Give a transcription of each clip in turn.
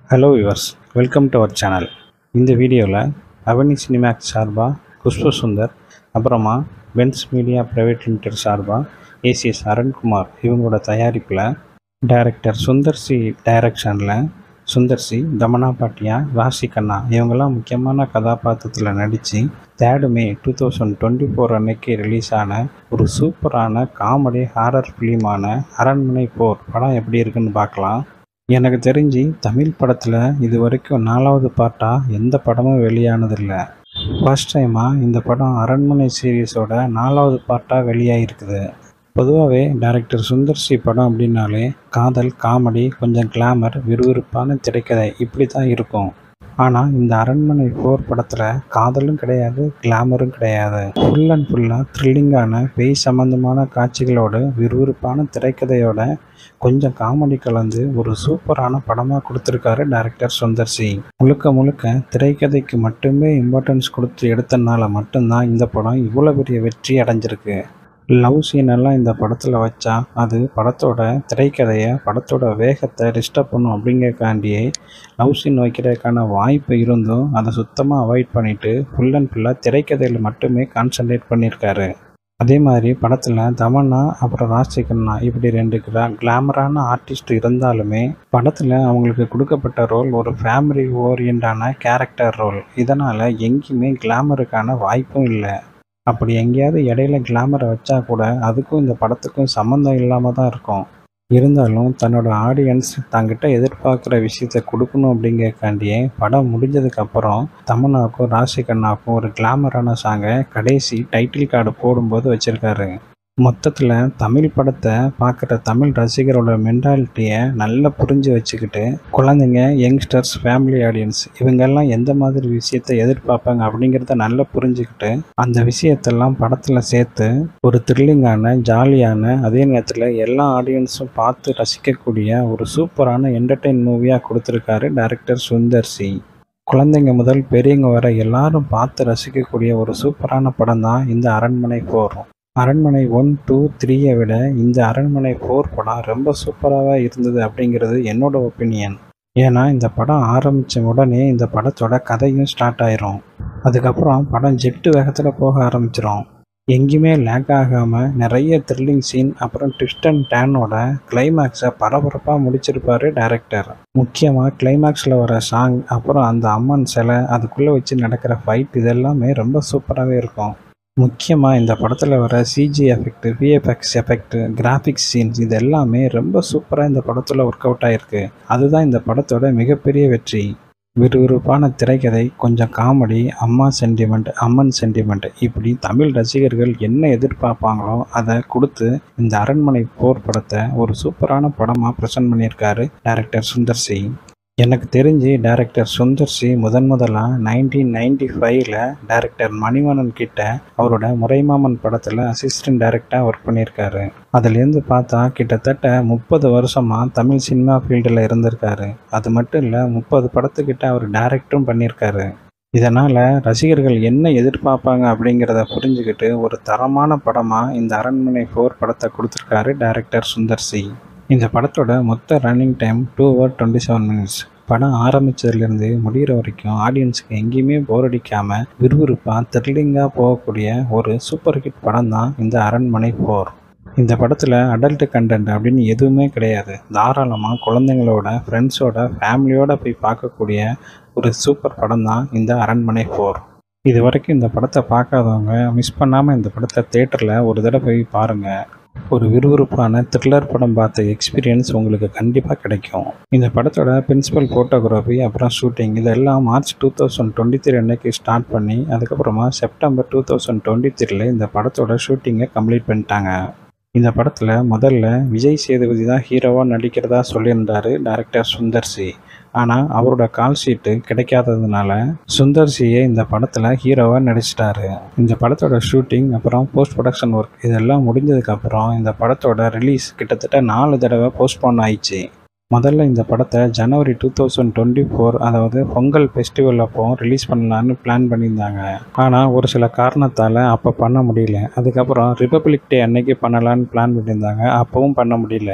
hello viewers welcome to our channel இந்த வீடியோவில் அவனி சினிமேக்ஸ் சார்பாக குஷ்பு சுந்தர் அப்புறமா பென்ஸ் மீடியா பிரைவேட் லிமிடெட் சார்பாக ஏசிஎஸ் அருண்குமார் இவங்களோட தயாரிப்பில் டைரக்டர் சுந்தர் சி டைரக்ஷனில் சுந்தர் சி தமனா பாட்டியா ராசி கண்ணா இவங்கெல்லாம் முக்கியமான கதாபாத்திரத்தில் நடித்து third May two thousand twenty four அன்னைக்கு ரிலீஸ் ஆன ஒரு சூப்பரான காமெடி ஹாரர் ஃபிலிமான அரண்மனை போர் படம் எப்படி இருக்குன்னு பார்க்கலாம் எனக்கு தெரிஞ்சு தமிழ் படத்தில் இது வரைக்கும் நாலாவது பார்ட்டாக எந்த படமும் வெளியானதில்லை ஃபர்ஸ்ட் டைமாக இந்த படம் அரண்மனை சீரீஸோட நாலாவது பார்ட்டாக வெளியாகிருக்குது பொதுவாகவே டைரக்டர் சுந்தர் சி படம் அப்படின்னாலே காதல் காமெடி கொஞ்சம் கிளாமர் விறுவிறுப்பான திரைக்கதை இப்படி தான் இருக்கும் ஆனால் இந்த அரண்மனை போர் படத்தில் காதலும் கிடையாது கிளாமரும் கிடையாது ஃபுல் அண்ட் ஃபுல்லாக த்ரில்லிங்கான பேய் சம்பந்தமான காட்சிகளோடு விறுவிறுப்பான திரைக்கதையோட கொஞ்சம் காமெடி கலந்து ஒரு சூப்பரான படமாக கொடுத்துருக்காரு டைரக்டர் சுந்தர் சி முழுக்க முழுக்க திரைக்கதைக்கு மட்டுமே இம்பார்ட்டன்ஸ் கொடுத்து எடுத்தனால மட்டும்தான் இந்த படம் இவ்வளோ பெரிய வெற்றி அடைஞ்சிருக்கு லவ் சீன் எல்லாம் இந்த படத்தில் வச்சா அது படத்தோட திரைக்கதையை படத்தோட வேகத்தை டிஸ்டர்ப் பண்ணும் அப்படிங்கறக்காண்டியே லவ் சீன் வைக்கிறதுக்கான வாய்ப்பு இருந்தும் அதை சுத்தமாக அவாய்ட் பண்ணிவிட்டு ஃபுல் அண்ட் ஃபுல்லாக திரைக்கதையில் மட்டுமே கான்சன்ட்ரேட் பண்ணியிருக்காரு அதே மாதிரி படத்தில் தமன்னா அப்புறம் ராஜசேகரனா இப்படி ரெண்டு கிளா கிளாமரான ஆர்டிஸ்ட் இருந்தாலுமே படத்தில் அவங்களுக்கு கொடுக்கப்பட்ட ரோல் ஒரு ஃபேமிலி ஓரியண்டான கேரக்டர் ரோல் இதனால் எங்கேயுமே கிளாமருக்கான வாய்ப்பும் இல்லை அப்படி எங்கேயாவது இடையில கிளாமரை வச்சா கூட அதுக்கும் இந்த படத்துக்கும் சம்மந்தம் இல்லாமல் தான் இருக்கும் இருந்தாலும் தன்னோட ஆடியன்ஸ் தங்கிட்ட எதிர்பார்க்குற விஷயத்த கொடுக்கணும் அப்படிங்கறக்காண்டியே படம் முடிஞ்சதுக்கப்புறம் தமன்னாவுக்கும் ராசி கண்ணாவுக்கும் ஒரு கிளாமரான சாங்கை கடைசி டைட்டில் கார்டு போடும்போது வச்சுருக்காரு மொத்தத்தில் தமிழ் படத்தை பார்க்குற தமிழ் ரசிகரோட மென்டாலிட்டியை நல்லா புரிஞ்சு வச்சுக்கிட்டு குழந்தைங்க யங்ஸ்டர்ஸ் ஃபேமிலி ஆடியன்ஸ் இவங்கெல்லாம் எந்த மாதிரி விஷயத்தை எதிர்பார்ப்பாங்க அப்படிங்கிறத நல்லா புரிஞ்சுக்கிட்டு அந்த விஷயத்தெல்லாம் படத்தில் சேர்த்து ஒரு த்ரில்லிங்கான ஜாலியான அதே நேரத்தில் எல்லா ஆடியன்ஸும் பார்த்து ரசிக்கக்கூடிய ஒரு சூப்பரான என்டர்டெயின் மூவியாக கொடுத்துருக்காரு டைரக்டர் சுந்தர் சி குழந்தைங்க முதல் பெரியவங்க வர எல்லாரும் பார்த்து ரசிக்கக்கூடிய ஒரு சூப்பரான படம் தான் இந்த அரண்மனை போர் அரண்மனை ஒன் டூ த்ரீயை விட இந்த அரண்மனை ஃபோர் படம் ரொம்ப சூப்பராக இருந்தது அப்படிங்கிறது என்னோட ஒப்பீனியன் ஏன்னா இந்த படம் ஆரம்பித்த உடனே இந்த படத்தோட கதையும் ஸ்டார்ட் ஆயிரும் அதுக்கப்புறம் படம் ஜெட்டு வேகத்தில் போக ஆரம்பிச்சிடும் எங்கேயுமே லேக் ஆகாமல் நிறைய த்ரில்லிங் சீன் அப்புறம் ட்விஸ்ட் அண்ட் டேனோட கிளைமேக்ஸை பரபரப்பாக முடிச்சிருப்பாரு டைரக்டர் முக்கியமாக கிளைமேக்ஸில் வர சாங் அப்புறம் அந்த அம்மன் சிலை அதுக்குள்ளே வச்சு நடக்கிற ஃபைட் இதெல்லாமே ரொம்ப சூப்பராகவே இருக்கும் முக்கியமாக இந்த படத்தில் வர CG effect VFX effect graphics scenes இது எல்லாமே ரொம்ப சூப்பராக இந்த படத்தில் ஒர்க் அவுட் ஆகிருக்கு அதுதான் இந்த படத்தோட மிகப்பெரிய வெற்றி விறுவிறுப்பான திரைக்கதை கொஞ்சம் காமெடி அம்மா சென்டிமெண்ட் அம்மன் சென்டிமெண்ட் இப்படி தமிழ் ரசிகர்கள் என்ன எதிர்பார்ப்பாங்களோ அதை கொடுத்து இந்த அரண்மனை போர் படத்தை ஒரு சூப்பரான படமாக ப்ரெசென்ட் பண்ணியிருக்காரு டைரக்டர் சுந்தர் சி எனக்கு தெரிஞ்சு டைரக்டர் சுந்தர் சி முதன் முதலாக நைன்டீன் நைன்டி ஃபைவ்ல டைரக்டர் மணிவண்ணன் கிட்ட அவரோட முறைமாமன் படத்தில் அசிஸ்டன்ட் டைரக்டாக ஒர்க் பண்ணியிருக்காரு அதுலேருந்து பார்த்தா கிட்டத்தட்ட முப்பது வருஷமாக தமிழ் சினிமா ஃபீல்டில் இருந்திருக்காரு அது மட்டும் இல்லை முப்பது படத்துக்கிட்ட அவர் டைரக்டரும் பண்ணியிருக்காரு இதனால் ரசிகர்கள் என்ன எதிர்பார்ப்பாங்க அப்படிங்கிறத புரிஞ்சுக்கிட்டு ஒரு தரமான படமாக இந்த அரண்மனை ஃபோர் படத்தை கொடுத்துருக்காரு டைரக்டர் சுந்தர் சி இந்த படத்தோட மொத்த running time two hour twenty seven minutes படம் ஆரம்பித்ததுலேருந்து முடிகிற வரைக்கும் ஆடியன்ஸுக்கு எங்கேயுமே போர் அடிக்காமல் விறுவிறுப்பாக த்ரில்லிங்காக போகக்கூடிய ஒரு சூப்பர் ஹிட் படம் தான் இந்த அரண்மனை போர் இந்த படத்தில் அடல்ட் கண்டென்ட் அப்படின்னு எதுவுமே கிடையாது தாராளமாக குழந்தைங்களோட ஃப்ரெண்ட்ஸோட ஃபேமிலியோட போய் பார்க்கக்கூடிய ஒரு சூப்பர் படம் தான் இந்த அரண்மனை போர் இது வரைக்கும் இந்த படத்தை பார்க்காதவங்க மிஸ் பண்ணாமல் இந்த படத்தை தேட்டரில் ஒரு தடவை போய் பாருங்கள் ஒரு விறுவிறுப்பான த்ரில்லர் படம் பார்த்த எக்ஸ்பீரியன்ஸ் உங்களுக்கு கண்டிப்பாக கிடைக்கும் இந்த படத்தோட பிரின்சிபல் ஃபோட்டோகிராஃபி அப்புறம் ஷூட்டிங் இதெல்லாம் March two thousand twenty three அன்னைக்கு ஸ்டார்ட் பண்ணி அதுக்கப்புறமா செப்டம்பர் டூ தௌசண்ட் டுவெண்ட்டி த்ரீல இந்த படத்தோட ஷூட்டிங்கை கம்ப்ளீட் பண்ணிட்டாங்க இந்த படத்தில் முதல்ல விஜய் சேதுபதி தான் ஹீரோவாக நடிக்கிறதா சொல்லியிருந்தார் டைரக்டர் சுந்தர் சி ஆனால் அவரோட கால் ஷீட்டு கிடைக்காததுனால சுந்தர் சியை இந்த படத்தில் ஹீரோவாக நடிச்சிட்டாரு இந்த படத்தோட ஷூட்டிங் அப்புறம் போஸ்ட் ப்ரொடக்ஷன் ஒர்க் இதெல்லாம் முடிஞ்சதுக்கப்புறம் இந்த படத்தோட ரிலீஸ் கிட்டத்தட்ட நாலு தடவை போஸ்ட்போன் ஆயிடுச்சு முதல்ல இந்த படத்தை ஜனவரி டூ தௌசண்ட் டுவெண்ட்டி ஃபோர் அதாவது பொங்கல் ஃபெஸ்டிவல் அப்போ ரிலீஸ் பண்ணலான்னு பிளான் பண்ணியிருந்தாங்க ஆனால் ஒரு சில காரணத்தால் அப்போ பண்ண முடியல அதுக்கப்புறம் ரிப்பப்ளிக் டே அன்னைக்கு பண்ணலான்னு பிளான் பண்ணியிருந்தாங்க அப்போவும் பண்ண முடியல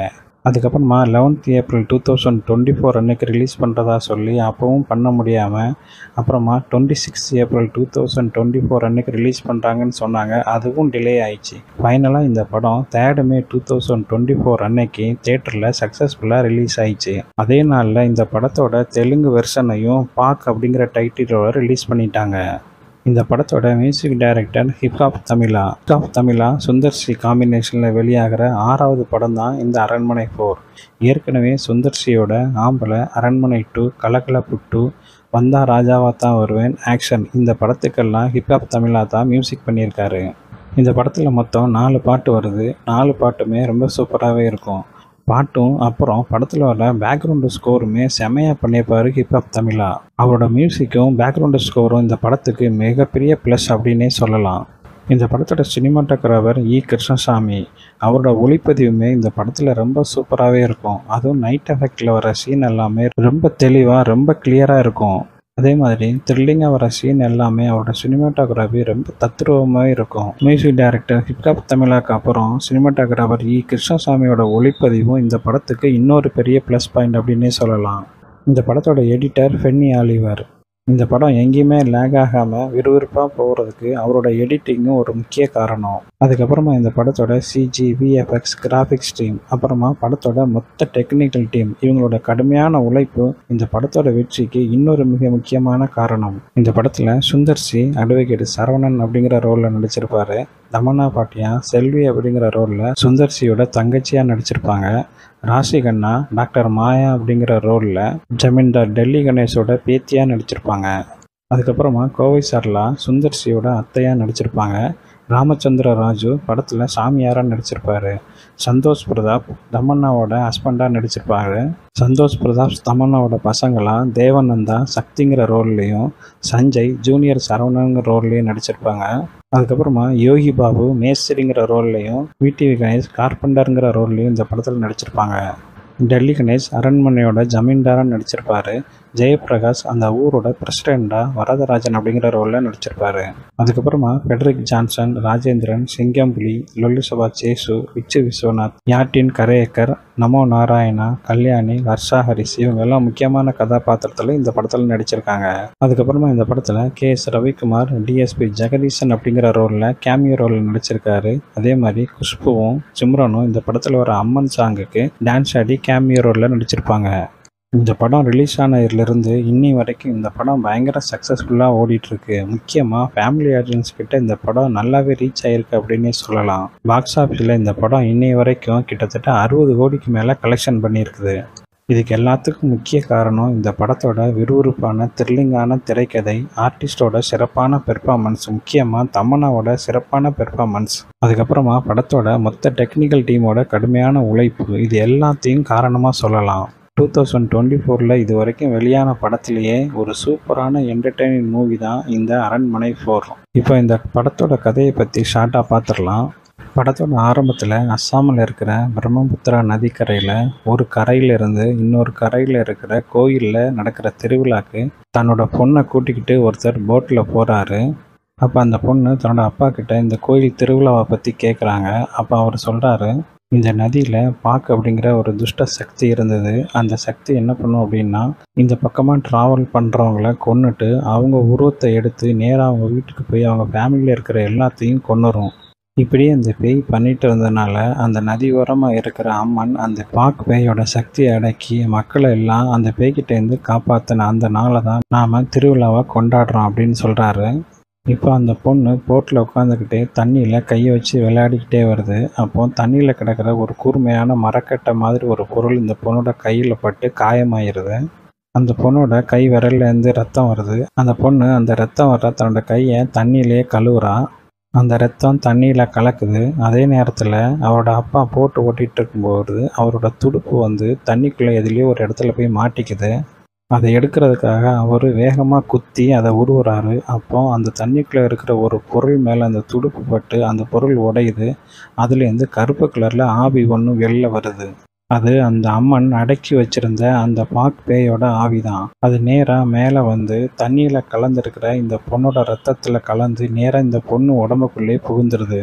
அதுக்கப்புறமா eleventh April two thousand twenty four அன்னைக்கு ரிலீஸ் பண்ணுறதா சொல்லி அப்போவும் பண்ண முடியாமல் அப்புறமா twenty six April two thousand twenty four அன்னைக்கு ரிலீஸ் பண்ணுறாங்கன்னு சொன்னாங்க அதுவும் டிலே ஆயிடுச்சு ஃபைனலாக இந்த படம் third May two thousand twenty four அன்னைக்கு தேட்டரில் சக்ஸஸ்ஃபுல்லாக ரிலீஸ் ஆயிடுச்சு அதே நாளில் இந்த படத்தோட தெலுங்கு வெர்ஷனையும் பாக் அப்படிங்கிற டைட்டிலோட ரிலீஸ் பண்ணிட்டாங்க இந்த படத்தோட music director hip hop Tamizha hip hop Tamizha Sundar C காம்பினேஷனில் வெளியாகிற ஆறாவது படம் தான் இந்த அரண்மனை ஃபோர் ஏற்கனவே சுந்தர் சியோட ஆம்பளை அரண்மனை டூ கலகலப்பு டூ வந்தா ராஜாவா தான் வருவேன் ஆக்ஷன் இந்த படத்துக்கெல்லாம் ஹிப்ஹாப் தமிழா தான் மியூசிக் பண்ணியிருக்காரு இந்த படத்தில் மொத்தம் நாலு பாட்டு வருது நாலு பாட்டுமே ரொம்ப சூப்பராகவே இருக்கும் பாட்டும் அப்புறம் படத்தில் வர பேக்ரவுண்டு ஸ்கோருமே செமையாக பண்ணியிருப்பார் ஹிப்ஹாப் தமிழா அவரோட மியூசிக்கும் பேக்ரவுண்டு ஸ்கோரும் இந்த படத்துக்கு மிகப்பெரிய ப்ளஸ் அப்படின்னே சொல்லலாம் இந்த படத்தோட சினிமாட்டோகிராஃபர் இ கிருஷ்ணசாமி அவரோட ஒளிப்பதிவுமே இந்த படத்தில் ரொம்ப சூப்பராகவே இருக்கும் அதுவும் நைட் எஃபெக்டில் வர சீன் எல்லாமே ரொம்ப தெளிவாக ரொம்ப கிளியராக இருக்கும் அதே மாதிரி த்ரில்லிங்காக வர சீன் எல்லாமே அவரோட சினிமாட்டோகிராஃபி ரொம்ப தத்ரூபமாக இருக்கும் மியூசிக் டைரக்டர் ஹிப்ஹாப் தமிழாக்கு அப்புறம் சினிமாட்டோகிராஃபர் இ கிருஷ்ணசாமியோட ஒளிப்பதிவும் இந்த படத்துக்கு இன்னொரு பெரிய ப்ளஸ் பாயிண்ட் அப்படின்னே சொல்லலாம் இந்த படத்தோட எடிட்டர் ஃபென்னி ஆலிவர் இந்த படம் எங்கேயுமே லேக் ஆகாமல் விறுவிறுப்பாக போகிறதுக்கு அவரோட எடிட்டிங்கும் ஒரு முக்கிய காரணம் அதுக்கப்புறமா இந்த படத்தோட சிஜி விஎஃப்எக்ஸ் கிராஃபிக்ஸ் டீம் அப்புறமா படத்தோட மொத்த டெக்னிக்கல் டீம் இவங்களோட கடுமையான உழைப்பு இந்த படத்தோட வெற்றிக்கு இன்னொரு மிக முக்கியமான காரணம் இந்த படத்தில் சுந்தர் சி அட்வொகேட் சரவணன் அப்படிங்கிற ரோலில் நடிச்சிருப்பாரு தமன்னா பாட்டியா செல்வி அப்படிங்கிற ரோலில் சுந்தர் சியோட தங்கச்சியாக நடிச்சிருப்பாங்க ராசி கண்ணா டாக்டர் மாயா அப்படிங்கிற ரோலில் ஜமீன்தார் டெல்லி கணேஷோட பேத்தியாக நடிச்சிருப்பாங்க அதுக்கப்புறமா கோவை சர்லா சுந்தர் சியோட அத்தையாக நடிச்சிருப்பாங்க ராமச்சந்திர ராஜு படத்தில் சாமியாராக நடிச்சிருப்பாரு சந்தோஷ் பிரதாப் தமன்னாவோட ஹஸ்பண்டாக நடிச்சிருப்பாரு சந்தோஷ் பிரதாப் தமன்னாவோட பசங்களாம் தேவநந்தா சக்திங்கிற ரோல்லையும் சஞ்சய் ஜூனியர் சரவணங்கிற ரோல்லையும் நடிச்சிருப்பாங்க அதுக்கப்புறமா யோகி பாபு மேஸ்திரிங்கிற ரோல்லையும் விடிவி கணேஷ் கார்பெண்டருங்கிற ரோல்லையும் இந்த படத்தில் நடிச்சிருப்பாங்க டெல்லி கணேஷ் அரண்மனையோட ஜமீன்தாராக நடிச்சிருப்பாரு ஜெயபிரகாஷ் அந்த ஊரோட பிரசிடெண்ட்டாக வரதராஜன் அப்படிங்கிற ரோலில் நடிச்சிருப்பாரு அதுக்கப்புறமா ஃபெட்ரிக் ஜான்சன் ராஜேந்திரன் சிங்கம்புலி லொல்லுசபா சேசு விச்சு விஸ்வநாத் யாட்டின் கரேக்கர் நமோ நாராயணா கல்யாணி ஹர்ஷா ஹரிஸ் இவங்க எல்லாம் முக்கியமான கதாபாத்திரத்தில் இந்த படத்தில் நடிச்சிருக்காங்க அதுக்கப்புறமா இந்த படத்தில் K S Ravikumar DSP Jagadeesan அப்படிங்கிற ரோலில் கேமியோ ரோலில் நடிச்சிருக்காரு அதே மாதிரி குஷ்புவும் சிம்ரனும் இந்த படத்தில் வர அம்மன் சாங்குக்கு டான்ஸ் ஆடி கேமியோ ரோலில் நடிச்சிருப்பாங்க இந்த படம் ரிலீஸ் ஆனதுலேருந்து இன்னி வரைக்கும் இந்த படம் பயங்கர சக்ஸஸ்ஃபுல்லாக ஓடிட்டுருக்கு முக்கியமாக ஃபேமிலி ஆடியன்ஸ் கிட்ட இந்த படம் நல்லாவே ரீச் ஆயிருக்கு அப்படின்னே சொல்லலாம் பாக்ஸ் ஆஃபீஸில் இந்த படம் இன்னி வரைக்கும் கிட்டத்தட்ட அறுபது கோடிக்கு மேலே கலெக்ஷன் பண்ணியிருக்குது இதுக்கு எல்லாத்துக்கும் முக்கிய காரணம் இந்த படத்தோட விறுவிறுப்பான த்ரில்லிங்கான திரைக்கதை ஆர்டிஸ்டோட சிறப்பான பெர்ஃபார்மன்ஸ் முக்கியமாக தமன்னாவோட சிறப்பான பெர்ஃபார்மன்ஸ் அதுக்கப்புறமா படத்தோட மொத்த டெக்னிக்கல் டீமோட கடுமையான உழைப்பு இது எல்லாத்தையும் காரணமாக சொல்லலாம் டூ தௌசண்ட் டுவெண்ட்டி ஃபோரில் இது வரைக்கும் வெளியான படத்துலேயே ஒரு சூப்பரான என்டர்டெய்னிங் மூவி தான் இந்த அரண்மனை ஃபோர் இப்போ இந்த படத்தோட கதையை பற்றி ஷார்ட்டாக பார்த்துடலாம் படத்தோட ஆரம்பத்தில் அஸ்ஸாமில் இருக்கிற பிரம்மபுத்திரா நதிக்கரையில் ஒரு கரையிலிருந்து இன்னொரு கரையில் இருக்கிற கோயிலில் நடக்கிற திருவிழாக்கு தன்னோட பொண்ணை கூட்டிக்கிட்டு ஒருத்தர் போட்டில் போகிறாரு அப்போ அந்த பொண்ணு தன்னோட அப்பா கிட்ட இந்த கோயில் திருவிழாவை பற்றி கேட்குறாங்க அப்போ அவர் சொல்கிறாரு இந்த நதியில் பாக்கு அப்படிங்கிற ஒரு துஷ்ட சக்தி இருந்தது அந்த சக்தி என்ன பண்ணும் அப்படின்னா இந்த பக்கமாக ட்ராவல் பண்ணுறவங்கள கொன்னுட்டு அவங்க உருவத்தை எடுத்து நேராக அவங்க வீட்டுக்கு போய் அவங்க ஃபேமிலியில் இருக்கிற எல்லாத்தையும் கொன்னுரும் இப்படியே அந்த பேய் பண்ணிட்டு இருந்ததுனால அந்த நதி ஓரமாக இருக்கிற அம்மன் அந்த பாக்கு பேயோட சக்தியை அடக்கி மக்களை எல்லாம் அந்த பேய்கிட்டேருந்து காப்பாற்றின அந்த நாளை தான் நாம் திருவிழாவை கொண்டாடுறோம் அப்படின்னு சொல்கிறாரு இப்போ அந்த பொண்ணு போட்டில் உட்காந்துக்கிட்டே தண்ணியில் கையை வச்சு விளையாடிக்கிட்டே வருது அப்போ தண்ணியில் கிடக்கிற ஒரு கூர்மையான மரக்கட்டை மாதிரி ஒரு பொருள் இந்த பொண்ணோட கையில் பட்டு காயமாயிருது அந்த பொண்ணோட கை விரல்லேருந்து ரத்தம் வருது அந்த பொண்ணு அந்த ரத்தம் வர தன்னோட கையை தண்ணியிலே கழுவுறா அந்த ரத்தம் தண்ணியில் கலக்குது அதே நேரத்தில் அவரோட அப்பா போட்டு ஓட்டிகிட்டு இருக்கும்போது அவரோட துடுப்பு வந்து தண்ணிக்குள்ளே எதுலேயோ ஒரு இடத்துல போய் மாட்டிக்குது அதை எடுக்கிறதுக்காக அவர் வேகமாக குத்தி அதை உருவுறாரு அப்போ அந்த தண்ணிக்குள்ளே இருக்கிற ஒரு பொருள் மேலே அந்த துடுப்பு பட்டு அந்த பொருள் உடையுது அதுலேருந்து கருப்பு கலரில் ஆவி ஒன்று வெளில வருது அது அந்த அம்மன் அடக்கி வச்சிருந்த அந்த பாக் பேயோட ஆவி தான் அது நேராக மேலே வந்து தண்ணியில் கலந்துருக்கிற இந்த பொண்ணோட ரத்தத்தில் கலந்து நேராக இந்த பொண்ணு உடம்புக்குள்ளே புகுந்துருது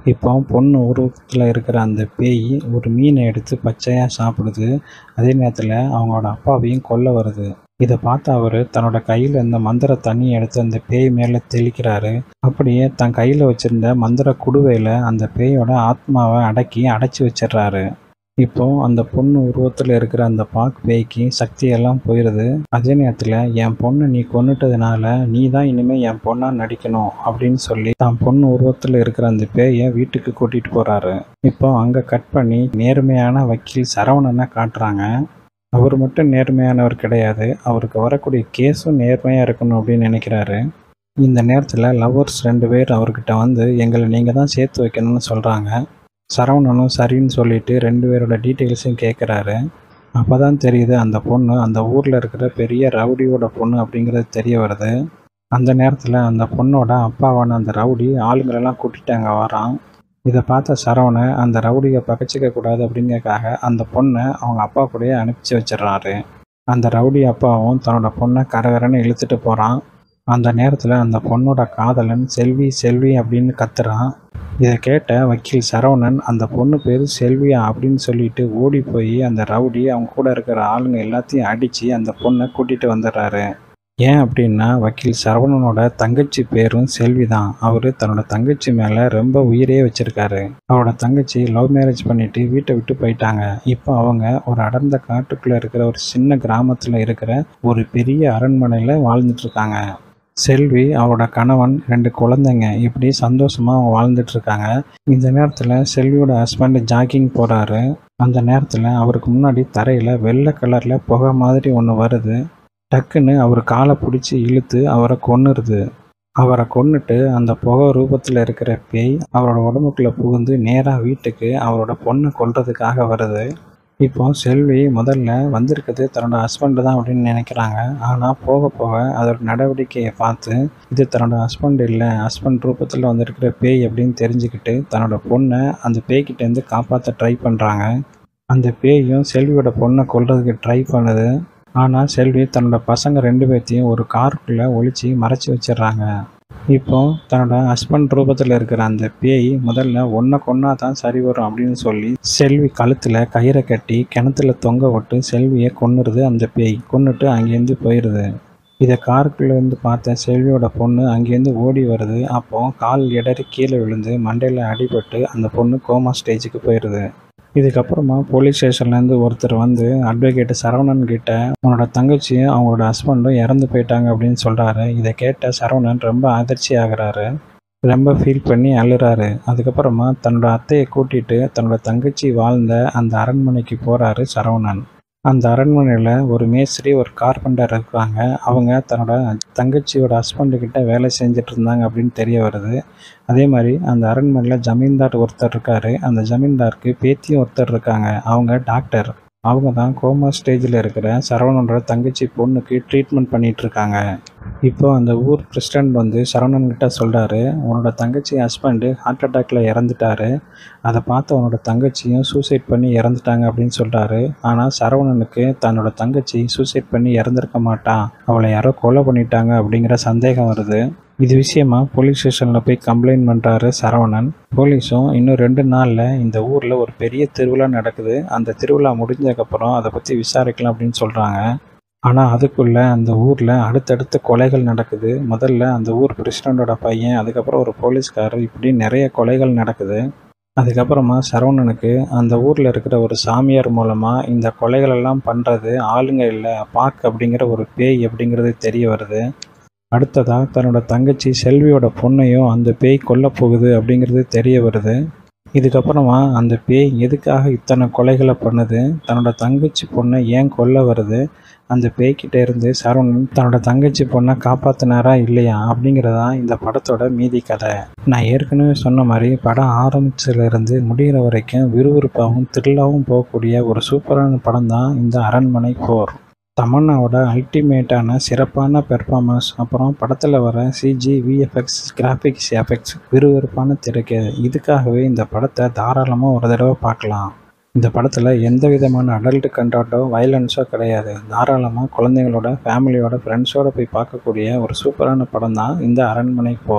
இப்போ பொண்ணு உருவத்தில் இருக்கிற அந்த பேய் ஒரு மீனை எடுத்து பச்சையாக சாப்பிடுது அதே நேரத்தில் அவங்களோட அப்பாவையும் கொல்ல வருது இதை பார்த்து அவர் தன்னோட கையில் இருந்த மந்திர தண்ணியை எடுத்து அந்த பேய் மேலே தெளிக்கிறாரு அப்படியே தன் கையில் வச்சிருந்த மந்திர குடுவையில் அந்த பேயோட ஆத்மாவை அடக்கி அடைச்சி வச்சிடுறாரு இப்போ அந்த பொண்ணு உருவத்தில் இருக்கிற அந்த பாக் பேய்க்கு சக்தியெல்லாம் போயிடுது அதே நேரத்தில் என் பொண்ணை நீ கொன்னுட்டதுனால நீ தான் இனிமேல் என் பொண்ணாக நடிக்கணும் அப்படின்னு சொல்லி தான் பொண்ணு உருவத்தில் இருக்கிற அந்த பேயை வீட்டுக்கு கூட்டிகிட்டு போகிறாரு இப்போ அங்கே கட் பண்ணி நேர்மையான வக்கீல் சரவணனை காட்டுறாங்க அவர் மட்டும் நேர்மையானவர் கிடையாது அவருக்கு வரக்கூடிய கேஸும் நேர்மையாக இருக்கணும் அப்படின்னு நினைக்கிறாரு இந்த நேரத்தில் லவ்வர்ஸ் ரெண்டு பேர் அவர்கிட்ட வந்து எங்களை நீங்கள் தான் சேர்த்து வைக்கணும்னு சொல்கிறாங்க சரவணனும் சரின்னு சொல்லிட்டு ரெண்டு பேரோட டீட்டெயில்ஸையும் கேட்குறாரு அப்போ தான் தெரியுது அந்த பொண்ணு அந்த ஊரில் இருக்கிற பெரிய ரவுடியோட பொண்ணு அப்படிங்கிறது தெரிய வருது அந்த நேரத்தில் அந்த பொண்ணோட அப்பாவான அந்த ரவுடி ஆளுங்களெல்லாம் கூட்டிட்டு அங்கே வரான் இதை பார்த்த சரவணை அந்த ரவுடியை பகச்சிக்க கூடாது அப்படிங்கிறதுக்காக அந்த பொண்ணை அவங்க அப்பா கூடயே அனுப்பிச்சி வச்சிடுறாரு அந்த ரவுடி அப்பாவும் தன்னோட பொண்ணை கரகரன்னு இழுத்துட்டு போகிறான் அந்த நேரத்தில் அந்த பொண்ணோட காதலன் செல்வி செல்வி அப்படின்னு கத்துறான் இதை கேட்ட வக்கீல் சரவணன் அந்த பொண்ணு பேர் செல்வியா அப்படின்னு சொல்லிட்டு ஓடி போய் அந்த ரவுடி அவங்க கூட இருக்கிற ஆளுங்க எல்லாத்தையும் அடித்து அந்த பொண்ணை கூட்டிகிட்டு வந்துடுறாரு ஏன் அப்படின்னா வக்கீல் சரவணனோட தங்கச்சி பேரும் செல்வி தான் அவர் தன்னோட தங்கச்சி மேலே ரொம்ப உயிரே வச்சிருக்காரு அவரோட தங்கச்சி லவ் மேரேஜ் பண்ணிட்டு வீட்டை விட்டு போயிட்டாங்க இப்போ அவங்க ஒரு அடர்ந்த காட்டுக்குள்ளே இருக்கிற ஒரு சின்ன கிராமத்தில் இருக்கிற ஒரு பெரிய அரண்மனையில் வாழ்ந்துட்டு இருக்காங்க செல்வி அவரோட கணவன் ரெண்டு குழந்தைங்க இப்படி சந்தோஷமாக அவங்க வாழ்ந்துட்டு இருக்காங்க இந்த நேரத்தில் செல்வியோட ஹஸ்பண்ட் ஜாக்கிங் போகிறாரு அந்த நேரத்தில் அவருக்கு முன்னாடி தரையில் வெள்ளை கலரில் புகை மாதிரி ஒன்று வருது டக்குன்னு அவர் காலை பிடிச்சி இழுத்து அவரை கொன்னுருது அவரை கொன்னுட்டு அந்த புகை ரூபத்தில் இருக்கிற பேய் அவரோட உடம்புக்குள்ளே புகுந்து நேராக வீட்டுக்கு அவரோட பொண்ணை கொல்றதுக்காக வருது இப்போ செல்வி முதல்ல வந்திருக்கிறது தன்னோட ஹஸ்பண்டு தான் அப்படின்னு நினைக்கிறாங்க ஆனால் போக போக அதோட நடவடிக்கையை பார்த்து இது தன்னோட ஹஸ்பண்ட் இல்லை ஹஸ்பண்ட் ரூபத்தில் வந்திருக்கிற பேய் அப்படின்னு தெரிஞ்சுக்கிட்டு தன்னோட பொண்ணை அந்த பேய்கிட்டேருந்து காப்பாற்ற ட்ரை பண்ணுறாங்க அந்த பேயும் செல்வியோட பொண்ணை கொல்றதுக்கு ட்ரை பண்ணுது ஆனால் செல்வி தன்னோட பசங்க ரெண்டு பேர்த்தையும் ஒரு காருக்குள்ளே ஒளிச்சு மறைச்சி வச்சிடுறாங்க இப்போ தன்னோட ஹஸ்பண்ட் ரூபத்தில் இருக்கிற அந்த பேய் முதல்ல ஒன்றை கொன்னா தான் சரி வரும் அப்படின்னு சொல்லி செல்வி கழுத்தில் கயிறை கட்டி கிணத்துல தொங்க விட்டு செல்வியை கொன்னுருது அந்த பேய் கொன்னுட்டு அங்கேருந்து போயிடுது இதை காருக்குள்ளேருந்து பார்த்த செல்வியோட பொண்ணு அங்கேருந்து ஓடி வருது அப்போ கால் இடறி கீழே விழுந்து மண்டையில் அடிபட்டு அந்த பொண்ணு கோமா ஸ்டேஜுக்கு போயிடுது இதுக்கப்புறமா போலீஸ் ஸ்டேஷன்லேருந்து ஒருத்தர் வந்து அட்வொகேட் சரவணன் கிட்ட உன்னோட தங்கச்சியும் அவங்களோட ஹஸ்பண்டும் இறந்து போயிட்டாங்க அப்படின்னு சொல்கிறாரு இதை கேட்ட சரவணன் ரொம்ப அதிர்ச்சி ஆகுறாரு ரொம்ப ஃபீல் பண்ணி அழுறாரு அதுக்கப்புறமா தன்னோட அத்தையை கூட்டிட்டு தன்னோட தங்கச்சி வாழ்ந்த அந்த அரண்மனைக்கு போகிறாரு சரவணன் அந்த அரண்மனையில் ஒரு மேஸ்திரி ஒரு கார்பெண்டர் இருக்காங்க அவங்க தன்னோட தங்கச்சியோட ஹஸ்பண்டு கிட்ட வேலை செஞ்சுட்டு இருந்தாங்க அப்படின்னு தெரிய வருது அதே மாதிரி அந்த அரண்மனையில் ஜமீன்தார் ஒருத்தர் இருக்காரு அந்த ஜமீன்தாருக்கு பேத்தியும் ஒருத்தர் இருக்காங்க அவங்க டாக்டர் அவங்க தான் கோமா ஸ்டேஜில் இருக்கிற சரவணனோட தங்கச்சி பொண்ணுக்கு ட்ரீட்மெண்ட் பண்ணிட்டு இருக்காங்க இப்போ அந்த ஊர் பிரசிடெண்ட் வந்து சரவணன் கிட்ட சொல்கிறாரு உன்னோட தங்கச்சி ஹஸ்பண்டு ஹார்ட் அட்டாக்ல இறந்துட்டாரு அதை பார்த்து அவனோட தங்கச்சியும் சூசைட் பண்ணி இறந்துட்டாங்க அப்படின்னு சொல்கிறாரு ஆனால் சரவணனுக்கு தன்னோட தங்கச்சி சூசைட் பண்ணி இறந்துருக்க மாட்டான் அவளை யாரோ கொலை பண்ணிட்டாங்க அப்படிங்கிற சந்தேகம் வருது இது விஷயமா போலீஸ் ஸ்டேஷனில் போய் கம்ப்ளைண்ட் பண்ணுறாரு சரவணன் போலீஸும் இன்னும் ரெண்டு நாளில் இந்த ஊரில் ஒரு பெரிய திருவிழா நடக்குது அந்த திருவிழா முடிஞ்சதுக்கப்புறம் அதை பற்றி விசாரிக்கலாம் அப்படின்னு சொல்கிறாங்க ஆனால் அதுக்குள்ளே அந்த ஊரில் அடுத்தடுத்த கொலைகள் நடக்குது முதல்ல அந்த ஊர் பிரசிடண்டோட பையன் அதுக்கப்புறம் ஒரு போலீஸ்காரர் இப்படி நிறைய கொலைகள் நடக்குது அதுக்கப்புறமா சரவணனுக்கு அந்த ஊரில் இருக்கிற ஒரு சாமியார் மூலமாக இந்த கொலைகளெல்லாம் பண்ணுறது ஆளுங்க இல்லை பாக் அப்படிங்கிற ஒரு பேய் அப்படிங்கிறது தெரிய வருது அடுத்ததாக தன்னோட தங்கச்சி செல்வியோட பொண்ணையும் அந்த பேய் கொல்ல போகுது அப்படிங்கிறது தெரிய வருது இதுக்கப்புறமா அந்த பேய் எதுக்காக இத்தனை கொலைகளை பண்ணுது தன்னோட தங்கச்சி பொண்ணை ஏன் கொல்ல வருது அந்த பேய்கிட்ட இருந்து சரவணன் தன்னோட தங்கச்சி பொண்ணை காப்பாத்தினாரா இல்லையா அப்படிங்கிறதா இந்த படத்தோட மீதி கதை நான் ஏற்கனவே சொன்ன மாதிரி படம் ஆரம்பிச்சதுலேருந்து முடிகிற வரைக்கும் விறுவிறுப்பாகவும் த்ரில்லாகவும் போகக்கூடிய ஒரு சூப்பரான படம் தான் இந்த அரண்மனை போர் தமன்னாவோட அல்டிமேட்டான சிறப்பான பெர்ஃபார்மன்ஸ் அப்புறம் படத்தில் வர சிஜி விஎஃப்எக்ஸ் கிராஃபிக்ஸ் எஃபெக்ட்ஸ் விறுவிறுப்பான திரைக்கு இதுக்காகவே இந்த படத்தை தாராளமாக ஒரு தடவை பார்க்கலாம் இந்த படத்தில் எந்த விதமான அடல்ட் கண்டாட்டோ வயலன்ஸோ கிடையாது தாராளமாக குழந்தைங்களோட ஃபேமிலியோட ஃப்ரெண்ட்ஸோட போய் பார்க்கக்கூடிய ஒரு சூப்பரான படம் தான் இந்த அரண்மனை போர்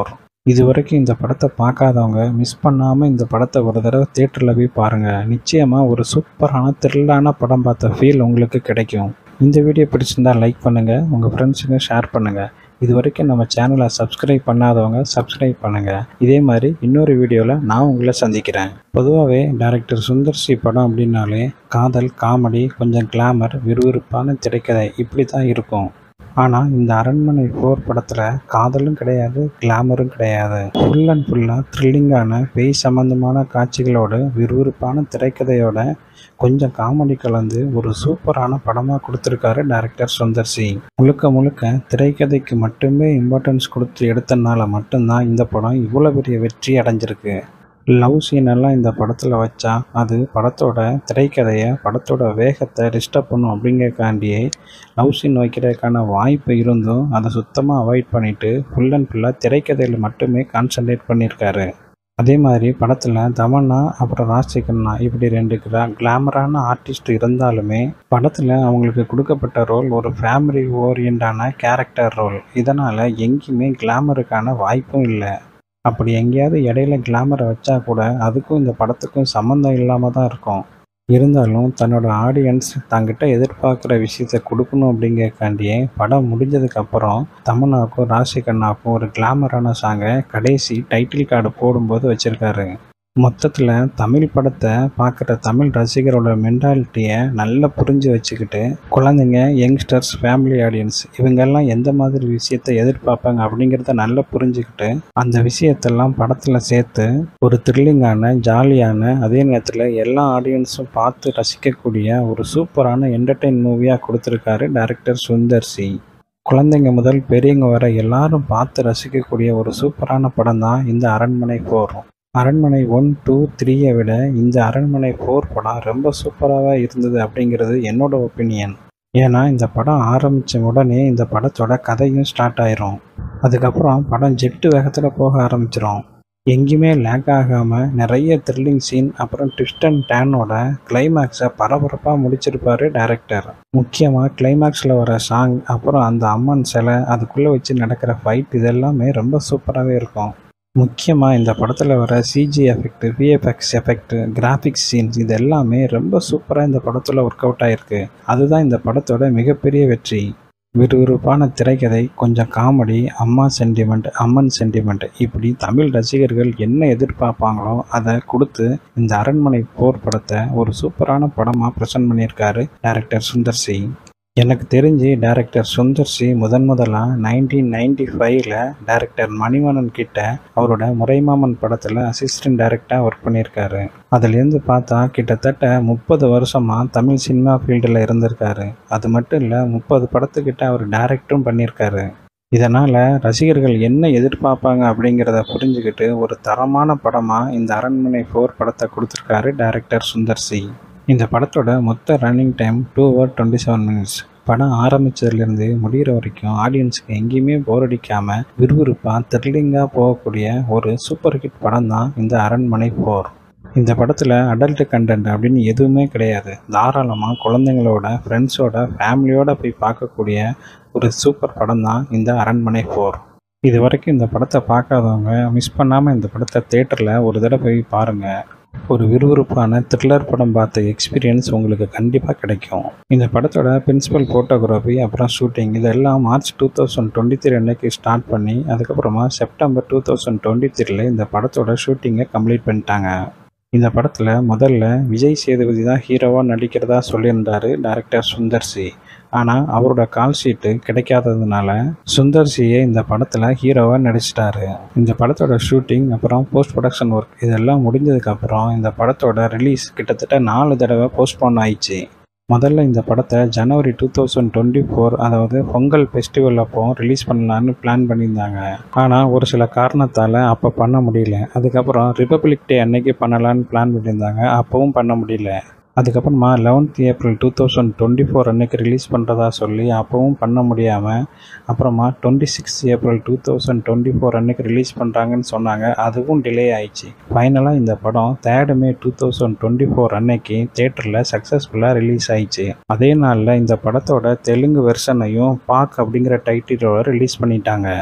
இது வரைக்கும் இந்த படத்தை பார்க்காதவங்க மிஸ் பண்ணாமல் இந்த படத்தை ஒரு தடவை தேட்டரில் போய் பாருங்கள் நிச்சயமாக ஒரு சூப்பரான த்ரில்லான படம் பார்த்த ஃபீல் உங்களுக்கு கிடைக்கும் இந்த வீடியோ பிடிச்சிருந்தா லைக் பண்ணுங்கள் உங்கள் ஃப்ரெண்ட்ஸுங்க ஷேர் பண்ணுங்கள் இது வரைக்கும் நம்ம சேனலை சப்ஸ்கிரைப் பண்ணாதவங்க சப்ஸ்கிரைப் பண்ணுங்கள் இதே மாதிரி இன்னொரு வீடியோவில் நான் உங்களை சந்திக்கிறேன் பொதுவாகவே டைரக்டர் சுந்தர் சி படம் அப்படின்னாலே காதல் காமெடி கொஞ்சம் கிளாமர் விறுவிறுப்பான திரைக்கதை இப்படி தான் இருக்கும் ஆனால் இந்த அரண்மனை போர் படத்தில் காதலும் கிடையாது கிளாமரும் கிடையாது ஃபுல் அண்ட் ஃபுல்லாக த்ரில்லிங்கான பேய் சம்பந்தமான காட்சிகளோட விறுவிறுப்பான திரைக்கதையோட கொஞ்சம் காமெடி கலந்து ஒரு சூப்பரான படமாக கொடுத்துருக்காரு டைரக்டர் சுந்தர் சி முழுக்க முழுக்க திரைக்கதைக்கு மட்டுமே இம்பார்ட்டன்ஸ் கொடுத்து எடுத்தனால மட்டும்தான் இந்த படம் இவ்வளோ பெரிய வெற்றி அடைஞ்சிருக்கு லவ் சீன் எல்லாம் இந்த படத்தில் வச்சா அது படத்தோட திரைக்கதையை படத்தோட வேகத்தை டிஸ்டர்ப் பண்ணும் அப்படிங்கிறக்காண்டியே லவ் சீன் வைக்கிறதுக்கான வாய்ப்பு இருந்தும் அதை சுத்தமாக அவாய்ட் பண்ணிவிட்டு ஃபுல் அண்ட் ஃபுல்லாக திரைக்கதையில் மட்டுமே கான்சன்ட்ரேட் பண்ணியிருக்காரு அதே மாதிரி படத்தில் தமன்னா அப்புறம் ராஜ்சேகர்னா இப்படி ரெண்டு கிளா கிளாமரான ஆர்டிஸ்ட் இருந்தாலுமே படத்தில் அவங்களுக்கு கொடுக்கப்பட்ட ரோல் ஒரு ஃபேமிலி ஓரியண்டான கேரக்டர் ரோல் இதனால் எங்கேயுமே கிளாமருக்கான வாய்ப்பும் இல்லை அப்படி எங்கேயாவது இடையில கிளாமரை வச்சா கூட அதுக்கும் இந்த படத்துக்கும் சம்மந்தம் இல்லாமல் தான் இருக்கும் இருந்தாலும் தன்னோட ஆடியன்ஸ் தங்கிட்ட எதிர்பார்க்குற விஷயத்த கொடுக்கணும் அப்படிங்கிறக்காண்டியே படம் முடிஞ்சதுக்கப்புறம் தமன்னாவுக்கும் ராசிகண்ணாவுக்கும் ஒரு கிளாமரான சாங்கை கடைசி டைட்டில் கார்டு போடும்போது வச்சுருக்காரு மொத்தத்தில் தமிழ் படத்தை பார்க்குற தமிழ் ரசிகரோட மென்டாலிட்டியை நல்லா புரிஞ்சு வச்சுக்கிட்டு குழந்தைங்க யங்ஸ்டர்ஸ் ஃபேமிலி ஆடியன்ஸ் இவங்கெல்லாம் எந்த மாதிரி விஷயத்தை எதிர்பார்ப்பாங்க அப்படிங்கிறத நல்லா புரிஞ்சுக்கிட்டு அந்த விஷயத்தெல்லாம் படத்தில் சேர்த்து ஒரு த்ரில்லிங்கான ஜாலியான அதே நேரத்தில் எல்லா ஆடியன்ஸும் பார்த்து ரசிக்கக்கூடிய ஒரு சூப்பரான என்டர்டெயின் மூவியாக கொடுத்துருக்காரு டைரக்டர் சுந்தர் சி குழந்தைங்க முதல் பெரியவங்க வர எல்லாரும் பார்த்து ரசிக்கக்கூடிய ஒரு சூப்பரான படம் தான் இந்த அரண்மனை போகிறோம் அரண்மனை ஒன் டூ த்ரீயை விட இந்த அரண்மனை ஃபோர் படம் ரொம்ப சூப்பராக இருந்தது அப்படிங்கிறது என்னோட ஒப்பீனியன் ஏன்னா இந்த படம் ஆரம்பித்த உடனே இந்த படத்தோட கதையும் ஸ்டார்ட் ஆயிரும் அதுக்கப்புறம் படம் ஜெட்டு வேகத்தில் போக ஆரம்பிச்சிரும் எங்கேயுமே லேக் ஆகாமல் நிறைய த்ரில்லிங் சீன் அப்புறம் ட்விஸ்ட் அண்ட் டேனோட கிளைமேக்ஸை பரபரப்பாக முடிச்சிருப்பாரு டைரக்டர் முக்கியமாக கிளைமேக்ஸில் வர சாங் அப்புறம் அந்த அம்மன் சிலை அதுக்குள்ளே வச்சு நடக்கிற ஃபைட் இதெல்லாமே ரொம்ப சூப்பராகவே இருக்கும் முக்கியமாக இந்த படத்தில் வர CG effect VFX effect graphics scenes இது எல்லாமே ரொம்ப சூப்பராக இந்த படத்தில் ஒர்க் அவுட் ஆகிருக்கு அதுதான் இந்த படத்தோட மிகப்பெரிய வெற்றி விறுவிறுப்பான திரைக்கதை கொஞ்சம் காமெடி அம்மா சென்டிமெண்ட் அம்மன் சென்டிமெண்ட் இப்படி தமிழ் ரசிகர்கள் என்ன எதிர்பார்ப்பாங்களோ அதை கொடுத்து இந்த அரண்மனை போர் படத்தை ஒரு சூப்பரான படமாக ப்ரெசென்ட் பண்ணியிருக்காரு டைரக்டர் சுந்தர் சி எனக்கு தெரிஞ்சு டைரக்டர் சுந்தர் சி முதன் முதலாக நைன்டீன் நைன்டி ஃபைவ்ல டைரக்டர் மணிவண்ணன் கிட்ட அவரோட முறைமாமன் படத்தில் அசிஸ்டன்ட் டைரக்டாக ஒர்க் பண்ணியிருக்காரு அதுலேருந்து பார்த்தா கிட்டத்தட்ட முப்பது வருஷமாக தமிழ் சினிமா ஃபீல்டில் இருந்திருக்காரு அது மட்டும் இல்லை முப்பது படத்துக்கிட்ட அவர் டைரக்டும் பண்ணியிருக்காரு இதனால் ரசிகர்கள் என்ன எதிர்பார்ப்பாங்க அப்படிங்கிறத புரிஞ்சுக்கிட்டு ஒரு தரமான படமாக இந்த அரண்மனை ஃபோர் படத்தை கொடுத்துருக்காரு டைரக்டர் சுந்தர் சி இந்த படத்தோட மொத்த running time two hour twenty seven minutes படம் ஆரம்பித்ததுலேருந்து முடிகிற வரைக்கும் ஆடியன்ஸுக்கு எங்கேயுமே போர் அடிக்காமல் விறுவிறுப்பாக த்ரில்லிங்காக போகக்கூடிய ஒரு சூப்பர் ஹிட் படம் தான் இந்த அரண்மனை போர் இந்த படத்தில் அடல்ட் கண்டென்ட் அப்படின்னு எதுவுமே கிடையாது தாராளமாக குழந்தைங்களோட ஃப்ரெண்ட்ஸோட ஃபேமிலியோட போய் பார்க்கக்கூடிய ஒரு சூப்பர் படம் தான் இந்த அரண்மனை போர் இது வரைக்கும் இந்த படத்தை பார்க்காதவங்க மிஸ் பண்ணாமல் இந்த படத்தை தேட்டரில் ஒரு தடவை போய் பாருங்கள் ஒரு விறுவிறுப்பான த்ரில்லர் படம் பார்த்த எக்ஸ்பீரியன்ஸ் உங்களுக்கு கண்டிப்பாக கிடைக்கும் இந்த படத்தோட பிரின்சிபல் ஃபோட்டோகிராஃபி அப்புறம் ஷூட்டிங் இதெல்லாம் March two thousand twenty three அன்னைக்கு ஸ்டார்ட் பண்ணி அதுக்கப்புறமா செப்டம்பர் டூ தௌசண்ட் டுவெண்ட்டி த்ரீல இந்த படத்தோட ஷூட்டிங்கை கம்ப்ளீட் பண்ணிட்டாங்க இந்த படத்தில் முதல்ல விஜய் சேதுபதி தான் ஹீரோவாக நடிக்கிறதா சொல்லியிருந்தார் டைரக்டர் சுந்தர் சி ஆனால் அவரோட கால் ஷீட்டு கிடைக்காததுனால சுந்தர் சியை இந்த படத்தில் ஹீரோவாக நடிச்சிட்டாரு இந்த படத்தோட ஷூட்டிங் அப்புறம் போஸ்ட் ப்ரொடக்ஷன் ஒர்க் இதெல்லாம் முடிஞ்சதுக்கப்புறம் இந்த படத்தோட ரிலீஸ் கிட்டத்தட்ட நாலு தடவை போஸ்ட்போன் ஆயிடுச்சு முதல்ல இந்த படத்தை ஜனவரி டூ தௌசண்ட் டுவெண்ட்டி ஃபோர் அதாவது பொங்கல் ஃபெஸ்டிவல் அப்போ ரிலீஸ் பண்ணலான்னு பிளான் பண்ணியிருந்தாங்க ஆனால் ஒரு சில காரணத்தால் அப்போ பண்ண முடியல அதுக்கப்புறம் ரிப்பப்ளிக் டே அன்னைக்கு பண்ணலான்னு பிளான் பண்ணியிருந்தாங்க அப்போவும் பண்ண முடியல அதுக்கப்புறமா eleventh April two thousand twenty four அன்னைக்கு ரிலீஸ் பண்ணுறதா சொல்லி அப்போவும் பண்ண முடியாமல் அப்புறமா twenty six April two thousand twenty four அன்னைக்கு ரிலீஸ் பண்ணுறாங்கன்னு சொன்னாங்க அதுவும் டிலே ஆயிடுச்சு ஃபைனலாக இந்த படம் third May two thousand twenty four அன்னைக்கு தேட்டரில் சக்ஸஸ்ஃபுல்லாக ரிலீஸ் ஆயிடுச்சு அதே நாளில் இந்த படத்தோட தெலுங்கு வெர்ஷனையும் பாக் அப்படிங்கிற டைட்டிலோட ரிலீஸ் பண்ணிட்டாங்க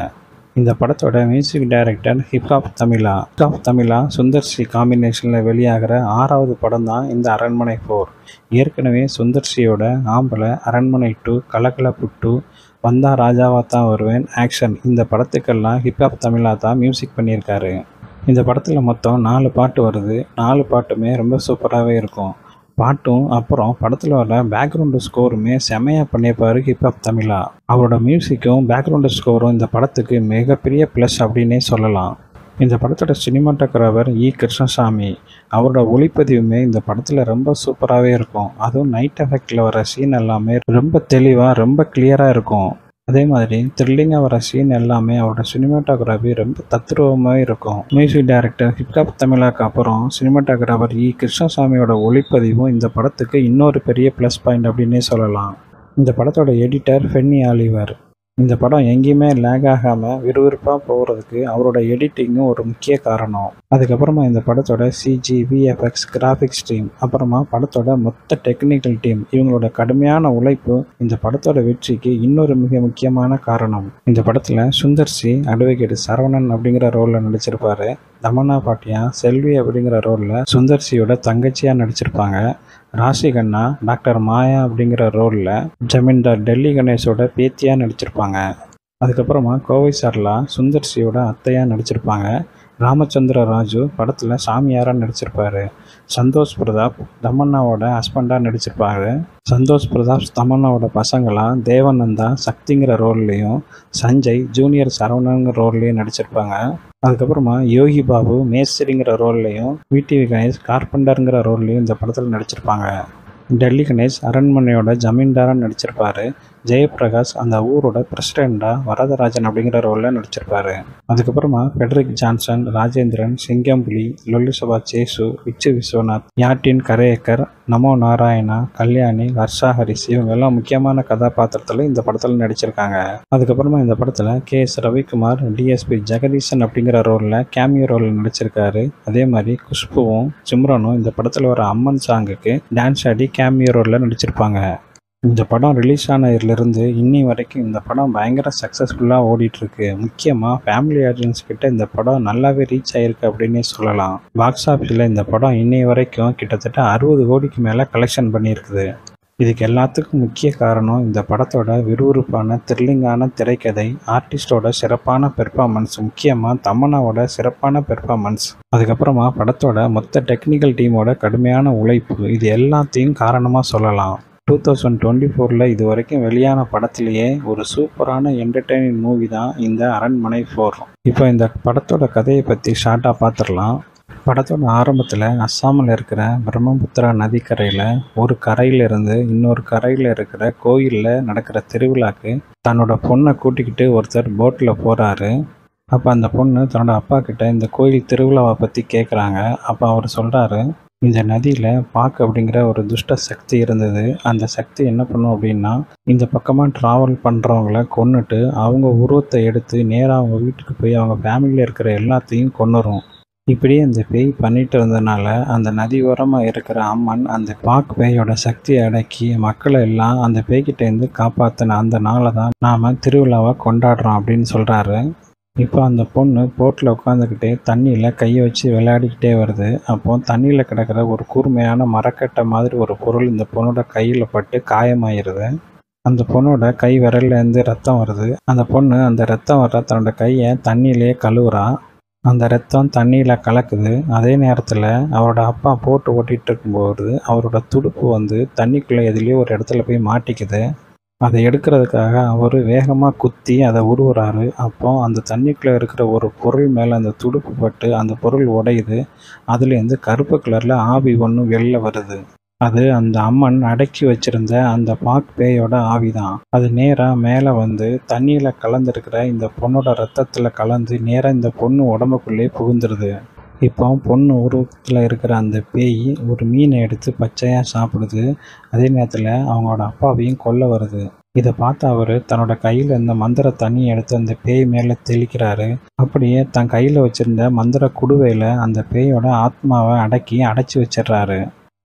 இந்த படத்தோட music director hip hop Tamizha hip hop Tamizha Sundar C காம்பினேஷனில் வெளியாகிற ஆறாவது படம் தான் இந்த அரண்மனை ஃபோர் ஏற்கனவே சுந்தர் சியோட ஆம்பளை அரண்மனை டூ கலகலப்பு டூ வந்தா ராஜாவா தான் வருவேன் ஆக்ஷன் இந்த படத்துக்கெல்லாம் ஹிப்ஹாப் தமிழா தான் மியூசிக் பண்ணியிருக்காரு இந்த படத்தில் மொத்தம் நாலு பாட்டு வருது நாலு பாட்டுமே ரொம்ப சூப்பராகவே இருக்கும் பாட்டும் அப்புறம் படத்தில் வர பேக்ரவுண்டு ஸ்கோருமே செமையாக பண்ணியிருப்பார் ஹிப்ஹாப் தமிழா அவரோட மியூசிக்கும் பேக்ரவுண்டு ஸ்கோரும் இந்த படத்துக்கு மிகப்பெரிய ப்ளஸ் அப்படின்னே சொல்லலாம் இந்த படத்தோட சினிமாட்டோகிராஃபர் இ கிருஷ்ணசாமி அவரோட ஒளிப்பதிவுமே இந்த படத்தில் ரொம்ப சூப்பராகவே இருக்கும் அதுவும் நைட் எஃபெக்டில் வர சீன் எல்லாமே ரொம்ப தெளிவாக ரொம்ப கிளியராக இருக்கும் அதே மாதிரி த்ரில்லிங்காக வர சீன் எல்லாமே அவரோட சினிமாட்டோகிராஃபி ரொம்ப தத்ரூபமாக இருக்கும் மியூசிக் டைரக்டர் ஹிப்ஹாப் தமிழாக்கு அப்புறம் சினிமாட்டோகிராஃபர் இ கிருஷ்ணசாமியோட ஒளிப்பதிவும் இந்த படத்துக்கு இன்னொரு பெரிய ப்ளஸ் பாயிண்ட் அப்படின்னே சொல்லலாம் இந்த படத்தோட எடிட்டர் ஃபென்னி ஆலிவர் இந்த படம் எங்கேயுமே லேக் ஆகாமல் விறுவிறுப்பாக போகிறதுக்கு அவரோட எடிட்டிங்கும் ஒரு முக்கிய காரணம் அதுக்கப்புறமா இந்த படத்தோட சிஜி விஎஃப்எக்ஸ் கிராஃபிக்ஸ் டீம் அப்புறமா படத்தோட மொத்த டெக்னிக்கல் டீம் இவங்களோட கடுமையான உழைப்பு இந்த படத்தோட வெற்றிக்கு இன்னொரு மிக முக்கியமான காரணம் இந்த படத்தில் சுந்தர் சி அட்வொகேட் சரவணன் அப்படிங்கிற ரோலில் நடிச்சிருப்பாரு தமன்னா பாட்டியா செல்வி அப்படிங்கிற ரோலில் சுந்தர் சியோட தங்கச்சியாக நடிச்சிருப்பாங்க ராசி கண்ணா டாக்டர் மாயா அப்படிங்கிற ரோலில் ஜமீன்தார் டெல்லி கணேஷோட பேத்தியாக நடிச்சிருப்பாங்க அதுக்கப்புறமா கோவை சர்லா சுந்தர் சியோட அத்தையாக நடிச்சிருப்பாங்க ராமச்சந்திர ராஜு படத்தில் சாமியாராக நடிச்சிருப்பாரு சந்தோஷ் பிரதாப் தமன்னாவோட ஹஸ்பண்டாக நடிச்சிருப்பாரு சந்தோஷ் பிரதாப் தமன்னாவோட பசங்களாம் தேவநந்தா சக்திங்கிற ரோல்லையும் சஞ்சய் ஜூனியர் சரவணங்கிற ரோல்லையும் நடிச்சிருப்பாங்க அதுக்கப்புறமா யோகி பாபு மேஸ்திரிங்கிற ரோல்லையும் விடிவி கணேஷ் கார்பெண்டருங்கிற ரோல்லையும் இந்த படத்தில் நடிச்சிருப்பாங்க டெல்லி கணேஷ் அரண்மனையோட ஜமீன்தாராக நடிச்சிருப்பாரு ஜெயபிரகாஷ் அந்த ஊரோட பிரசிடெண்ட்டாக வரதராஜன் அப்படிங்கிற ரோலில் நடிச்சிருப்பாரு அதுக்கப்புறமா ஃபெடரிக் ஜான்சன் ராஜேந்திரன் சிங்கம்புலி லொல்லுசபா சேசு விச்சு விஸ்வநாத் யாட்டின் கரையக்கர் நமோ நாராயணா கல்யாணி ஹர்ஷா ஹரிஸ் இவங்க எல்லாம் முக்கியமான கதாபாத்திரத்தில் இந்த படத்தில் நடிச்சிருக்காங்க அதுக்கப்புறமா இந்த படத்தில் K S Ravikumar DSP Jagadeesan அப்படிங்கிற ரோலில் கேமியோ ரோலில் நடிச்சிருக்காரு அதே மாதிரி குஷ்புவும் சிம்ரனும் இந்த படத்தில் வர அம்மன் சாங்குக்கு டான்ஸ் ஆடி கேமியோ ரோலில் நடிச்சிருப்பாங்க இந்த படம் ரிலீஸ் ஆனதுலேருந்து இன்னி வரைக்கும் இந்த படம் பயங்கர சக்ஸஸ்ஃபுல்லாக ஓடிட்டுருக்கு முக்கியமாக ஃபேமிலி ஆடியன்ஸ் கிட்ட இந்த படம் நல்லாவே ரீச் ஆகிருக்கு அப்படின்னே சொல்லலாம் பாக்ஸ் ஆஃபீஸில் இந்த படம் இன்னி வரைக்கும் கிட்டத்தட்ட அறுபது கோடிக்கு மேலே கலெக்ஷன் பண்ணியிருக்குது இதுக்கு எல்லாத்துக்கும் முக்கிய காரணம் இந்த படத்தோட விறுவிறுப்பான த்ரில்லிங்கான திரைக்கதை ஆர்டிஸ்டோட சிறப்பான பெர்ஃபார்மன்ஸ் முக்கியமாக தமன்னாவோட சிறப்பான பெர்ஃபார்மன்ஸ் அதுக்கப்புறமா படத்தோட மொத்த டெக்னிக்கல் டீமோட கடுமையான உழைப்பு இது எல்லாத்தையும் காரணமாக சொல்லலாம் டூ தௌசண்ட் டுவெண்ட்டி ஃபோரில் இது வரைக்கும் வெளியான படத்துலேயே ஒரு சூப்பரான என்டர்டெய்னிங் மூவி தான் இந்த அரண்மனை ஃபோர் இப்போ இந்த படத்தோட கதையை பற்றி ஷார்ட்டாக பார்த்துடலாம் படத்தோட ஆரம்பத்தில் அஸ்ஸாமில் இருக்கிற பிரம்மபுத்திரா நதிக்கரையில் ஒரு கரையிலிருந்து இன்னொரு கரையில் இருக்கிற கோயிலில் நடக்கிற திருவிழாக்கு தன்னோட பொண்ணை கூட்டிக்கிட்டு ஒருத்தர் போட்டில் போகிறாரு அப்போ அந்த பொண்ணு தன்னோட அப்பா கிட்ட இந்த கோயில் திருவிழாவை பற்றி கேட்குறாங்க அப்போ அவர் சொல்கிறாரு இந்த நதியில் பாக்கு அப்படிங்கிற ஒரு துஷ்ட சக்தி இருந்தது அந்த சக்தி என்ன பண்ணும் அப்படின்னா இந்த பக்கமாக ட்ராவல் பண்ணுறவங்கள கொன்னுட்டு அவங்க உருவத்தை எடுத்து நேராக அவங்க வீட்டுக்கு போய் அவங்க ஃபேமிலியில் இருக்கிற எல்லாத்தையும் கொன்னுரும் இப்படியே அந்த பேய் பண்ணிட்டு இருந்ததுனால அந்த நதி ஓரமாக இருக்கிற அம்மன் அந்த பாக் பேயோட சக்தியை அடக்கி மக்களை எல்லாம் அந்த பேய்கிட்டேருந்து காப்பாற்றின அந்த நாளை தான் நாம் திருவிழாவை கொண்டாடுறோம் அப்படின்னு சொல்கிறாரு இப்போ அந்த பொண்ணு போட்டில் உட்காந்துக்கிட்டே தண்ணியில் கையை வச்சு விளையாடிக்கிட்டே வருது அப்போ தண்ணியில் கிடக்கிற ஒரு கூர்மையான மரக்கட்டை மாதிரி ஒரு பொருள் இந்த பொண்ணோட கையில் பட்டு காயமாயிருது அந்த பொண்ணோட கை விரல்லேருந்து ரத்தம் வருது அந்த பொண்ணு அந்த ரத்தம் வர தன்னோட கையை தண்ணியிலே கழுவுறா அந்த ரத்தம் தண்ணியில் கலக்குது அதே நேரத்தில் அவரோட அப்பா போட்டு ஓட்டிகிட்டு இருக்கும்போது அவரோட துடுப்பு வந்து தண்ணிக்குள்ளே எதுலேயோ ஒரு இடத்துல போய் மாட்டிக்குது அதை எடுக்கிறதுக்காக அவர் வேகமாக குத்தி அதை உருவுறாரு அப்போ அந்த தண்ணிக்குள்ளே இருக்கிற ஒரு பொருள் மேலே அந்த துடுப்பு பட்டு அந்த பொருள் உடையுது அதுலேருந்து கருப்பு கலரில் ஆவி ஒன்று வெளில வருது அது அந்த அம்மன் அடக்கி வச்சிருந்த அந்த பாக் பேயோட ஆவி தான் அது நேராக மேலே வந்து தண்ணியில் கலந்துருக்கிற இந்த பொண்ணோட ரத்தத்தில் கலந்து நேராக இந்த பொண்ணு உடம்புக்குள்ளே புகுந்துருது இப்போ பொண்ணு உருவத்தில் இருக்கிற அந்த பேய் ஒரு மீனை எடுத்து பச்சையாக சாப்பிடுது அதே நேரத்தில் அவங்களோட அப்பாவையும் கொல்ல வருது இதை பார்த்து அவர் தன்னோட கையில் இருந்த மந்திர தண்ணி எடுத்து அந்த பேய் மேலே தெளிக்கிறாரு அப்படியே தன் கையில் வச்சிருந்த மந்திர குடுவையில் அந்த பேயோட ஆத்மாவை அடக்கி அடைச்சி வச்சிடுறாரு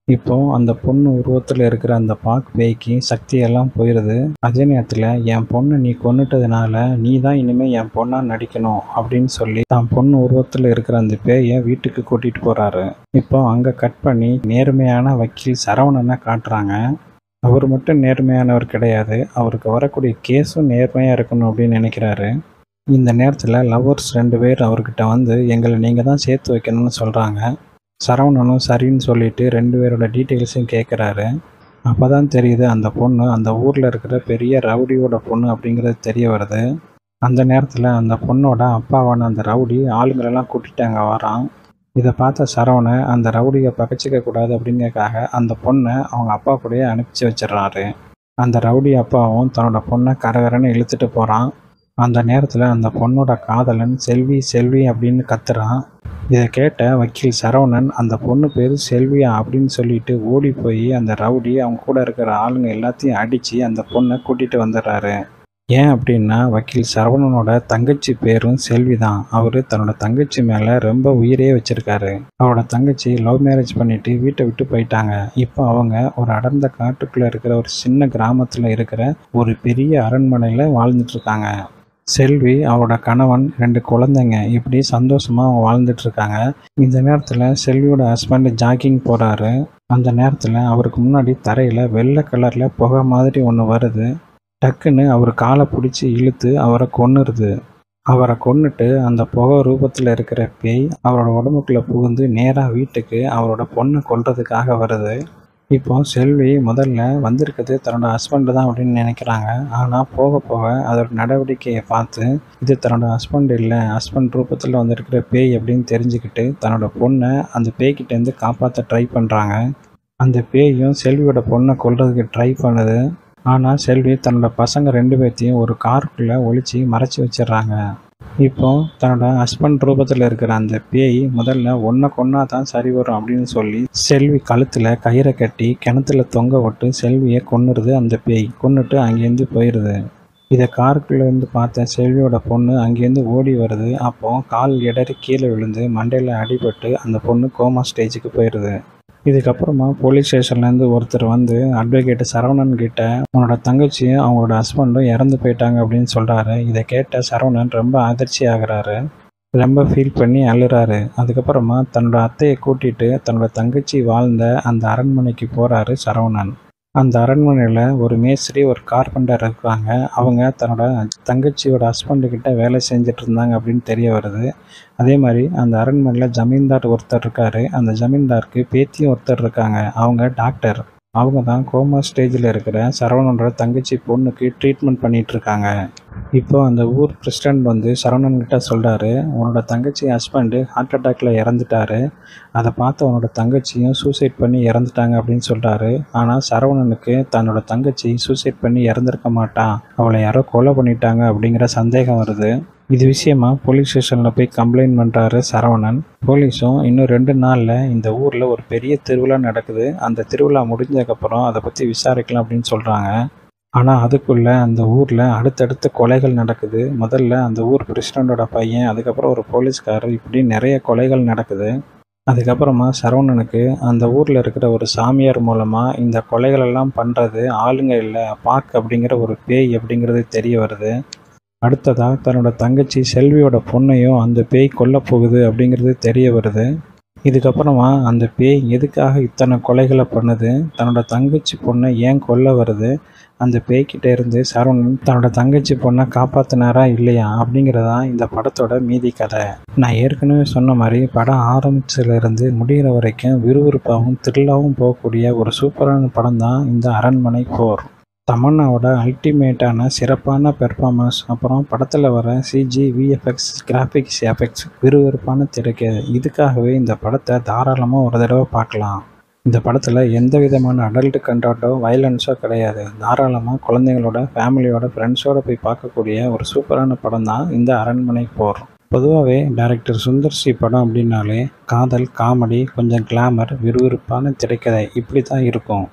இப்போ அந்த பொண்ணு உருவத்தில் இருக்கிற அந்த பாக் பேய்க்கு சக்தியெல்லாம் போயிடுது அதே நேரத்தில் என் பொண்ணை நீ கொன்னுட்டதுனால நீ தான் இனிமேல் என் பொண்ணா நடிக்கணும் அப்படின்னு சொல்லி தான் பொண்ணு உருவத்தில் இருக்கிற அந்த பேயை வீட்டுக்கு கூட்டிகிட்டு போகிறாரு இப்போ அங்கே கட் பண்ணி நேர்மையான வக்கீல் சரவணனை காட்டுறாங்க அவர் மட்டும் நேர்மையானவர் கிடையாது அவருக்கு வரக்கூடிய கேஸும் நேர்மையாக இருக்கணும் அப்படின்னு நினைக்கிறாரு இந்த நேரத்தில் லவ்வர்ஸ் ரெண்டு பேர் அவர்கிட்ட வந்து எங்களை நீங்கள் தான் சேர்த்து வைக்கணும்னு சொல்கிறாங்க சரவணனும் சரின்னு சொல்லிட்டு ரெண்டு பேரோட டீட்டெயில்ஸையும் கேட்குறாரு அப்போ தான் தெரியுது அந்த பொண்ணு அந்த ஊரில் இருக்கிற பெரிய ரவுடியோட பொண்ணு அப்படிங்கிறது தெரிய வருது அந்த நேரத்தில் அந்த பொண்ணோட அப்பாவான அந்த ரவுடி ஆளுங்களெல்லாம் கூட்டிட்டு அங்கே வரான் இதை பார்த்த சரவணன் அந்த ரவுடியை பகச்சிக்க கூடாது அப்படிங்கறக்காக அந்த பொண்ணை அவங்க அப்பா கூடயே அனுப்பிச்சு வச்சிடுறாரு அந்த ரவுடி அப்பாவும் தன்னோட பொண்ணை கரகரன்னு இழுத்துட்டு போகிறான் அந்த நேரத்தில் அந்த பொண்ணோட காதலன் செல்வி செல்வி அப்படின்னு கத்துறான் இதை கேட்ட வக்கீல் சரவணன் அந்த பொண்ணு பேர் செல்வியா அப்படின்னு சொல்லிட்டு ஓடி போய் அந்த ரவுடி அவங்க கூட இருக்கிற ஆளுங்க எல்லாத்தையும் அடித்து அந்த பொண்ணை கூட்டிகிட்டு வந்துடுறாரு ஏன் அப்படின்னா வக்கீல் சரவணனோட தங்கச்சி பேரும் செல்வி தான் அவர் தன்னோட தங்கச்சி மேலே ரொம்ப உயிரே வச்சிருக்காரு அவரோட தங்கச்சி லவ் மேரேஜ் பண்ணிட்டு வீட்டை விட்டு போயிட்டாங்க இப்போ அவங்க ஒரு அடர்ந்த காட்டுக்குள்ளே இருக்கிற ஒரு சின்ன கிராமத்தில் இருக்கிற ஒரு பெரிய அரண்மனையில் வாழ்ந்துட்டு இருக்காங்க செல்வி அவரோட கணவன் ரெண்டு குழந்தைங்க இப்படி சந்தோஷமாக அவங்க வாழ்ந்துட்டு இருக்காங்க இந்த நேரத்தில் செல்வியோட ஹஸ்பண்ட் ஜாக்கிங் போகிறாரு அந்த நேரத்தில் அவருக்கு முன்னாடி தரையில் வெள்ளை கலரில் புகை மாதிரி ஒன்று வருது டக்குன்னு அவர் காலை பிடிச்சி இழுத்து அவரை கொன்னுருது அவரை கொன்னுட்டு அந்த புகை ரூபத்தில் இருக்கிற பேய் அவரோட உடம்புக்குள்ளே புகுந்து நேராக வீட்டுக்கு அவரோட பொண்ணை கொல்றதுக்காக வருது இப்போ செல்வி முதல்ல வந்திருக்கிறது தன்னோட ஹஸ்பண்டு தான் அப்படின்னு நினைக்கிறாங்க ஆனால் போக போக அதோட நடவடிக்கையை பார்த்து இது தன்னோட ஹஸ்பண்ட் இல்லை ஹஸ்பண்ட் ரூபத்தில் வந்திருக்கிற பேய் அப்படின்னு தெரிஞ்சுக்கிட்டு தன்னோட பொண்ணை அந்த பேய்கிட்டேருந்து காப்பாற்ற ட்ரை பண்ணுறாங்க அந்த பேயும் செல்வியோட பொண்ணை கொல்றதுக்கு ட்ரை பண்ணுது ஆனால் செல்வி தன்னோட பசங்க ரெண்டு பேர்த்தையும் ஒரு காருக்குள்ளே ஒளிச்சு மறைச்சி வச்சிடுறாங்க இப்போ தன்னோட ஹஸ்பண்ட் ரூபத்தில் இருக்கிற அந்த பேய் முதல்ல ஒன்றை கொன்னா தான் சரி வரும் அப்படின்னு சொல்லி செல்வி கழுத்தில் கயிறை கட்டி கிணத்துல தொங்க விட்டு செல்வியை கொன்னுருது அந்த பேய் கொன்னுட்டு அங்கேருந்து போயிடுது இதை காருக்குள்ளேருந்து பார்த்த செல்வியோட பொண்ணு அங்கேருந்து ஓடி வருது அப்போ கால் இடறி கீழே விழுந்து மண்டையில் அடிபட்டு அந்த பொண்ணு கோமா ஸ்டேஜுக்கு போயிடுது இதுக்கப்புறமா போலீஸ் ஸ்டேஷன்லேருந்து ஒருத்தர் வந்து அட்வொகேட் சரவணன் கிட்ட உன்னோட தங்கச்சியும் அவங்களோட ஹஸ்பண்டும் இறந்து போயிட்டாங்க அப்படின்னு சொல்கிறாரு இதை கேட்ட சரவணன் ரொம்ப அதிர்ச்சி ஆகுறாரு ரொம்ப ஃபீல் பண்ணி அழுறாரு அதுக்கப்புறமா தன்னோட அத்தையை கூட்டிட்டு தன்னோட தங்கச்சி வாழ்ந்த அந்த அரண்மனைக்கு போகிறாரு சரவணன் அந்த அரண்மனையில் ஒரு மேஸ்திரி ஒரு கார்பெண்டர் இருக்காங்க அவங்க தன்னோட தங்கச்சியோட ஹஸ்பண்டு கிட்ட வேலை செஞ்சுட்டு இருந்தாங்க அப்படின்னு தெரிய வருது அதே மாதிரி அந்த அரண்மனையில் ஜமீன்தார் ஒருத்தர் இருக்காரு அந்த ஜமீன்தாருக்கு பேத்தியும் ஒருத்தர் இருக்காங்க அவங்க டாக்டர் அவங்க தான் கோமா ஸ்டேஜில் இருக்கிற சரவணனோட தங்கச்சி பொண்ணுக்கு ட்ரீட்மெண்ட் பண்ணிட்டு இருக்காங்க இப்போ அந்த ஊர் பிரசிடென்ட் வந்து சரவணன் கிட்ட சொல்கிறாரு உன்னோட தங்கச்சி ஹஸ்பண்டு ஹார்ட் அட்டாக்ல இறந்துட்டாரு அதை பார்த்து அவனோட தங்கச்சியும் சூசைட் பண்ணி இறந்துட்டாங்க அப்படின்னு சொல்கிறாரு ஆனால் சரவணனுக்கு தன்னோட தங்கச்சி சூசைட் பண்ணி இறந்துருக்க மாட்டான் அவளை யாரோ கொலை பண்ணிட்டாங்க அப்படிங்கிற சந்தேகம் வருது இது விஷயமா போலீஸ் ஸ்டேஷனில் போய் கம்ப்ளைண்ட் பண்ணுறாரு சரவணன் போலீஸும் இன்னும் ரெண்டு நாளில் இந்த ஊரில் ஒரு பெரிய திருவிழா நடக்குது அந்த திருவிழா முடிஞ்சதுக்கப்புறம் அதை பற்றி விசாரிக்கலாம் அப்படின்னு சொல்கிறாங்க ஆனால் அதுக்குள்ளே அந்த ஊரில் அடுத்தடுத்து கொலைகள் நடக்குது முதல்ல அந்த ஊர் பிரசிடண்டோட பையன் அதுக்கப்புறம் ஒரு போலீஸ்காரர் இப்படி நிறைய கொலைகள் நடக்குது அதுக்கப்புறமா சரவணனுக்கு அந்த ஊரில் இருக்கிற ஒரு சாமியார் மூலமாக இந்த கொலைகளெல்லாம் பண்ணுறது ஆளுங்க இல்லை பாக் அப்படிங்கிற ஒரு பேய் அப்படிங்கிறது தெரிய வருது அடுத்ததாக தன்னோட தங்கச்சி செல்வியோட பொண்ணையும் அந்த பேய் கொல்ல போகுது அப்படிங்கிறது தெரிய வருது இதுக்கப்புறமா அந்த பேய் எதுக்காக இத்தனை கொலைகளை பண்ணுது தன்னோட தங்கச்சி பொண்ணை ஏன் கொல்ல வருது அந்த பேய்கிட்ட இருந்து சரவணன் தன்னோட தங்கச்சி பொண்ணை காப்பாத்தினாரா இல்லையா அப்படிங்கிறதா இந்த படத்தோட மீதி கதை நான் ஏற்கனவே சொன்ன மாதிரி படம் ஆரம்பிச்சதுலேருந்து முடிகிற வரைக்கும் விறுவிறுப்பாகவும் த்ரில்லாகவும் போகக்கூடிய ஒரு சூப்பரான படம் தான் இந்த அரண்மனை போர் தமன்னாவோட அல்டிமேட்டான சிறப்பான பெர்ஃபார்மன்ஸ் அப்புறம் படத்தில் வர சிஜி விஎஃப்எக்ஸ் கிராஃபிக்ஸ் எஃபெக்ட்ஸ் விறுவிறுப்பான திரைக்கு இதுக்காகவே இந்த படத்தை தாராளமாக ஒரு தடவை பார்க்கலாம் இந்த படத்தில் எந்த விதமான அடல்ட் கண்டாட்டோ வயலன்ஸோ கிடையாது தாராளமாக குழந்தைங்களோட ஃபேமிலியோட ஃப்ரெண்ட்ஸோட போய் பார்க்கக்கூடிய ஒரு சூப்பரான படம் தான் இந்த அரண்மனை போர் பொதுவாகவே டைரக்டர் சுந்தர் சி படம் அப்படின்னாலே காதல் காமெடி கொஞ்சம் கிளாமர் விறுவிறுப்பான திரைக்கதை இப்படி தான் இருக்கும்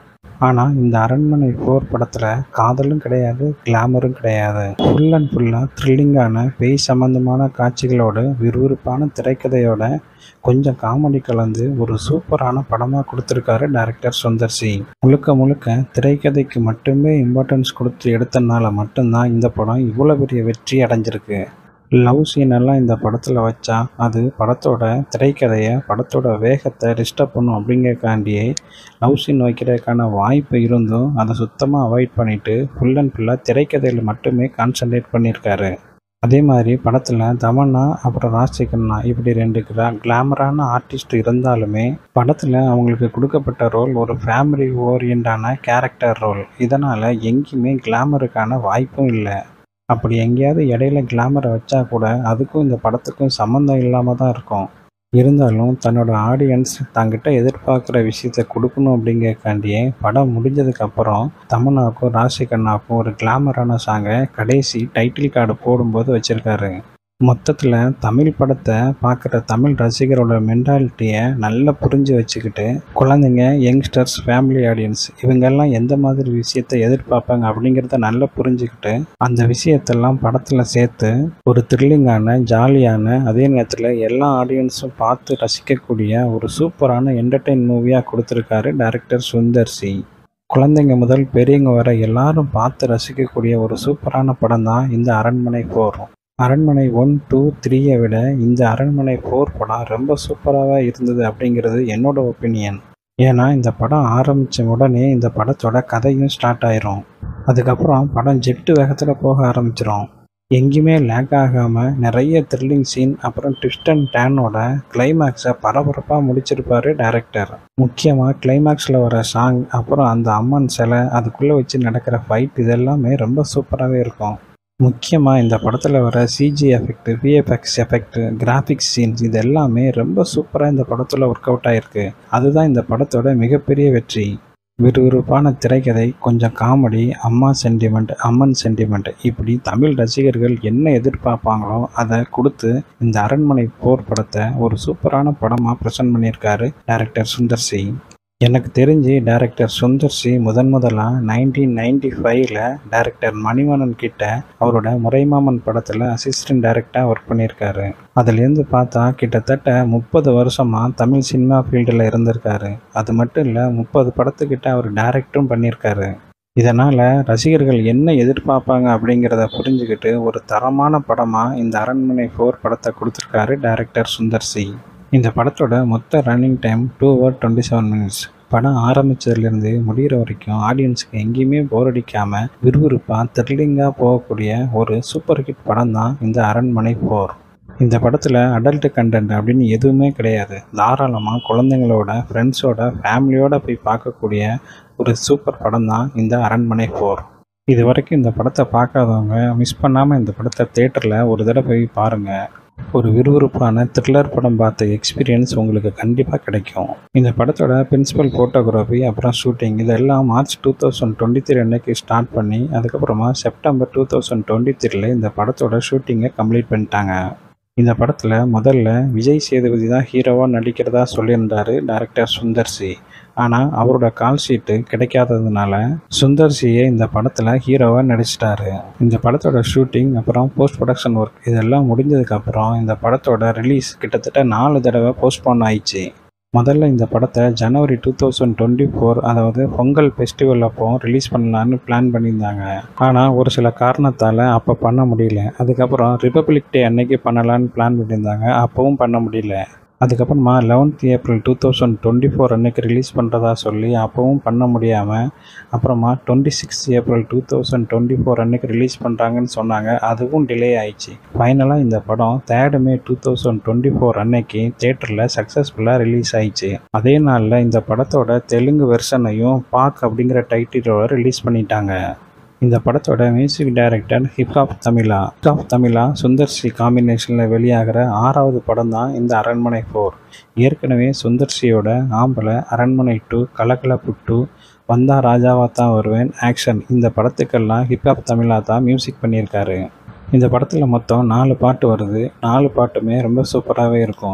ஆனால் இந்த அரண்மனை போர் படத்தில் காதலும் கிடையாது கிளாமரும் கிடையாது ஃபுல் அண்ட் ஃபுல்லாக த்ரில்லிங்கான பேய் சம்பந்தமான காட்சிகளோடு விறுவிறுப்பான திரைக்கதையோட கொஞ்சம் காமெடி கலந்து ஒரு சூப்பரான படமாக கொடுத்துருக்காரு டைரக்டர் சுந்தர் சி முழுக்க முழுக்க திரைக்கதைக்கு மட்டுமே இம்பார்ட்டன்ஸ் கொடுத்து எடுத்தனால மட்டும்தான் இந்த படம் இவ்வளோ பெரிய வெற்றி அடைஞ்சிருக்கு லவ் சீன் எல்லாம் இந்த படத்தில் வச்சா அது படத்தோட திரைக்கதையை படத்தோட வேகத்தை டிஸ்டர்ப் பண்ணும் அப்படிங்கறக்காண்டியே லவ் சீன் வைக்கிறதுக்கான வாய்ப்பு இருந்தும் அதை சுத்தமாக அவாய்ட் பண்ணிவிட்டு ஃபுல் அண்ட் ஃபுல்லாக திரைக்கதையில் மட்டுமே கான்சன்ட்ரேட் பண்ணியிருக்காரு அதே மாதிரி படத்தில் தமன்னா அப்புறம் ராஜ்சேகர்னா இப்படி ரெண்டு கிளா கிளாமரான ஆர்டிஸ்ட் இருந்தாலுமே படத்தில் அவங்களுக்கு கொடுக்கப்பட்ட ரோல் ஒரு ஃபேமிலி ஓரியண்டான கேரக்டர் ரோல் இதனால் எங்கேயுமே கிளாமருக்கான வாய்ப்பும் இல்லை அப்படி எங்கேயாவது இடையில கிளாமரை வச்சா கூட அதுக்கும் இந்த படத்துக்கும் சம்மந்தம் இல்லாமல் தான் இருக்கும் இருந்தாலும் தன்னோட ஆடியன்ஸ் தங்கிட்ட எதிர்பார்க்குற விஷயத்த கொடுக்கணும் அப்படிங்கறக்காண்டியே படம் முடிஞ்சதுக்கப்புறம் தமன்னாவுக்கும் ராசிகண்ணாவுக்கும் ஒரு கிளாமரான சாங்கை கடைசி டைட்டில் கார்டு போடும்போது வச்சுருக்காரு மொத்தத்தில் தமிழ் படத்தை பார்க்குற தமிழ் ரசிகரோட மென்டாலிட்டியை நல்லா புரிஞ்சு வச்சுக்கிட்டு குழந்தைங்க யங்ஸ்டர்ஸ் ஃபேமிலி ஆடியன்ஸ் இவங்கெல்லாம் எந்த மாதிரி விஷயத்தை எதிர்பார்ப்பாங்க அப்படிங்கிறத நல்லா புரிஞ்சுக்கிட்டு அந்த விஷயத்தெல்லாம் படத்தில் சேர்த்து ஒரு த்ரில்லிங்கான ஜாலியான அதே நேரத்தில் எல்லா ஆடியன்ஸும் பார்த்து ரசிக்கக்கூடிய ஒரு சூப்பரான என்டர்டெயின் மூவியாக கொடுத்துருக்காரு டைரக்டர் சுந்தர் சி குழந்தைங்க முதல் பெரியவங்க வர எல்லாரும் பார்த்து ரசிக்கக்கூடிய ஒரு சூப்பரான படம் தான் இந்த அரண்மனை போர் அரண்மனை ஒன் டூ த்ரீயை விட இந்த அரண்மனை ஃபோர் படம் ரொம்ப சூப்பராக இருந்தது அப்படிங்கிறது என்னோட ஒப்பீனியன் ஏன்னா இந்த படம் ஆரம்பித்த உடனே இந்த படத்தோட கதையும் ஸ்டார்ட் ஆயிரும் அதுக்கப்புறம் படம் ஜெட்டு வேகத்தில் போக ஆரம்பிச்சிரும் எங்கேயுமே லேக் ஆகாமல் நிறைய த்ரில்லிங் சீன் அப்புறம் ட்விஸ்ட் அண்ட் டேனோட கிளைமேக்ஸை பரபரப்பாக முடிச்சிருப்பாரு டைரக்டர் முக்கியமாக கிளைமேக்ஸில் வர சாங் அப்புறம் அந்த அம்மன் சிலை அதுக்குள்ளே வச்சு நடக்கிற ஃபைட் இதெல்லாமே ரொம்ப சூப்பராகவே இருக்கும் முக்கியமாக இந்த படத்தில் வர CG effect VFX effect graphics scenes இது எல்லாமே ரொம்ப சூப்பராக இந்த படத்தில் ஒர்க் அவுட் ஆகிருக்கு அதுதான் இந்த படத்தோட மிகப்பெரிய வெற்றி விறுவிறுப்பான திரைக்கதை கொஞ்சம் காமெடி அம்மா சென்டிமெண்ட் அம்மன் சென்டிமெண்ட் இப்படி தமிழ் ரசிகர்கள் என்ன எதிர்பார்ப்பாங்களோ அதை கொடுத்து இந்த அரண்மனை போர் படத்தை ஒரு சூப்பரான படமாக ப்ரெசென்ட் பண்ணியிருக்காரு டைரக்டர் சுந்தர் சி எனக்கு தெரிஞ்சு டைரக்டர் சுந்தர் சி முதன் முதலாக நைன்டீன் நைன்டி ஃபைவ்ல டைரக்டர் மணிவண்ணன் கிட்ட அவரோட முறைமாமன் படத்தில் அசிஸ்டன்ட் டைரக்டாக ஒர்க் பண்ணியிருக்காரு அதுலேருந்து பார்த்தா கிட்டத்தட்ட முப்பது வருஷமாக தமிழ் சினிமா ஃபீல்டில் இருந்திருக்காரு அது மட்டும் இல்லை முப்பது படத்துக்கிட்ட அவர் டைரக்டரும் பண்ணியிருக்காரு இதனால் ரசிகர்கள் என்ன எதிர்பார்ப்பாங்க அப்படிங்கிறத புரிஞ்சுக்கிட்டு ஒரு தரமான படமாக இந்த அரண்மனை ஃபோர் படத்தை கொடுத்துருக்காரு டைரக்டர் சுந்தர் சி இந்த படத்தோட மொத்த running time two hour twenty seven minutes படம் ஆரம்பித்ததுலேருந்து முடிகிற வரைக்கும் ஆடியன்ஸுக்கு எங்கேயுமே போர் அடிக்காமல் விறுவிறுப்பாக த்ரில்லிங்காக போகக்கூடிய ஒரு சூப்பர் ஹிட் படம் தான் இந்த அரண்மனை போர் இந்த படத்தில் அடல்ட் கண்டென்ட் அப்படின்னு எதுவுமே கிடையாது தாராளமாக குழந்தைங்களோட ஃப்ரெண்ட்ஸோட ஃபேமிலியோட போய் பார்க்கக்கூடிய ஒரு சூப்பர் படம் தான் இந்த அரண்மனை போர் இது வரைக்கும் இந்த படத்தை பார்க்காதவங்க மிஸ் பண்ணாமல் இந்த படத்தை தேட்டரில் ஒரு தடவை போய் பாருங்கள் ஒரு விறுவிறுப்பான த்ரில்லர் படம் பார்த்த எக்ஸ்பீரியன்ஸ் உங்களுக்கு கண்டிப்பாக கிடைக்கும் இந்த படத்தோட பிரின்சிபல் ஃபோட்டோகிராஃபி அப்புறம் ஷூட்டிங் இதெல்லாம் March two thousand twenty three அன்னைக்கு ஸ்டார்ட் பண்ணி அதுக்கப்புறமா செப்டம்பர் டூ தௌசண்ட் டுவெண்ட்டி த்ரீல இந்த படத்தோட ஷூட்டிங்கை கம்ப்ளீட் பண்ணிட்டாங்க இந்த படத்தில் முதல்ல விஜய் சேதுபதி தான் ஹீரோவாக நடிக்கிறதா சொல்லியிருந்தார் டைரக்டர் சுந்தர் சி ஆனால் அவரோட கால் ஷீட்டு கிடைக்காததுனால சுந்தர் சியை இந்த படத்தில் ஹீரோவாக நடிச்சிட்டாரு இந்த படத்தோட ஷூட்டிங் அப்புறம் போஸ்ட் ப்ரொடக்ஷன் ஒர்க் இதெல்லாம் முடிஞ்சதுக்கப்புறம் இந்த படத்தோட ரிலீஸ் கிட்டத்தட்ட நாலு தடவை போஸ்ட்போன் ஆயிடுச்சு முதல்ல இந்த படத்தை ஜனவரி டூ தௌசண்ட் டுவெண்ட்டி ஃபோர் அதாவது பொங்கல் ஃபெஸ்டிவல் அப்போ ரிலீஸ் பண்ணலான்னு பிளான் பண்ணியிருந்தாங்க ஆனால் ஒரு சில காரணத்தால் அப்போ பண்ண முடியல அதுக்கப்புறம் ரிப்பப்ளிக் டே அன்னைக்கு பண்ணலான்னு பிளான் பண்ணியிருந்தாங்க அப்போவும் பண்ண முடியல அதுக்கப்புறமா eleventh April two thousand twenty four அன்னைக்கு ரிலீஸ் பண்ணுறதா சொல்லி அப்போவும் பண்ண முடியாமல் அப்புறமா twenty six April two thousand twenty four அன்னைக்கு ரிலீஸ் பண்ணுறாங்கன்னு சொன்னாங்க அதுவும் டிலே ஆயிடுச்சு ஃபைனலாக இந்த படம் third May two thousand twenty four அன்னைக்கு தேட்டரில் சக்ஸஸ்ஃபுல்லாக ரிலீஸ் ஆயிடுச்சு அதே நாளில் இந்த படத்தோட தெலுங்கு வெர்ஷனையும் பாக் அப்படிங்கிற டைட்டிலோட ரிலீஸ் பண்ணிட்டாங்க இந்த படத்தோட music director hip hop Tamizha hip hop Tamizha Sundar C காம்பினேஷனில் வெளியாகிற ஆறாவது படம் தான் இந்த அரண்மனை ஃபோர் ஏற்கனவே சுந்தர் சியோட ஆம்பளை அரண்மனை டூ கலகலப்பு டூ வந்தா ராஜாவா தான் வருவேன் ஆக்ஷன் இந்த படத்துக்கெல்லாம் ஹிப்ஹாப் தமிழா தான் மியூசிக் பண்ணியிருக்காரு இந்த படத்தில் மொத்தம் நாலு பாட்டு வருது நாலு பாட்டுமே ரொம்ப சூப்பராகவே இருக்கும்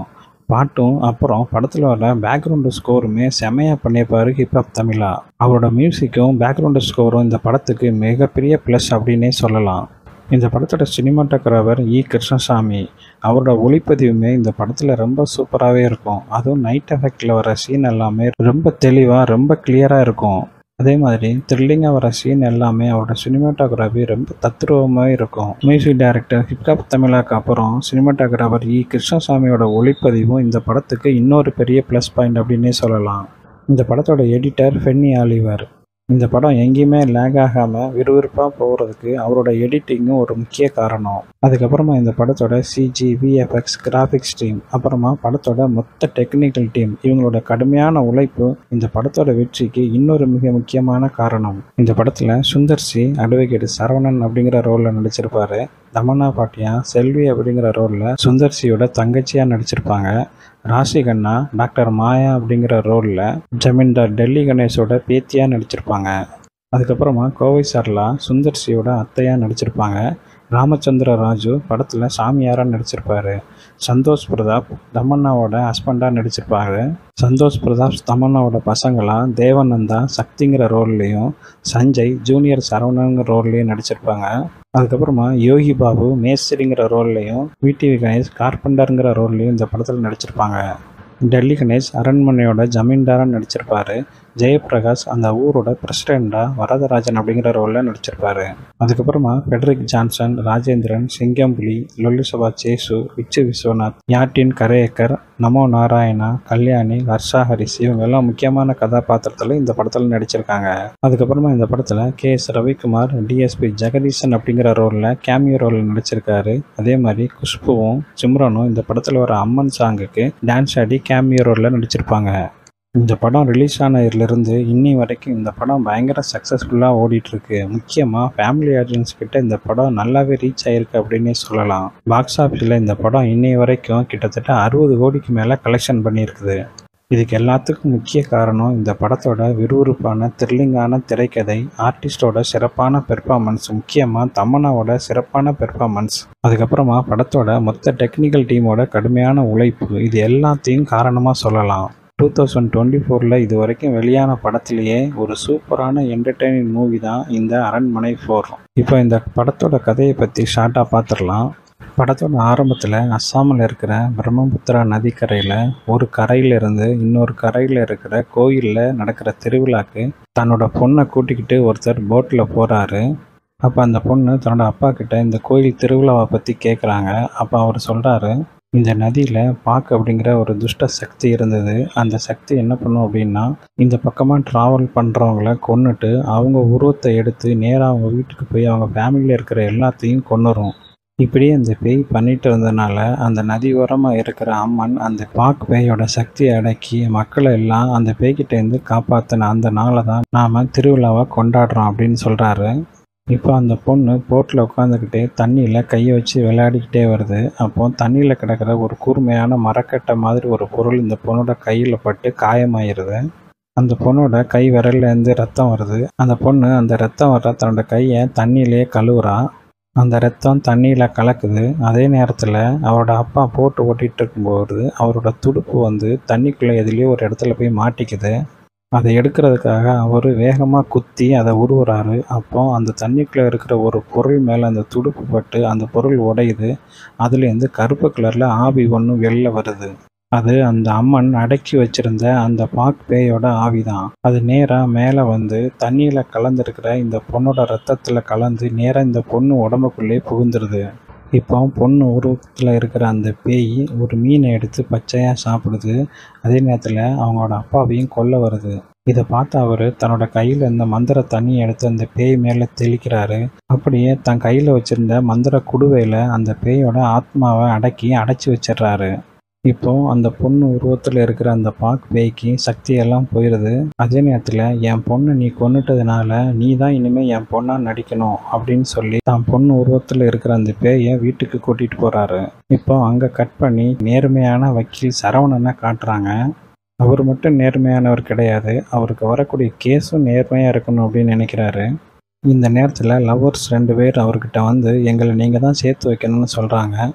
பாட்டும் அப்புறம் படத்தில் வர பேக்ரவுண்டு ஸ்கோருமே செமையாக பண்ணியிருப்பாரு ஹிப்ஹாப் தமிழா அவரோட மியூசிக்கும் பேக்ரவுண்டு ஸ்கோரும் இந்த படத்துக்கு மிகப்பெரிய ப்ளஸ் அப்படின்னே சொல்லலாம் இந்த படத்தோட சினிமாட்டோகிராஃபர் இ கிருஷ்ணசாமி அவரோட ஒளிப்பதிவுமே இந்த படத்தில் ரொம்ப சூப்பராகவே இருக்கும் அதுவும் நைட் எஃபெக்டில் வர சீன் எல்லாமே ரொம்ப தெளிவாக ரொம்ப கிளியராக இருக்கும் அதே மாதிரி த்ரில்லிங்காக வர சீன் எல்லாமே அவரோட சினிமாட்டோகிராஃபி ரொம்ப தத்ரூபமாக இருக்கும் மியூசிக் டைரக்டர் ஹிப்ஹாப் தமிழாக்கு அப்புறம் சினிமாட்டோகிராஃபர் இ கிருஷ்ணசாமியோட ஒளிப்பதிவும் இந்த படத்துக்கு இன்னொரு பெரிய ப்ளஸ் பாயிண்ட் அப்படின்னே சொல்லலாம் இந்த படத்தோட எடிட்டர் ஃபென்னி ஆலிவர் இந்த படம் எங்கேயுமே லேக் ஆகாமல் விறுவிறுப்பாக போகிறதுக்கு அவரோட எடிட்டிங்கும் ஒரு முக்கிய காரணம் அதுக்கப்புறமா இந்த படத்தோட சிஜி விஎஃப்எக்ஸ் கிராஃபிக்ஸ் டீம் அப்புறமா படத்தோட மொத்த டெக்னிக்கல் டீம் இவங்களோட கடுமையான உழைப்பு இந்த படத்தோட வெற்றிக்கு இன்னொரு மிக முக்கியமான காரணம் இந்த படத்தில் சுந்தர்சி அட்வொகேட் சரவணன் அப்படிங்கிற ரோலில் நடிச்சிருப்பாரு தமன்னா பாட்டியா செல்வி அப்படிங்கிற ரோலில் சுந்தர்சியோட தங்கச்சியாக நடிச்சிருப்பாங்க ராசி கண்ணா டாக்டர் மாயா அப்படிங்கிற ரோலில் ஜமீன்தார் டெல்லி கணேஷோட பேத்தியாக நடிச்சிருப்பாங்க அதுக்கப்புறமா கோவை சர்லா சுந்தர்சியோட அத்தையாக நடிச்சிருப்பாங்க ராமச்சந்திர ராஜு படத்தில் சாமியாராக நடிச்சிருப்பாரு சந்தோஷ் பிரதாப் தமன்னாவோட ஹஸ்பண்டாக நடிச்சிருப்பாரு சந்தோஷ் பிரதாப் தமன்னாவோட பசங்களா தேவநந்தா சக்திங்கிற ரோல்லையும் சஞ்சய் ஜூனியர் சரவணங்கிற ரோல்லையும் நடிச்சிருப்பாங்க அதுக்கப்புறமா யோகி பாபு மேஸ்திரிங்கிற ரோல்லையும் விடிவி கணேஷ் கார்பெண்டருங்கிற ரோல்லையும் இந்த படத்தில் நடிச்சிருப்பாங்க டெல்லி கணேஷ் அரண்மனையோட ஜமீன்தாராக நடிச்சிருப்பாரு ஜெயபிரகாஷ் அந்த ஊரோட பிரசிடெண்ட்டாக வரதராஜன் அப்படிங்கிற ரோலில் நடிச்சிருப்பாரு அதுக்கப்புறமா ஃபெட்ரிக் ஜான்சன் ராஜேந்திரன் சிங்கம்புலி லொல்லுசபா சேசு விச்சு விஸ்வநாத் யாட்டின் கரேக்கர் நமோ நாராயணா கல்யாணி ஹர்ஷா ஹரிஸ் இவங்க எல்லாம் முக்கியமான கதாபாத்திரத்தில் இந்த படத்தில் நடிச்சிருக்காங்க அதுக்கப்புறமா இந்த படத்தில் K S Ravikumar DSP Jagadeesan அப்படிங்கிற ரோலில் கேமியோ ரோலில் நடிச்சிருக்காரு அதே மாதிரி குஷ்புவும் சிம்ரனும் இந்த படத்தில் வர அம்மன் சாங்குக்கு டான்ஸ் ஆடி கேமியோ ரோலில் நடிச்சிருப்பாங்க இந்த படம் ரிலீஸ் ஆனதுலேருந்து இன்னி வரைக்கும் இந்த படம் பயங்கர சக்ஸஸ்ஃபுல்லாக ஓடிட்டுருக்கு முக்கியமாக ஃபேமிலி ஆடியன்ஸ் கிட்ட இந்த படம் நல்லாவே ரீச் ஆயிருக்கு அப்படின்னே சொல்லலாம் பாக்ஸ் ஆஃபீஸில் இந்த படம் இன்னி வரைக்கும் கிட்டத்தட்ட அறுபது கோடிக்கு மேலே கலெக்ஷன் பண்ணியிருக்குது இதுக்கு எல்லாத்துக்கும் முக்கிய காரணம் இந்த படத்தோட விறுவிறுப்பான த்ரில்லிங்கான திரைக்கதை ஆர்டிஸ்டோட சிறப்பான பெர்ஃபார்மன்ஸ் முக்கியமாக தமன்னாவோட சிறப்பான பெர்ஃபார்மன்ஸ் அதுக்கப்புறமா படத்தோட மொத்த டெக்னிக்கல் டீமோட கடுமையான உழைப்பு இது எல்லாத்தையும் காரணமாக சொல்லலாம் டூ தௌசண்ட் டுவெண்ட்டி ஃபோரில் இது வரைக்கும் வெளியான படத்துலேயே ஒரு சூப்பரான என்டர்டெய்னிங் மூவி தான் இந்த அரண்மனை ஃபோர் இப்போ இந்த படத்தோட கதையை பற்றி ஷார்ட்டாக பார்த்துடலாம் படத்தோட ஆரம்பத்தில் அஸ்ஸாமில் இருக்கிற பிரம்மபுத்திரா நதிக்கரையில் ஒரு கரையிலிருந்து இன்னொரு கரையில் இருக்கிற கோயிலில் நடக்கிற திருவிழாக்கு தன்னோட பொண்ணை கூட்டிக்கிட்டு ஒருத்தர் போட்டில் போகிறாரு அப்போ அந்த பொண்ணு தன்னோட அப்பா கிட்ட இந்த கோயில் திருவிழாவை பற்றி கேட்குறாங்க அப்போ அவர் சொல்கிறாரு இந்த நதியில் பாக்கு அப்படிங்கிற ஒரு துஷ்ட சக்தி இருந்தது அந்த சக்தி என்ன பண்ணும் அப்படின்னா இந்த பக்கமாக ட்ராவல் பண்ணுறவங்கள கொன்னுட்டு அவங்க உருவத்தை எடுத்து நேராக அவங்க வீட்டுக்கு போய் அவங்க ஃபேமிலியில் இருக்கிற எல்லாத்தையும் கொன்னுரும் இப்படியே அந்த பேய் பண்ணிட்டு இருந்தனால அந்த நதி ஓரமாக இருக்கிற அம்மன் அந்த பாக் பேயோட சக்தியை அடக்கி மக்களை எல்லாம் அந்த பேய்கிட்டேருந்து காப்பாற்றின அந்த நாளை தான் நாம் திருவிழாவை கொண்டாடுறோம் அப்படின்னு சொல்கிறாரு இப்போ அந்த பொண்ணு போட்டில் உட்காந்துக்கிட்டே தண்ணியில் கையை வச்சு விளையாடிக்கிட்டே வருது அப்போ தண்ணியில் கிடக்கிற ஒரு கூர்மையான மரக்கட்டை மாதிரி ஒரு பொருள் இந்த பொண்ணோட கையில் பட்டு காயமாயிருது அந்த பொண்ணோட கை விரல்லேருந்து ரத்தம் வருது அந்த பொண்ணு அந்த ரத்தம் வர தன்னோட கையை தண்ணியிலே கழுவுறா அந்த ரத்தம் தண்ணியில் கலக்குது அதே நேரத்தில் அவரோட அப்பா போட்டு ஓட்டிகிட்டு இருக்கும்போது அவரோட துடுப்பு வந்து தண்ணிக்குள்ளே எதுலேயோ ஒரு இடத்துல போய் மாட்டிக்குது அதை எடுக்கிறதுக்காக அவர் வேகமாக குத்தி அதை உருவுறாரு அப்போ அந்த தண்ணிக்குள்ளே இருக்கிற ஒரு பொருள் மேலே அந்த துடுப்பு பட்டு அந்த பொருள் உடையுது அதுலேருந்து கருப்பு கலரில் ஆவி ஒன்று வெளில வருது அது அந்த அம்மன் அடக்கி வச்சிருந்த அந்த பாக் பேயோட ஆவி தான் அது நேராக மேலே வந்து தண்ணியில் கலந்துருக்கிற இந்த பொண்ணோட ரத்தத்தில் கலந்து நேராக இந்த பொண்ணு உடம்புக்குள்ளே புகுந்துருது இப்போ பொண்ணு உருவத்தில் இருக்கிற அந்த பேய் ஒரு மீனை எடுத்து பச்சையாக சாப்பிடுது அதே நேரத்தில் அவங்களோட அப்பாவையும் கொல்ல வருது இதை பார்த்து அவர் தன்னோட கையில் இருந்த மந்திர தண்ணியை எடுத்து அந்த பேய் மேலே தெளிக்கிறாரு அப்படியே தன் கையில் வச்சிருந்த மந்திர குடுவையில் அந்த பேயோட ஆத்மாவை அடக்கி அடைச்சி வச்சிடுறாரு இப்போ அந்த பொண்ணு உருவத்தில் இருக்கிற அந்த பாக் பேய்க்கு சக்தியெல்லாம் போயிடுது அதே நேரத்தில் என் பொண்ணை நீ கொன்னுட்டதுனால நீ தான் இனிமேல் என் பொண்ணாக நடிக்கணும் அப்படின்னு சொல்லி தான் பொண்ணு உருவத்தில் இருக்கிற அந்த பேயை வீட்டுக்கு கூட்டிகிட்டு போகிறாரு இப்போ அங்கே கட் பண்ணி நேர்மையான வக்கீல் சரவணனை காட்டுறாங்க அவர் மட்டும் நேர்மையானவர் கிடையாது அவருக்கு வரக்கூடிய கேஸும் நேர்மையாக இருக்கணும் அப்படின்னு நினைக்கிறாரு இந்த நேரத்தில் லவ்வர்ஸ் ரெண்டு பேர் அவர்கிட்ட வந்து எங்களை நீங்கள் தான் சேர்த்து வைக்கணும்னு சொல்கிறாங்க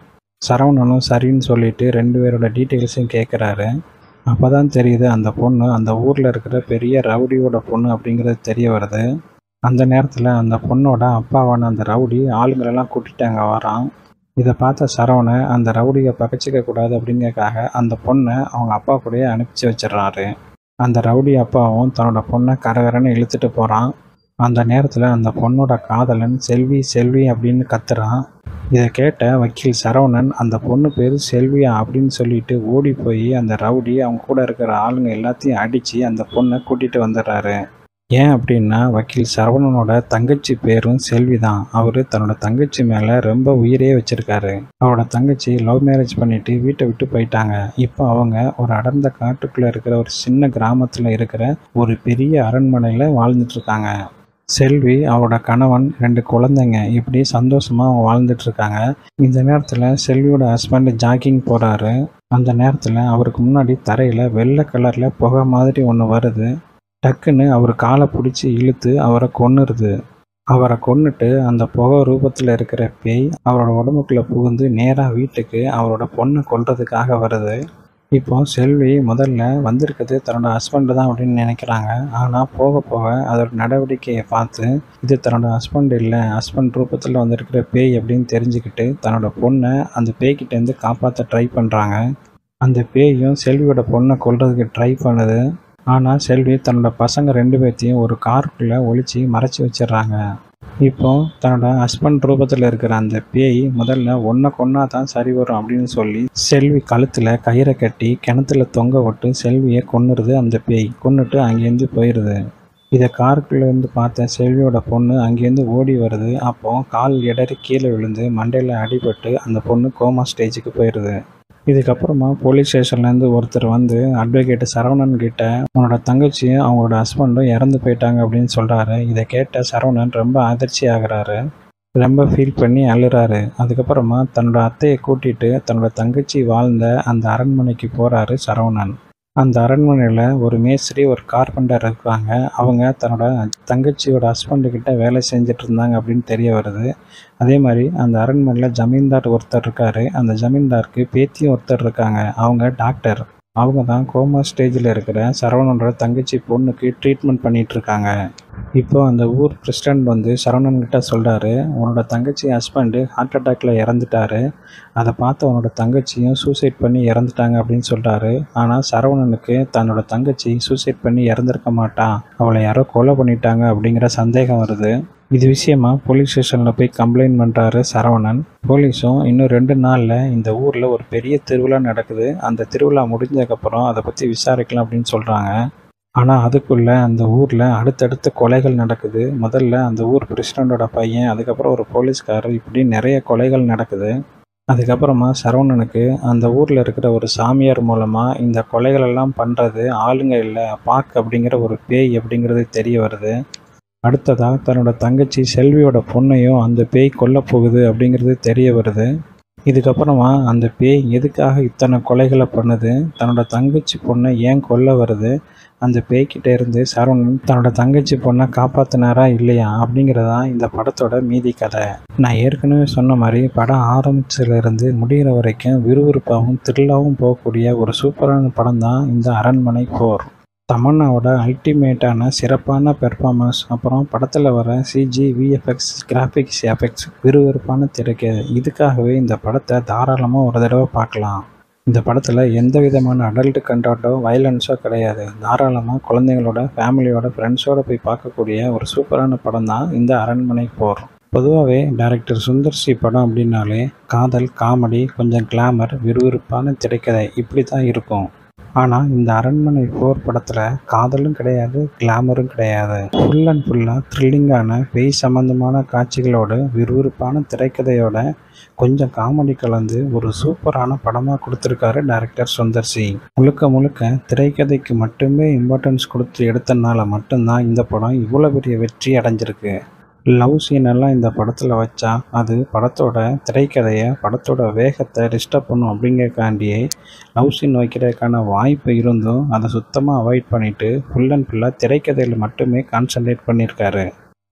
சரவணனும் சரின்னு சொல்லிட்டு ரெண்டு பேரோட டீட்டெயில்ஸையும் கேட்குறாரு அப்போ தான் தெரியுது அந்த பொண்ணு அந்த ஊரில் இருக்கிற பெரிய ரவுடியோட பொண்ணு அப்படிங்கிறது தெரிய வருது அந்த நேரத்தில் அந்த பொண்ணோட அப்பாவான அந்த ரவுடி ஆளுங்களெல்லாம் கூட்டிட்டாங்க வரான் இதை பார்த்த சரவணை அந்த ரவுடியை பகச்சிக்க கூடாது அப்படிங்கறக்காக அந்த பொண்ணை அவங்க அப்பா கூடயே அனுப்பிச்சு வச்சிடுறாரு அந்த ரவுடி அப்பாவும் தன்னோட பொண்ணை கரகரன்னு இழுத்துட்டு போகிறான் அந்த நேரத்தில் அந்த பொண்ணோட காதலன் செல்வி செல்வி அப்படின்னு கத்துறான் இதை கேட்ட வக்கீல் சரவணன் அந்த பொண்ணு பேர் செல்வியா அப்படின்னு சொல்லிட்டு ஓடி போய் அந்த ரவுடி அவங்க கூட இருக்கிற ஆளுங்க எல்லாத்தையும் அடித்து அந்த பொண்ணை கூட்டிகிட்டு வந்துடுறாரு ஏன் அப்படின்னா வக்கீல் சரவணனோட தங்கச்சி பேரும் செல்வி தான் அவர் தன்னோட தங்கச்சி மேலே ரொம்ப உயிரே வச்சிருக்காரு அவரோட தங்கச்சி லவ் மேரேஜ் பண்ணிட்டு வீட்டை விட்டு போயிட்டாங்க இப்போ அவங்க ஒரு அடர்ந்த காட்டுக்குள்ளே இருக்கிற ஒரு சின்ன கிராமத்தில் இருக்கிற ஒரு பெரிய அரண்மனையில் வாழ்ந்துட்டு இருக்காங்க செல்வி அவரோட கணவன் ரெண்டு குழந்தைங்க இப்படி சந்தோஷமாக அவங்க வாழ்ந்துட்டு இருக்காங்க இந்த நேரத்தில் செல்வியோட ஹஸ்பண்ட் ஜாக்கிங் போகிறாரு அந்த நேரத்தில் அவருக்கு முன்னாடி தரையில் வெள்ளை கலரில் புகை மாதிரி ஒன்று வருது டக்குன்னு அவர் காலை பிடிச்சி இழுத்து அவரை கொன்னுருது அவரை கொன்னுட்டு அந்த புகை ரூபத்தில் இருக்கிற பேய் அவரோட உடம்புக்குள்ளே புகுந்து நேராக வீட்டுக்கு அவரோட பொண்ணை கொல்றதுக்காக வருது இப்போ செல்வி முதல்ல வந்திருக்கிறது தன்னோட ஹஸ்பண்டு தான் அப்படின்னு நினைக்கிறாங்க ஆனால் போக போக அதோட நடவடிக்கையை பார்த்து இது தன்னோட ஹஸ்பண்ட் இல்லை ஹஸ்பண்ட் ரூபத்தில் வந்திருக்கிற பேய் அப்படின்னு தெரிஞ்சுக்கிட்டு தன்னோட பொண்ணை அந்த பேய்கிட்டேருந்து காப்பாற்ற ட்ரை பண்ணுறாங்க அந்த பேயும் செல்வியோட பொண்ணை கொல்றதுக்கு ட்ரை பண்ணுது ஆனால் செல்வி தன்னோட பசங்க ரெண்டு பேர்த்தையும் ஒரு காருக்குள்ளே ஒளிச்சு மறைச்சி வச்சிடுறாங்க இப்போ தன்னோட ஹஸ்பண்ட் ரூபத்தில் இருக்கிற அந்த பேய் முதல்ல ஒன்றை கொன்னா தான் சரி வரும் அப்படின்னு சொல்லி செல்வி கழுத்தில் கயிறை கட்டி கிணத்துல தொங்க விட்டு செல்வியை கொன்னுருது அந்த பேய் கொன்னுட்டு அங்கேருந்து போயிடுது இதை காருக்குள்ளேருந்து பார்த்த செல்வியோட பொண்ணு அங்கேருந்து ஓடி வருது அப்போ கால் இடறி கீழே விழுந்து மண்டையில் அடிபட்டு அந்த பொண்ணு கோமா ஸ்டேஜுக்கு போயிடுது இதுக்கப்புறமா போலீஸ் ஸ்டேஷன்லேருந்து ஒருத்தர் வந்து அட்வொகேட் சரவணன் கிட்ட உன்னோட தங்கச்சியும் அவங்களோட ஹஸ்பண்டும் இறந்து போயிட்டாங்க அப்படின்னு சொல்கிறாரு இதை கேட்ட சரவணன் ரொம்ப அதிர்ச்சி ஆகுறாரு ரொம்ப ஃபீல் பண்ணி அழுறாரு அதுக்கப்புறமா தன்னோட அத்தையை கூட்டிட்டு தன்னோட தங்கச்சி வாழ்ந்த அந்த அரண்மனைக்கு போகிறாரு சரவணன் அந்த அரண்மனையில் ஒரு மேஸ்திரி ஒரு கார்பெண்டர் இருக்காங்க அவங்க தன்னோட தங்கச்சியோட ஹஸ்பண்டு கிட்ட வேலை செஞ்சுட்டு இருந்தாங்க அப்படின்னு தெரிய வருது அதே மாதிரி அந்த அரண்மனையில் ஜமீன்தார் ஒருத்தர் இருக்காரு அந்த ஜமீன்தாருக்கு பேத்தியும் ஒருத்தர் இருக்காங்க அவங்க டாக்டர் அவங்க தான் கோமா ஸ்டேஜில் இருக்கிற சரவணனோட தங்கச்சி பொண்ணுக்கு ட்ரீட்மெண்ட் பண்ணிட்டு இருக்காங்க இப்போ அந்த ஊர் பிரசிடெண்ட் வந்து சரவணன் கிட்ட சொல்கிறாரு உன்னோட தங்கச்சி ஹஸ்பண்டு ஹார்ட் அட்டாக்ல இறந்துட்டாரு அதை பார்த்து அவனோட தங்கச்சியும் சூசைட் பண்ணி இறந்துட்டாங்க அப்படின்னு சொல்கிறாரு ஆனால் சரவணனுக்கு தன்னோட தங்கச்சி சூசைட் பண்ணி இறந்துருக்க மாட்டான் அவளை யாரோ கொலை பண்ணிட்டாங்க அப்படிங்கிற சந்தேகம் வருது இது விஷயமா போலீஸ் ஸ்டேஷனில் போய் கம்ப்ளைண்ட் பண்ணுறாரு சரவணன் போலீஸும் இன்னும் ரெண்டு நாளில் இந்த ஊரில் ஒரு பெரிய திருவிழா நடக்குது அந்த திருவிழா முடிஞ்சதுக்கப்புறம் அதை பற்றி விசாரிக்கலாம் அப்படின்னு சொல்கிறாங்க ஆனால் அதுக்குள்ளே அந்த ஊரில் அடுத்தடுத்த கொலைகள் நடக்குது முதல்ல அந்த ஊர் பிரசிடண்டோட பையன் அதுக்கப்புறம் ஒரு போலீஸ்காரர் இப்படி நிறைய கொலைகள் நடக்குது அதுக்கப்புறமா சரவணனுக்கு அந்த ஊரில் இருக்கிற ஒரு சாமியார் மூலமாக இந்த கொலைகளெல்லாம் பண்ணுறது ஆளுங்க இல்லை பாக் அப்படிங்கிற ஒரு பேய் அப்படிங்கிறது தெரிய வருது அடுத்ததாக தன்னோட தங்கச்சி செல்வியோட பொண்ணையும் அந்த பேய் கொல்ல போகுது அப்படிங்கிறது தெரிய வருது இதுக்கப்புறமா அந்த பேய் எதுக்காக இத்தனை கொலைகளை பண்ணுது தன்னோட தங்கச்சி பொண்ணை ஏன் கொல்ல வருது அந்த பேய்கிட்ட இருந்து சரவணன் தன்னோட தங்கச்சி பொண்ணை காப்பாத்தினாரா இல்லையா அப்படிங்கிறதான் இந்த படத்தோட மீதி கதை நான் ஏற்கனவே சொன்ன மாதிரி படம் ஆரம்பிச்சதுலேருந்து முடிகிற வரைக்கும் விறுவிறுப்பாகவும் த்ரில்லாகவும் போகக்கூடிய ஒரு சூப்பரான படம் தான் இந்த அரண்மனை போர் தமன்னாவோட அல்டிமேட்டான சிறப்பான பெர்ஃபார்மன்ஸ் அப்புறம் படத்தில் வர சிஜி விஎஃப்எக்ஸ் கிராஃபிக்ஸ் எஃபெக்ட்ஸ் விறுவிறுப்பான திரைக்கு இதுக்காகவே இந்த படத்தை தாராளமாக ஒரு தடவை பார்க்கலாம் இந்த படத்தில் எந்த விதமான அடல்ட் கண்டாட்டோ வயலன்ஸோ கிடையாது தாராளமாக குழந்தைங்களோட ஃபேமிலியோட ஃப்ரெண்ட்ஸோட போய் பார்க்கக்கூடிய ஒரு சூப்பரான படம் தான் இந்த அரண்மனை போர் பொதுவாகவே டைரக்டர் சுந்தர் சி படம் அப்படின்னாலே காதல் காமெடி கொஞ்சம் கிளாமர் விறுவிறுப்பான திரைக்கதை இப்படி தான் இருக்கும் ஆனால் இந்த அரண்மனை போர் படத்தில் காதலும் கிடையாது கிளாமரும் கிடையாது ஃபுல் அண்ட் ஃபுல்லாக த்ரில்லிங்கான பேய் சம்பந்தமான காட்சிகளோடு விறுவிறுப்பான திரைக்கதையோட கொஞ்சம் காமெடி கலந்து ஒரு சூப்பரான படமாக கொடுத்துருக்காரு டைரக்டர் சுந்தர் சி முழுக்க முழுக்க திரைக்கதைக்கு மட்டுமே இம்பார்ட்டன்ஸ் கொடுத்து எடுத்தனால மட்டும்தான் இந்த படம் இவ்வளோ பெரிய வெற்றி அடைஞ்சிருக்கு லவ் சீன் எல்லாம் இந்த படத்தில் வச்சா அது படத்தோட திரைக்கதையை படத்தோட வேகத்தை டிஸ்டர்ப் பண்ணும் அப்படிங்கறக்காண்டியே லவ் சீன் வைக்கிறதுக்கான வாய்ப்பு இருந்தும் அதை சுத்தமாக அவாய்ட் பண்ணிவிட்டு ஃபுல் அண்ட் ஃபுல்லாக திரைக்கதையில் மட்டுமே கான்சன்ட்ரேட் பண்ணியிருக்காரு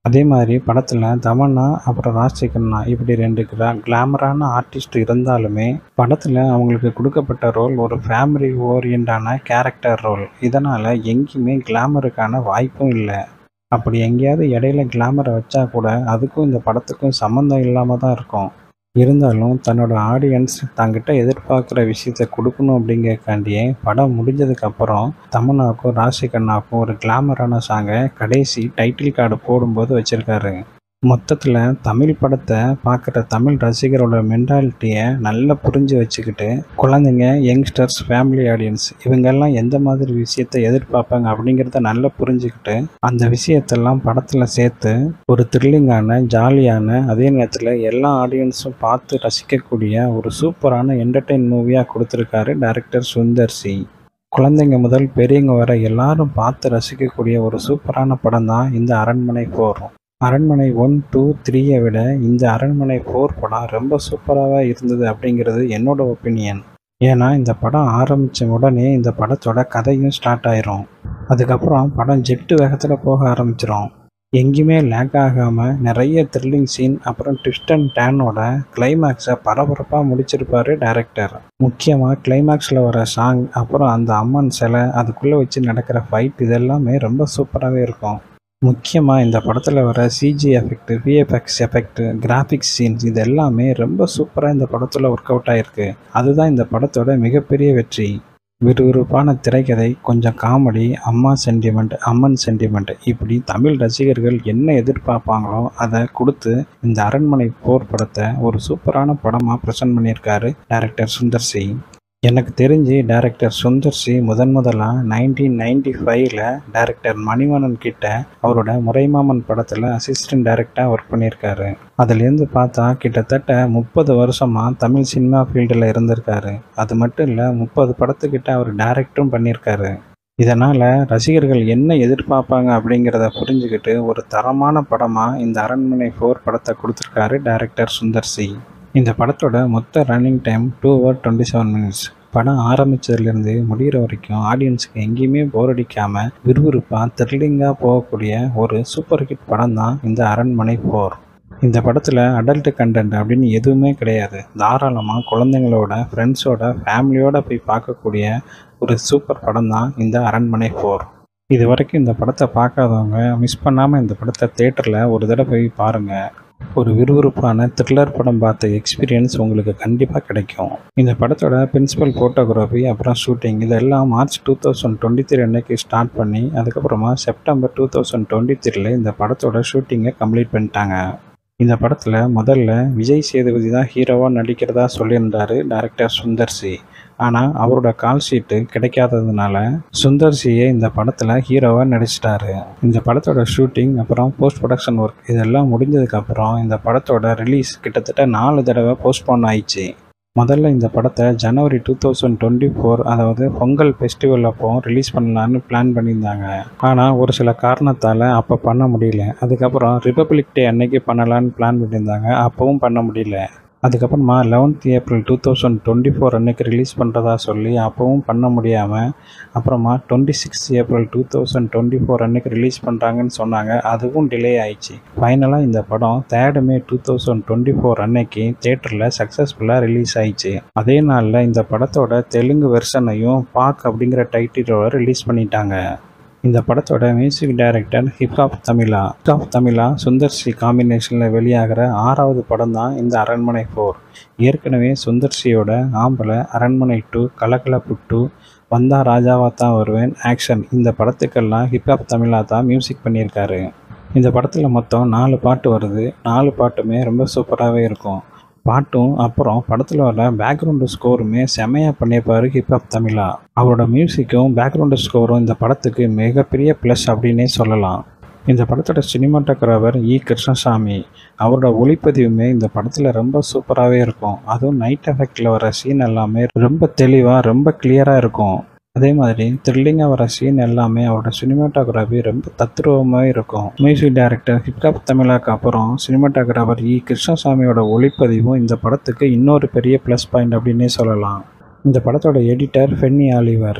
அதே மாதிரி படத்தில் தமன்னா அப்புறம் ராஜ்சேகரனா இப்படி ரெண்டு கிளா கிளாமரான ஆர்டிஸ்ட் இருந்தாலுமே படத்தில் அவங்களுக்கு கொடுக்கப்பட்ட ரோல் ஒரு ஃபேமிலி ஓரியண்டான கேரக்டர் ரோல் இதனால் எங்கேயுமே கிளாமருக்கான வாய்ப்பும் இல்லை அப்படி எங்கேயாவது இடையில கிளாமரை வச்சா கூட அதுக்கும் இந்த படத்துக்கும் சம்மந்தம் இல்லாமல் தான் இருக்கும் இருந்தாலும் தன்னோட ஆடியன்ஸ் தங்கிட்ட எதிர்பார்க்குற விஷயத்த கொடுக்கணும் அப்படிங்கிறக்காண்டியே படம் முடிஞ்சதுக்கப்புறம் தமன்னாவுக்கும் ராசிகண்ணாவுக்கும் ஒரு கிளாமரான சாங்கை கடைசி டைட்டில் கார்டு போடும்போது வச்சுருக்காரு மொத்தத்தில் தமிழ் படத்தை பார்க்குற தமிழ் ரசிகரோட மென்டாலிட்டியை நல்லா புரிஞ்சு வச்சுக்கிட்டு குழந்தைங்க யங்ஸ்டர்ஸ் ஃபேமிலி ஆடியன்ஸ் இவங்கெல்லாம் எந்த மாதிரி விஷயத்தை எதிர்பார்ப்பாங்க அப்படிங்கிறத நல்லா புரிஞ்சுக்கிட்டு அந்த விஷயத்தெல்லாம் படத்தில் சேர்த்து ஒரு த்ரில்லிங்கான ஜாலியான அதே நேரத்தில் எல்லா ஆடியன்ஸும் பார்த்து ரசிக்கக்கூடிய ஒரு சூப்பரான என்டர்டெயின் மூவியாக கொடுத்துருக்காரு டைரக்டர் சுந்தர் சி குழந்தைங்க முதல் பெரியவங்க வர எல்லாரும் பார்த்து ரசிக்கக்கூடிய ஒரு சூப்பரான படம் தான் இந்த அரண்மனை ஃபோர் அரண்மனை ஒன் டூ த்ரீயை விட இந்த அரண்மனை ஃபோர் படம் ரொம்ப சூப்பராக இருந்தது அப்படிங்கிறது என்னோட ஒப்பீனியன் ஏன்னா இந்த படம் ஆரம்பித்த உடனே இந்த படத்தோட கதையும் ஸ்டார்ட் ஆயிரும் அதுக்கப்புறம் படம் ஜெட்டு வேகத்தில் போக ஆரம்பிச்சிரும் எங்கேயுமே லேக் ஆகாமல் நிறைய த்ரில்லிங் சீன் அப்புறம் ட்விஸ்ட் அண்ட் டேனோட கிளைமேக்ஸை பரபரப்பாக முடிச்சிருப்பாரு டைரக்டர் முக்கியமாக கிளைமேக்ஸில் வர சாங் அப்புறம் அந்த அம்மன் சிலை அதுக்குள்ளே வச்சு நடக்கிற ஃபைட் இதெல்லாமே ரொம்ப சூப்பராகவே இருக்கும் முக்கியமாக இந்த படத்தில் வர CG effect VFX effect graphics scenes இது எல்லாமே ரொம்ப சூப்பராக இந்த படத்தில் ஒர்க் அவுட் ஆகிருக்கு அதுதான் இந்த படத்தோட மிகப்பெரிய வெற்றி விறுவிறுப்பான திரைக்கதை கொஞ்சம் காமெடி அம்மா சென்டிமெண்ட் அம்மன் சென்டிமெண்ட் இப்படி தமிழ் ரசிகர்கள் என்ன எதிர்பார்ப்பாங்களோ அதை கொடுத்து இந்த அரண்மனை போர் படத்தை ஒரு சூப்பரான படமாக ப்ரெசென்ட் பண்ணியிருக்காரு டைரக்டர் சுந்தர் சி எனக்கு தெரிஞ்சு டைரக்டர் சுந்தர் சி முதன் முதலாக நைன்டீன் நைன்டி ஃபைவ்ல டைரக்டர் மணிவண்ணன் கிட்ட அவரோட முறைமாமன் படத்தில் அசிஸ்டன்ட் டைரக்டாக ஒர்க் பண்ணியிருக்காரு அதுலேருந்து பார்த்தா கிட்டத்தட்ட முப்பது வருஷமாக தமிழ் சினிமா ஃபீல்டில் இருந்திருக்காரு அது மட்டும் இல்லை முப்பது படத்துக்கிட்ட அவர் டைரக்டும் பண்ணியிருக்காரு இதனால் ரசிகர்கள் என்ன எதிர்பார்ப்பாங்க அப்படிங்கிறத புரிஞ்சுக்கிட்டு ஒரு தரமான படமாக இந்த அரண்மனை ஃபோர் படத்தை கொடுத்துருக்காரு டைரக்டர் சுந்தர் சி இந்த படத்தோட மொத்த running time two hour twenty seven minutes படம் ஆரம்பித்ததுலேருந்து முடிகிற வரைக்கும் ஆடியன்ஸுக்கு எங்கேயுமே போர் அடிக்காமல் விறுவிறுப்பாக த்ரில்லிங்காக போகக்கூடிய ஒரு சூப்பர் ஹிட் படம் தான் இந்த அரண்மனை ஃபோர் இந்த படத்தில் அடல்ட் கண்டென்ட் அப்படின்னு எதுவுமே கிடையாது தாராளமாக குழந்தைங்களோட ஃப்ரெண்ட்ஸோட ஃபேமிலியோட போய் பார்க்கக்கூடிய ஒரு சூப்பர் படம் தான் இந்த அரண்மனை ஃபோர் இது வரைக்கும் இந்த படத்தை பார்க்காதவங்க மிஸ் பண்ணாமல் இந்த படத்தை தேட்டரில் ஒரு தடவை போய் பாருங்கள் ஒரு விறுவிறுப்பான த்ரில்லர் படம் பார்த்த எக்ஸ்பீரியன்ஸ் உங்களுக்கு கண்டிப்பாக கிடைக்கும் இந்த படத்தோட பிரின்சிபல் ஃபோட்டோகிராஃபி அப்புறம் ஷூட்டிங் இதெல்லாம் March two thousand twenty three அன்னைக்கு ஸ்டார்ட் பண்ணி அதுக்கப்புறமா செப்டம்பர் டூ தௌசண்ட் டுவெண்ட்டி த்ரீல இந்த படத்தோட ஷூட்டிங்கை கம்ப்ளீட் பண்ணிட்டாங்க இந்த படத்தில் முதல்ல விஜய் சேதுபதி தான் ஹீரோவாக நடிக்கிறதா சொல்லியிருந்தார் டைரக்டர் சுந்தர் சி ஆனால் அவரோட கால் ஷீட்டு கிடைக்காததுனால சுந்தர் சியை இந்த படத்தில் ஹீரோவாக நடிச்சிட்டாரு இந்த படத்தோட ஷூட்டிங் அப்புறம் போஸ்ட் ப்ரொடக்ஷன் ஒர்க் இதெல்லாம் முடிஞ்சதுக்கப்புறம் இந்த படத்தோட ரிலீஸ் கிட்டத்தட்ட நாலு தடவை போஸ்ட்போன் ஆயிடுச்சு முதல்ல இந்த படத்தை ஜனவரி டூ தௌசண்ட் டுவெண்ட்டி ஃபோர் அதாவது பொங்கல் ஃபெஸ்டிவல் அப்போ ரிலீஸ் பண்ணலான்னு பிளான் பண்ணியிருந்தாங்க ஆனால் ஒரு சில காரணத்தால் அப்போ பண்ண முடியல அதுக்கப்புறம் ரிப்பப்ளிக் டே அன்னைக்கு பண்ணலான்னு பிளான் பண்ணியிருந்தாங்க அப்போவும் பண்ண முடியல அதுக்கப்புறமா eleventh April two thousand twenty four அன்னைக்கு ரிலீஸ் பண்ணுறதா சொல்லி அப்போவும் பண்ண முடியாமல் அப்புறமா twenty six April two thousand twenty four அன்னைக்கு ரிலீஸ் பண்ணுறாங்கன்னு சொன்னாங்க அதுவும் டிலே ஆயிடுச்சு ஃபைனலாக இந்த படம் third May two thousand twenty four அன்னைக்கு தேட்டரில் சக்ஸஸ்ஃபுல்லாக ரிலீஸ் ஆயிடுச்சு அதே நாளில் இந்த படத்தோட தெலுங்கு வெர்ஷனையும் பாக் அப்படிங்கிற டைட்டிலோட ரிலீஸ் பண்ணிட்டாங்க இந்த படத்தோட music director hip hop Tamizha hip hop Tamizha Sundar C காம்பினேஷனில் வெளியாகிற ஆறாவது படம் தான் இந்த அரண்மனை ஃபோர் ஏற்கனவே சுந்தர் சியோட ஆம்பளை அரண்மனை டூ கலகலப்பு டூ வந்தா ராஜாவா தான் வருவேன் ஆக்ஷன் இந்த படத்துக்கெல்லாம் ஹிப்ஹாப் தமிழா தான் மியூசிக் பண்ணியிருக்காரு இந்த படத்தில் மொத்தம் நாலு பாட்டு வருது நாலு பாட்டுமே ரொம்ப சூப்பராகவே இருக்கும் பாட்டும் அப்புறம் படத்தில் வர பேக்ரவுண்டு ஸ்கோருமே செமையாக பண்ணியிருப்பாரு ஹிப்ஹாப் தமிழா அவரோட மியூசிக்கும் பேக்ரவுண்டு ஸ்கோரும் இந்த படத்துக்கு மிகப்பெரிய ப்ளஸ் அப்படின்னே சொல்லலாம் இந்த படத்தோட சினிமாட்டோகிராஃபர் இ கிருஷ்ணசாமி அவரோட ஒளிப்பதிவுமே இந்த படத்தில் ரொம்ப சூப்பராகவே இருக்கும் அதுவும் நைட் எஃபெக்டில் வர சீன் எல்லாமே ரொம்ப தெளிவாக ரொம்ப கிளியராக இருக்கும் அதே மாதிரி த்ரில்லிங்காக வர சீன் எல்லாமே அவரோட சினிமாட்டோகிராஃபி ரொம்ப தத்ரூபமாக இருக்கும் மியூசிக் டைரக்டர் ஹிப்ஹாப் தமிழாக்கு அப்புறம் சினிமாட்டோகிராஃபர் இ கிருஷ்ணசாமியோட ஒளிப்பதிவும் இந்த படத்துக்கு இன்னொரு பெரிய ப்ளஸ் பாயிண்ட் அப்படின்னே சொல்லலாம் இந்த படத்தோட எடிட்டர் ஃபென்னி ஆலிவர்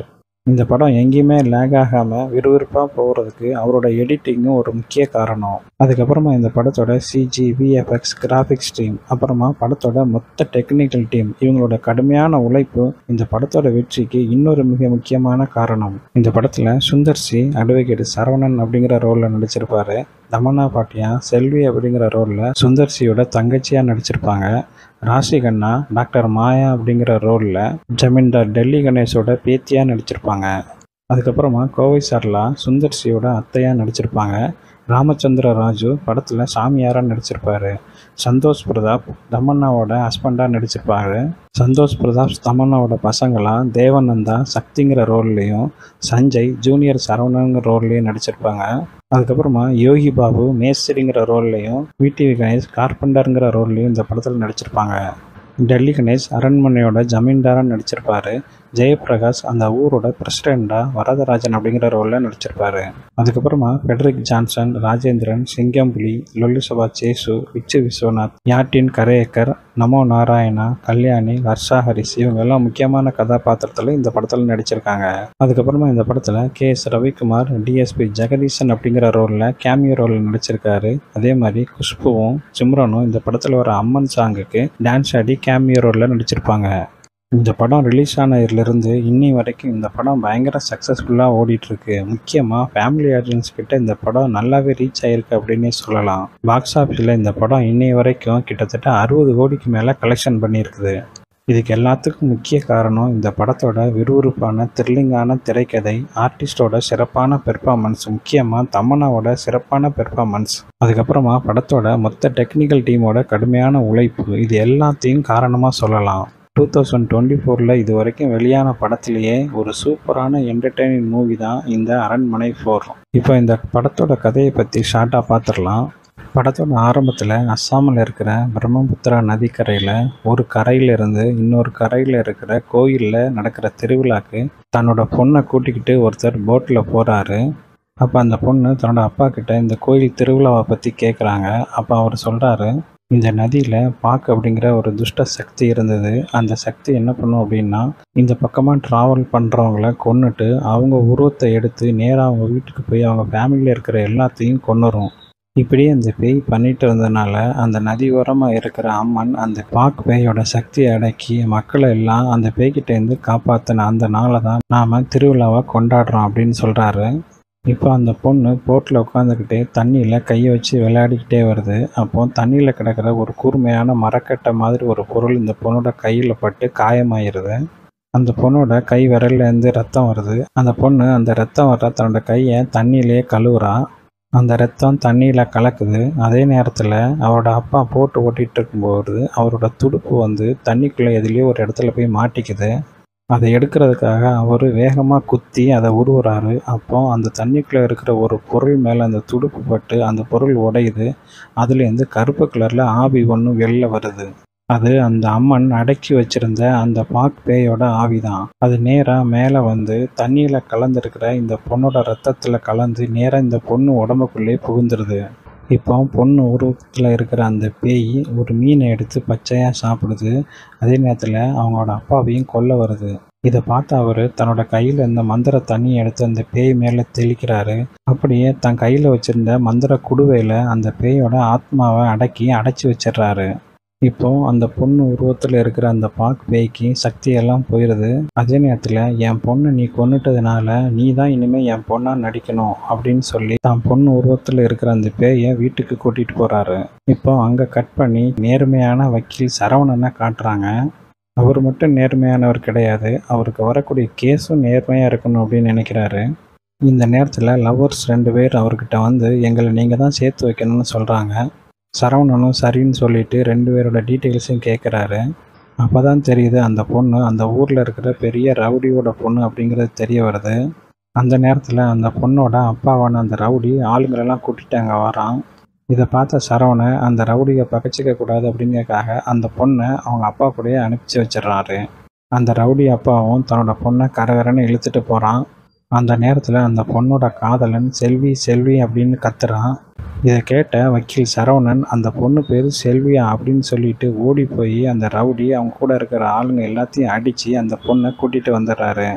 இந்த படம் எங்கேயுமே லேக் ஆகாமல் விறுவிறுப்பாக போகிறதுக்கு அவரோட எடிட்டிங்கும் ஒரு முக்கிய காரணம் அதுக்கப்புறமா இந்த படத்தோட சிஜி விஎஃப்எக்ஸ் கிராஃபிக்ஸ் டீம் அப்புறமா படத்தோட மொத்த டெக்னிக்கல் டீம் இவங்களோட கடுமையான உழைப்பு இந்த படத்தோட வெற்றிக்கு இன்னொரு மிக முக்கியமான காரணம் இந்த படத்தில் சுந்தர் சி அட்வொகேட் சரவணன் அப்படிங்கிற ரோலில் நடிச்சிருப்பாரு தமன்னா பாட்டியா செல்வி அப்படிங்கிற ரோலில் சுந்தர் சியோட தங்கச்சியாக நடிச்சிருப்பாங்க ராசி கண்ணா டாக்டர் மாயா அப்படிங்கிற ரோலில் ஜமீன்தார் டெல்லி கணேஷோட பேத்தியாக நடிச்சிருப்பாங்க அதுக்கப்புறமா கோவை சர்லா சுந்தர் சியோட அத்தையாக நடிச்சிருப்பாங்க ராமச்சந்திர ராஜு படத்தில் சாமியாராக நடிச்சிருப்பாரு சந்தோஷ் பிரதாப் தமன்னாவோட ஹஸ்பண்டாக நடிச்சிருப்பாரு சந்தோஷ் பிரதாப் தமன்னாவோட பசங்களாம் தேவநந்தா சக்திங்கிற ரோல்லையும் சஞ்சய் ஜூனியர் சரவணங்கிற ரோல்லையும் நடிச்சிருப்பாங்க அதுக்கப்புறமா யோகி பாபு மேஸ்திரிங்கிற ரோல்லையும் விடிவி கணேஷ் கார்பெண்டருங்கிற ரோல்லையும் இந்த படத்தில் நடிச்சிருப்பாங்க டெல்லி கணேஷ் அரண்மனையோட ஜமீன்தாராக நடிச்சிருப்பாரு ஜெயபிரகாஷ் அந்த ஊரோட பிரசிடெண்ட்டாக வரதராஜன் அப்படிங்கிற ரோலில் நடிச்சிருப்பாரு அதுக்கப்புறமா ஃபெட்ரிக் ஜான்சன் ராஜேந்திரன் சிங்கம்புலி லொல்லுசபா சேசு விச்சு விஸ்வநாத் யாட்டின் கரேக்கர் நமோ நாராயணா கல்யாணி ஹர்ஷா ஹரிஸ் இவங்க எல்லாம் முக்கியமான கதாபாத்திரத்தில் இந்த படத்தில் நடிச்சிருக்காங்க அதுக்கப்புறமா இந்த படத்தில் K S Ravikumar DSP Jagadeesan அப்படிங்கிற ரோலில் கேமியோ ரோலில் நடிச்சிருக்காரு அதே மாதிரி குஷ்புவும் சிம்ரனும் இந்த படத்தில் வர அம்மன் சாங்குக்கு டான்ஸ் ஆடி கேமியோ ரோலில் நடிச்சிருப்பாங்க இந்த படம் ரிலீஸ் ஆனதுலேருந்து இன்னி வரைக்கும் இந்த படம் பயங்கர சக்ஸஸ்ஃபுல்லாக ஓடிட்டுருக்கு முக்கியமாக ஃபேமிலி ஆடியன்ஸ் கிட்ட இந்த படம் நல்லாவே ரீச் ஆகிருக்கு அப்படின்னே சொல்லலாம் பாக்ஸ் ஆஃபீஸில் இந்த படம் இன்னி வரைக்கும் கிட்டத்தட்ட அறுபது கோடிக்கு மேலே கலெக்ஷன் பண்ணியிருக்குது இதுக்கு எல்லாத்துக்கும் முக்கிய காரணம் இந்த படத்தோட விறுவிறுப்பான த்ரில்லிங்கான திரைக்கதை ஆர்டிஸ்டோட சிறப்பான பெர்ஃபார்மன்ஸ் முக்கியமாக தமன்னாவோட சிறப்பான பெர்ஃபார்மன்ஸ் அதுக்கப்புறமா படத்தோட மொத்த டெக்னிக்கல் டீமோட கடுமையான உழைப்பு இது எல்லாத்தையும் காரணமாக சொல்லலாம் டூ தௌசண்ட் டுவெண்ட்டி ஃபோரில் இது வரைக்கும் வெளியான படத்திலேயே ஒரு சூப்பரான என்டர்டெய்னிங் மூவி தான் இந்த அரண்மனை ஃபோர் இப்போ இந்த படத்தோட கதையை பற்றி ஷார்ட்டாக பார்த்துடலாம் படத்தோட ஆரம்பத்தில் அஸ்ஸாமில் இருக்கிற பிரம்மபுத்திரா நதிக்கரையில் ஒரு கரையிலிருந்து இன்னொரு கரையில் இருக்கிற கோயிலில் நடக்கிற திருவிழாக்கு தன்னோட பொண்ணை கூட்டிக்கிட்டு ஒருத்தர் போட்டில் போகிறாரு அப்போ அந்த பொண்ணு தன்னோட அப்பா கிட்ட இந்த கோயில் திருவிழாவை பற்றி கேட்குறாங்க அப்போ அவர் சொல்கிறாரு இந்த நதியில் பாக்கு அப்படிங்கிற ஒரு துஷ்ட சக்தி இருந்தது அந்த சக்தி என்ன பண்ணும் அப்படின்னா இந்த பக்கமாக ட்ராவல் பண்ணுறவங்கள கொன்னுட்டு அவங்க உருவத்தை எடுத்து நேராக அவங்க வீட்டுக்கு போய் அவங்க ஃபேமிலியில் இருக்கிற எல்லாத்தையும் கொன்னுரும் இப்படியே அந்த பேய் பண்ணிட்டு இருந்ததுனால அந்த நதி ஓரமாக இருக்கிற அம்மன் அந்த பாக் பேயோட சக்தியை அடக்கி மக்களை எல்லாம் அந்த பேய்கிட்டேருந்து காப்பாற்றின அந்த நாளை தான் நாம் திருவிழாவை கொண்டாடுறோம் அப்படின்னு சொல்கிறாரு இப்போ அந்த பொண்ணு போட்டில் உட்காந்துக்கிட்டே தண்ணியில் கையை வச்சு விளையாடிக்கிட்டே வருது அப்போ தண்ணியில் கிடக்கிற ஒரு கூர்மையான மரக்கட்டை மாதிரி ஒரு பொருள் இந்த பொண்ணோட கையில் பட்டு காயமாயிருது அந்த பொண்ணோட கை விரல்லேருந்து ரத்தம் வருது அந்த பொண்ணு அந்த ரத்தம் வர தன்னோட கையை தண்ணியிலே கழுவுறா அந்த ரத்தம் தண்ணியில் கலக்குது அதே நேரத்தில் அவரோட அப்பா போட்டு ஓட்டிகிட்டு இருக்கும்போது அவரோட துடுப்பு வந்து தண்ணிக்குள்ளே எதுலேயோ ஒரு இடத்துல போய் மாட்டிக்குது அதை எடுக்கிறதுக்காக அவர் வேகமாக குத்தி அதை உருவுறாரு அப்போ அந்த தண்ணிக்குள்ளே இருக்கிற ஒரு பொருள் மேலே அந்த துடுப்பு பட்டு அந்த பொருள் உடையுது அதுலேருந்து கருப்பு கலரில் ஆவி ஒன்று வெளில வருது அது அந்த அம்மன் அடக்கி வச்சிருந்த அந்த பாக் பேயோட ஆவி தான் அது நேராக மேலே வந்து தண்ணியில் கலந்துருக்கிற இந்த பொண்ணோட ரத்தத்தில் கலந்து நேராக இந்த பொண்ணு உடம்புக்குள்ளே புகுந்துருது இப்போ பொண்ணு உருவத்தில் இருக்கிற அந்த பேய் ஒரு மீனை எடுத்து பச்சையாக சாப்பிடுது அதே நேரத்தில் அவங்களோட அப்பாவையும் கொல்ல வருது இதை பார்த்து அவர் தன்னோட கையில் இருந்த மந்திர தண்ணியை எடுத்து அந்த பேய் மேலே தெளிக்கிறாரு அப்படியே தன் கையில் வச்சிருந்த மந்திர குடுவையில் அந்த பேயோட ஆத்மாவை அடக்கி அடைச்சி வச்சிடுறாரு இப்போ அந்த பொண்ணு உருவத்தில் இருக்கிற அந்த பாக் பேய்க்கு சக்தியெல்லாம் போயிடுது அதே நேரத்தில் என் பொண்ணை நீ கொன்னுட்டதுனால நீ தான் இனிமேல் என் பொண்ணாக நடிக்கணும் அப்படின்னு சொல்லி தான் பொண்ணு உருவத்தில் இருக்கிற அந்த பேயை வீட்டுக்கு கூட்டிகிட்டு போகிறாரு இப்போ அங்கே கட் பண்ணி நேர்மையான வக்கீல் சரவணனை காட்டுறாங்க அவர் மட்டும் நேர்மையானவர் கிடையாது அவருக்கு வரக்கூடிய கேஸும் நேர்மையாக இருக்கணும் அப்படின்னு நினைக்கிறாரு இந்த நேரத்தில் லவ்வர்ஸ் ரெண்டு பேர் அவர்கிட்ட வந்து எங்களை நீங்கள் தான் சேர்த்து வைக்கணும்னு சொல்கிறாங்க சரவணனும் சரின்னு சொல்லிட்டு ரெண்டு பேரோட டீட்டெயில்ஸையும் கேட்குறாரு அப்போ தான் தெரியுது அந்த பொண்ணு அந்த ஊரில் இருக்கிற பெரிய ரவுடியோட பொண்ணு அப்படிங்கிறது தெரிய வருது அந்த நேரத்தில் அந்த பொண்ணோட அப்பாவான அந்த ரவுடி ஆளுங்களெல்லாம் கூட்டிட்டு அங்கே வரான் இதை பார்த்த சரவணை அந்த ரவுடியை பகச்சிக்க கூடாது அப்படிங்கிறதுக்காக அந்த பொண்ணை அவங்க அப்பா கூடயே அனுப்பிச்சி வச்சிடுறாரு அந்த ரவுடி அப்பாவும் தன்னோட பொண்ணை கரகரன்னு இழுத்துட்டு போகிறான் அந்த நேரத்தில் அந்த பொண்ணோட காதலன் செல்வி செல்வி அப்படின்னு கத்துறான் இதை கேட்ட வக்கீல் சரவணன் அந்த பொண்ணு பேர் செல்வியா அப்படின்னு சொல்லிட்டு ஓடி போய் அந்த ரவுடி அவங்க கூட இருக்கிற ஆளுங்க எல்லாத்தையும் அடித்து அந்த பொண்ணை கூட்டிகிட்டு வந்துடுறாரு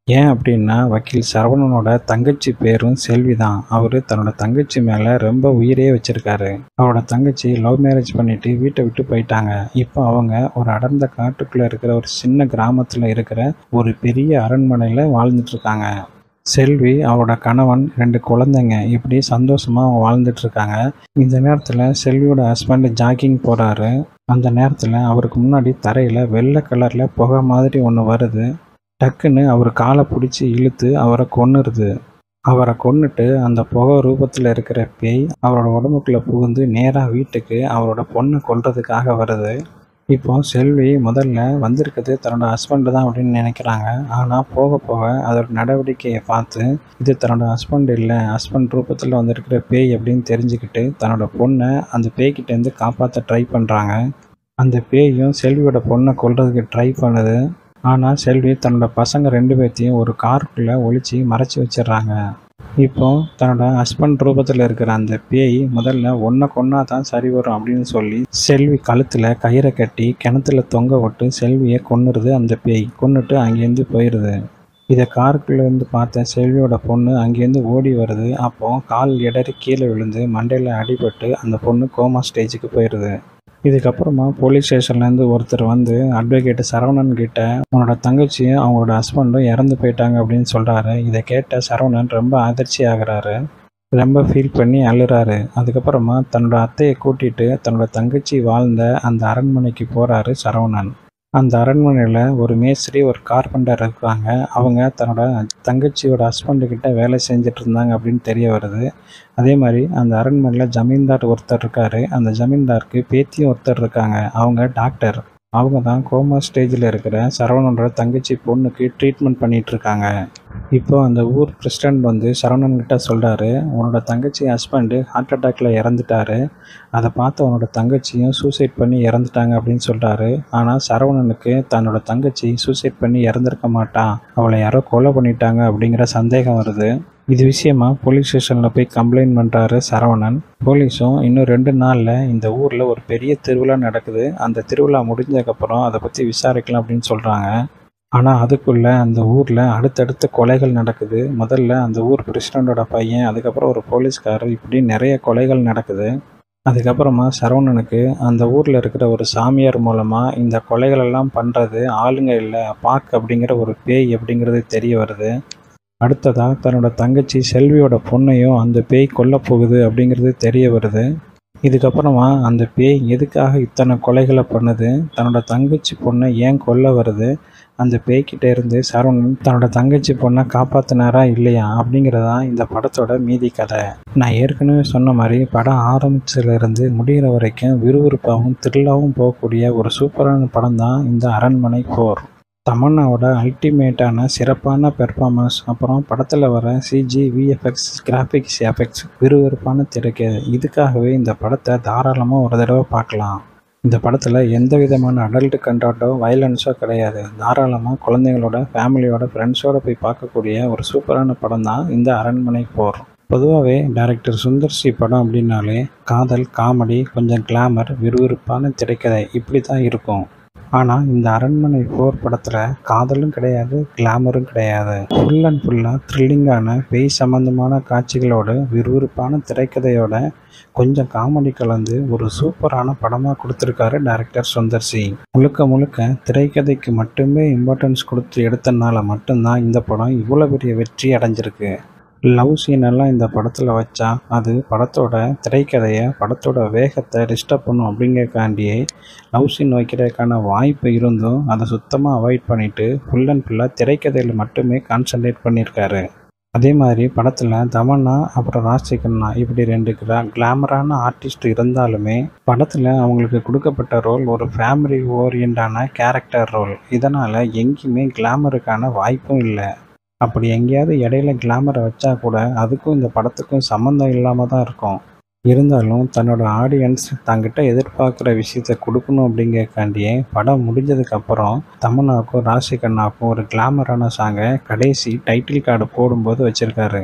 ஏன் அப்படின்னா வக்கீல் சரவணனோட தங்கச்சி பேரும் செல்வி தான் அவர் தன்னோட தங்கச்சி மேலே ரொம்ப உயிரே வச்சிருக்காரு அவரோட தங்கச்சி லவ் மேரேஜ் பண்ணிட்டு வீட்டை விட்டு போயிட்டாங்க இப்போ அவங்க ஒரு அடர்ந்த காட்டுக்குள்ளே இருக்கிற ஒரு சின்ன கிராமத்தில் இருக்கிற ஒரு பெரிய அரண்மனையில் வாழ்ந்துட்டு இருக்காங்க செல்வி அவரோட கணவன் ரெண்டு குழந்தைங்க இப்படி சந்தோஷமாக அவங்க வாழ்ந்துட்டு இருக்காங்க இந்த நேரத்தில் செல்வியோட ஹஸ்பண்ட் ஜாக்கிங் போகிறாரு அந்த நேரத்தில் அவருக்கு முன்னாடி தரையில் வெள்ளை கலரில் புகை மாதிரி ஒன்று வருது டக்குன்னு அவர் காலை பிடிச்சி இழுத்து அவரை கொன்னுருது அவரை கொன்னுட்டு அந்த புகை ரூபத்தில் இருக்கிற பேய் அவரோட உடம்புக்குள்ளே புகுந்து நேராக வீட்டுக்கு அவரோட பொண்ணை கொல்றதுக்காக வருது இப்போ செல்வி முதல்ல வந்திருக்கிறது தன்னோட ஹஸ்பண்டு தான் அப்படின்னு நினைக்கிறாங்க ஆனால் போக போக அதோட நடவடிக்கையை பார்த்து இது தன்னோட ஹஸ்பண்ட் இல்லை ஹஸ்பண்ட் ரூபத்தில் வந்திருக்கிற பேய் அப்படின்னு தெரிஞ்சுக்கிட்டு தன்னோட பொண்ணை அந்த பேய்கிட்டேருந்து காப்பாற்ற ட்ரை பண்ணுறாங்க அந்த பேயும் செல்வியோட பொண்ணை கொல்றதுக்கு ட்ரை பண்ணுது ஆனால் செல்வி தன்னோட பசங்க ரெண்டு பேர்த்தையும் ஒரு காருக்குள்ளே ஒளிச்சு மறைச்சி வச்சிடுறாங்க இப்போ தன்னோட ஹஸ்பண்ட் ரூபத்தில் இருக்கிற அந்த பேய் முதல்ல ஒன்றை கொன்னா தான் சரி வரும் அப்படின்னு சொல்லி செல்வி கழுத்தில் கயிறை கட்டி கிணத்துல தொங்க விட்டு செல்வியை கொன்னுருது அந்த பேய் கொன்னுட்டு அங்கேருந்து போயிடுது இதை காருக்குள்ளேருந்து பார்த்த செல்வியோட பொண்ணு அங்கேருந்து ஓடி வருது அப்போ கால் இடறி கீழே விழுந்து மண்டையில் அடிபட்டு அந்த பொண்ணு கோமா ஸ்டேஜுக்கு போயிடுது இதுக்கப்புறமா போலீஸ் ஸ்டேஷன்லேருந்து ஒருத்தர் வந்து அட்வொகேட் சரவணன் கிட்ட உன்னோட தங்கச்சியும் அவங்களோட ஹஸ்பண்டும் இறந்து போயிட்டாங்க அப்படின்னு சொல்கிறாரு இதை கேட்ட சரவணன் ரொம்ப அதிர்ச்சி ஆகுறாரு ரொம்ப ஃபீல் பண்ணி அழுறாரு அதுக்கப்புறமா தன்னோட அத்தையை கூட்டிட்டு தன்னோட தங்கச்சி வாழ்ந்த அந்த அரண்மனைக்கு போகிறாரு சரவணன் அந்த அரண்மனையில் ஒரு மேஸ்திரி ஒரு கார்பெண்டர் இருக்காங்க அவங்க தன்னோட தங்கச்சியோட ஹஸ்பண்டு கிட்ட வேலை செஞ்சுட்டு இருந்தாங்க அப்படின்னு தெரிய வருது அதே மாதிரி அந்த அரண்மனையில் ஜமீன்தார் ஒருத்தர் இருக்காரு அந்த ஜமீன்தாருக்கு பேத்தியும் ஒருத்தர் இருக்காங்க அவங்க டாக்டர் அவங்க தான் கோமா ஸ்டேஜில் இருக்கிற சரவணனோட தங்கச்சி பொண்ணுக்கு ட்ரீட்மெண்ட் பண்ணிட்டு இருக்காங்க இப்போ அந்த ஊர் பிரசிடெண்ட் வந்து சரவணன் கிட்ட சொல்கிறாரு உன்னோட தங்கச்சி ஹஸ்பண்டு ஹார்ட் அட்டாக்ல இறந்துட்டாரு அதை பார்த்து அவனோட தங்கச்சியும் சூசைட் பண்ணி இறந்துட்டாங்க அப்படின்னு சொல்கிறாரு ஆனால் சரவணனுக்கு தன்னோட தங்கச்சி சூசைட் பண்ணி இறந்துருக்க மாட்டான் அவளை யாரோ கொலை பண்ணிட்டாங்க அப்படிங்கிற சந்தேகம் வருது இது விஷயமா போலீஸ் ஸ்டேஷனில் போய் கம்ப்ளைண்ட் பண்ணுறாரு சரவணன் போலீஸும் இன்னும் ரெண்டு நாளில் இந்த ஊரில் ஒரு பெரிய திருவிழா நடக்குது அந்த திருவிழா முடிஞ்சதுக்கப்புறம் அதை பற்றி விசாரிக்கலாம் அப்படின்னு சொல்கிறாங்க ஆனால் அதுக்குள்ளே அந்த ஊரில் அடுத்தடுத்த கொலைகள் நடக்குது முதல்ல அந்த ஊர் பிரசிடண்டோட பையன் அதுக்கப்புறம் ஒரு போலீஸ்காரர் இப்படி நிறைய கொலைகள் நடக்குது அதுக்கப்புறமா சரவணனுக்கு அந்த ஊரில் இருக்கிற ஒரு சாமியார் மூலமாக இந்த கொலைகள் எல்லாம் பண்ணுறது ஆளுங்க இல்லை பாக் அப்படிங்கிற ஒரு பேய் அப்படிங்கிறது தெரிய வருது அடுத்ததாக தன்னோட தங்கச்சி செல்வியோட பொண்ணையும் அந்த பேய் கொல்ல போகுது அப்படிங்கிறது தெரிய வருது இதுக்கப்புறமா அந்த பேய் எதுக்காக இத்தனை கொலைகளை பண்ணுது தன்னோட தங்கச்சி பொண்ணை ஏன் கொல்ல வருது அந்த பேய்கிட்ட இருந்து சரவணன் தன்னோட தங்கச்சி பொண்ணை காப்பாத்தினாரா இல்லையா அப்படிங்கிறதான் இந்த படத்தோட மீதி கதை நான் ஏற்கனவே சொன்ன மாதிரி படம் ஆரம்பிச்சதுலேருந்து முடிகிற வரைக்கும் விறுவிறுப்பாகவும் த்ரில்லாகவும் போகக்கூடிய ஒரு சூப்பரான படம் தான் இந்த அரண்மனை போர் தமன்னாவோட அல்டிமேட்டான சிறப்பான பெர்ஃபார்மன்ஸ் அப்புறம் படத்தில் வர சிஜி விஎஃப்எக்ஸ் கிராஃபிக்ஸ் எஃபெக்ட்ஸ் விறுவிறுப்பான திரைக்கு இதுக்காகவே இந்த படத்தை தாராளமாக ஒரு தடவை பார்க்கலாம் இந்த படத்தில் எந்த விதமான அடல்ட் கண்டாட்டோ வயலன்ஸோ கிடையாது தாராளமாக குழந்தைங்களோட ஃபேமிலியோட ஃப்ரெண்ட்ஸோட போய் பார்க்கக்கூடிய ஒரு சூப்பரான படம் தான் இந்த அரண்மனை போர் பொதுவாகவே டைரக்டர் சுந்தர் சி படம் அப்படின்னாலே காதல் காமெடி கொஞ்சம் கிளாமர் விறுவிறுப்பான திரைக்கதை இப்படி தான் இருக்கும் ஆனால் இந்த அரண்மனை போர் படத்தில் காதலும் கிடையாது கிளாமரும் கிடையாது ஃபுல் அண்ட் ஃபுல்லாக த்ரில்லிங்கான பேய் சம்பந்தமான காட்சிகளோட விறுவிறுப்பான திரைக்கதையோட கொஞ்சம் காமெடி கலந்து ஒரு சூப்பரான படமாக கொடுத்துருக்காரு டைரக்டர் சுந்தர் சி முழுக்க முழுக்க திரைக்கதைக்கு மட்டுமே இம்பார்ட்டன்ஸ் கொடுத்து எடுத்தனால மட்டும்தான் இந்த படம் இவ்வளோ பெரிய வெற்றி அடைஞ்சிருக்கு லவ் சீன் எல்லாம் இந்த படத்தில் வச்சா அது படத்தோட திரைக்கதையை படத்தோட வேகத்தை டிஸ்டர்ப் பண்ணும் அப்படிங்கறக்காண்டியே லவ் சீன் வைக்கிறதுக்கான வாய்ப்பு இருந்தும் அதை சுத்தமாக அவாய்ட் பண்ணிவிட்டு ஃபுல் அண்ட் ஃபுல்லாக திரைக்கதையில் மட்டுமே கான்சன்ட்ரேட் பண்ணியிருக்காரு அதே மாதிரி படத்தில் தமன்னா அப்புறம் ராஜ்கண்ணா இப்படி ரெண்டு கிளா கிளாமரான ஆர்டிஸ்ட் இருந்தாலுமே படத்தில் அவங்களுக்கு கொடுக்கப்பட்ட ரோல் ஒரு ஃபேமிலி ஓரியண்டான கேரக்டர் ரோல் இதனால் எங்கேயுமே கிளாமருக்கான வாய்ப்பும் இல்லை அப்படி எங்கேயாவது இடையில கிளாமரை வச்சா கூட அதுக்கும் இந்த படத்துக்கும் சம்மந்தம் இல்லாமல் தான் இருக்கும் இருந்தாலும் தன்னோட ஆடியன்ஸ் தங்கிட்ட எதிர்பார்க்குற விஷயத்த கொடுக்கணும் அப்படிங்கறக்காண்டியே படம் முடிஞ்சதுக்கப்புறம் தமன்னாவுக்கும் ராசி கண்ணாவுக்கும் ஒரு கிளாமரான சாங்கை கடைசி டைட்டில் கார்டு போடும்போது வச்சுருக்காரு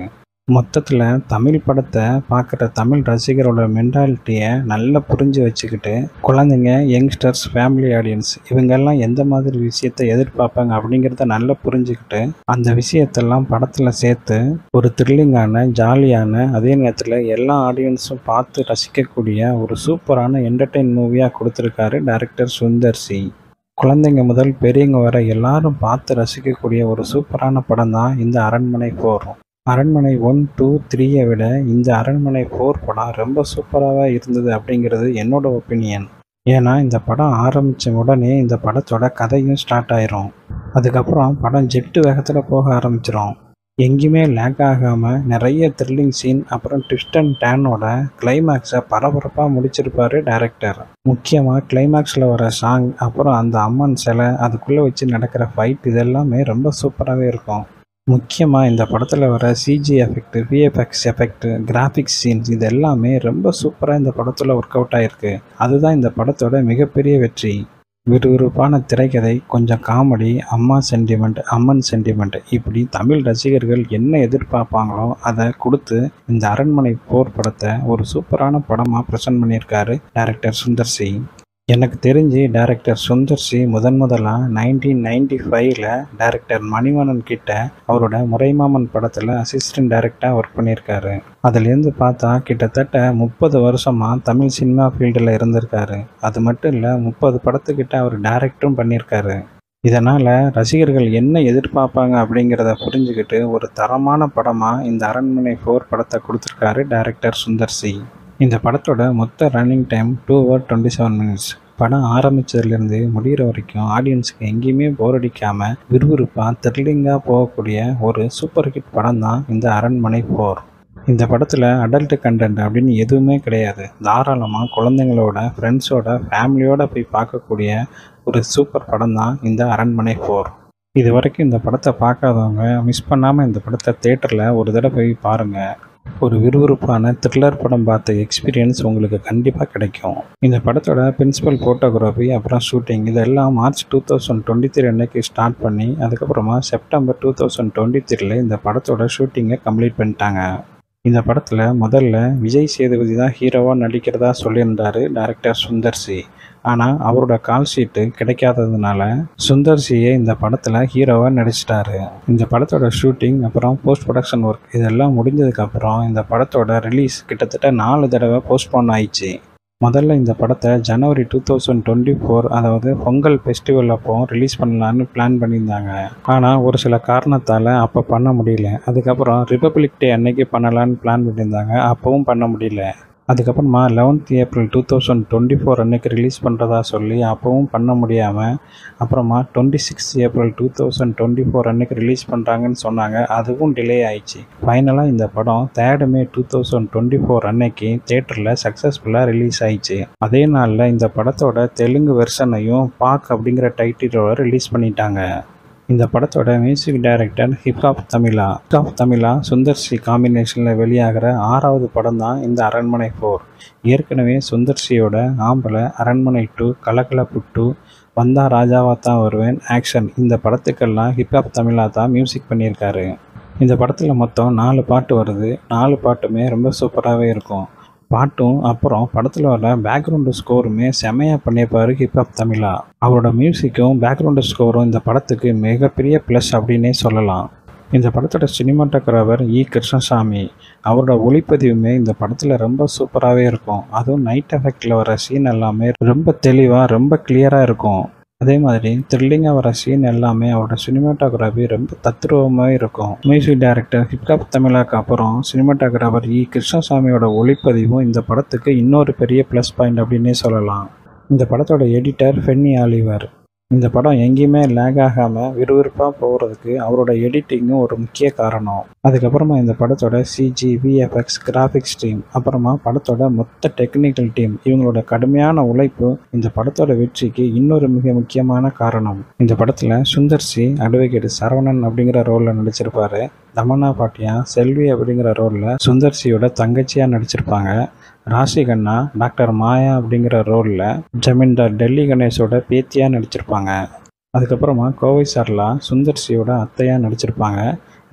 மொத்தத்தில் தமிழ் படத்தை பார்க்குற தமிழ் ரசிகரோட மென்டாலிட்டியை நல்லா புரிஞ்சு வச்சுக்கிட்டு குழந்தைங்க யங்ஸ்டர்ஸ் ஃபேமிலி ஆடியன்ஸ் இவங்கெல்லாம் எந்த மாதிரி விஷயத்தை எதிர்பார்ப்பாங்க அப்படிங்கிறத நல்லா புரிஞ்சுக்கிட்டு அந்த விஷயத்தெல்லாம் படத்தில் சேர்த்து ஒரு த்ரில்லிங்கான ஜாலியான அதே நேரத்தில் எல்லா ஆடியன்ஸும் பார்த்து ரசிக்கக்கூடிய ஒரு சூப்பரான என்டர்டெயின் மூவியாக கொடுத்துருக்காரு டைரக்டர் சுந்தர் சி குழந்தைங்க முதல் பெரியவங்க வரை எல்லாரும் பார்த்து ரசிக்கக்கூடிய ஒரு சூப்பரான படம் தான் இந்த அரண்மனை ஃபோர் அரண்மனை ஒன் டூ த்ரீயை விட இந்த அரண்மனை ஃபோர் படம் ரொம்ப சூப்பராக இருந்தது அப்படிங்கிறது என்னோட ஒப்பீனியன் ஏன்னா இந்த படம் ஆரம்பித்த உடனே இந்த படத்தோட கதையும் ஸ்டார்ட் ஆயிரும் அதுக்கப்புறம் படம் ஜெட்டு வேகத்தில் போக ஆரம்பிச்சிரும் எங்கேயுமே லேக் ஆகாமல் நிறைய த்ரில்லிங் சீன் அப்புறம் ட்விஸ்ட் அண்ட் டேனோட கிளைமேக்ஸை பரபரப்பாக முடிச்சிருப்பாரு டைரக்டர் முக்கியமாக கிளைமேக்ஸில் வர சாங் அப்புறம் அந்த அம்மன் சிலை அதுக்குள்ளே வச்சு நடக்கிற ஃபைட் இதெல்லாமே ரொம்ப சூப்பராகவே இருக்கும் முக்கியமாக இந்த படத்தில் வர CG effect VFX effect graphics scenes இது எல்லாமே ரொம்ப சூப்பராக இந்த படத்தில் ஒர்க் அவுட் ஆகிருக்கு அதுதான் இந்த படத்தோட மிகப்பெரிய வெற்றி விறுவிறுப்பான திரைக்கதை கொஞ்சம் காமெடி அம்மா சென்டிமெண்ட் அம்மன் சென்டிமெண்ட் இப்படி தமிழ் ரசிகர்கள் என்ன எதிர்பார்ப்பாங்களோ அதை கொடுத்து இந்த அரண்மனை போர் படத்தை ஒரு சூப்பரான படமாக ப்ரெசென்ட் பண்ணியிருக்காரு டைரக்டர் சுந்தர் சி எனக்கு தெரிஞ்சு டைரக்டர் சுந்தர் சி முதன் முதலாக நைன்டீன் நைன்டி ஃபைவ்ல டைரக்டர் மணிவண்ணன் கிட்ட அவரோட முறைமாமன் படத்தில் அசிஸ்டன்ட் டைரக்டாக ஒர்க் பண்ணியிருக்காரு அதுலேருந்து பார்த்தா கிட்டத்தட்ட முப்பது வருஷமாக தமிழ் சினிமா ஃபீல்டில் இருந்திருக்காரு அது மட்டும் இல்லை முப்பது படத்துக்கிட்ட அவர் டைரக்டும் பண்ணியிருக்காரு இதனால் ரசிகர்கள் என்ன எதிர்பார்ப்பாங்க அப்படிங்கிறத புரிஞ்சுக்கிட்டு ஒரு தரமான படமாக இந்த அரண்மனை ஃபோர் படத்தை கொடுத்துருக்காரு டைரக்டர் சுந்தர் சி இந்த படத்தோட மொத்த running time two hour twenty seven minutes படம் ஆரம்பித்ததுலேருந்து முடிகிற வரைக்கும் ஆடியன்ஸுக்கு எங்கேயுமே போர் அடிக்காமல் விறுவிறுப்பாக த்ரில்லிங்காக போகக்கூடிய ஒரு சூப்பர் ஹிட் படம் தான் இந்த அரண்மனை ஃபோர் இந்த படத்தில் அடல்ட் கண்டென்ட் அப்படின்னு எதுவுமே கிடையாது தாராளமாக குழந்தைங்களோட ஃப்ரெண்ட்ஸோட ஃபேமிலியோட போய் பார்க்கக்கூடிய ஒரு சூப்பர் படம் தான் இந்த அரண்மனை ஃபோர் இது வரைக்கும் இந்த படத்தை பார்க்காதவங்க மிஸ் பண்ணாமல் இந்த படத்தை தேட்டரில் ஒரு தடவை போய் பாருங்கள் ஒரு விறுவிறுப்பான த்ரில்லர் படம் பார்த்த எக்ஸ்பீரியன்ஸ் உங்களுக்கு கண்டிப்பாக கிடைக்கும் இந்த படத்தோட பிரின்சிபல் ஃபோட்டோகிராஃபி அப்புறம் ஷூட்டிங் இதெல்லாம் March two thousand twenty three அன்னைக்கு ஸ்டார்ட் பண்ணி அதுக்கப்புறமா செப்டம்பர் டூ தௌசண்ட் டுவெண்ட்டி த்ரீல இந்த படத்தோட ஷூட்டிங்கை கம்ப்ளீட் பண்ணிட்டாங்க இந்த படத்தில் முதல்ல விஜய் சேதுபதி தான் ஹீரோவாக நடிக்கிறதா சொல்லியிருந்தார் டைரக்டர் சுந்தர் சி ஆனால் அவரோட கால் ஷீட்டு கிடைக்காததுனால சுந்தர் சியை இந்த படத்தில் ஹீரோவாக நடிச்சிட்டாரு இந்த படத்தோட ஷூட்டிங் அப்புறம் போஸ்ட் ப்ரொடக்ஷன் ஒர்க் இதெல்லாம் முடிஞ்சதுக்கப்புறம் இந்த படத்தோட ரிலீஸ் கிட்டத்தட்ட நாலு தடவை போஸ்ட்போன் ஆயிடுச்சு முதல்ல இந்த படத்தை ஜனவரி டூ தௌசண்ட் டுவெண்ட்டி ஃபோர் அதாவது பொங்கல் ஃபெஸ்டிவல் அப்போ ரிலீஸ் பண்ணலான்னு பிளான் பண்ணியிருந்தாங்க ஆனால் ஒரு சில காரணத்தால் அப்போ பண்ண முடியல அதுக்கப்புறம் ரிப்பப்ளிக் டே அன்னைக்கு பண்ணலான்னு பிளான் பண்ணியிருந்தாங்க அப்போவும் பண்ண முடியல அதுக்கப்புறமா eleventh April two thousand twenty four அன்னைக்கு ரிலீஸ் பண்ணுறதா சொல்லி அப்போவும் பண்ண முடியாமல் அப்புறமா twenty six April two thousand twenty four அன்னைக்கு ரிலீஸ் பண்ணுறாங்கன்னு சொன்னாங்க அதுவும் டிலே ஆயிடுச்சு ஃபைனலாக இந்த படம் third May two thousand twenty four அன்னைக்கு தேட்டரில் சக்ஸஸ்ஃபுல்லாக ரிலீஸ் ஆயிடுச்சு அதே நாளில் இந்த படத்தோட தெலுங்கு வெர்ஷனையும் பாக் அப்படிங்கிற டைட்டிலோட ரிலீஸ் பண்ணிட்டாங்க இந்த படத்தோட music director hip hop Tamizha hip hop Tamizha Sundar C காம்பினேஷனில் வெளியாகிற ஆறாவது படம் தான் இந்த அரண்மனை ஃபோர் ஏற்கனவே சுந்தர் சியோட ஆம்பளை அரண்மனை டூ கலகலப்பு டூ வந்தா ராஜாவா தான் வருவேன் ஆக்ஷன் இந்த படத்துக்கெல்லாம் ஹிப்ஹாப் தமிழா தான் மியூசிக் பண்ணியிருக்காரு இந்த படத்தில் மொத்தம் நாலு பாட்டு வருது நாலு பாட்டுமே ரொம்ப சூப்பராகவே இருக்கும் பாட்டும் அப்புறம் படத்தில் வர பேக்ரவுண்டு ஸ்கோருமே செமையாக பண்ணியிருப்பார் ஹிப்ஹாப் தமிழா அவரோட மியூசிக்கும் பேக்ரவுண்டு ஸ்கோரும் இந்த படத்துக்கு மிகப்பெரிய ப்ளஸ் அப்படின்னே சொல்லலாம் இந்த படத்தோட சினிமாட்டோகிராஃபர் இ கிருஷ்ணசாமி அவரோட ஒளிப்பதிவுமே இந்த படத்தில் ரொம்ப சூப்பராகவே இருக்கும் அதுவும் நைட் எஃபெக்டில் வர சீன் எல்லாமே ரொம்ப தெளிவாக ரொம்ப கிளியராக இருக்கும் அதே மாதிரி த்ரில்லிங்காக வர சீன் எல்லாமே அவரோட சினிமாட்டோகிராஃபி ரொம்ப தத்ரூபமாக இருக்கும் மியூசிக் டைரக்டர் ஹிப்ஹாப் தமிழாக்கு அப்புறம் சினிமாட்டோகிராஃபர் இ கிருஷ்ணசாமியோட ஒளிப்பதிவும் இந்த படத்துக்கு இன்னொரு பெரிய ப்ளஸ் பாயிண்ட் அப்படின்னே சொல்லலாம் இந்த படத்தோட எடிட்டர் ஃபென்னி ஆலிவர் இந்த படம் எங்கேயுமே லேக் ஆகாமல் விறுவிறுப்பாக போகிறதுக்கு அவரோட எடிட்டிங்கும் ஒரு முக்கிய காரணம் அதுக்கப்புறமா இந்த படத்தோட சிஜி விஎஃப்எக்ஸ் கிராஃபிக்ஸ் டீம் அப்புறமா படத்தோட மொத்த டெக்னிக்கல் டீம் இவங்களோட கடுமையான உழைப்பு இந்த படத்தோட வெற்றிக்கு இன்னொரு மிக முக்கியமான காரணம் இந்த படத்தில் சுந்தர் சி அட்வொகேட் சரவணன் அப்படிங்கிற ரோலில் நடிச்சிருப்பாரு தமன்னா பாட்டியா செல்வி அப்படிங்கிற ரோலில் சுந்தர் சியோட தங்கச்சியாக நடிச்சிருப்பாங்க ராசி கண்ணா டாக்டர் மாயா அப்படிங்கிற ரோலில் ஜமீன்தார் டெல்லி கணேஷோட பேத்தியாக நடிச்சிருப்பாங்க அதுக்கப்புறமா கோவை சர்லா சுந்தர் சியோட அத்தையாக நடிச்சிருப்பாங்க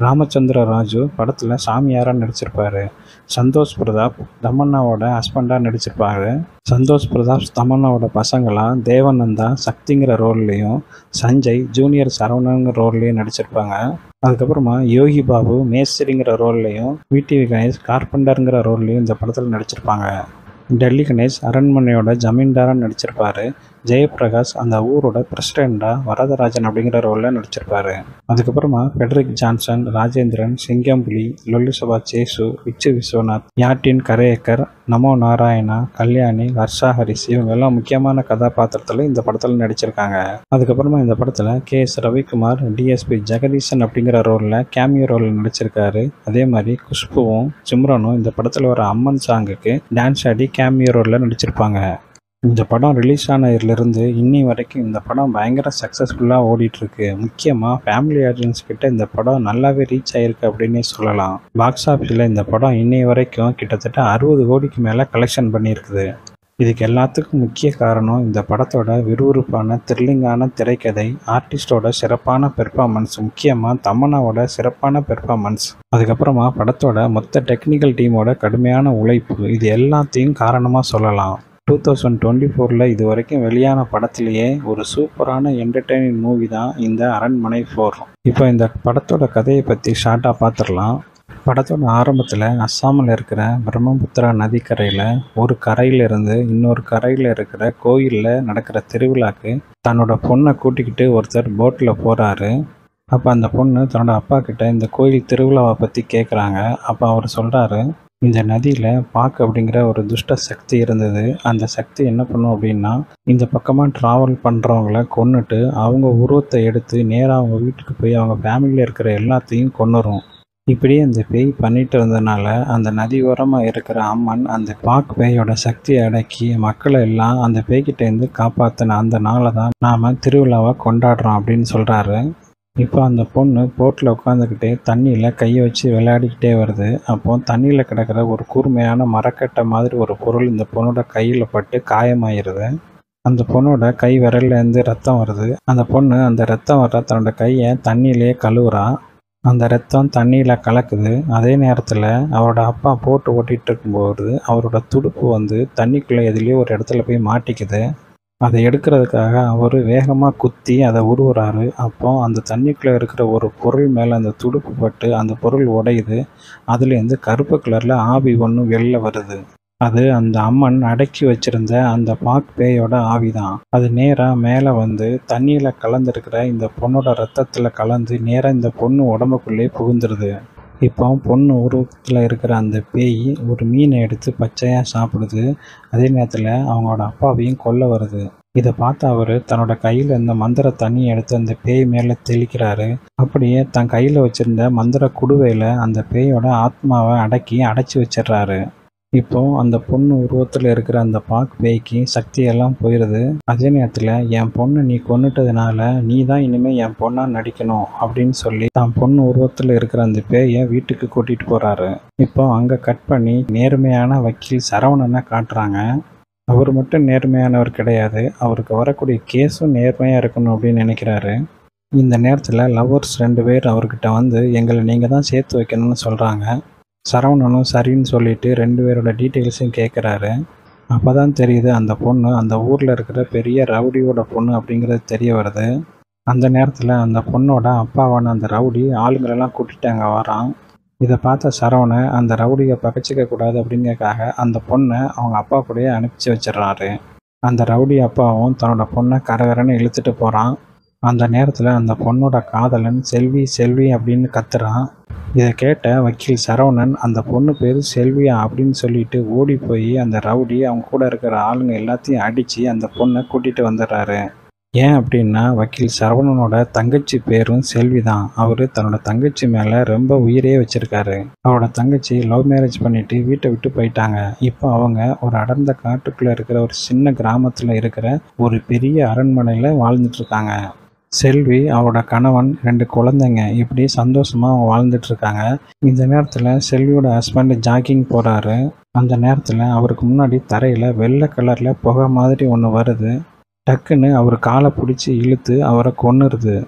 ராமச்சந்திர ராஜு படத்தில் சாமியாராக நடிச்சிருப்பாரு சந்தோஷ் பிரதாப் தமன்னாவோட ஹஸ்பண்டாக நடிச்சிருப்பாரு சந்தோஷ் பிரதாப் தமன்னாவோட பசங்களாம் தேவநந்தா சக்திங்கிற ரோல்லையும் சஞ்சய் ஜூனியர் சரவணங்கிற ரோல்லையும் நடிச்சிருப்பாங்க அதுக்கப்புறமா யோகி பாபு மேஸ்திரிங்கிற ரோல்லையும் விடிவி கணேஷ் கார்பெண்டருங்கிற ரோல்லையும் இந்த படத்தில் நடிச்சிருப்பாங்க டெல்லி கணேஷ் அரண்மனையோட ஜமீன்தாராக நடிச்சிருப்பாரு ஜெயபிரகாஷ் அந்த ஊரோட பிரசிடெண்ட்டாக வரதராஜன் அப்படிங்கிற ரோலில் நடிச்சிருப்பாரு அதுக்கப்புறமா ஃபெடரிக் ஜான்சன் ராஜேந்திரன் சிங்கம்புலி லொல்லுசபா சேசு விச்சு விஸ்வநாத் யாட்டின் கரேக்கர் நமோ நாராயணா கல்யாணி ஹர்ஷா ஹரிஸ் இவங்க எல்லாம் முக்கியமான கதாபாத்திரத்தில் இந்த படத்தில் நடிச்சிருக்காங்க அதுக்கப்புறமா இந்த படத்தில் K S Ravikumar DSP Jagadeesan அப்படிங்கிற ரோலில் கேமியோ ரோலில் நடிச்சிருக்காரு அதே மாதிரி குஷ்புவும் சிம்ரனும் இந்த படத்தில் வர அம்மன் சாங்குக்கு டான்ஸ் ஆடி கேமியோ ரோலில் நடிச்சிருப்பாங்க இந்த படம் ரிலீஸ் ஆனதுலேருந்து இன்னி வரைக்கும் இந்த படம் பயங்கர சக்ஸஸ்ஃபுல்லாக ஓடிட்டுருக்கு முக்கியமாக ஃபேமிலி ஆடியன்ஸ் கிட்ட இந்த படம் நல்லாவே ரீச் ஆயிருக்கு அப்படின்னே சொல்லலாம் பாக்ஸ் ஆஃபீஸில் இந்த படம் இன்னி வரைக்கும் கிட்டத்தட்ட அறுபது கோடிக்கு மேலே கலெக்ஷன் பண்ணியிருக்குது இதுக்கு எல்லாத்துக்கும் முக்கிய காரணம் இந்த படத்தோட விறுவிறுப்பான த்ரில்லிங்கான திரைக்கதை ஆர்டிஸ்டோட சிறப்பான பெர்ஃபார்மன்ஸ் முக்கியமாக தமன்னாவோட சிறப்பான பெர்ஃபார்மன்ஸ் அதுக்கப்புறமா படத்தோட மொத்த டெக்னிக்கல் டீமோட கடுமையான உழைப்பு இது எல்லாத்தையும் காரணமாக சொல்லலாம் டூ தௌசண்ட் டுவெண்ட்டி ஃபோரில் இது வரைக்கும் வெளியான படத்திலேயே ஒரு சூப்பரான என்டர்டெய்னிங் மூவி தான் இந்த அரண்மனை ஃபோர் இப்போ இந்த படத்தோட கதையை பற்றி ஷார்ட்டாக பார்த்துடலாம் படத்தோட ஆரம்பத்தில் அஸ்ஸாமில் இருக்கிற பிரம்மபுத்திரா நதிக்கரையில் ஒரு கரையிலிருந்து இன்னொரு கரையில் இருக்கிற கோயிலில் நடக்கிற திருவிழாக்கு தன்னோட பொண்ணை கூட்டிக்கிட்டு ஒருத்தர் போட்டில் போகிறாரு அப்போ அந்த பொண்ணு தன்னோட அப்பா கிட்ட இந்த கோயில் திருவிழாவை பற்றி கேட்குறாங்க அப்போ அவர் சொல்கிறாரு இந்த நதியில் பாக்கு அப்படிங்கிற ஒரு துஷ்ட சக்தி இருந்தது அந்த சக்தி என்ன பண்ணும் அப்படின்னா இந்த பக்கமாக ட்ராவல் பண்ணுறவங்கள கொன்னுட்டு அவங்க உருவத்தை எடுத்து நேராக அவங்க வீட்டுக்கு போய் அவங்க ஃபேமிலியில் இருக்கிற எல்லாத்தையும் கொன்னுரும் இப்படியே அந்த பேய் பண்ணிட்டு இருந்ததுனால அந்த நதி ஓரமாக இருக்கிற அம்மன் அந்த பாக் பேயோட சக்தியை அடக்கி மக்களை எல்லாம் அந்த பேய்கிட்டேருந்து காப்பாற்றின அந்த நாளை தான் நாம் திருவிழாவை கொண்டாடுறோம் அப்படின்னு சொல்கிறாரு இப்போ அந்த பொண்ணு போட்டில் உட்காந்துக்கிட்டே தண்ணியில் கையை வச்சு விளையாடிக்கிட்டே வருது அப்போ தண்ணியில் கிடக்கிற ஒரு கூர்மையான மரக்கட்டை மாதிரி ஒரு பொருள் இந்த பொண்ணோட கையில் பட்டு காயமாயிருது அந்த பொண்ணோட கை விரல்லேருந்து ரத்தம் வருது அந்த பொண்ணு அந்த ரத்தம் வர தன்னோட கையை தண்ணியிலே கழுவுறா அந்த ரத்தம் தண்ணியில் கலக்குது அதே நேரத்தில் அவரோட அப்பா போட்டு ஓட்டிகிட்டு இருக்கும்போது அவரோட துடுப்பு வந்து தண்ணிக்குள்ளே எதுலேயோ ஒரு இடத்துல போய் மாட்டிக்குது அதை எடுக்கிறதுக்காக அவர் வேகமாக குத்தி அதை உருவுறாரு அப்போ அந்த தண்ணிக்குள்ளே இருக்கிற ஒரு பொருள் மேலே அந்த துடுப்பு பட்டு அந்த பொருள் உடையுது அதுலேருந்து கருப்பு கலரில் ஆவி ஒன்று வெளில வருது அது அந்த அம்மன் அடக்கி வச்சிருந்த அந்த பாக் பேயோட ஆவி தான் அது நேராக மேலே வந்து தண்ணியில் கலந்துருக்கிற இந்த பொண்ணோட ரத்தத்தில் கலந்து நேராக இந்த பொண்ணு உடம்புக்குள்ளே புகுந்துருது இப்போ பொண்ணு உருவத்தில் இருக்கிற அந்த பேய் ஒரு மீனை எடுத்து பச்சையாக சாப்பிடுது அதே நேரத்தில் அவங்களோட அப்பாவையும் கொல்ல வருது இதை பார்த்து அவர் தன்னோட கையில் இருந்த மந்திர தண்ணியை எடுத்து அந்த பேய் மேலே தெளிக்கிறாரு அப்படியே தன் கையில் வச்சிருந்த மந்திர குடுவையில் அந்த பேயோட ஆத்மாவை அடக்கி அடைச்சி வச்சிடுறாரு இப்போ அந்த பொண்ணு உருவத்தில் இருக்கிற அந்த பாக் பேய்க்கு சக்தியெல்லாம் போயிடுது அதே நேரத்தில் என் பொண்ணை நீ கொன்னுட்டதுனால நீ தான் இனிமேல் என் பொண்ணா நடிக்கணும் அப்படின்னு சொல்லி தான் பொண்ணு உருவத்தில் இருக்கிற அந்த பேயை வீட்டுக்கு கூட்டிகிட்டு போகிறாரு இப்போ அங்கே கட் பண்ணி நேர்மையான வக்கீல் சரவணனை காட்டுறாங்க அவர் மட்டும் நேர்மையானவர் கிடையாது அவருக்கு வரக்கூடிய கேஸும் நேர்மையாக இருக்கணும் அப்படின்னு நினைக்கிறாரு இந்த நேரத்தில் லவ்வர்ஸ் ரெண்டு பேர் அவர்கிட்ட வந்து எங்களை நீங்கள் தான் சேர்த்து வைக்கணும்னு சொல்கிறாங்க சரவணனும் சரின்னு சொல்லிட்டு ரெண்டு பேரோட டீட்டெயில்ஸையும் கேட்குறாரு அப்போ தான் தெரியுது அந்த பொண்ணு அந்த ஊரில் இருக்கிற பெரிய ரவுடியோட பொண்ணு அப்படிங்கிறது தெரிய வருது அந்த நேரத்தில் அந்த பொண்ணோட அப்பாவான அந்த ரவுடி ஆளுங்களெல்லாம் கூட்டிட்டு அங்கே வரான் இதை பார்த்த சரவணன் அந்த ரவுடியை பகச்சிக்க கூடாது அப்படிங்கறக்காக அந்த பொண்ணை அவங்க அப்பா கூடயே அனுப்பிச்சி வச்சிடுறாரு அந்த ரவுடி அப்பாவும் தன்னோட பொண்ணை கரகரன்னு இழுத்துட்டு போகிறான் அந்த நேரத்தில் அந்த பொண்ணோட காதலன் செல்வி செல்வி அப்படின்னு கத்துறான் இதை கேட்ட வக்கீல் சரவணன் அந்த பொண்ணு பேர் செல்வியா அப்படின்னு சொல்லிட்டு ஓடி போய் அந்த ரவுடி அவங்க கூட இருக்கிற ஆளுங்க எல்லாத்தையும் அடித்து அந்த பொண்ணை கூட்டிகிட்டு வந்துடுறாரு ஏன் அப்படின்னா வக்கீல் சரவணனோட தங்கச்சி பேரும் செல்வி தான் அவர் தன்னோட தங்கச்சி மேலே ரொம்ப உயிரே வச்சிருக்காரு அவரோட தங்கச்சி லவ் மேரேஜ் பண்ணிட்டு வீட்டை விட்டு போயிட்டாங்க இப்போ அவங்க ஒரு அடர்ந்த காட்டுக்குள்ளே இருக்கிற ஒரு சின்ன கிராமத்தில் இருக்கிற ஒரு பெரிய அரண்மனையில் வாழ்ந்துட்டு இருக்காங்க செல்வி அவரோட கணவன் ரெண்டு குழந்தைங்க இப்படி சந்தோஷமாக அவங்க வாழ்ந்துட்டு இருக்காங்க இந்த நேரத்தில் செல்வியோட ஹஸ்பண்ட் ஜாக்கிங் போகிறாரு அந்த நேரத்தில் அவருக்கு முன்னாடி தரையில் வெள்ளை கலரில் புகை மாதிரி ஒன்று வருது டக்குன்னு அவர் காலை பிடிச்சி இழுத்து அவரை கொன்னுருது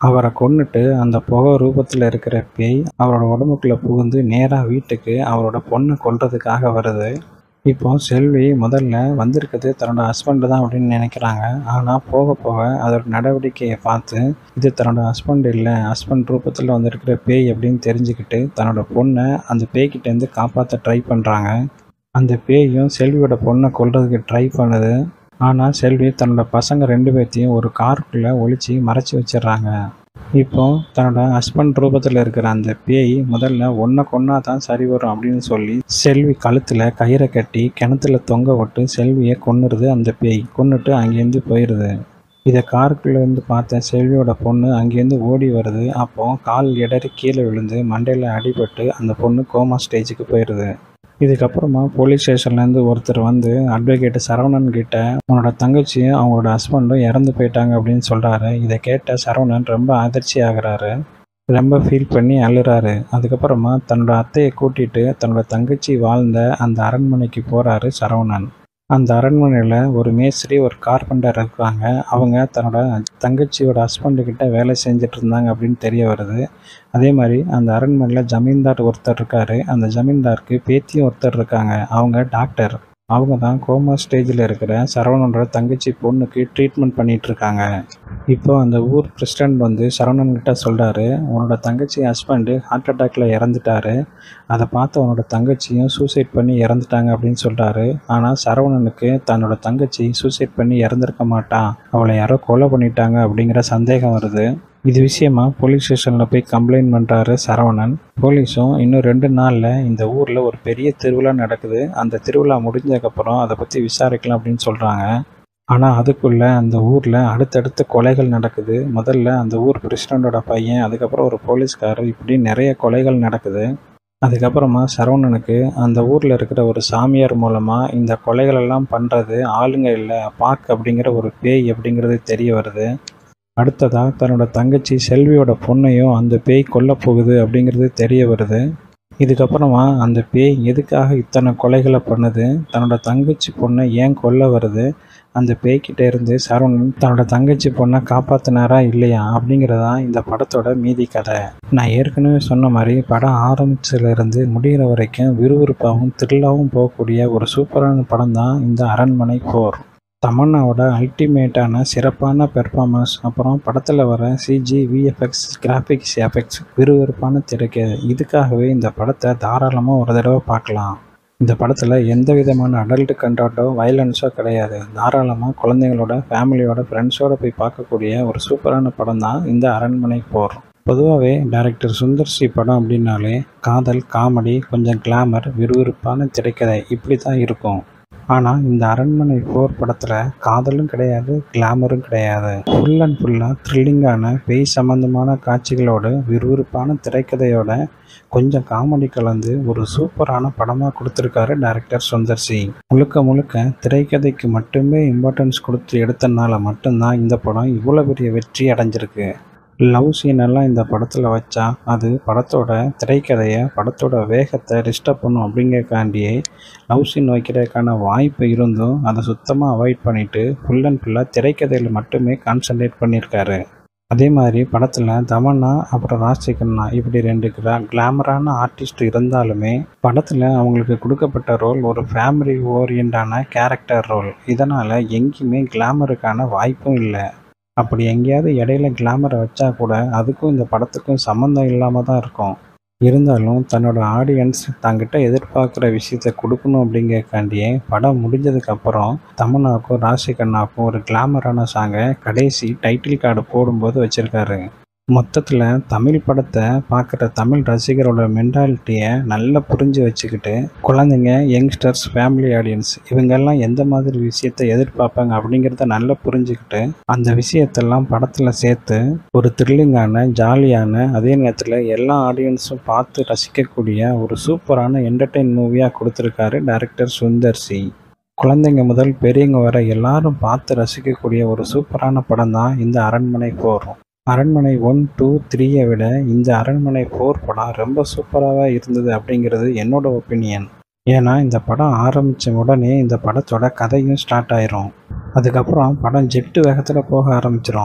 அவரை கொன்னுட்டு அந்த புகை ரூபத்தில் இருக்கிற பேய் அவரோட உடம்புக்குள்ளே புகுந்து நேராக வீட்டுக்கு அவரோட பொண்ணை கொல்றதுக்காக வருது இப்போ செல்வி முதல்ல வந்திருக்குது தன்னோட ஹஸ்பண்டு தான் அப்படின்னு நினைக்கிறாங்க ஆனால் போக போக அதோட நடவடிக்கையை பார்த்து இது தன்னோட ஹஸ்பண்ட் இல்லை ஹஸ்பண்ட் ரூபத்தில் வந்திருக்கிற பேய் அப்படின்னு தெரிஞ்சுக்கிட்டு தன்னோட பொண்ணை அந்த பேய்கிட்டேருந்து காப்பாற்ற ட்ரை பண்ணுறாங்க அந்த பேயும் செல்வியோட பொண்ணை கொல்றதுக்கு ட்ரை பண்ணுது ஆனால் செல்வி தன்னோட பசங்க ரெண்டு பேர்த்தையும் ஒரு காருக்குள்ளே ஒளிச்சு மறைச்சி வச்சிடுறாங்க இப்போ தன்னோட ஹஸ்பண்ட் ரூபத்தில் இருக்கிற அந்த பேய் முதல்ல ஒன்றை கொன்னா தான் சரி வரும் அப்படின்னு சொல்லி செல்வி கழுத்தில் கயிறை கட்டி கிணத்துல தொங்க விட்டு செல்வியை கொன்னுருது அந்த பேய் கொன்னுட்டு அங்கேருந்து போயிடுது இதை காருக்குள்ளேருந்து பார்த்த செல்வியோட பொண்ணு அங்கேருந்து ஓடி வருது அப்போ கால் இடறி கீழே விழுந்து மண்டையில் அடிபட்டு அந்த பொண்ணு கோமா ஸ்டேஜுக்கு போயிடுது இதுக்கப்புறமா போலீஸ் ஸ்டேஷன்லேருந்து ஒருத்தர் வந்து அட்வொகேட் சரவணன் கிட்ட உன்னோட தங்கச்சியும் அவங்களோட ஹஸ்பண்டும் இறந்து போயிட்டாங்க அப்படின்னு சொல்கிறாரு இதை கேட்ட சரவணன் ரொம்ப அதிர்ச்சி ஆகுறாரு ரொம்ப ஃபீல் பண்ணி அழுறாரு அதுக்கப்புறமா தன்னோட அத்தையை கூட்டிட்டு தன்னோட தங்கச்சி வாழ்ந்த அந்த அரண்மனைக்கு போகிறாரு சரவணன் அந்த அரண்மனையில் ஒரு மேஸ்திரி ஒரு கார்பெண்டர் இருக்காங்க அவங்க தன்னோட தங்கச்சியோட ஹஸ்பண்டுக்கிட்ட வேலை செஞ்சுட்டு இருந்தாங்க அப்படின்னு தெரிய வருது அதே மாதிரி அந்த அரண்மனையில் ஜமீன்தார் ஒருத்தர் இருக்கார் அந்த ஜமீன்தாருக்கு பேத்தியும் ஒருத்தர் இருக்காங்க அவங்க டாக்டர் அவங்க தான் கோமா ஸ்டேஜில் இருக்கிற சரவணனோட தங்கச்சி பொண்ணுக்கு ட்ரீட்மெண்ட் பண்ணிட்டு இருக்காங்க இப்போ அந்த ஊர் பிரசிடெண்ட் வந்து சரவணன் கிட்ட சொல்கிறாரு உன்னோட தங்கச்சி ஹஸ்பண்டு ஹார்ட் அட்டாக்ல இறந்துட்டாரு அதை பார்த்து அவனோட தங்கச்சியும் சூசைட் பண்ணி இறந்துட்டாங்க அப்படின்னு சொல்கிறாரு ஆனால் சரவணனுக்கு தன்னோட தங்கச்சி சூசைட் பண்ணி இறந்துருக்க மாட்டான் அவளை யாரோ கொலை பண்ணிட்டாங்க அப்படிங்கிற சந்தேகம் வருது இது விஷயமா போலீஸ் ஸ்டேஷனில் போய் கம்ப்ளைண்ட் பண்ணுறாரு சரவணன் போலீஸும் இன்னும் ரெண்டு நாளில் இந்த ஊரில் ஒரு பெரிய திருவிழா நடக்குது அந்த திருவிழா முடிஞ்சதுக்கப்புறம் அதை பற்றி விசாரிக்கலாம் அப்படின்னு சொல்கிறாங்க ஆனால் அதுக்குள்ளே அந்த ஊரில் அடுத்தடுத்து கொலைகள் நடக்குது முதல்ல அந்த ஊர் பிரசிடண்டோட பையன் அதுக்கப்புறம் ஒரு போலீஸ்காரர் இப்படி நிறைய கொலைகள் நடக்குது அதுக்கப்புறமா சரவணனுக்கு அந்த ஊரில் இருக்கிற ஒரு சாமியார் மூலமாக இந்த கொலைகளெல்லாம் பண்ணுறது ஆளுங்க இல்லை பாக் அப்படிங்கிற ஒரு பேய் அப்படிங்கிறது தெரிய வருது அடுத்ததாக தன்னோட தங்கச்சி செல்வியோட பொண்ணையும் அந்த பேய் கொல்ல போகுது அப்படிங்கிறது தெரிய வருது இதுக்கப்புறமா அந்த பேய் எதுக்காக இத்தனை கொலைகளை பண்ணுது தன்னோட தங்கச்சி பொண்ணை ஏன் கொல்ல வருது அந்த பேய்கிட்ட இருந்து சரவணன் தன்னோட தங்கச்சி பொண்ணை காப்பாத்தினாரா இல்லையா அப்படிங்கிறதா இந்த படத்தோட மீதி கதை நான் ஏற்கனவே சொன்ன மாதிரி படம் ஆரம்பிச்சதுலேருந்து முடிகிற வரைக்கும் விறுவிறுப்பாகவும் த்ரில்லாகவும் போகக்கூடிய ஒரு சூப்பரான படம் தான் இந்த அரண்மனை போர் தமன்னாவோட அல்டிமேட்டான சிறப்பான பெர்ஃபார்மன்ஸ் அப்புறம் படத்தில் வர சிஜி விஎஃப்எக்ஸ் கிராஃபிக்ஸ் எஃபெக்ட்ஸ் விறுவிறுப்பான திரைக்கு இதுக்காகவே இந்த படத்தை தாராளமாக ஒரு தடவை பார்க்கலாம் இந்த படத்தில் எந்த விதமான அடல்ட் கண்டாட்டோ வயலன்ஸோ கிடையாது தாராளமாக குழந்தைங்களோட ஃபேமிலியோட ஃப்ரெண்ட்ஸோட போய் பார்க்கக்கூடிய ஒரு சூப்பரான படம் தான் இந்த அரண்மனை போர் பொதுவாகவே டைரக்டர் சுந்தர் சி படம் அப்படின்னாலே காதல் காமெடி கொஞ்சம் கிளாமர் விறுவிறுப்பான திரைக்கதை இப்படி தான் இருக்கும் ஆனால் இந்த அரண்மனை போர் படத்தில் காதலும் கிடையாது கிளாமரும் கிடையாது ஃபுல் அண்ட் ஃபுல்லாக த்ரில்லிங்கான பேய் சம்பந்தமான காட்சிகளோடு விறுவிறுப்பான திரைக்கதையோட கொஞ்சம் காமெடி கலந்து ஒரு சூப்பரான படமாக கொடுத்துருக்காரு டைரக்டர் சுந்தர் சி முழுக்க முழுக்க திரைக்கதைக்கு மட்டுமே இம்பார்ட்டன்ஸ் கொடுத்து எடுத்தனால மட்டும்தான் இந்த படம் இவ்வளோ பெரிய வெற்றி அடைஞ்சிருக்கு லவ் சீன் எல்லாம் இந்த படத்தில் வச்சா அது படத்தோட திரைக்கதையை படத்தோட வேகத்தை டிஸ்டர்ப் பண்ணும் அப்படிங்கறக்காண்டியே லவ் சீன் வைக்கிறதுக்கான வாய்ப்பு இருந்தும் அதை சுத்தமாக அவாய்ட் பண்ணிவிட்டு ஃபுல் அண்ட் ஃபுல்லாக திரைக்கதையில் மட்டுமே கான்சன்ட்ரேட் பண்ணியிருக்காரு அதே மாதிரி படத்தில் தமன்னா அப்புறம் ராஜ்சேகர்னா இப்படி ரெண்டு கிளா கிளாமரான ஆர்டிஸ்ட் இருந்தாலுமே படத்தில் அவங்களுக்கு கொடுக்கப்பட்ட ரோல் ஒரு ஃபேமிலி ஓரியண்டான கேரக்டர் ரோல் இதனால் எங்கேயுமே கிளாமருக்கான வாய்ப்பும் இல்லை அப்படி எங்கேயாவது இடையில கிளாமரை வச்சா கூட அதுக்கும் இந்த படத்துக்கும் சம்மந்தம் இல்லாமல் தான் இருக்கும் இருந்தாலும் தன்னோட ஆடியன்ஸ் தங்கிட்ட எதிர்பார்க்குற விஷயத்த கொடுக்கணும் அப்படிங்கறக்காண்டியே படம் முடிஞ்சதுக்கப்புறம் தமன்னாவுக்கும் ராசிகண்ணாவுக்கும் ஒரு கிளாமரான சாங்கை கடைசி டைட்டில் கார்டு போடும்போது வச்சுருக்காரு மொத்தத்தில் தமிழ் படத்தை பார்க்குற தமிழ் ரசிகரோட மென்டாலிட்டியை நல்லா புரிஞ்சு வச்சுக்கிட்டு குழந்தைங்க யங்ஸ்டர்ஸ் ஃபேமிலி ஆடியன்ஸ் இவங்கெல்லாம் எந்த மாதிரி விஷயத்தை எதிர்பார்ப்பாங்க அப்படிங்கிறத நல்லா புரிஞ்சுக்கிட்டு அந்த விஷயத்தெல்லாம் படத்தில் சேர்த்து ஒரு த்ரில்லிங்கான ஜாலியான அதே நேரத்தில் எல்லா ஆடியன்ஸும் பார்த்து ரசிக்கக்கூடிய ஒரு சூப்பரான என்டர்டெயின் மூவியாக கொடுத்துருக்காரு டைரக்டர் சுந்தர் சி குழந்தைங்க முதல் பெரியவங்க வர எல்லாரும் பார்த்து ரசிக்கக்கூடிய ஒரு சூப்பரான படம் தான் இந்த அரண்மனை போகிறோம் அரண்மனை ஒன் டூ த்ரீயை விட இந்த அரண்மனை ஃபோர் படம் ரொம்ப சூப்பராக இருந்தது அப்படிங்கிறது என்னோட ஒப்பீனியன் ஏன்னா இந்த படம் ஆரம்பித்த உடனே இந்த படத்தோட கதையும் ஸ்டார்ட் ஆயிரும் அதுக்கப்புறம் படம் ஜெட்டு வேகத்தில் போக ஆரம்பிச்சிரும்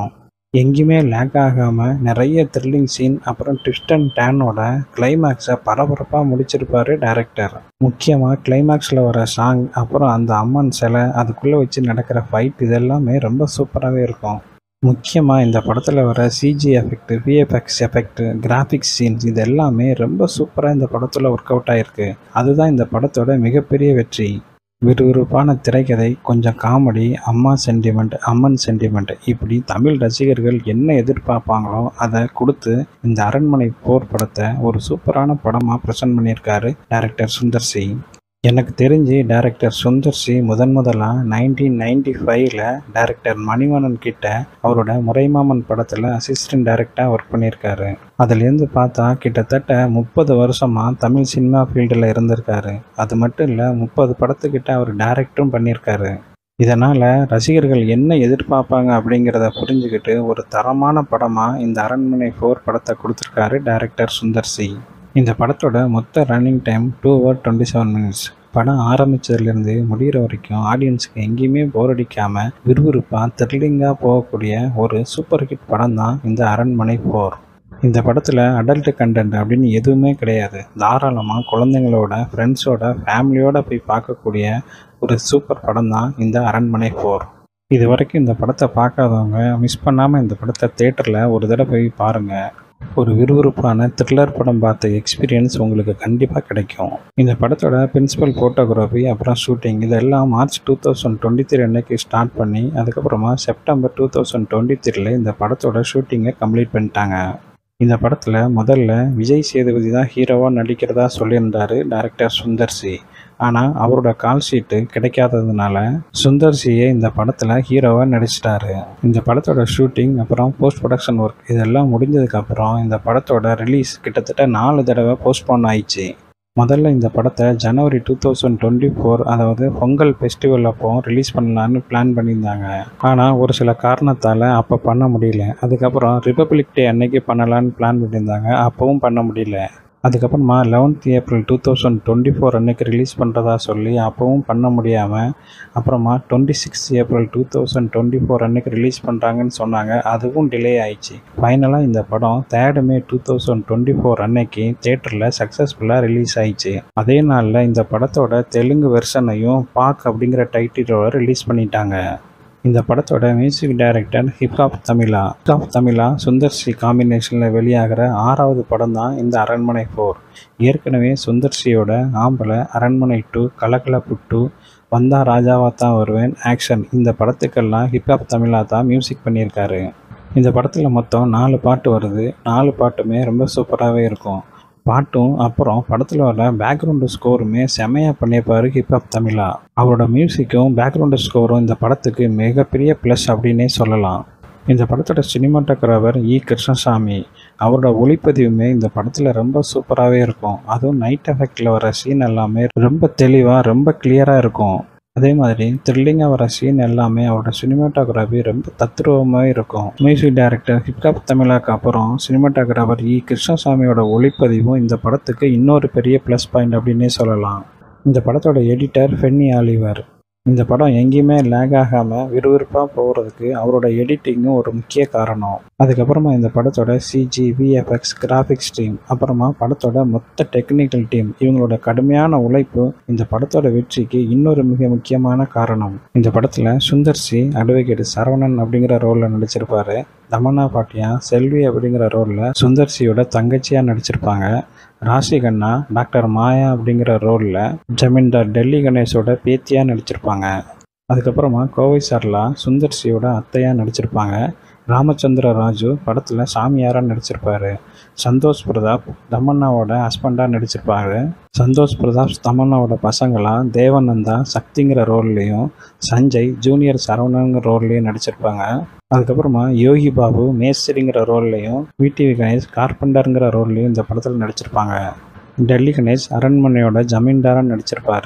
எங்கேயுமே லேக் ஆகாமல் நிறைய த்ரில்லிங் சீன் அப்புறம் ட்விஸ்ட் அண்ட் டேனோட கிளைமேக்ஸை பரபரப்பாக முடிச்சிருப்பாரு டைரக்டர் முக்கியமாக கிளைமேக்ஸில் வர சாங் அப்புறம் அந்த அம்மன் சிலை அதுக்குள்ளே வச்சு நடக்கிற ஃபைட் இதெல்லாமே ரொம்ப சூப்பராகவே இருக்கும் முக்கியமாக இந்த படத்தில் வர CG effect VFX effect graphics scenes இது எல்லாமே ரொம்ப சூப்பராக இந்த படத்தில் ஒர்க் அவுட் ஆகிருக்கு அதுதான் இந்த படத்தோட மிகப்பெரிய வெற்றி விறுவிறுப்பான திரைக்கதை கொஞ்சம் காமெடி அம்மா சென்டிமெண்ட் அம்மன் சென்டிமெண்ட் இப்படி தமிழ் ரசிகர்கள் என்ன எதிர்பார்ப்பாங்களோ அதை கொடுத்து இந்த அரண்மனை போர் படத்தை ஒரு சூப்பரான படமாக ப்ரெசென்ட் பண்ணியிருக்காரு டைரக்டர் சுந்தர் சி எனக்கு தெரிஞ்சு டைரக்டர் சுந்தர் சி முதன் முதலாக நைன்டீன் நைன்டி ஃபைவ்ல டைரக்டர் மணிவண்ணன் கிட்ட அவரோட முறைமாமன் படத்தில் அசிஸ்டன்ட் டைரக்டாக ஒர்க் பண்ணியிருக்காரு அதுலேருந்து பார்த்தா கிட்டத்தட்ட முப்பது வருஷமாக தமிழ் சினிமா ஃபீல்டில் இருந்திருக்காரு அது மட்டும் இல்லை முப்பது படத்துக்கிட்ட அவர் டைரக்டரும் பண்ணியிருக்காரு இதனால் ரசிகர்கள் என்ன எதிர்பார்ப்பாங்க அப்படிங்கிறத புரிஞ்சுக்கிட்டு ஒரு தரமான படமாக இந்த அரண்மனை ஃபோர் படத்தை கொடுத்துருக்காரு டைரக்டர் சுந்தர் சி இந்த படத்தோட மொத்த running time two hour twenty seven minutes படம் ஆரம்பித்ததுலேருந்து முடிகிற வரைக்கும் ஆடியன்ஸுக்கு எங்கேயுமே போர் அடிக்காமல் விறுவிறுப்பாக த்ரில்லிங்காக போகக்கூடிய ஒரு சூப்பர் ஹிட் படம் தான் இந்த அரண்மனை ஃபோர் இந்த படத்தில் அடல்ட் கண்டென்ட் அப்படின்னு எதுவுமே கிடையாது தாராளமாக குழந்தைங்களோட ஃப்ரெண்ட்ஸோட ஃபேமிலியோட போய் பார்க்கக்கூடிய ஒரு சூப்பர் படம் தான் இந்த அரண்மனை ஃபோர் இது வரைக்கும் இந்த படத்தை பார்க்காதவங்க மிஸ் பண்ணாமல் இந்த படத்தை தேட்டரில் ஒரு தடவை போய் பாருங்கள் ஒரு விறுவிறுப்பான த்ரில்லர் படம் பார்த்த எக்ஸ்பீரியன்ஸ் உங்களுக்கு கண்டிப்பாக கிடைக்கும் இந்த படத்தோட பிரின்சிபல் ஃபோட்டோகிராஃபி அப்புறம் ஷூட்டிங் இதெல்லாம் March two thousand twenty three அன்னைக்கு ஸ்டார்ட் பண்ணி அதுக்கப்புறமா செப்டம்பர் டூ தௌசண்ட் டுவெண்ட்டி த்ரீல இந்த படத்தோட ஷூட்டிங்கை கம்ப்ளீட் பண்ணிட்டாங்க இந்த படத்தில் முதல்ல விஜய் சேதுபதி தான் ஹீரோவாக நடிக்கிறதா சொல்லியிருந்தார் டைரக்டர் சுந்தர் சி ஆனால் அவரோட கால் ஷீட்டு கிடைக்காததுனால சுந்தர் சியை இந்த படத்தில் ஹீரோவாக நடிச்சிட்டாரு இந்த படத்தோட ஷூட்டிங் அப்புறம் போஸ்ட் ப்ரொடக்ஷன் ஒர்க் இதெல்லாம் முடிஞ்சதுக்கப்புறம் இந்த படத்தோட ரிலீஸ் கிட்டத்தட்ட நாலு தடவை போஸ்ட்போன் ஆயிடுச்சு முதல்ல இந்த படத்தை ஜனவரி டூ தௌசண்ட் டுவெண்ட்டி ஃபோர் அதாவது பொங்கல் ஃபெஸ்டிவல் அப்போ ரிலீஸ் பண்ணலான்னு பிளான் பண்ணியிருந்தாங்க ஆனால் ஒரு சில காரணத்தால் அப்போ பண்ண முடியல அதுக்கப்புறம் ரிப்பப்ளிக் டே அன்னைக்கு பண்ணலான்னு பிளான் பண்ணியிருந்தாங்க அப்போவும் பண்ண முடியல அதுக்கப்புறமா eleventh April two thousand twenty four அன்னைக்கு ரிலீஸ் பண்ணுறதா சொல்லி அப்போவும் பண்ண முடியாமல் அப்புறமா twenty six April two thousand twenty four அன்னைக்கு ரிலீஸ் பண்ணுறாங்கன்னு சொன்னாங்க அதுவும் டிலே ஆயிடுச்சு ஃபைனலாக இந்த படம் third May two thousand twenty four அன்னைக்கு தேட்டரில் சக்ஸஸ்ஃபுல்லாக ரிலீஸ் ஆயிடுச்சு அதே நாளில் இந்த படத்தோட தெலுங்கு வெர்ஷனையும் பாக் அப்படிங்கிற டைட்டிலோட ரிலீஸ் பண்ணிட்டாங்க இந்த படத்தோட music director hip hop Tamizha hip hop Tamizha Sundar C காம்பினேஷனில் வெளியாகிற ஆறாவது படம் தான் இந்த அரண்மனை ஃபோர் ஏற்கனவே சுந்தர் சியோட ஆம்பளை அரண்மனை டூ கலகலப்பு டூ வந்தா ராஜாவா தான் வருவேன் ஆக்ஷன் இந்த படத்துக்கெல்லாம் ஹிப்ஹாப் தமிழா தான் மியூசிக் பண்ணியிருக்காரு இந்த படத்தில் மொத்தம் நாலு பாட்டு வருது நாலு பாட்டுமே ரொம்ப சூப்பராகவே இருக்கும் பாட்டும் அப்புறம் படத்தில் வர பேக்ரவுண்டு ஸ்கோருமே செமையாக பண்ணியிருப்பார் ஹிப்ஹாப் தமிழா அவரோட மியூசிக்கும் பேக்ரவுண்டு ஸ்கோரும் இந்த படத்துக்கு மிகப்பெரிய ப்ளஸ் அப்படின்னே சொல்லலாம் இந்த படத்தோட சினிமாட்டோகிராஃபர் இ கிருஷ்ணசாமி அவரோட ஒளிப்பதிவுமே இந்த படத்தில் ரொம்ப சூப்பராகவே இருக்கும் அதுவும் நைட் எஃபெக்டில் வர சீன் எல்லாமே ரொம்ப தெளிவாக ரொம்ப கிளியராக இருக்கும் அதே மாதிரி த்ரில்லிங்காக வர சீன் எல்லாமே அவரோட சினிமாட்டோகிராஃபி ரொம்ப தத்ரூபமாக இருக்கும் மியூசிக் டைரக்டர் ஹிப்காப் தமிழாக்கு அப்புறம் சினிமாட்டோகிராஃபர் இ கிருஷ்ணசாமியோட ஒளிப்பதிவும் இந்த படத்துக்கு இன்னொரு பெரிய ப்ளஸ் பாயிண்ட் அப்படின்னே சொல்லலாம் இந்த படத்தோட எடிட்டர் ஃபென்னி ஆலிவர் இந்த படம் எங்கேயுமே லேக் ஆகாமல் விறுவிறுப்பாக போகிறதுக்கு அவரோட எடிட்டிங்கும் ஒரு முக்கிய காரணம் அதுக்கப்புறமா இந்த படத்தோட சிஜி விஎஃப்எக்ஸ் கிராஃபிக்ஸ் டீம் அப்புறமா படத்தோட மொத்த டெக்னிக்கல் டீம் இவங்களோட கடுமையான உழைப்பு இந்த படத்தோட வெற்றிக்கு இன்னொரு மிக முக்கியமான காரணம் இந்த படத்தில் சுந்தர் சி அட்வொகேட் சரவணன் அப்படிங்கிற ரோலில் நடிச்சிருப்பாரு தமன்னா பாட்டியா செல்வி அப்படிங்கிற ரோலில் சுந்தர் சியோட தங்கச்சியாக நடிச்சிருப்பாங்க ராசி கண்ணா டாக்டர் மாயா அப்படிங்கிற ரோலில் ஜமீன்தார் டெல்லி கணேஷோட பேத்தியாக நடிச்சிருப்பாங்க அதுக்கப்புறமா கோவை சர்லா சுந்தர் சியோட அத்தையாக நடிச்சிருப்பாங்க ராமச்சந்திர ராஜு படத்தில் சாமியாராக நடிச்சிருப்பாரு சந்தோஷ் பிரதாப் தமன்னாவோட ஹஸ்பண்டாக நடிச்சிருப்பாரு சந்தோஷ் பிரதாப் தமன்னாவோட பசங்களா தேவநந்தா சக்திங்கிற ரோல்லையும் சஞ்சய் ஜூனியர் சரவணங்கிற ரோல்லையும் நடிச்சிருப்பாங்க அதுக்கப்புறமா யோகி பாபு மேஸ்திரிங்கிற ரோல்லையும் விடிவி கணேஷ் கார்பெண்டருங்கிற ரோல்லையும் இந்த படத்தில் நடிச்சிருப்பாங்க டெல்லி கணேஷ் அரண்மனையோட ஜமீன்தாராக நடிச்சிருப்பாரு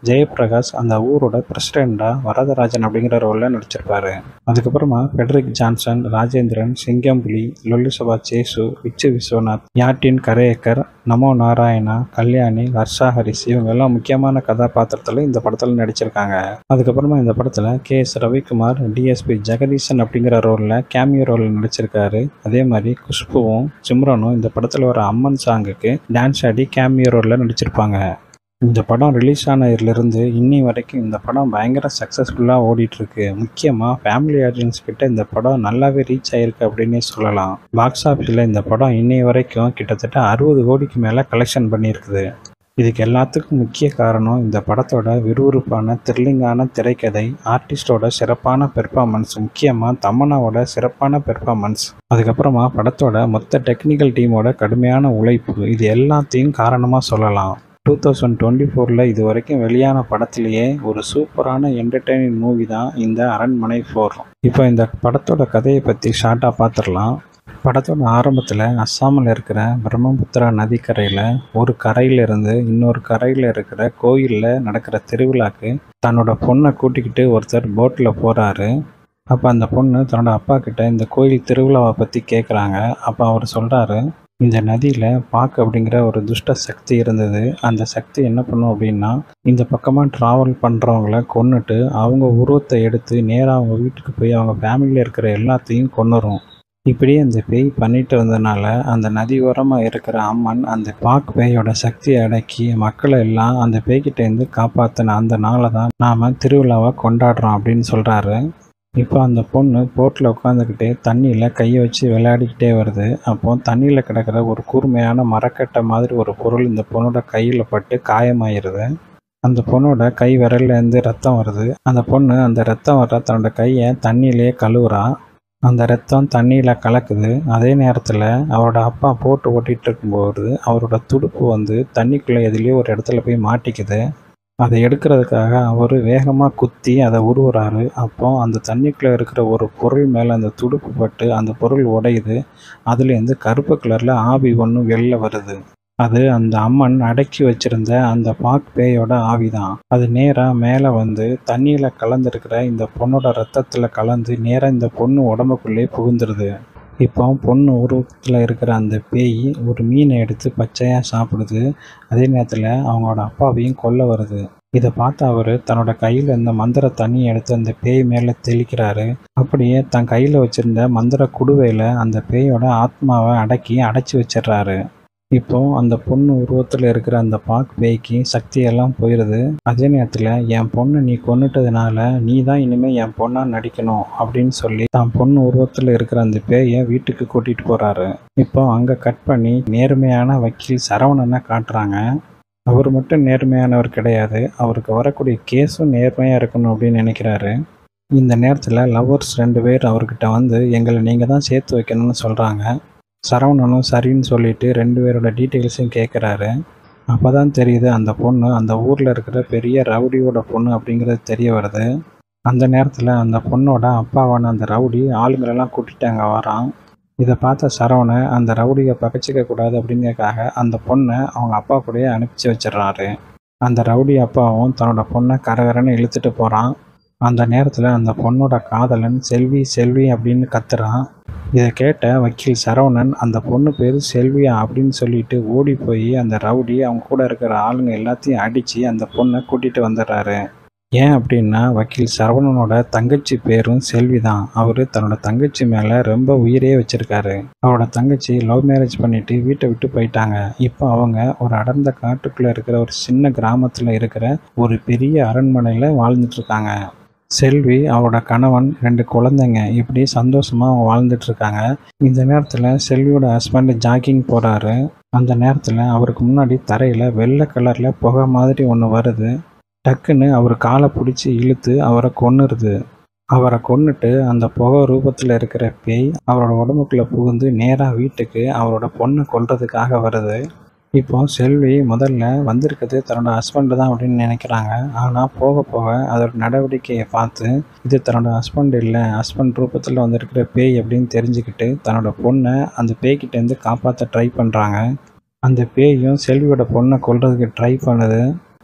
ஜெயபிரகாஷ் அந்த ஊரோட பிரசிடெண்டாக வரதராஜன் அப்படிங்கிற ரோலில் நடிச்சிருப்பாரு அதுக்கப்புறமா ஃபெட்ரிக் ஜான்சன் ராஜேந்திரன் சிங்கம்புலி லொல்லிசபா சேசு விச்சு விஸ்வநாத் யாட்டின் கரேக்கர் நமோ நாராயணா கல்யாணி ஹர்ஷா ஹரிஸ் இவங்க எல்லாம் முக்கியமான கதாபாத்திரத்தில் இந்த படத்தில் நடிச்சிருக்காங்க அதுக்கப்புறமா இந்த படத்தில் K S Ravikumar DSP Jagadeesan அப்படிங்கிற ரோலில் கேமியோ ரோலில் நடிச்சிருக்காரு அதே மாதிரி குஷ்புவும் சிம்ரனும் இந்த படத்தில் வர அம்மன் சாங்குக்கு டான்ஸ் ஆடி கேமியோ ரோலில் நடிச்சிருப்பாங்க இந்த படம் ரிலீஸ் ஆனதுலேருந்து இன்னி வரைக்கும் இந்த படம் பயங்கர சக்ஸஸ்ஃபுல்லாக ஓடிட்டுருக்கு முக்கியமாக ஃபேமிலி ஆடியன்ஸ் கிட்ட இந்த படம் நல்லாவே ரீச் ஆயிருக்கு அப்படின்னே சொல்லலாம் பாக்ஸ் ஆஃபீஸில் இந்த படம் இன்னி வரைக்கும் கிட்டத்தட்ட அறுபது கோடிக்கு மேலே கலெக்ஷன் பண்ணியிருக்குது இதுக்கு எல்லாத்துக்கும் முக்கிய காரணம் இந்த படத்தோட விறுவிறுப்பான த்ரில்லிங்கான திரைக்கதை ஆர்டிஸ்டோட சிறப்பான பெர்ஃபார்மன்ஸ் முக்கியமாக தமன்னாவோட சிறப்பான பெர்ஃபார்மன்ஸ் அதுக்கப்புறமா படத்தோட மொத்த டெக்னிக்கல் டீமோட கடுமையான உழைப்பு இது எல்லாத்தையும் காரணமாக சொல்லலாம் டூ தௌசண்ட் டுவெண்ட்டி ஃபோரில் இது வரைக்கும் வெளியான படத்துலேயே ஒரு சூப்பரான என்டர்டெய்னிங் மூவி தான் இந்த அரண்மனை ஃபோர் இப்போ இந்த படத்தோட கதையை பற்றி ஷார்ட்டாக பார்த்துடலாம் படத்தோட ஆரம்பத்தில் அஸ்ஸாமில் இருக்கிற பிரம்மபுத்திரா நதிக்கரையில் ஒரு கரையிலிருந்து இன்னொரு கரையில் இருக்கிற கோயிலில் நடக்கிற திருவிழாக்கு தன்னோட பொண்ணை கூட்டிக்கிட்டு ஒருத்தர் போட்டில் போகிறாரு அப்போ அந்த பொண்ணு தன்னோட அப்பா கிட்ட இந்த கோயில் திருவிழாவை பற்றி கேட்குறாங்க அப்போ அவர் சொல்கிறாரு இந்த நதியில் பாக்கு அப்படிங்கிற ஒரு துஷ்ட சக்தி இருந்தது அந்த சக்தி என்ன பண்ணும் அப்படின்னா இந்த பக்கமாக ட்ராவல் பண்ணுறவங்கள கொன்னுட்டு அவங்க உருவத்தை எடுத்து நேராக அவங்க வீட்டுக்கு போய் அவங்க ஃபேமிலியில் இருக்கிற எல்லாத்தையும் கொன்னுரும் இப்படியே அந்த பேய் பண்ணிட்டு இருந்ததுனால அந்த நதி ஓரமாக இருக்கிற அம்மன் அந்த பாக் பேயோட சக்தியை அடக்கி மக்களை எல்லாம் அந்த பேய்கிட்டேருந்து காப்பாற்றின அந்த நாளை தான் நாம் திருவிழாவை கொண்டாடுறோம் அப்படின்னு சொல்கிறாரு இப்போ அந்த பொண்ணு போட்டில் உட்காந்துக்கிட்டே தண்ணியில் கையை வச்சு விளையாடிக்கிட்டே வருது அப்போ தண்ணியில் கிடக்கிற ஒரு கூர்மையான மரக்கட்டை மாதிரி ஒரு பொருள் இந்த பொண்ணோட கையில் பட்டு காயமாயிருது அந்த பொண்ணோட கை விரல்லேருந்து ரத்தம் வருது அந்த பொண்ணு அந்த ரத்தம் வர தன்னோட கையை தண்ணியிலே கழுவுறா அந்த ரத்தம் தண்ணியில் கலக்குது அதே நேரத்தில் அவரோட அப்பா போட்டு ஓட்டிகிட்டு இருக்கும்போது அவரோட துடுப்பு வந்து தண்ணிக்குள்ளே எதுலேயோ ஒரு இடத்துல போய் மாட்டிக்குது அதை எடுக்கிறதுக்காக அவர் வேகமாக குத்தி அதை உருவுறாரு அப்போ அந்த தண்ணிக்குள்ளே இருக்கிற ஒரு பொருள் மேலே அந்த துடுப்பு பட்டு அந்த பொருள் உடையுது அதுலேருந்து கருப்பு கலரில் ஆவி ஒன்று வெளில வருது அது அந்த அம்மன் அடக்கி வச்சிருந்த அந்த பாக் பேயோட ஆவி தான் அது நேராக மேலே வந்து தண்ணியில் கலந்துருக்கிற இந்த பொண்ணோட ரத்தத்தில் கலந்து நேராக இந்த பொண்ணு உடம்புக்குள்ளே புகுந்துருது இப்போ பொண்ணு உருவத்தில் இருக்கிற அந்த பேய் ஒரு மீனை எடுத்து பச்சையாக சாப்பிடுது அதே நேரத்தில் அவங்களோட அப்பாவையும் கொல்ல வருது இதை பார்த்து அவர் தன்னோட கையில் இருந்த மந்திர தண்ணியை எடுத்து அந்த பேய் மேலே தெளிக்கிறாரு அப்படியே தன் கையில் வச்சிருந்த மந்திர குடுவையில் அந்த பேயோட ஆத்மாவை அடக்கி அடைச்சி வச்சிடுறாரு இப்போ அந்த பொண்ணு உருவத்தில் இருக்கிற அந்த பாக் பேய்க்கு சக்தியெல்லாம் போயிடுது அதே நேரத்தில் என் பொண்ணை நீ கொன்னுட்டதுனால நீ தான் இனிமேல் என் பொண்ணாக நடிக்கணும் அப்படின்னு சொல்லி தான் பொண்ணு உருவத்தில் இருக்கிற அந்த பேயை வீட்டுக்கு கூட்டிகிட்டு போகிறாரு இப்போ அங்கே கட் பண்ணி நேர்மையான வக்கீல் சரவணனை காட்டுறாங்க அவர் மட்டும் நேர்மையானவர் கிடையாது அவருக்கு வரக்கூடிய கேஸும் நேர்மையாக இருக்கணும் அப்படின்னு நினைக்கிறாரு இந்த நேரத்தில் லவ்வர்ஸ் ரெண்டு பேர் அவர்கிட்ட வந்து எங்களை நீங்கள் தான் சேர்த்து வைக்கணும்னு சொல்கிறாங்க சரவணனும் சரின்னு சொல்லிட்டு ரெண்டு பேரோட டீட்டெயில்ஸையும் கேட்குறாரு அப்போ தான் தெரியுது அந்த பொண்ணு அந்த ஊரில் இருக்கிற பெரிய ரவுடியோட பொண்ணு அப்படிங்கிறது தெரிய வருது அந்த நேரத்தில் அந்த பொண்ணோட அப்பாவான அந்த ரவுடி ஆளுங்களெல்லாம் கூட்டிட்டு அங்கே வரான் இதை பார்த்த சரவணை அந்த ரவுடியை பகச்சிக்க கூடாது அப்படிங்கிறதுக்காக அந்த பொண்ணை அவங்க அப்பா கூடயே அனுப்பிச்சி வச்சிடுறாரு அந்த ரவுடி அப்பாவும் தன்னோட பொண்ணை கரகரன்னு இழுத்துட்டு போகிறான் அந்த நேரத்தில் அந்த பொண்ணோட காதலன் செல்வி செல்வி அப்படின்னு கத்துறான் இதை கேட்ட வக்கீல் சரவணன் அந்த பொண்ணு பேர் செல்வியா அப்படின்னு சொல்லிட்டு ஓடி போய் அந்த ரவுடி அவங்க கூட இருக்கிற ஆளுங்க எல்லாத்தையும் அடித்து அந்த பொண்ணை கூட்டிகிட்டு வந்துடுறாரு ஏன் அப்படின்னா வக்கீல் சரவணனோட தங்கச்சி பேரும் செல்வி தான் அவர் தன்னோட தங்கச்சி மேலே ரொம்ப உயிரே வச்சிருக்காரு அவரோட தங்கச்சி லவ் மேரேஜ் பண்ணிட்டு வீட்டை விட்டு போயிட்டாங்க இப்போ அவங்க ஒரு அடர்ந்த காட்டுக்குள்ளே இருக்கிற ஒரு சின்ன கிராமத்தில் இருக்கிற ஒரு பெரிய அரண்மனையில் வாழ்ந்துட்டு இருக்காங்க செல்வி அவரோட கணவன் ரெண்டு குழந்தைங்க இப்படி சந்தோஷமாக அவங்க வாழ்ந்துட்டு இருக்காங்க இந்த நேரத்தில் செல்வியோட ஹஸ்பண்ட் ஜாக்கிங் போகிறாரு அந்த நேரத்தில் அவருக்கு முன்னாடி தரையில் வெள்ளை கலரில் புகை மாதிரி ஒன்று வருது டக்குன்னு அவர் காலை பிடிச்சி இழுத்து அவரை கொன்னுருது அவரை கொன்னுட்டு அந்த புகை ரூபத்தில் இருக்கிற பேய் அவரோட உடம்புக்குள்ளே புகுந்து நேராக வீட்டுக்கு அவரோட பொண்ணை கொல்றதுக்காக வருது இப்போ செல்வி முதல்ல வந்திருக்கிறது தன்னோட ஹஸ்பண்டு தான் அப்படின்னு நினைக்கிறாங்க ஆனால் போக போக அதோட நடவடிக்கையை பார்த்து இது தன்னோட ஹஸ்பண்ட் இல்லை ஹஸ்பண்ட் ரூபத்தில் வந்திருக்கிற பேய் அப்படின்னு தெரிஞ்சுக்கிட்டு தன்னோட பொண்ணை அந்த பேய்கிட்டேருந்து காப்பாற்ற ட்ரை பண்ணுறாங்க அந்த பேயும் செல்வியோட பொண்ணை கொல்றதுக்கு ட்ரை பண்ணுது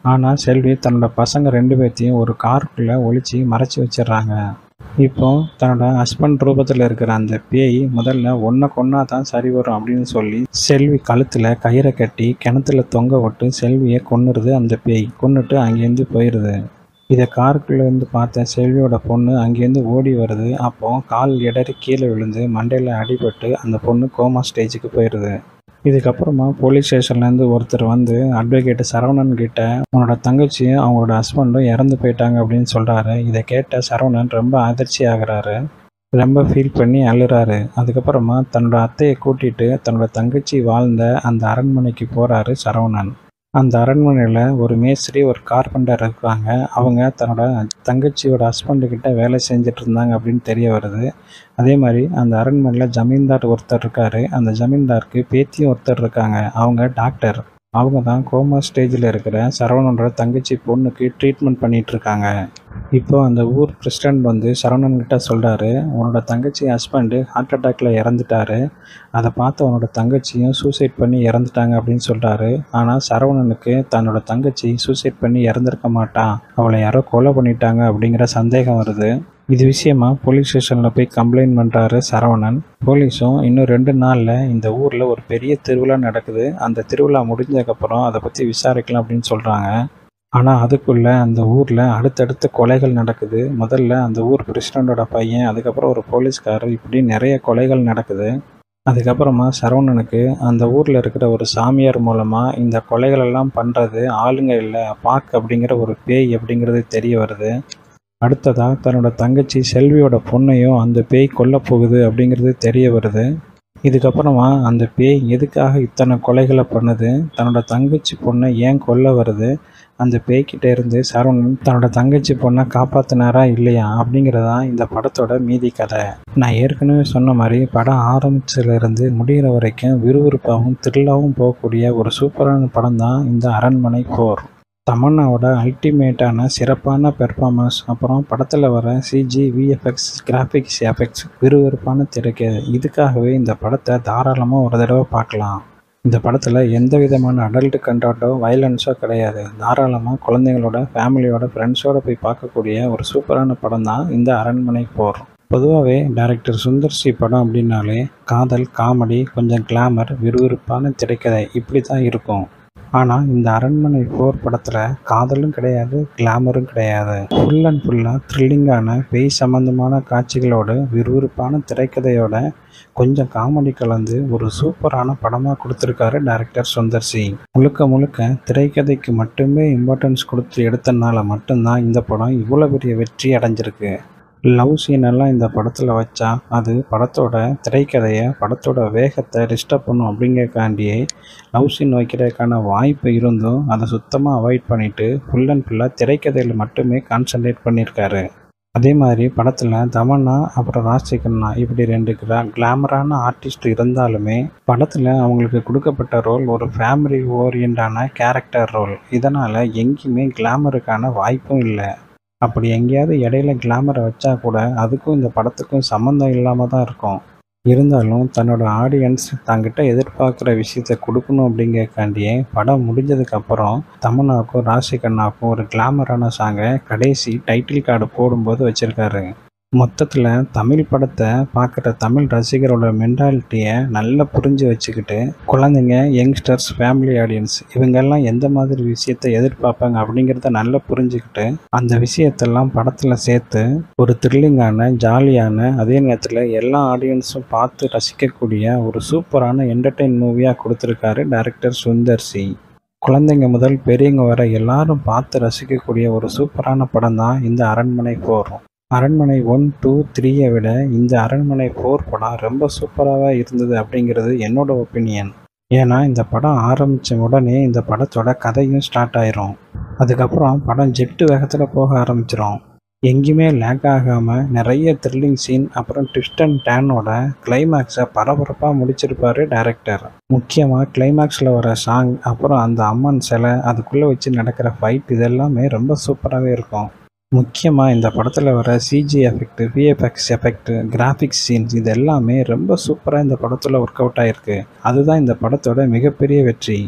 ஆனால் செல்வி தன்னோட பசங்க ரெண்டு பேர்த்தையும் ஒரு காருக்குள்ளே ஒளிச்சு மறைச்சி வச்சிடுறாங்க இப்போ தன்னோட ஹஸ்பண்ட் ரூபத்தில் இருக்கிற அந்த பேய் முதல்ல ஒன்றை கொன்னா தான் சரி வரும் அப்படின்னு சொல்லி செல்வி கழுத்தில் கயிறை கட்டி கிணத்துல தொங்க விட்டு செல்வியை கொன்னுருது அந்த பேய் கொன்னுட்டு அங்கேருந்து போயிடுது இதை காருக்குள்ளே இருந்து பார்த்த செல்வியோட பொண்ணு அங்கேருந்து ஓடி வருது அப்போ கால் இடறி கீழே விழுந்து மண்டையில் அடிபட்டு அந்த பொண்ணு கோமா ஸ்டேஜுக்கு போயிடுது இதுக்கப்புறமா போலீஸ் ஸ்டேஷன்லேருந்து ஒருத்தர் வந்து அட்வொகேட் சரவணன் கிட்ட உன்னோட தங்கச்சியும் அவங்களோட ஹஸ்பண்டும் இறந்து போயிட்டாங்க அப்படின்னு சொல்கிறாரு இதை கேட்ட சரவணன் ரொம்ப அதிர்ச்சி ஆகுறாரு ரொம்ப ஃபீல் பண்ணி அழுறாரு அதுக்கப்புறமா தன்னோட அத்தையை கூட்டிட்டு தன்னோட தங்கச்சி வாழ்ந்த அந்த அரண்மனைக்கு போகிறாரு சரவணன் அந்த அரண்மனையில் ஒரு மேஸ்திரி ஒரு கார்பெண்டர் இருக்காங்க அவங்க தன்னோட தங்கச்சியோட ஹஸ்பண்டுக்கிட்ட வேலை செஞ்சுட்டு இருந்தாங்க அப்படின்னு தெரிய வருது அதே மாதிரி அந்த அரண்மனையில் ஜமீன்தார் ஒருத்தர் இருக்காரு அந்த ஜமீன்தாருக்கு பேத்தியும் ஒருத்தர் இருக்காங்க அவங்க டாக்டர் அவங்க தான் கோமா ஸ்டேஜில் இருக்கிற சரவணனோட தங்கச்சி பொண்ணுக்கு ட்ரீட்மெண்ட் பண்ணிட்டு இருக்காங்க இப்போ அந்த ஊர் பிரசிடெண்ட் வந்து சரவணன் கிட்ட சொல்கிறாரு உன்னோட தங்கச்சி ஹஸ்பண்டு ஹார்ட் அட்டாக்ல இறந்துட்டாரு அதை பார்த்து அவனோட தங்கச்சியும் சூசைட் பண்ணி இறந்துட்டாங்க அப்படின்னு சொல்கிறாரு ஆனால் சரவணனுக்கு தன்னோட தங்கச்சி சூசைட் பண்ணி இறந்துருக்க மாட்டான் அவளை யாரோ கொலை பண்ணிட்டாங்க அப்படிங்கிற சந்தேகம் வருது இது விஷயமா போலீஸ் ஸ்டேஷனில் போய் கம்ப்ளைண்ட் பண்ணுறாரு சரவணன் போலீஸும் இன்னும் ரெண்டு நாளில் இந்த ஊரில் ஒரு பெரிய திருவிழா நடக்குது அந்த திருவிழா முடிஞ்சதுக்கப்புறம் அதை பற்றி விசாரிக்கலாம் அப்படின்னு சொல்கிறாங்க ஆனால் அதுக்குள்ளே அந்த ஊரில் அடுத்தடுத்த கொலைகள் நடக்குது முதல்ல அந்த ஊர் பிரசிடண்டோட பையன் அதுக்கப்புறம் ஒரு போலீஸ்காரர் இப்படி நிறைய கொலைகள் நடக்குது அதுக்கப்புறமா சரவணனுக்கு அந்த ஊரில் இருக்கிற ஒரு சாமியார் மூலமாக இந்த கொலைகளெல்லாம் பண்ணுறது ஆளுங்க இல்லை பாக் அப்படிங்கிற ஒரு பேய் அப்படிங்கிறது தெரிய வருது அடுத்ததாக தன்னோட தங்கச்சி செல்வியோட பொண்ணையும் அந்த பேய் கொல்ல போகுது அப்படிங்கிறது தெரிய வருது இதுக்கப்புறமா அந்த பேய் எதுக்காக இத்தனை கொலைகளை பண்ணுது தன்னோட தங்கச்சி பொண்ணை ஏன் கொல்ல வருது அந்த பேய்கிட்ட இருந்து சரவணன் தன்னோட தங்கச்சி பொண்ணை காப்பாத்தினாரா இல்லையா அப்படிங்கிறதான் இந்த படத்தோட மீதி கதை நான் ஏற்கனவே சொன்ன மாதிரி படம் ஆரம்பிச்சதுலேருந்து முடிகிற வரைக்கும் விறுவிறுப்பாகவும் த்ரில்லாகவும் போகக்கூடிய ஒரு சூப்பரான படம் தான் இந்த அரண்மனை போர் தமன்னாவோட அல்டிமேட்டான சிறப்பான பெர்ஃபார்மன்ஸ் அப்புறம் படத்தில் வர சிஜி விஎஃப்எக்ஸ் கிராஃபிக்ஸ் எஃபெக்ட்ஸ் விறுவிறுப்பான திரைக்கு இதுக்காகவே இந்த படத்தை தாராளமாக ஒரு தடவை பார்க்கலாம் இந்த படத்தில் எந்த விதமான அடல்ட் கண்டாட்டோ வயலன்ஸோ கிடையாது தாராளமாக குழந்தைங்களோட ஃபேமிலியோட ஃப்ரெண்ட்ஸோட போய் பார்க்கக்கூடிய ஒரு சூப்பரான படம் தான் இந்த அரண்மனை போர் பொதுவாகவே டைரக்டர் சுந்தர் சி படம் அப்படின்னாலே காதல் காமெடி கொஞ்சம் கிளாமர் விறுவிறுப்பான திரைக்கதை இப்படி தான் இருக்கும் ஆனால் இந்த அரண்மனை போர் படத்தில் காதலும் கிடையாது கிளாமரும் கிடையாது ஃபுல் அண்ட் ஃபுல்லாக த்ரில்லிங்கான பேய் சம்பந்தமான காட்சிகளோடு விறுவிறுப்பான திரைக்கதையோட கொஞ்சம் காமெடி கலந்து ஒரு சூப்பரான படமாக கொடுத்துருக்காரு டைரக்டர் சுந்தர் சி முழுக்க முழுக்க திரைக்கதைக்கு மட்டுமே இம்பார்ட்டன்ஸ் கொடுத்து எடுத்தனால மட்டும்தான் இந்த படம் இவ்வளோ பெரிய வெற்றி அடைஞ்சிருக்கு லவ் சீன் எல்லாம் இந்த படத்தில் வச்சா அது படத்தோட திரைக்கதையை படத்தோட வேகத்தை டிஸ்டர்ப் பண்ணும் அப்படிங்கறக்காண்டியே லவ் சீன் வைக்கிறதுக்கான வாய்ப்பு இருந்தும் அதை சுத்தமாக அவாய்ட் பண்ணிவிட்டு ஃபுல் அண்ட் ஃபுல்லாக திரைக்கதையில் மட்டுமே கான்சன்ட்ரேட் பண்ணியிருக்காரு அதே மாதிரி படத்தில் தமன்னா அப்புறம் ராஜ்சேகர்னா இப்படி ரெண்டு கிளா கிளாமரான ஆர்டிஸ்ட் இருந்தாலுமே படத்தில் அவங்களுக்கு கொடுக்கப்பட்ட ரோல் ஒரு ஃபேமிலி ஓரியண்டான கேரக்டர் ரோல் இதனால் எங்கேயுமே கிளாமருக்கான வாய்ப்பும் இல்லை அப்படி எங்கேயாவது இடையில கிளாமரை வச்சா கூட அதுக்கும் இந்த படத்துக்கும் சம்மந்தம் இல்லாமல் தான் இருக்கும் இருந்தாலும் தன்னோட ஆடியன்ஸ் தங்கிட்ட எதிர்பார்க்குற விஷயத்த கொடுக்கணும் அப்படிங்கறக்காண்டியே படம் முடிஞ்சதுக்கப்புறம் தமன்னாவுக்கும் ராசிகண்ணாவுக்கும் ஒரு கிளாமரான சாங்கை கடைசி டைட்டில் கார்டு போடும்போது வச்சுருக்காரு மொத்தத்தில் தமிழ் படத்தை பார்க்குற தமிழ் ரசிகரோட மென்டாலிட்டியை நல்லா புரிஞ்சு வச்சுக்கிட்டு குழந்தைங்க யங்ஸ்டர்ஸ் ஃபேமிலி ஆடியன்ஸ் இவங்கெல்லாம் எந்த மாதிரி விஷயத்தை எதிர்பார்ப்பாங்க அப்படிங்கிறத நல்லா புரிஞ்சுக்கிட்டு அந்த விஷயத்தெல்லாம் படத்தில் சேர்த்து ஒரு த்ரில்லிங்கான ஜாலியான அதே நேரத்தில் எல்லா ஆடியன்ஸும் பார்த்து ரசிக்கக்கூடிய ஒரு சூப்பரான என்டர்டெயின் மூவியாக கொடுத்துருக்காரு டைரக்டர் சுந்தர் சி குழந்தைங்க முதல் பெரியவங்க வர எல்லாரும் பார்த்து ரசிக்கக்கூடிய ஒரு சூப்பரான படம் தான் இந்த அரண்மனை போர் அரண்மனை ஒன் டூ த்ரீயை விட இந்த அரண்மனை ஃபோர் படம் ரொம்ப சூப்பராக இருந்தது அப்படிங்கிறது என்னோட ஒப்பீனியன் ஏன்னா இந்த படம் ஆரம்பித்த உடனே இந்த படத்தோட கதையும் ஸ்டார்ட் ஆயிரும் அதுக்கப்புறம் படம் ஜெட்டு வேகத்தில் போக ஆரம்பிச்சிரும் எங்கேயுமே லேக் ஆகாமல் நிறைய த்ரில்லிங் சீன் அப்புறம் ட்விஸ்ட் அண்ட் டேனோட கிளைமேக்ஸை பரபரப்பாக முடிச்சிருப்பாரு டைரக்டர் முக்கியமாக கிளைமேக்ஸில் வர சாங் அப்புறம் அந்த அம்மன் சிலை அதுக்குள்ளே வச்சு நடக்கிற ஃபைட் இதெல்லாமே ரொம்ப சூப்பராகவே இருக்கும் முக்கியமாக இந்த படத்தில் வர CG effect VFX effect graphics scenes இது எல்லாமே ரொம்ப சூப்பராக இந்த படத்தில் ஒர்க் அவுட் ஆகிருக்கு அதுதான் இந்த படத்தோட மிகப்பெரிய வெற்றி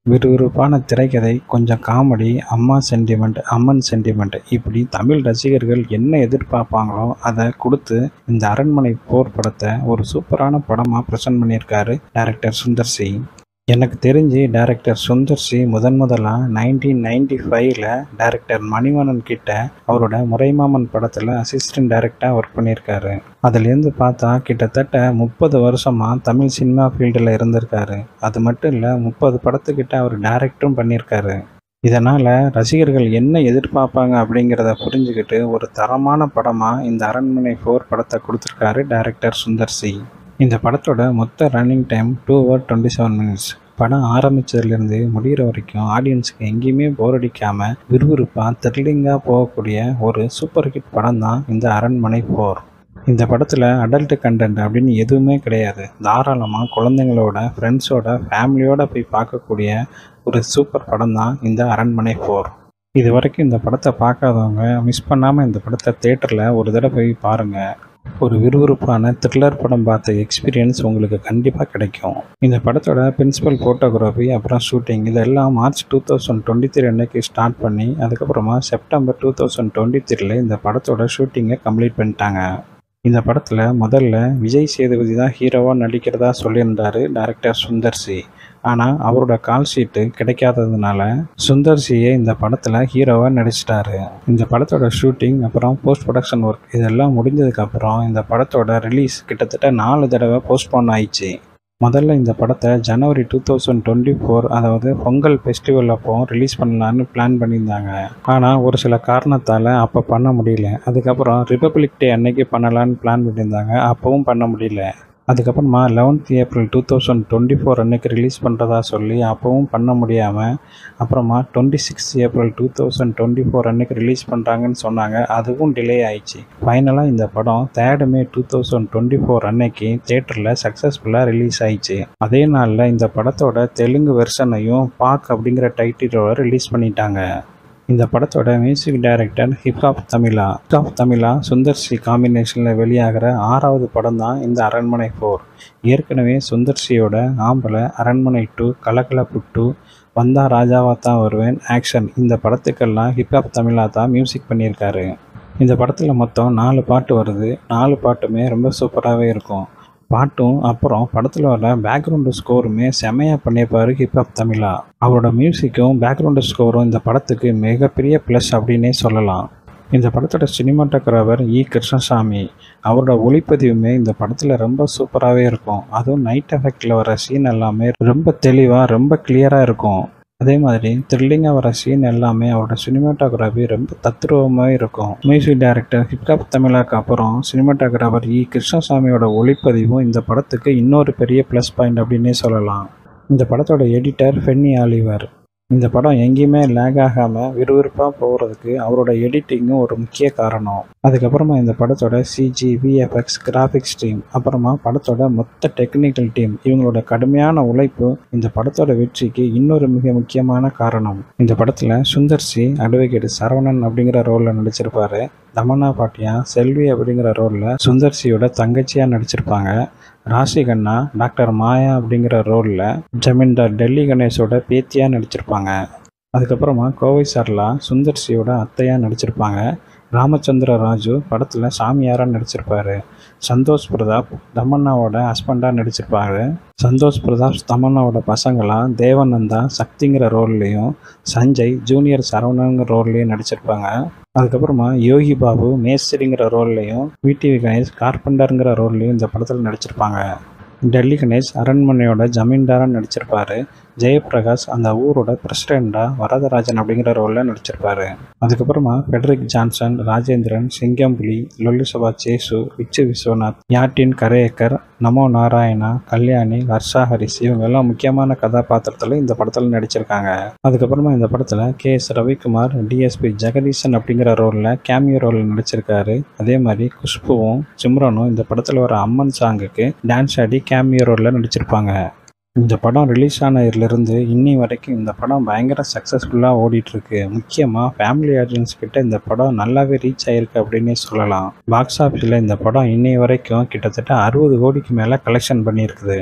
விறுவிறுப்பான திரைக்கதை கொஞ்சம் காமெடி அம்மா சென்டிமெண்ட் அம்மன் சென்டிமெண்ட் இப்படி தமிழ் ரசிகர்கள் என்ன எதிர்பார்ப்பாங்களோ அதை கொடுத்து இந்த அரண்மனை போர் படத்தை ஒரு சூப்பரான படமாக ப்ரெசென்ட் பண்ணியிருக்காரு டைரக்டர் சுந்தர் சி எனக்கு தெரிஞ்சு டைரக்டர் சுந்தர் சி முதன் முதலாக நைன்டீன் நைன்டி ஃபைவ்ல டைரக்டர் மணிவண்ணன் கிட்ட அவரோட முறைமாமன் படத்தில் அசிஸ்டன்ட் டைரக்டாக ஒர்க் பண்ணியிருக்காரு அதுலேருந்து பார்த்தா கிட்டத்தட்ட முப்பது வருஷமாக தமிழ் சினிமா ஃபீல்டில் இருந்திருக்காரு அது மட்டும் இல்லை முப்பது படத்துக்கிட்ட அவர் டைரக்டும் பண்ணியிருக்காரு இதனால் ரசிகர்கள் என்ன எதிர்பார்ப்பாங்க அப்படிங்கிறத புரிஞ்சுக்கிட்டு ஒரு தரமான படமாக இந்த அரண்மனை ஃபோர் படத்தை கொடுத்துருக்காரு டைரக்டர் சுந்தர் சி இந்த படத்தோட மொத்த running time two hour twenty seven minutes படம் ஆரம்பித்ததுலேருந்து முடிகிற வரைக்கும் ஆடியன்ஸுக்கு எங்கேயுமே போர் அடிக்காமல் விறுவிறுப்பாக த்ரில்லிங்காக போகக்கூடிய ஒரு சூப்பர் ஹிட் படம் தான் இந்த அரண்மனை ஃபோர் இந்த படத்தில் அடல்ட் கண்டென்ட் அப்படின்னு எதுவுமே கிடையாது தாராளமாக குழந்தைங்களோட ஃப்ரெண்ட்ஸோட ஃபேமிலியோட போய் பார்க்கக்கூடிய ஒரு சூப்பர் படம் தான் இந்த அரண்மனை ஃபோர் இது வரைக்கும் இந்த படத்தை பார்க்காதவங்க மிஸ் பண்ணாமல் இந்த படத்தை தேட்டரில் ஒரு தடவை போய் பாருங்கள் ஒரு விறுவிறுப்பான த்ரில்லர் படம் பார்த்த எக்ஸ்பீரியன்ஸ் உங்களுக்கு கண்டிப்பாக கிடைக்கும் இந்த படத்தோட பிரின்சிபல் ஃபோட்டோகிராஃபி அப்புறம் ஷூட்டிங் இதெல்லாம் March two thousand twenty three அன்னைக்கு ஸ்டார்ட் பண்ணி அதுக்கப்புறமா செப்டம்பர் டூ தௌசண்ட் டுவெண்ட்டி த்ரீல இந்த படத்தோட ஷூட்டிங்கை கம்ப்ளீட் பண்ணிட்டாங்க இந்த படத்தில் முதல்ல விஜய் சேதுபதி தான் ஹீரோவாக நடிக்கிறதா சொல்லியிருந்தார் டைரக்டர் சுந்தர் சி ஆனால் அவரோட கால் ஷீட்டு கிடைக்காததுனால சுந்தர் சியை இந்த படத்தில் ஹீரோவாக நடிச்சிட்டாரு இந்த படத்தோட ஷூட்டிங் அப்புறம் போஸ்ட் ப்ரொடக்ஷன் ஒர்க் இதெல்லாம் முடிஞ்சதுக்கப்புறம் இந்த படத்தோட ரிலீஸ் கிட்டத்தட்ட நாலு தடவை போஸ்ட்போன் ஆயிடுச்சு முதல்ல இந்த படத்தை ஜனவரி டூ தௌசண்ட் டுவெண்ட்டி ஃபோர் அதாவது பொங்கல் ஃபெஸ்டிவல் அப்போ ரிலீஸ் பண்ணலான்னு பிளான் பண்ணியிருந்தாங்க ஆனால் ஒரு சில காரணத்தால் அப்போ பண்ண முடியல அதுக்கப்புறம் ரிப்பப்ளிக் டே அன்னைக்கு பண்ணலான்னு பிளான் பண்ணியிருந்தாங்க அப்போவும் பண்ண முடியல அதுக்கப்புறமா eleventh April two thousand twenty four அன்னைக்கு ரிலீஸ் பண்ணுறதா சொல்லி அப்போவும் பண்ண முடியாமல் அப்புறமா twenty six April two thousand twenty four அன்னைக்கு ரிலீஸ் பண்ணுறாங்கன்னு சொன்னாங்க அதுவும் டிலே ஆயிடுச்சு ஃபைனலாக இந்த படம் third May two thousand twenty four அன்னைக்கு தேட்டரில் சக்ஸஸ்ஃபுல்லாக ரிலீஸ் ஆயிடுச்சு அதே நாளில் இந்த படத்தோட தெலுங்கு வெர்ஷனையும் பாக் அப்படிங்கிற டைட்டிலோட ரிலீஸ் பண்ணிட்டாங்க இந்த படத்தோட music director hip hop Tamizha hip hop Tamizha Sundar C காம்பினேஷனில் வெளியாகிற ஆறாவது படம் தான் இந்த அரண்மனை ஃபோர் ஏற்கனவே சுந்தர் சியோட ஆம்பளை அரண்மனை டூ கலகலப்பு டூ வந்தா ராஜாவா தான் வருவேன் ஆக்ஷன் இந்த படத்துக்கெல்லாம் ஹிப்ஹாப் தமிழா தான் மியூசிக் பண்ணியிருக்காரு இந்த படத்தில் மொத்தம் நாலு பாட்டு வருது நாலு பாட்டுமே ரொம்ப சூப்பராகவே இருக்கும் பாட்டும் அப்புறம் படத்தில் வர பேக்ரவுண்டு ஸ்கோருமே செமையாக பண்ணியிருப்பாரு ஹிப்ஹாப் தமிழா அவரோட மியூசிக்கும் பேக்ரவுண்டு ஸ்கோரும் இந்த படத்துக்கு மிகப்பெரிய ப்ளஸ் அப்படின்னே சொல்லலாம் இந்த படத்தோட சினிமாட்டோகிராஃபர் இ கிருஷ்ணசாமி அவரோட ஒளிப்பதிவுமே இந்த படத்தில் ரொம்ப சூப்பராகவே இருக்கும் அதுவும் நைட் எஃபெக்டில் வர சீன் எல்லாமே ரொம்ப தெளிவாக ரொம்ப கிளியராக இருக்கும் அதே மாதிரி த்ரில்லிங்காக வர சீன் எல்லாமே அவரோட சினிமாட்டோகிராஃபி ரொம்ப தத்ரூபமாக இருக்கும் மியூசிக் டைரக்டர் ஹிப்ஹாப் தமிழாக்கு அப்புறம் சினிமாட்டோகிராஃபர் இ கிருஷ்ணசாமியோட ஒளிப்பதிவும் இந்த படத்துக்கு இன்னொரு பெரிய ப்ளஸ் பாயிண்ட் அப்படின்னே சொல்லலாம் இந்த படத்தோட எடிட்டர் ஃபென்னி ஆலிவர் இந்த படம் எங்கேயுமே லேக் ஆகாமல் விறுவிறுப்பாக போகிறதுக்கு அவரோட எடிட்டிங்கும் ஒரு முக்கிய காரணம் அதுக்கப்புறமா இந்த படத்தோட சிஜி விஎஃப்எக்ஸ் கிராஃபிக்ஸ் டீம் அப்புறமா படத்தோட மொத்த டெக்னிக்கல் டீம் இவங்களோட கடுமையான உழைப்பு இந்த படத்தோட வெற்றிக்கு இன்னொரு மிக முக்கியமான காரணம் இந்த படத்தில் சுந்தர் சி அட்வொகேட் சரவணன் அப்படிங்கிற ரோலில் நடிச்சிருப்பாரு தமன்னா பாட்டியா செல்வி அப்படிங்கிற ரோலில் சுந்தர் சியோட தங்கச்சியாக நடிச்சிருப்பாங்க ராசி கண்ணா டாக்டர் மாயா அப்படிங்கிற ரோலில் ஜமீன்தார் டெல்லி கணேஷோட பேத்தியாக நடிச்சிருப்பாங்க அதுக்கப்புறமா கோவை சர்லா சுந்தர் சியோட அத்தையாக நடிச்சிருப்பாங்க ராமச்சந்திர ராஜு படத்தில் சாமியாராக நடிச்சிருப்பாரு சந்தோஷ் பிரதாப் தமன்னாவோட ஹஸ்பண்டாக நடிச்சிருப்பாரு சந்தோஷ் பிரதாப் தமன்னாவோட பசங்களா தேவநந்தா சக்திங்கிற ரோல்லையும் சஞ்சய் ஜூனியர் சரவணங்கிற ரோல்லையும் நடிச்சிருப்பாங்க அதுக்கப்புறமா யோகி பாபு மேஸ்திரிங்கிற ரோல்லையும் விடிவி கணேஷ் கார்பெண்டருங்கிற ரோல்லையும் இந்த படத்தில் நடிச்சிருப்பாங்க டெல்லி கணேஷ் அரண்மனையோட ஜமீன்தாராக நடிச்சிருப்பாரு ஜெயபிரகாஷ் அந்த ஊரோட பிரசிடெண்ட்டாக வரதராஜன் அப்படிங்கிற ரோலில் நடிச்சிருப்பாரு அதுக்கப்புறமா ஃபெடரிக் ஜான்சன் ராஜேந்திரன் சிங்கம்புலி லொல்லுசபா சேசு விச்சு விஸ்வநாத் யாட்டின் கரேக்கர் நமோ நாராயணா கல்யாணி ஹர்ஷா ஹரிஸ் இவங்க எல்லாம் முக்கியமான கதாபாத்திரத்தில் இந்த படத்தில் நடிச்சிருக்காங்க அதுக்கப்புறமா இந்த படத்தில் K S Ravikumar DSP Jagadeesan அப்படிங்கிற ரோலில் கேமியோ ரோலில் நடிச்சிருக்காரு அதே மாதிரி குஷ்புவும் சிம்ரனும் இந்த படத்தில் வர அம்மன் சாங்குக்கு டான்ஸ் ஆடி கேமியோ ரோலில் நடிச்சிருப்பாங்க இந்த படம் ரிலீஸ் ஆனதுலேருந்து இன்னி வரைக்கும் இந்த படம் பயங்கர சக்ஸஸ்ஃபுல்லாக ஓடிட்டுருக்கு முக்கியமாக ஃபேமிலி ஆடியன்ஸ் கிட்ட இந்த படம் நல்லாவே ரீச் ஆகிருக்கு அப்படின்னே சொல்லலாம் பாக்ஸ் ஆஃபீஸில் இந்த படம் இன்னி வரைக்கும் கிட்டத்தட்ட அறுபது கோடிக்கு மேலே கலெக்ஷன் பண்ணியிருக்குது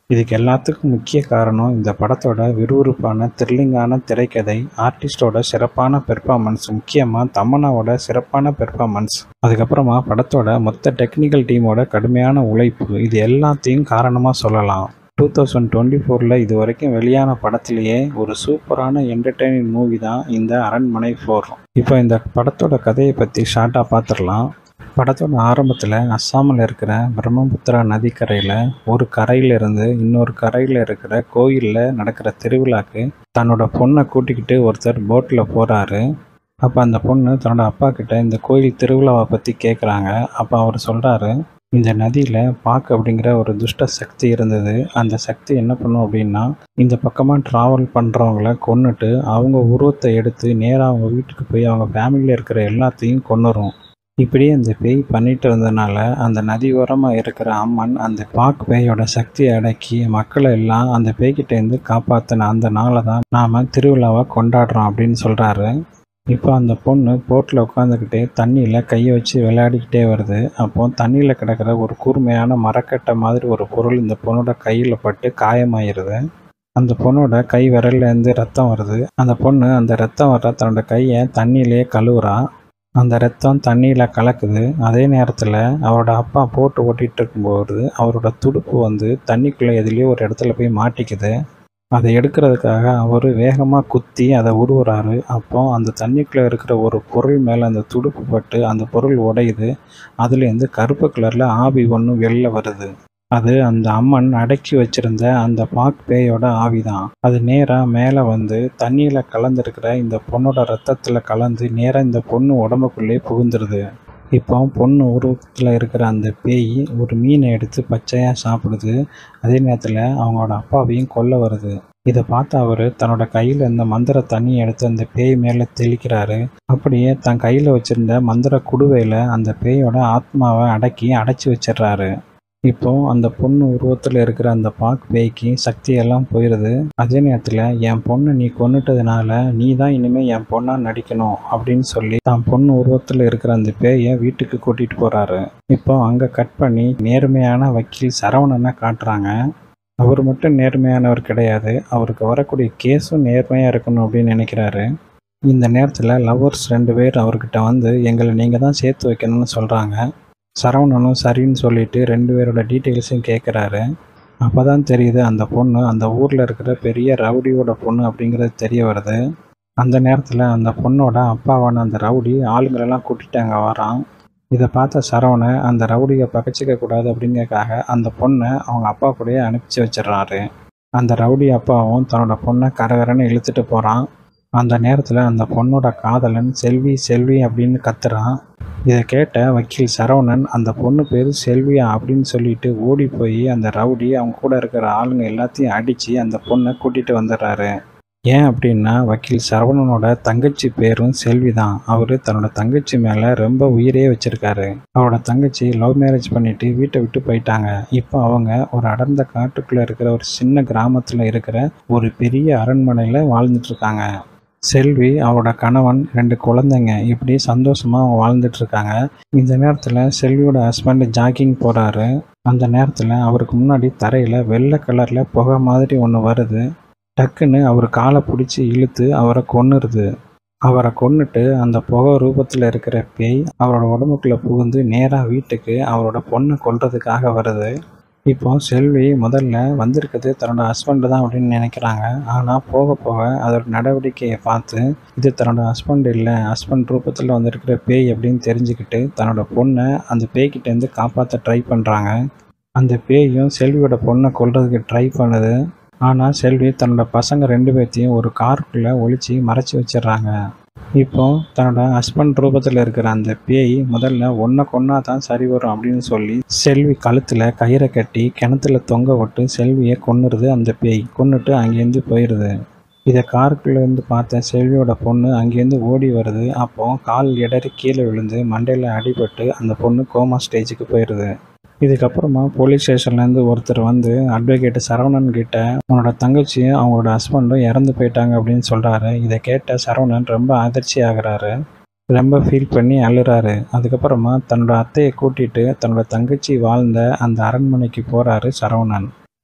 இதுக்கு எல்லாத்துக்கும் முக்கிய காரணம் இந்த படத்தோட விறுவிறுப்பான த்ரில்லிங்கான திரைக்கதை ஆர்டிஸ்டோட சிறப்பான பெர்ஃபார்மன்ஸ் முக்கியமாக தமன்னாவோட சிறப்பான பெர்ஃபார்மன்ஸ் அதுக்கப்புறமா படத்தோட மொத்த டெக்னிக்கல் டீமோட கடுமையான உழைப்பு இது எல்லாத்தையும் காரணமாக சொல்லலாம் டூ தௌசண்ட் டுவெண்ட்டி ஃபோரில் இது வரைக்கும் வெளியான படத்திலேயே ஒரு சூப்பரான என்டர்டெய்னிங் மூவி தான் இந்த அரண்மனை ஃபோர் இப்போ இந்த படத்தோட கதையை பற்றி ஷார்ட்டாக பார்த்துடலாம் படத்தோட ஆரம்பத்தில் அஸ்ஸாமில் இருக்கிற பிரம்மபுத்திரா நதிக்கரையில் ஒரு கரையிலிருந்து இன்னொரு கரையில் இருக்கிற கோயிலில் நடக்கிற திருவிழாக்கு தன்னோட பொண்ணை கூட்டிக்கிட்டு ஒருத்தர் போட்டில் போகிறாரு அப்போ அந்த பொண்ணு தன்னோட அப்பா கிட்ட இந்த கோயில் திருவிழாவை பற்றி கேட்குறாங்க அப்போ அவர் சொல்கிறாரு இந்த நதியில் பாக்கு அப்படிங்கிற ஒரு துஷ்ட சக்தி இருந்தது அந்த சக்தி என்ன பண்ணும் அப்படின்னா இந்த பக்கமாக ட்ராவல் பண்ணுறவங்கள கொன்னுட்டு அவங்க உருவத்தை எடுத்து நேராக அவங்க வீட்டுக்கு போய் அவங்க ஃபேமிலியில் இருக்கிற எல்லாத்தையும் கொன்னுரும் இப்படியே அந்த பேய் பண்ணிட்டு இருந்ததுனால அந்த நதி ஓரமாக இருக்கிற அம்மன் அந்த பாக் பேயோட சக்தியை அடக்கி மக்களை எல்லாம் அந்த பேய்கிட்டேருந்து காப்பாற்றின அந்த நாளை தான் நாம் திருவிழாவை கொண்டாடுறோம் அப்படின்னு சொல்கிறாரு இப்போ அந்த பொண்ணு போட்டில் உட்காந்துக்கிட்டே தண்ணியில் கையை வச்சு விளையாடிக்கிட்டே வருது அப்போ தண்ணியில் கிடக்கிற ஒரு கூர்மையான மரக்கட்டை மாதிரி ஒரு பொருள் இந்த பொண்ணோட கையில் பட்டு காயமாயிருது அந்த பொண்ணோட கை விரல்லேருந்து ரத்தம் வருது அந்த பொண்ணு அந்த ரத்தம் வர தன்னோட கையை தண்ணியிலே கழுவுறா அந்த ரத்தம் தண்ணியில் கலக்குது அதே நேரத்தில் அவரோட அப்பா போட்டு ஓட்டிகிட்டு இருக்கும்போது அவரோட துடுப்பு வந்து தண்ணிக்குள்ளே எதுலேயோ ஒரு இடத்துல போய் மாட்டிக்குது அதை எடுக்கிறதுக்காக அவர் வேகமாக குத்தி அதை உருவுறாரு அப்போ அந்த தண்ணிக்குள்ளே இருக்கிற ஒரு பொருள் மேலே அந்த துடுப்பு பட்டு அந்த பொருள் உடையுது அதுலேருந்து கருப்பு கலரில் ஆவி ஒன்று வெளில வருது அது அந்த அம்மன் அடக்கி வச்சிருந்த அந்த பாக் பேயோட ஆவி தான் அது நேராக மேலே வந்து தண்ணியில் கலந்துருக்கிற இந்த பொண்ணோட ரத்தத்தில் கலந்து நேராக இந்த பொண்ணு உடம்புக்குள்ளே புகுந்துருது இப்போ பொண்ணு உருவத்தில் இருக்கிற அந்த பேய் ஒரு மீனை எடுத்து பச்சையாக சாப்பிடுது அதே நேரத்தில் அவங்களோட அப்பாவையும் கொல்ல வருது இதை பார்த்து அவர் தன்னோட கையில் இருந்த மந்திர தண்ணியை எடுத்து அந்த பேய் மேலே தெளிக்கிறாரு அப்படியே தன் கையில் வச்சிருந்த மந்திர குடுவையில் அந்த பேயோட ஆத்மாவை அடக்கி அடைச்சி வச்சிடுறாரு இப்போ அந்த பொண்ணு உருவத்தில் இருக்கிற அந்த பாக் பேய்க்கு சக்தியெல்லாம் போயிடுது அதே நேரத்தில் என் பொண்ணை நீ கொன்னுட்டதுனால நீ தான் இனிமேல் என் பொண்ணாக நடிக்கணும் அப்படின்னு சொல்லி தான் பொண்ணு உருவத்தில் இருக்கிற அந்த பேயை வீட்டுக்கு கூட்டிகிட்டு போகிறாரு இப்போ அங்கே கட் பண்ணி நேர்மையான வக்கீல் சரவணனை காட்டுறாங்க அவர் மட்டும் நேர்மையானவர் கிடையாது அவருக்கு வரக்கூடிய கேஸும் நேர்மையாக இருக்கணும் அப்படின்னு நினைக்கிறாரு இந்த நேரத்தில் லவ்வர்ஸ் ரெண்டு பேர் அவர்கிட்ட வந்து எங்களை நீங்கள் தான் சேர்த்து வைக்கணும்னு சொல்கிறாங்க சரவணனும் சரின்னு சொல்லிட்டு ரெண்டு பேரோட டீட்டெயில்ஸையும் கேட்குறாரு அப்போ தான் தெரியுது அந்த பொண்ணு அந்த ஊரில் இருக்கிற பெரிய ரவுடியோட பொண்ணு அப்படிங்கிறது தெரிய வருது அந்த நேரத்தில் அந்த பொண்ணோட அப்பாவான அந்த ரவுடி ஆளுங்களெல்லாம் கூட்டிட்டு அங்கே வரான் இதை பார்த்த சரவணை அந்த ரவுடியை பகச்சிக்க கூடாது அப்படிங்கறக்காக அந்த பொண்ணை அவங்க அப்பா கூடயே அனுப்பிச்சி வச்சிடுறாரு அந்த ரவுடி அப்பாவும் தன்னோட பொண்ணை கரகரன்னு இழுத்துட்டு போகிறான் அந்த நேரத்தில் அந்த பொண்ணோட காதலன் செல்வி செல்வி அப்படின்னு கத்துறான் இதை கேட்ட வக்கீல் சரவணன் அந்த பொண்ணு பேர் செல்வியா அப்படின்னு சொல்லிட்டு ஓடி போய் அந்த ரவுடி அவங்க கூட இருக்கிற ஆளுங்க எல்லாத்தையும் அடித்து அந்த பொண்ணை கூட்டிகிட்டு வந்துடுறாரு ஏன் அப்படின்னா வக்கீல் சரவணனோட தங்கச்சி பேரும் செல்வி தான் அவர் தன்னோட தங்கச்சி மேலே ரொம்ப உயிரே வச்சிருக்காரு அவரோட தங்கச்சி லவ் மேரேஜ் பண்ணிட்டு வீட்டை விட்டு போயிட்டாங்க இப்போ அவங்க ஒரு அடர்ந்த காட்டுக்குள்ளே இருக்கிற ஒரு சின்ன கிராமத்தில் இருக்கிற ஒரு பெரிய அரண்மனையில் வாழ்ந்துட்டு இருக்காங்க செல்வி அவரோட கணவன் ரெண்டு குழந்தைங்க இப்படி சந்தோஷமாக அவங்க வாழ்ந்துட்டு இருக்காங்க இந்த நேரத்தில் செல்வியோட ஹஸ்பண்ட் ஜாக்கிங் போகிறாரு அந்த நேரத்தில் அவருக்கு முன்னாடி தரையில் வெள்ளை கலரில் புகை மாதிரி ஒன்று வருது டக்குன்னு அவர் காலை பிடிச்சி இழுத்து அவரை கொன்னுருது அவரை கொன்னுட்டு அந்த புகை ரூபத்தில் இருக்கிற பேய் அவரோட உடம்புக்குள்ளே புகுந்து நேராக வீட்டுக்கு அவரோட பொண்ணை கொல்றதுக்காக வருது இப்போ செல்வி முதல்ல வந்திருக்கிறது தன்னோட ஹஸ்பண்டு தான் அப்படின்னு நினைக்கிறாங்க ஆனால் போக போக அதோட நடவடிக்கையை பார்த்து இது தன்னோட ஹஸ்பண்ட் இல்லை ஹஸ்பண்ட் ரூபத்தில் வந்திருக்கிற பேய் அப்படின்னு தெரிஞ்சுக்கிட்டு தன்னோட பொண்ணை அந்த பேய்கிட்டேருந்து காப்பாற்ற ட்ரை பண்ணுறாங்க அந்த பேயும் செல்வியோட பொண்ணை கொல்றதுக்கு ட்ரை பண்ணுது ஆனால் செல்வி தன்னோட பசங்க ரெண்டு பேர்த்தையும் ஒரு காருக்குள்ளே ஒளிச்சு மறைச்சி வச்சிடுறாங்க இப்போ தன்னோட ஹஸ்பண்ட் ரூபத்தில் இருக்கிற அந்த பேய் முதல்ல ஒன்றை கொன்னா தான் சரி வரும் அப்படின்னு சொல்லி செல்வி கழுத்தில் கயிறை கட்டி கிணத்துல தொங்க விட்டு செல்வியை கொன்னுருது அந்த பேய் கொன்னுட்டு அங்கேருந்து போயிடுது இதை காருக்குள்ளேருந்து பார்த்த செல்வியோட பொண்ணு அங்கேருந்து ஓடி வருது அப்போ கால் இடறி கீழே விழுந்து மண்டையில் அடிபட்டு அந்த பொண்ணு கோமா ஸ்டேஜுக்கு போயிடுது இதுக்கப்புறமா போலீஸ் ஸ்டேஷன்லேருந்து ஒருத்தர் வந்து அட்வொகேட் சரவணன் கிட்ட உன்னோட தங்கச்சியும் அவங்களோட ஹஸ்பண்டும் இறந்து போயிட்டாங்க அப்படின்னு சொல்கிறாரு இதை கேட்ட சரவணன் ரொம்ப அதிர்ச்சி ஆகுறாரு ரொம்ப ஃபீல் பண்ணி அழுறாரு அதுக்கப்புறமா தன்னோட அத்தையை கூட்டிட்டு தன்னோட தங்கச்சி வாழ்ந்த அந்த அரண்மனைக்கு போகிறாரு சரவணன்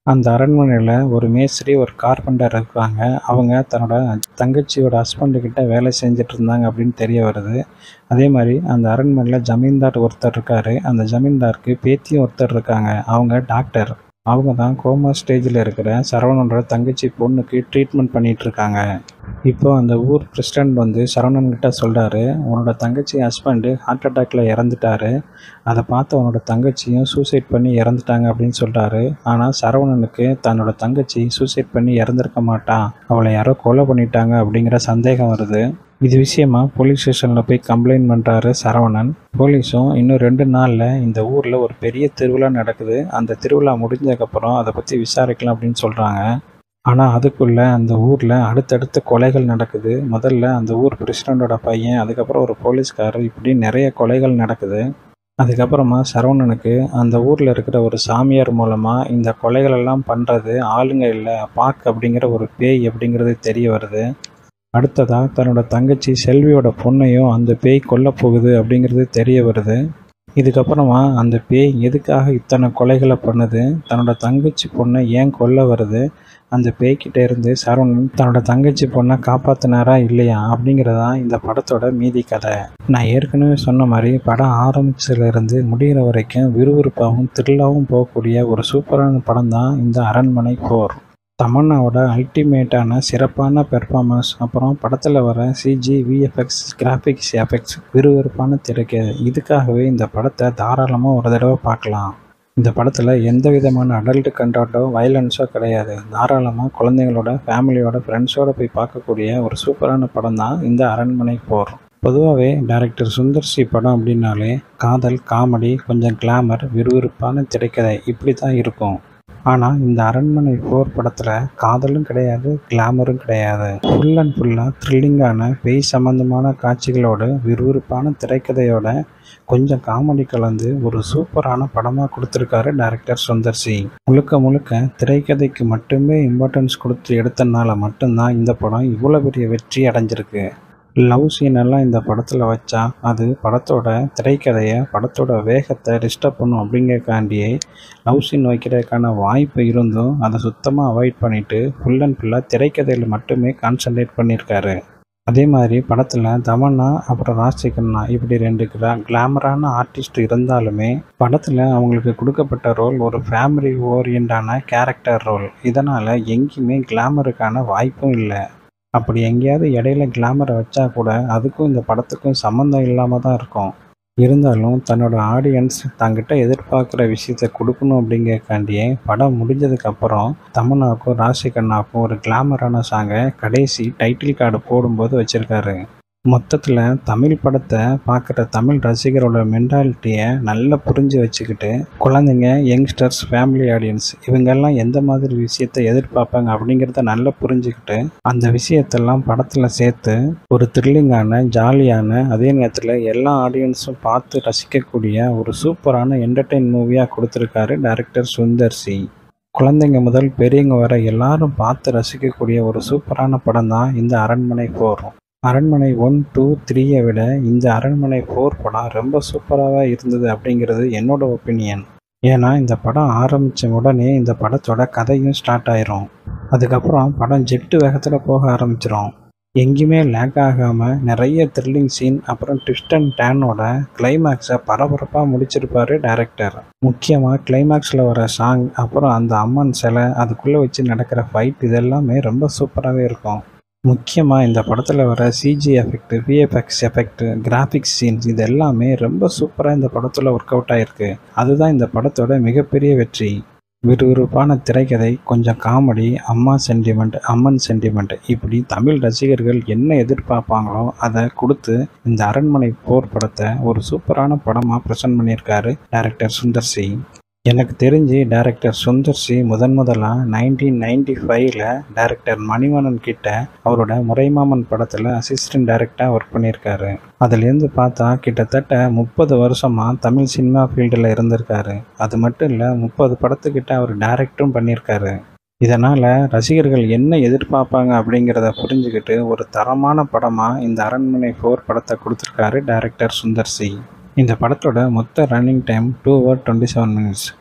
அந்த அரண்மனையில் ஒரு மேஸ்திரி ஒரு கார்பெண்டர் இருக்காங்க அவங்க தன்னோட தங்கச்சியோட ஹஸ்பண்டுக்கிட்ட வேலை செஞ்சுட்டு இருந்தாங்க அப்படின்னு தெரிய வருது அதே மாதிரி அந்த அரண்மனையில் ஜமீன்தார் ஒருத்தர் இருக்கார் அந்த ஜமீன்தாருக்கு பேத்தியும் ஒருத்தர் இருக்காங்க அவங்க டாக்டர் அவங்க தான் கோமா ஸ்டேஜில் இருக்கிற சரவணனோட தங்கச்சி பொண்ணுக்கு ட்ரீட்மெண்ட் பண்ணிட்டு இருக்காங்க இப்போ அந்த ஊர் பிரசிடெண்ட் வந்து சரவணன் கிட்ட சொல்கிறாரு உன்னோட தங்கச்சி ஹஸ்பண்டு ஹார்ட் அட்டாக்ல இறந்துட்டாரு அதை பார்த்து அவனோட தங்கச்சியும் சூசைட் பண்ணி இறந்துட்டாங்க அப்படின்னு சொல்கிறாரு ஆனால் சரவணனுக்கு தன்னோட தங்கச்சி சூசைட் பண்ணி இறந்துருக்க மாட்டான் அவளை யாரோ கொலை பண்ணிட்டாங்க அப்படிங்கிற சந்தேகம் வருது இது விஷயமா போலீஸ் ஸ்டேஷனில் போய் கம்ப்ளைண்ட் பண்ணுறாரு சரவணன் போலீஸும் இன்னும் ரெண்டு நாளில் இந்த ஊரில் ஒரு பெரிய திருவிழா நடக்குது அந்த திருவிழா முடிஞ்சதுக்கப்புறம் அதை பற்றி விசாரிக்கலாம் அப்படின்னு சொல்கிறாங்க ஆனால் அதுக்குள்ளே அந்த ஊரில் அடுத்தடுத்த கொலைகள் நடக்குது முதல்ல அந்த ஊர் பிரசிடண்டோட பையன் அதுக்கப்புறம் ஒரு போலீஸ்காரர் இப்படி நிறைய கொலைகள் நடக்குது அதுக்கப்புறமா சரவணனுக்கு அந்த ஊரில் இருக்கிற ஒரு சாமியார் மூலமாக இந்த கொலைகள் எல்லாம் பண்ணுறது ஆளுங்க இல்லை பாக் அப்படிங்கிற ஒரு பேய் அப்படிங்கிறது தெரிய வருது அடுத்ததாக தன்னோட தங்கச்சி செல்வியோட பொண்ணையும் அந்த பேய் கொல்ல போகுது அப்படிங்கிறது தெரிய வருது இதுக்கப்புறமா அந்த பேய் எதுக்காக இத்தனை கொலைகளை பண்ணுது தன்னோட தங்கச்சி பொண்ணை ஏன் கொல்ல வருது அந்த பேய்கிட்ட இருந்து சரவணன் தன்னோட தங்கச்சி பொண்ணை காப்பாத்தினாரா இல்லையா அப்படிங்கிறதான் இந்த படத்தோட மீதி கதை நான் ஏற்கனவே சொன்ன மாதிரி படம் ஆரம்பிச்சதுலேருந்து முடிகிற வரைக்கும் விறுவிறுப்பாகவும் த்ரில்லாகவும் போகக்கூடிய ஒரு சூப்பரான படம் தான் இந்த அரண்மனை போர் தமன்னாவோட அல்டிமேட்டான சிறப்பான பெர்ஃபார்மன்ஸ் அப்புறம் படத்தில் வர சிஜி விஎஃப்எக்ஸ் கிராஃபிக்ஸ் எஃபெக்ட்ஸ் விறுவிறுப்பான திரைக்கு இதுக்காகவே இந்த படத்தை தாராளமாக ஒரு தடவை பார்க்கலாம் இந்த படத்தில் எந்த விதமான அடல்ட் கண்டாட்டோ வயலன்ஸோ கிடையாது தாராளமாக குழந்தைங்களோட ஃபேமிலியோட ஃப்ரெண்ட்ஸோட போய் பார்க்கக்கூடிய ஒரு சூப்பரான படம் தான் இந்த அரண்மனை போர் பொதுவாகவே டைரக்டர் சுந்தர் சி படம் அப்படின்னாலே காதல் காமெடி கொஞ்சம் கிளாமர் விறுவிறுப்பான திரைக்கதை இப்படி தான் இருக்கும் ஆனால் இந்த அரண்மனை போர் படத்தில் காதலும் கிடையாது கிளாமரும் கிடையாது ஃபுல் அண்ட் ஃபுல்லாக த்ரில்லிங்கான பேய் சம்பந்தமான காட்சிகளோட விறுவிறுப்பான திரைக்கதையோட கொஞ்சம் காமெடி கலந்து ஒரு சூப்பரான படமாக கொடுத்துருக்காரு டைரக்டர் சுந்தர் சி முழுக்க முழுக்க திரைக்கதைக்கு மட்டுமே இம்பார்ட்டன்ஸ் கொடுத்து எடுத்தனால மட்டும்தான் இந்த படம் இவ்வளோ பெரிய வெற்றி அடைஞ்சிருக்கு லவ் சீன் எல்லாம் இந்த படத்தில் வச்சா அது படத்தோட திரைக்கதையை படத்தோட வேகத்தை டிஸ்டர்ப் பண்ணும் அப்படிங்கிறக்காண்டியே லவ் சீன் வைக்கிறதுக்கான வாய்ப்பு இருந்தும் அதை சுத்தமாக அவாய்ட் பண்ணிவிட்டு ஃபுல் அண்ட் ஃபுல்லாக திரைக்கதையில் மட்டுமே கான்சன்ட்ரேட் பண்ணியிருக்காரு அதே மாதிரி படத்தில் தமன்னா அப்புறம் ராஜ்சேகர்னா இப்படி ரெண்டு கிளா கிளாமரான ஆர்டிஸ்ட் இருந்தாலுமே படத்தில் அவங்களுக்கு கொடுக்கப்பட்ட ரோல் ஒரு ஃபேமிலி ஓரியண்டான கேரக்டர் ரோல் இதனால் எங்கேயுமே கிளாமருக்கான வாய்ப்பும் இல்லை அப்படி எங்கேயாவது இடையில கிளாமரை வச்சா கூட அதுக்கும் இந்த படத்துக்கும் சம்மந்தம் இல்லாமல் தான் இருக்கும் இருந்தாலும் தன்னோட ஆடியன்ஸ் தங்கிட்ட எதிர்பார்க்குற விஷயத்த கொடுக்கணும் அப்படிங்கிறக்காண்டியே படம் முடிஞ்சதுக்கப்புறம் தமன்னாவுக்கும் ராசிகண்ணாவுக்கும் ஒரு கிளாமரான சாங்கை கடைசி டைட்டில் கார்டு போடும்போது வச்சுருக்காரு மொத்தத்தில் தமிழ் படத்தை பார்க்குற தமிழ் ரசிகரோட மென்டாலிட்டியை நல்லா புரிஞ்சு வச்சுக்கிட்டு குழந்தைங்க யங்ஸ்டர்ஸ் ஃபேமிலி ஆடியன்ஸ் இவங்கெல்லாம் எந்த மாதிரி விஷயத்தை எதிர்பார்ப்பாங்க அப்படிங்கிறத நல்லா புரிஞ்சுக்கிட்டு அந்த விஷயத்தெல்லாம் படத்தில் சேர்த்து ஒரு த்ரில்லிங்கான ஜாலியான அதே நேரத்தில் எல்லா ஆடியன்ஸும் பார்த்து ரசிக்கக்கூடிய ஒரு சூப்பரான என்டர்டெயின் மூவியாக கொடுத்துருக்காரு டைரக்டர் சுந்தர் சி குழந்தைங்க முதல் பெரியவங்க வர எல்லாரும் பார்த்து ரசிக்கக்கூடிய ஒரு சூப்பரான படம் தான் இந்த அரண்மனை போகிறோம் அரண்மனை ஒன் டூ த்ரீயை விட இந்த அரண்மனை ஃபோர் படம் ரொம்ப சூப்பராக இருந்தது அப்படிங்கிறது என்னோட ஒப்பீனியன் ஏன்னா இந்த படம் ஆரம்பித்த உடனே இந்த படத்தோட கதையும் ஸ்டார்ட் ஆயிரும் அதுக்கப்புறம் படம் ஜெட்டு வேகத்தில் போக ஆரம்பிச்சிரும் எங்கேயுமே லேக் ஆகாமல் நிறைய த்ரில்லிங் சீன் அப்புறம் ட்விஸ்ட் அண்ட் டேனோட கிளைமேக்ஸை பரபரப்பாக முடிச்சிருப்பாரு டைரக்டர் முக்கியமாக கிளைமேக்ஸில் வர சாங் அப்புறம் அந்த அம்மன் சிலை அதுக்குள்ளே வச்சு நடக்கிற ஃபைட் இதெல்லாமே ரொம்ப சூப்பராகவே இருக்கும் முக்கியமாக இந்த படத்தில் வர CG effect VFX effect graphics scenes இது எல்லாமே ரொம்ப சூப்பராக இந்த படத்தில் ஒர்க் அவுட் ஆகிருக்கு அதுதான் இந்த படத்தோட மிகப்பெரிய வெற்றி விறுவிறுப்பான திரைக்கதை கொஞ்சம் காமெடி அம்மா சென்டிமெண்ட் அம்மன் சென்டிமெண்ட் இப்படி தமிழ் ரசிகர்கள் என்ன எதிர்பார்ப்பாங்களோ அதை கொடுத்து இந்த அரண்மனை போர் படத்தை ஒரு சூப்பரான படமாக ப்ரெசென்ட் பண்ணியிருக்காரு டைரக்டர் சுந்தர் சி எனக்கு தெரிஞ்சு டைரக்டர் சுந்தர் சி முதன் முதலாக நைன்டீன் நைன்டி ஃபைவ்ல டைரக்டர் மணிவண்ணன் கிட்ட அவரோட முறைமாமன் படத்தில் அசிஸ்டன்ட் டைரக்டாக ஒர்க் பண்ணியிருக்காரு அதுலேருந்து பார்த்தா கிட்டத்தட்ட முப்பது வருஷமாக தமிழ் சினிமா ஃபீல்டில் இருந்திருக்காரு அது மட்டும் இல்லை முப்பது படத்துக்கிட்ட அவர் டைரக்டும் பண்ணியிருக்காரு இதனால் ரசிகர்கள் என்ன எதிர்பார்ப்பாங்க அப்படிங்கிறத புரிஞ்சுக்கிட்டு ஒரு தரமான படமாக இந்த அரண்மனை ஃபோர் படத்தை கொடுத்துருக்காரு டைரக்டர் சுந்தர் சி இந்த படத்தோட மொத்த running time two hour twenty seven minutes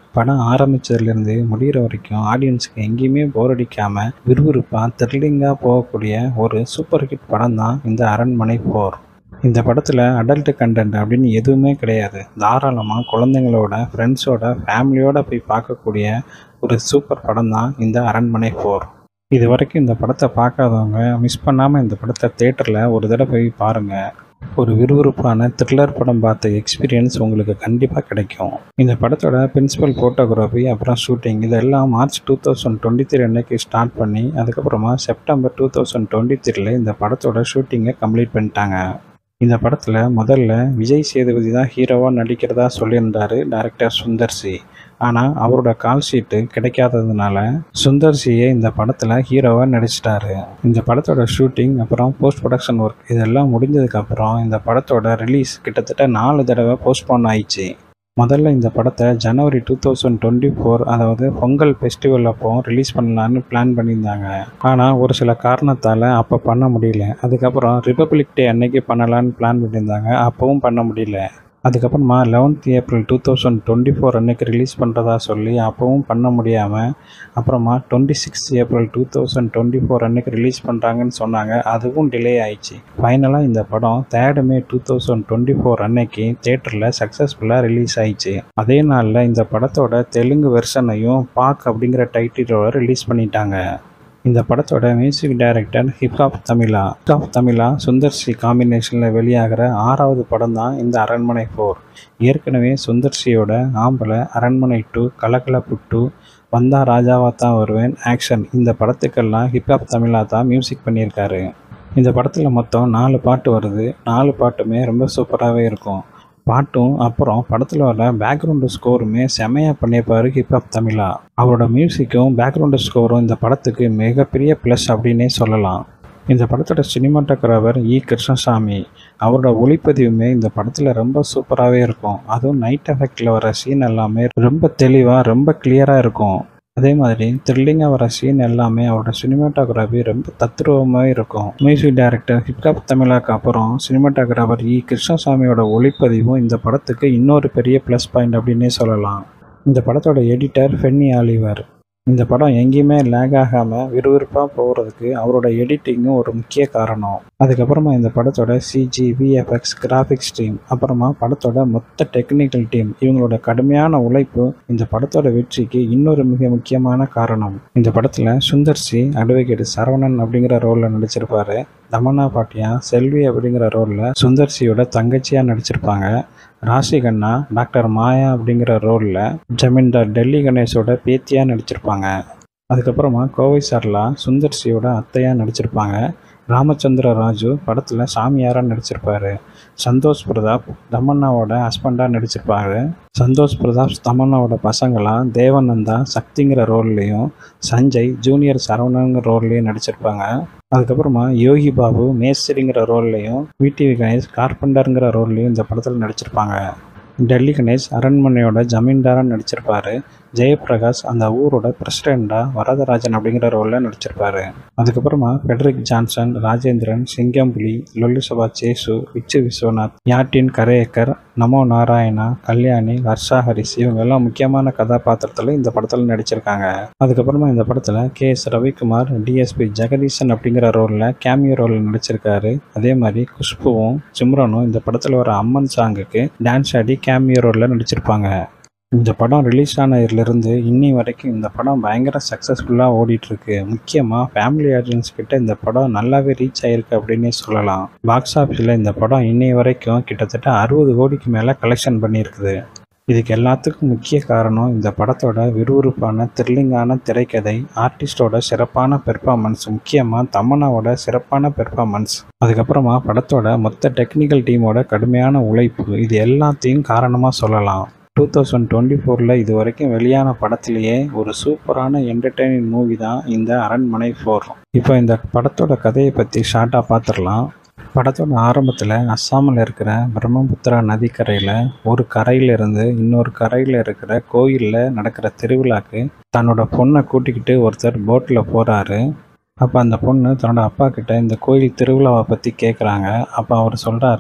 படம் ஆரம்பித்ததுலேருந்து முடிகிற வரைக்கும் ஆடியன்ஸுக்கு எங்கேயுமே போர் அடிக்காமல் விறுவிறுப்பாக த்ரில்லிங்காக போகக்கூடிய ஒரு சூப்பர் ஹிட் படம் தான் இந்த அரண்மனை போர் இந்த படத்தில் அடல்ட் கண்டென்ட் அப்படின்னு எதுவுமே கிடையாது தாராளமாக குழந்தைங்களோட ஃப்ரெண்ட்ஸோட ஃபேமிலியோட போய் பார்க்கக்கூடிய ஒரு சூப்பர் படம் தான் இந்த அரண்மனை போர் இது வரைக்கும் இந்த படத்தை பார்க்காதவங்க மிஸ் பண்ணாமல் இந்த படத்தை தேட்டரில் ஒரு தடவை போய் பாருங்கள் ஒரு விறுவிறுப்பான த்ரில்லர் படம் பார்த்த எக்ஸ்பீரியன்ஸ் உங்களுக்கு கண்டிப்பாக கிடைக்கும் இந்த படத்தோட பிரின்சிபல் ஃபோட்டோகிராஃபி அப்புறம் ஷூட்டிங் இதெல்லாம் March two thousand twenty three அன்னைக்கு ஸ்டார்ட் பண்ணி அதுக்கப்புறமா செப்டம்பர் டூ தௌசண்ட் டுவெண்ட்டி த்ரீல இந்த படத்தோட ஷூட்டிங்கை கம்ப்ளீட் பண்ணிட்டாங்க இந்த படத்தில் முதல்ல விஜய் சேதுபதி தான் ஹீரோவாக நடிக்கிறதா சொல்லியிருந்தார் டைரக்டர் சுந்தர் சி ஆனால் அவரோட கால் ஷீட்டு கிடைக்காததுனால சுந்தர் சியை இந்த படத்தில் ஹீரோவாக நடிச்சிட்டாரு இந்த படத்தோட ஷூட்டிங் அப்புறம் போஸ்ட் ப்ரொடக்ஷன் ஒர்க் இதெல்லாம் முடிஞ்சதுக்கப்புறம் இந்த படத்தோட ரிலீஸ் கிட்டத்தட்ட நாலு தடவை போஸ்ட்போன் ஆயிடுச்சு முதல்ல இந்த படத்தை ஜனவரி டூ தௌசண்ட் டுவெண்ட்டி ஃபோர் அதாவது பொங்கல் ஃபெஸ்டிவல் அப்போ ரிலீஸ் பண்ணலான்னு பிளான் பண்ணியிருந்தாங்க ஆனால் ஒரு சில காரணத்தால் அப்போ பண்ண முடியல அதுக்கப்புறம் ரிப்பப்ளிக் டே அன்னைக்கு பண்ணலான்னு பிளான் பண்ணியிருந்தாங்க அப்போவும் பண்ண முடியல அதுக்கப்புறமா eleventh April two thousand twenty four அன்னைக்கு ரிலீஸ் பண்ணுறதா சொல்லி அப்போவும் பண்ண முடியாமல் அப்புறமா twenty six April two thousand twenty four அன்னைக்கு ரிலீஸ் பண்ணுறாங்கன்னு சொன்னாங்க அதுவும் டிலே ஆயிடுச்சு ஃபைனலாக இந்த படம் third May two thousand twenty four அன்னைக்கு தேட்டரில் சக்ஸஸ்ஃபுல்லாக ரிலீஸ் ஆயிடுச்சு அதே நாளில் இந்த படத்தோட தெலுங்கு வெர்ஷனையும் பாக் அப்படிங்கிற டைட்டிலோட ரிலீஸ் பண்ணிட்டாங்க இந்த படத்தோட music director hip hop Tamizha hip hop Tamizha Sundar C காம்பினேஷனில் வெளியாகிற ஆறாவது படம் தான் இந்த அரண்மனை ஃபோர் ஏற்கனவே சுந்தர் சியோட ஆம்பளை அரண்மனை டூ கலகலப்பு டூ வந்தா ராஜாவா தான் வருவேன் ஆக்ஷன் இந்த படத்துக்கெல்லாம் ஹிப்ஹாப் தமிழா தான் மியூசிக் பண்ணியிருக்காரு இந்த படத்தில் மொத்தம் நாலு பாட்டு வருது நாலு பாட்டுமே ரொம்ப சூப்பராகவே இருக்கும் பாட்டும் அப்புறம் படத்தில் வர பேக்ரவுண்டு ஸ்கோருமே செமையாக பண்ணியிருப்பார் ஹிப்ஹாப் தமிழா அவரோட மியூசிக்கும் பேக்ரவுண்டு ஸ்கோரும் இந்த படத்துக்கு மிகப்பெரிய ப்ளஸ் அப்படின்னே சொல்லலாம் இந்த படத்தோட சினிமாட்டோகிராஃபர் இ கிருஷ்ணசாமி அவரோட ஒளிப்பதிவுமே இந்த படத்தில் ரொம்ப சூப்பராகவே இருக்கும் அதுவும் நைட் எஃபெக்டில் வர சீன் எல்லாமே ரொம்ப தெளிவாக ரொம்ப கிளியராக இருக்கும் அதே மாதிரி த்ரில்லிங்காக வர சீன் எல்லாமே அவரோட சினிமாட்டோகிராஃபி ரொம்ப தத்ரூபமாக இருக்கும் மியூசிக் டைரக்டர் ஹிப்ஹாப் தமிழாக்கு அப்புறம் சினிமாட்டோகிராஃபர் இ கிருஷ்ணசாமியோட ஒளிப்பதிவும் இந்த படத்துக்கு இன்னொரு பெரிய ப்ளஸ் பாயிண்ட் அப்படின்னே சொல்லலாம் இந்த படத்தோட எடிட்டர் ஃபென்னி ஆலிவர் இந்த படம் எங்கேயுமே லேக் ஆகாமல் விறுவிறுப்பாக போகிறதுக்கு அவரோட எடிட்டிங்கும் ஒரு முக்கிய காரணம் அதுக்கப்புறமா இந்த படத்தோட சிஜி விஎஃப்எக்ஸ் கிராஃபிக்ஸ் டீம் அப்புறமா படத்தோட மொத்த டெக்னிக்கல் டீம் இவங்களோட கடுமையான உழைப்பு இந்த படத்தோட வெற்றிக்கு இன்னொரு மிக முக்கியமான காரணம் இந்த படத்தில் சுந்தர் சி அட்வொகேட் சரவணன் அப்படிங்கிற ரோலில் நடிச்சிருப்பாரு தமன்னா பாட்டியா செல்வி அப்படிங்கிற ரோலில் சுந்தர் சியோட தங்கச்சியாக நடிச்சிருப்பாங்க ராசி கண்ணா டாக்டர் மாயா அப்படிங்கிற ரோலில் ஜமீன்தார் டெல்லி கணேஷோட பேத்தியாக நடிச்சிருப்பாங்க அதுக்கப்புறமா கோவை சர்லா சுந்தர் சியோட அத்தையாக நடிச்சிருப்பாங்க ராமச்சந்திர ராஜு படத்தில் சாமியாராக நடிச்சிருப்பாரு சந்தோஷ் பிரதாப் தமன்னாவோட ஹஸ்பண்டாக நடிச்சிருப்பாரு சந்தோஷ் பிரதாப் தமன்னாவோட பசங்களாம் தேவநந்தா சக்திங்கிற ரோல்லையும் சஞ்சய் ஜூனியர் சரவணங்கிற ரோல்லையும் நடிச்சிருப்பாங்க அதுக்கப்புறமா யோகி பாபு மேஸ்திரிங்கிற ரோல்லையும் விடிவி கணேஷ் கார்பெண்டருங்கிற ரோல்லையும் இந்த படத்தில் நடிச்சிருப்பாங்க டெல்லி கணேஷ் அரண்மனையோட ஜமீன்தாராக நடிச்சிருப்பாரு ஜெயபிரகாஷ் அந்த ஊரோட பிரசிடெண்ட்டாக வரதராஜன் அப்படிங்கிற ரோலில் நடிச்சிருப்பாரு அதுக்கப்புறமா ஃபெடரிக் ஜான்சன் ராஜேந்திரன் சிங்கம்புலி லொல்லுசபா சேசு விச்சு விஸ்வநாத் யாட்டின் கரேக்கர் நமோ நாராயணா கல்யாணி ஹர்ஷா ஹரிஸ் இவங்க எல்லாம் முக்கியமான கதாபாத்திரத்தில் இந்த படத்தில் நடிச்சிருக்காங்க அதுக்கப்புறமா இந்த படத்தில் K S Ravikumar DSP Jagadeesan அப்படிங்கிற ரோலில் கேமியோ ரோலில் நடிச்சிருக்காரு அதே மாதிரி குஷ்புவும் சிம்ரனும் இந்த படத்தில் வர அம்மன் சாங்குக்கு டான்ஸ் ஆடி கேமியோ ரோலில் நடிச்சிருப்பாங்க இந்த படம் ரிலீஸ் ஆனதுலேருந்து இன்னி வரைக்கும் இந்த படம் பயங்கர சக்ஸஸ்ஃபுல்லாக ஓடிட்டுருக்கு முக்கியமாக ஃபேமிலி ஆடியன்ஸ் கிட்ட இந்த படம் நல்லாவே ரீச் ஆகிருக்கு அப்படின்னே சொல்லலாம் பாக்ஸ் ஆஃபீஸில் இந்த படம் இன்னி வரைக்கும் கிட்டத்தட்ட அறுபது கோடிக்கு மேலே கலெக்ஷன் பண்ணியிருக்குது இதுக்கு எல்லாத்துக்கும் முக்கிய காரணம் இந்த படத்தோட விறுவிறுப்பான த்ரில்லிங்கான திரைக்கதை ஆர்டிஸ்டோட சிறப்பான பெர்ஃபார்மன்ஸ் முக்கியமாக தமன்னாவோட சிறப்பான பெர்ஃபார்மன்ஸ் அதுக்கப்புறமா படத்தோட மொத்த டெக்னிக்கல் டீமோட கடுமையான உழைப்பு இது எல்லாத்தையும் காரணமாக சொல்லலாம் டூ தௌசண்ட் டுவெண்ட்டி ஃபோரில் இது வரைக்கும் வெளியான படத்திலேயே ஒரு சூப்பரான என்டர்டெய்னிங் மூவி தான் இந்த அரண்மனை ஃபோர் இப்போ இந்த படத்தோட கதையை பற்றி ஷார்ட்டாக பார்த்துடலாம் படத்தோட ஆரம்பத்தில் அஸ்ஸாமில் இருக்கிற பிரம்மபுத்திரா நதிக்கரையில் ஒரு கரையிலிருந்து இன்னொரு கரையில் இருக்கிற கோயிலில் நடக்கிற திருவிழாக்கு தன்னோட பொண்ணை கூட்டிக்கிட்டு ஒருத்தர் போட்டில் போகிறாரு அப்போ அந்த பொண்ணு தன்னோட அப்பா கிட்ட இந்த கோயில் திருவிழாவை பற்றி கேட்குறாங்க அப்போ அவர் சொல்கிறாரு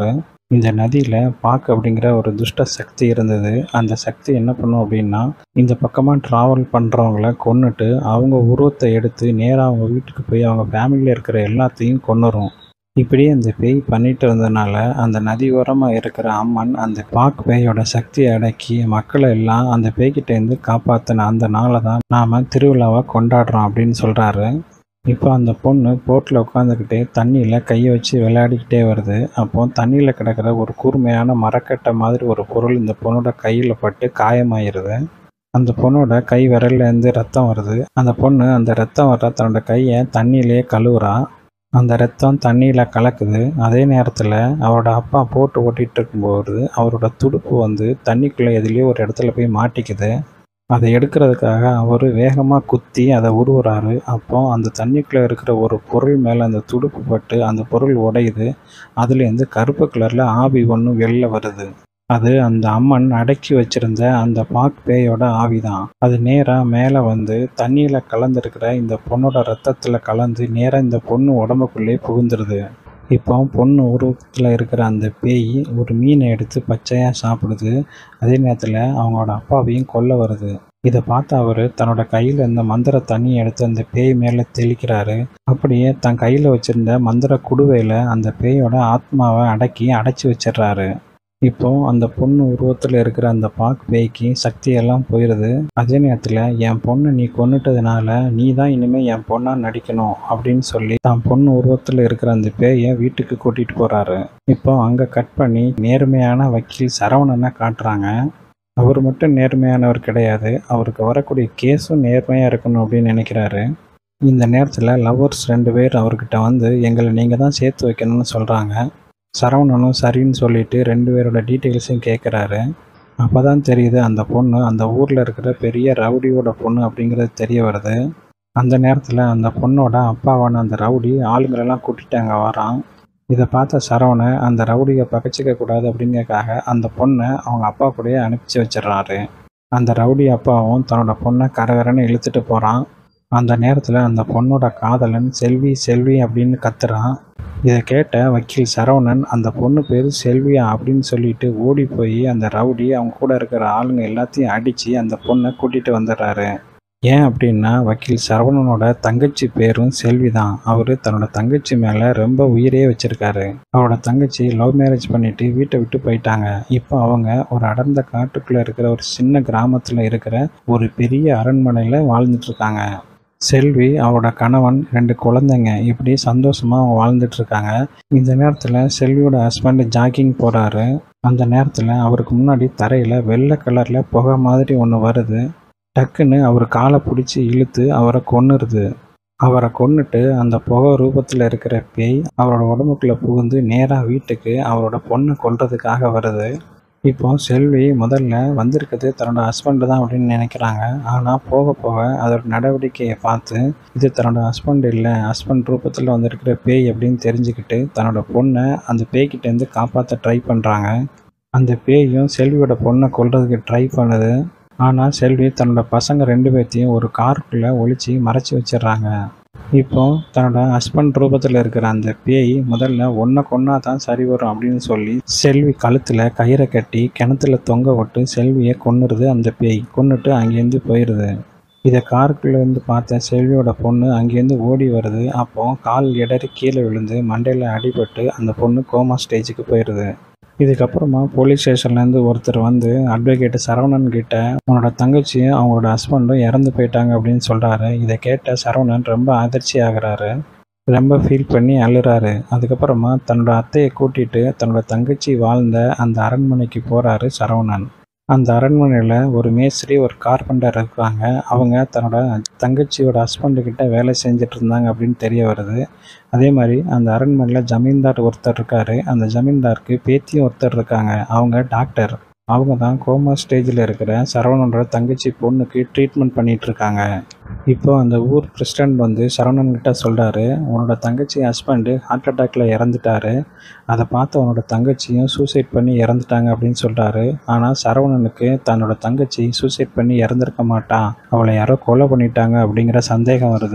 இந்த நதியில் பாக்கு அப்படிங்கிற ஒரு துஷ்ட சக்தி இருந்தது அந்த சக்தி என்ன பண்ணும் அப்படின்னா இந்த பக்கமாக ட்ராவல் பண்ணுறவங்கள கொன்னுட்டு அவங்க உருவத்தை எடுத்து நேராக அவங்க வீட்டுக்கு போய் அவங்க ஃபேமிலியில் இருக்கிற எல்லாத்தையும் கொன்னுரும் இப்படியே அந்த பேய் பண்ணிட்டு இருந்ததுனால அந்த நதி ஓரமாக இருக்கிற அம்மன் அந்த பாக் பேயோட சக்தியை அடக்கி மக்களை எல்லாம் அந்த பேய்கிட்டேருந்து காப்பாற்றின அந்த நாளை தான் நாம் திருவிழாவை கொண்டாடுறோம் அப்படின்னு சொல்கிறாரு இப்போ அந்த பொண்ணு போட்டில் உட்காந்துக்கிட்டே தண்ணியில் கையை வச்சு விளையாடிக்கிட்டே வருது அப்போ தண்ணியில் கிடக்கிற ஒரு கூர்மையான மரக்கட்டை மாதிரி ஒரு பொருள் இந்த பொண்ணோட கையில் பட்டு காயமாயிருது அந்த பொண்ணோட கை விரல்லேருந்து ரத்தம் வருது அந்த பொண்ணு அந்த ரத்தம் வர தன்னோட கையை தண்ணியிலே கழுவுறா அந்த ரத்தம் தண்ணியில் கலக்குது அதே நேரத்தில் அவரோட அப்பா போட்டு ஓட்டிகிட்டு இருக்கும்போது அவரோட துடுப்பு வந்து தண்ணிக்குள்ளே எதுலேயோ ஒரு இடத்துல போய் மாட்டிக்குது அதை எடுக்கிறதுக்காக அவர் வேகமாக குத்தி அதை உருவுறாரு அப்போ அந்த தண்ணிக்குள்ளே இருக்கிற ஒரு பொருள் மேலே அந்த துடுப்பு பட்டு அந்த பொருள் உடையுது அதுலேருந்து கருப்பு கலரில் ஆவி ஒன்று வெளில வருது அது அந்த அம்மன் அடக்கி வச்சிருந்த அந்த பாக் பேயோட ஆவி தான் அது நேராக மேலே வந்து தண்ணியில் கலந்துருக்கிற இந்த பொண்ணோட ரத்தத்தில் கலந்து நேராக இந்த பொண்ணு உடம்புக்குள்ளே புகுந்துருது இப்போ பொண்ணு உருவத்தில் இருக்கிற அந்த பேய் ஒரு மீனை எடுத்து பச்சையாக சாப்பிடுது அதே நேரத்தில் அவங்களோட அப்பாவையும் கொல்ல வருது இதை பார்த்து அவர் தன்னோட கையில் இருந்த மந்திர தண்ணியை எடுத்து அந்த பேய் மேலே தெளிக்கிறாரு அப்படியே தன் கையில் வச்சிருந்த மந்திர குடுவையில் அந்த பேயோட ஆத்மாவை அடக்கி அடைச்சி வச்சிடுறாரு இப்போ அந்த பொண்ணு உருவத்தில் இருக்கிற அந்த பாக் பேய்க்கு சக்தியெல்லாம் போயிடுது அதே நேரத்தில் என் பொண்ணை நீ கொன்னுட்டதுனால நீ தான் இனிமேல் என் பொண்ணாக நடிக்கணும் அப்படின்னு சொல்லி தான் பொண்ணு உருவத்தில் இருக்கிற அந்த பேயை வீட்டுக்கு கூட்டிகிட்டு போகிறாரு இப்போ அங்கே கட் பண்ணி நேர்மையான வக்கீல் சரவணனை காட்டுறாங்க அவர் மட்டும் நேர்மையானவர் கிடையாது அவருக்கு வரக்கூடிய கேஸும் நேர்மையாக இருக்கணும் அப்படின்னு நினைக்கிறாரு இந்த நேரத்தில் லவ்வர்ஸ் ரெண்டு பேர் அவர்கிட்ட வந்து எங்களை நீங்கள் தான் சேர்த்து வைக்கணும்னு சொல்கிறாங்க சரவணனும் சரின்னு சொல்லிட்டு ரெண்டு பேரோட டீட்டெயில்ஸையும் கேட்குறாரு அப்போ தான் தெரியுது அந்த பொண்ணு அந்த ஊரில் இருக்கிற பெரிய ரவுடியோட பொண்ணு அப்படிங்கிறது தெரிய வருது அந்த நேரத்தில் அந்த பொண்ணோட அப்பாவான அந்த ரவுடி ஆளுங்களெல்லாம் கூட்டிட்டு அங்கே வரான் இதை பார்த்த சரவணை அந்த ரவுடியை பகச்சிக்க கூடாது அப்படிங்கறக்காக அந்த பொண்ணை அவங்க அப்பா கூடயே அனுப்பிச்சு வச்சிடுறாரு அந்த ரவுடி அப்பாவும் தன்னோட பொண்ணை கரகரன்னு இழுத்துட்டு போகிறான் அந்த நேரத்தில் அந்த பொண்ணோட காதலன் செல்வி செல்வி அப்படின்னு கத்துறான் இதை கேட்ட வக்கீல் சரவணன் அந்த பொண்ணு பேர் செல்வியா அப்படின்னு சொல்லிட்டு ஓடி போய் அந்த ரவுடி அவங்க கூட இருக்கிற ஆளுங்க எல்லாத்தையும் அடித்து அந்த பொண்ணை கூட்டிகிட்டு வந்துடுறாரு ஏன் அப்படின்னா வக்கீல் சரவணனோட தங்கச்சி பேரும் செல்வி தான் அவர் தன்னோட தங்கச்சி மேலே ரொம்ப உயிரே வச்சிருக்காரு அவரோட தங்கச்சி லவ் மேரேஜ் பண்ணிட்டு வீட்டை விட்டு போயிட்டாங்க இப்போ அவங்க ஒரு அடர்ந்த காட்டுக்குள்ளே இருக்கிற ஒரு சின்ன கிராமத்தில் இருக்கிற ஒரு பெரிய அரண்மனையில் வாழ்ந்துட்டு இருக்காங்க செல்வி அவரோட கணவன் ரெண்டு குழந்தைங்க இப்படி சந்தோஷமாக அவங்க வாழ்ந்துட்டு இருக்காங்க இந்த நேரத்தில் செல்வியோட ஹஸ்பண்ட் ஜாக்கிங் போகிறாரு அந்த நேரத்தில் அவருக்கு முன்னாடி தரையில் வெள்ளை கலரில் புகை மாதிரி ஒன்று வருது டக்குன்னு அவர் காலை பிடிச்சி இழுத்து அவரை கொன்னுருது அவரை கொன்னுட்டு அந்த புகை ரூபத்தில் இருக்கிற பேய் அவரோட உடம்புக்குள்ளே புகுந்து நேராக வீட்டுக்கு அவரோட பொண்ணை கொல்றதுக்காக வருது இப்போ செல்வி முதல்ல வந்திருக்கிறது தன்னோட ஹஸ்பண்டு தான் அப்படின்னு நினைக்கிறாங்க ஆனால் போக போக அதோட நடவடிக்கையை பார்த்து இது தன்னோட ஹஸ்பண்ட் இல்லை ஹஸ்பண்ட் ரூபத்தில் வந்திருக்கிற பேய் அப்படின்னு தெரிஞ்சுக்கிட்டு தன்னோட பொண்ணை அந்த பேய்கிட்டேருந்து காப்பாற்ற ட்ரை பண்ணுறாங்க அந்த பேயும் செல்வியோட பொண்ணை கொல்றதுக்கு ட்ரை பண்ணுது ஆனால் செல்வி தன்னோட பசங்க ரெண்டு பேர்த்தையும் ஒரு காருக்குள்ளே ஒளிச்சு மறைச்சி வச்சிடுறாங்க இப்போ தன்னோட ஹஸ்பண்ட் ரூபத்தில் இருக்கிற அந்த பேய் முதல்ல ஒன்றை கொன்னா தான் சரி வரும் அப்படின்னு சொல்லி செல்வி கழுத்தில் கயிறை கட்டி கிணத்துல தொங்க விட்டு செல்வியை கொன்னுருது அந்த பேய் கொன்னுட்டு அங்கேருந்து போயிடுது இதை காருக்குள்ளேருந்து பார்த்த செல்வியோட பொண்ணு அங்கேருந்து ஓடி வருது அப்போ கால் இடறி கீழே விழுந்து மண்டையில் அடிபட்டு அந்த பொண்ணு கோமா ஸ்டேஜுக்கு போயிடுது இதுக்கப்புறமா போலீஸ் ஸ்டேஷன்லேருந்து ஒருத்தர் வந்து அட்வொகேட் சரவணன் கிட்ட உன்னோட தங்கச்சியும் அவங்களோட ஹஸ்பண்டும் இறந்து போயிட்டாங்க அப்படின்னு சொல்கிறாரு இதை கேட்ட சரவணன் ரொம்ப அதிர்ச்சி ஆகுறாரு ரொம்ப ஃபீல் பண்ணி அழுறாரு அதுக்கப்புறமா தன்னோட அத்தையை கூட்டிட்டு தன்னோட தங்கச்சி வாழ்ந்த அந்த அரண்மனைக்கு போகிறாரு சரவணன் அந்த அரண்மனையில் ஒரு மேஸ்திரி ஒரு கார்பெண்டர் இருக்காங்க அவங்க தன்னோட தங்கச்சியோட ஹஸ்பண்டுக்கிட்ட வேலை செஞ்சுட்டு இருந்தாங்க அப்படின்னு தெரிய வருது அதே மாதிரி அந்த அரண்மனையில் ஜமீன்தார் ஒருத்தர் இருக்காரு அந்த ஜமீன்தாருக்கு பேத்தியும் ஒருத்தர் இருக்காங்க அவங்க டாக்டர் அவங்க தான் கோமா ஸ்டேஜில் இருக்கிற சரவணனோட தங்கச்சி பொண்ணுக்கு ட்ரீட்மெண்ட் பண்ணிட்டு இருக்காங்க இப்போ அந்த ஊர் பிரசிடெண்ட் வந்து சரவணன் கிட்ட சொல்கிறாரு உன்னோட தங்கச்சி ஹஸ்பண்டு ஹார்ட் அட்டாக்ல இறந்துட்டாரு அதை பார்த்து அவனோட தங்கச்சியும் சூசைட் பண்ணி இறந்துட்டாங்க அப்படின்னு சொல்கிறாரு ஆனால் சரவணனுக்கு தன்னோட தங்கச்சி சூசைட் பண்ணி இறந்துருக்க மாட்டான் அவளை யாரோ கொலை பண்ணிட்டாங்க அப்படிங்கிற சந்தேகம் வருது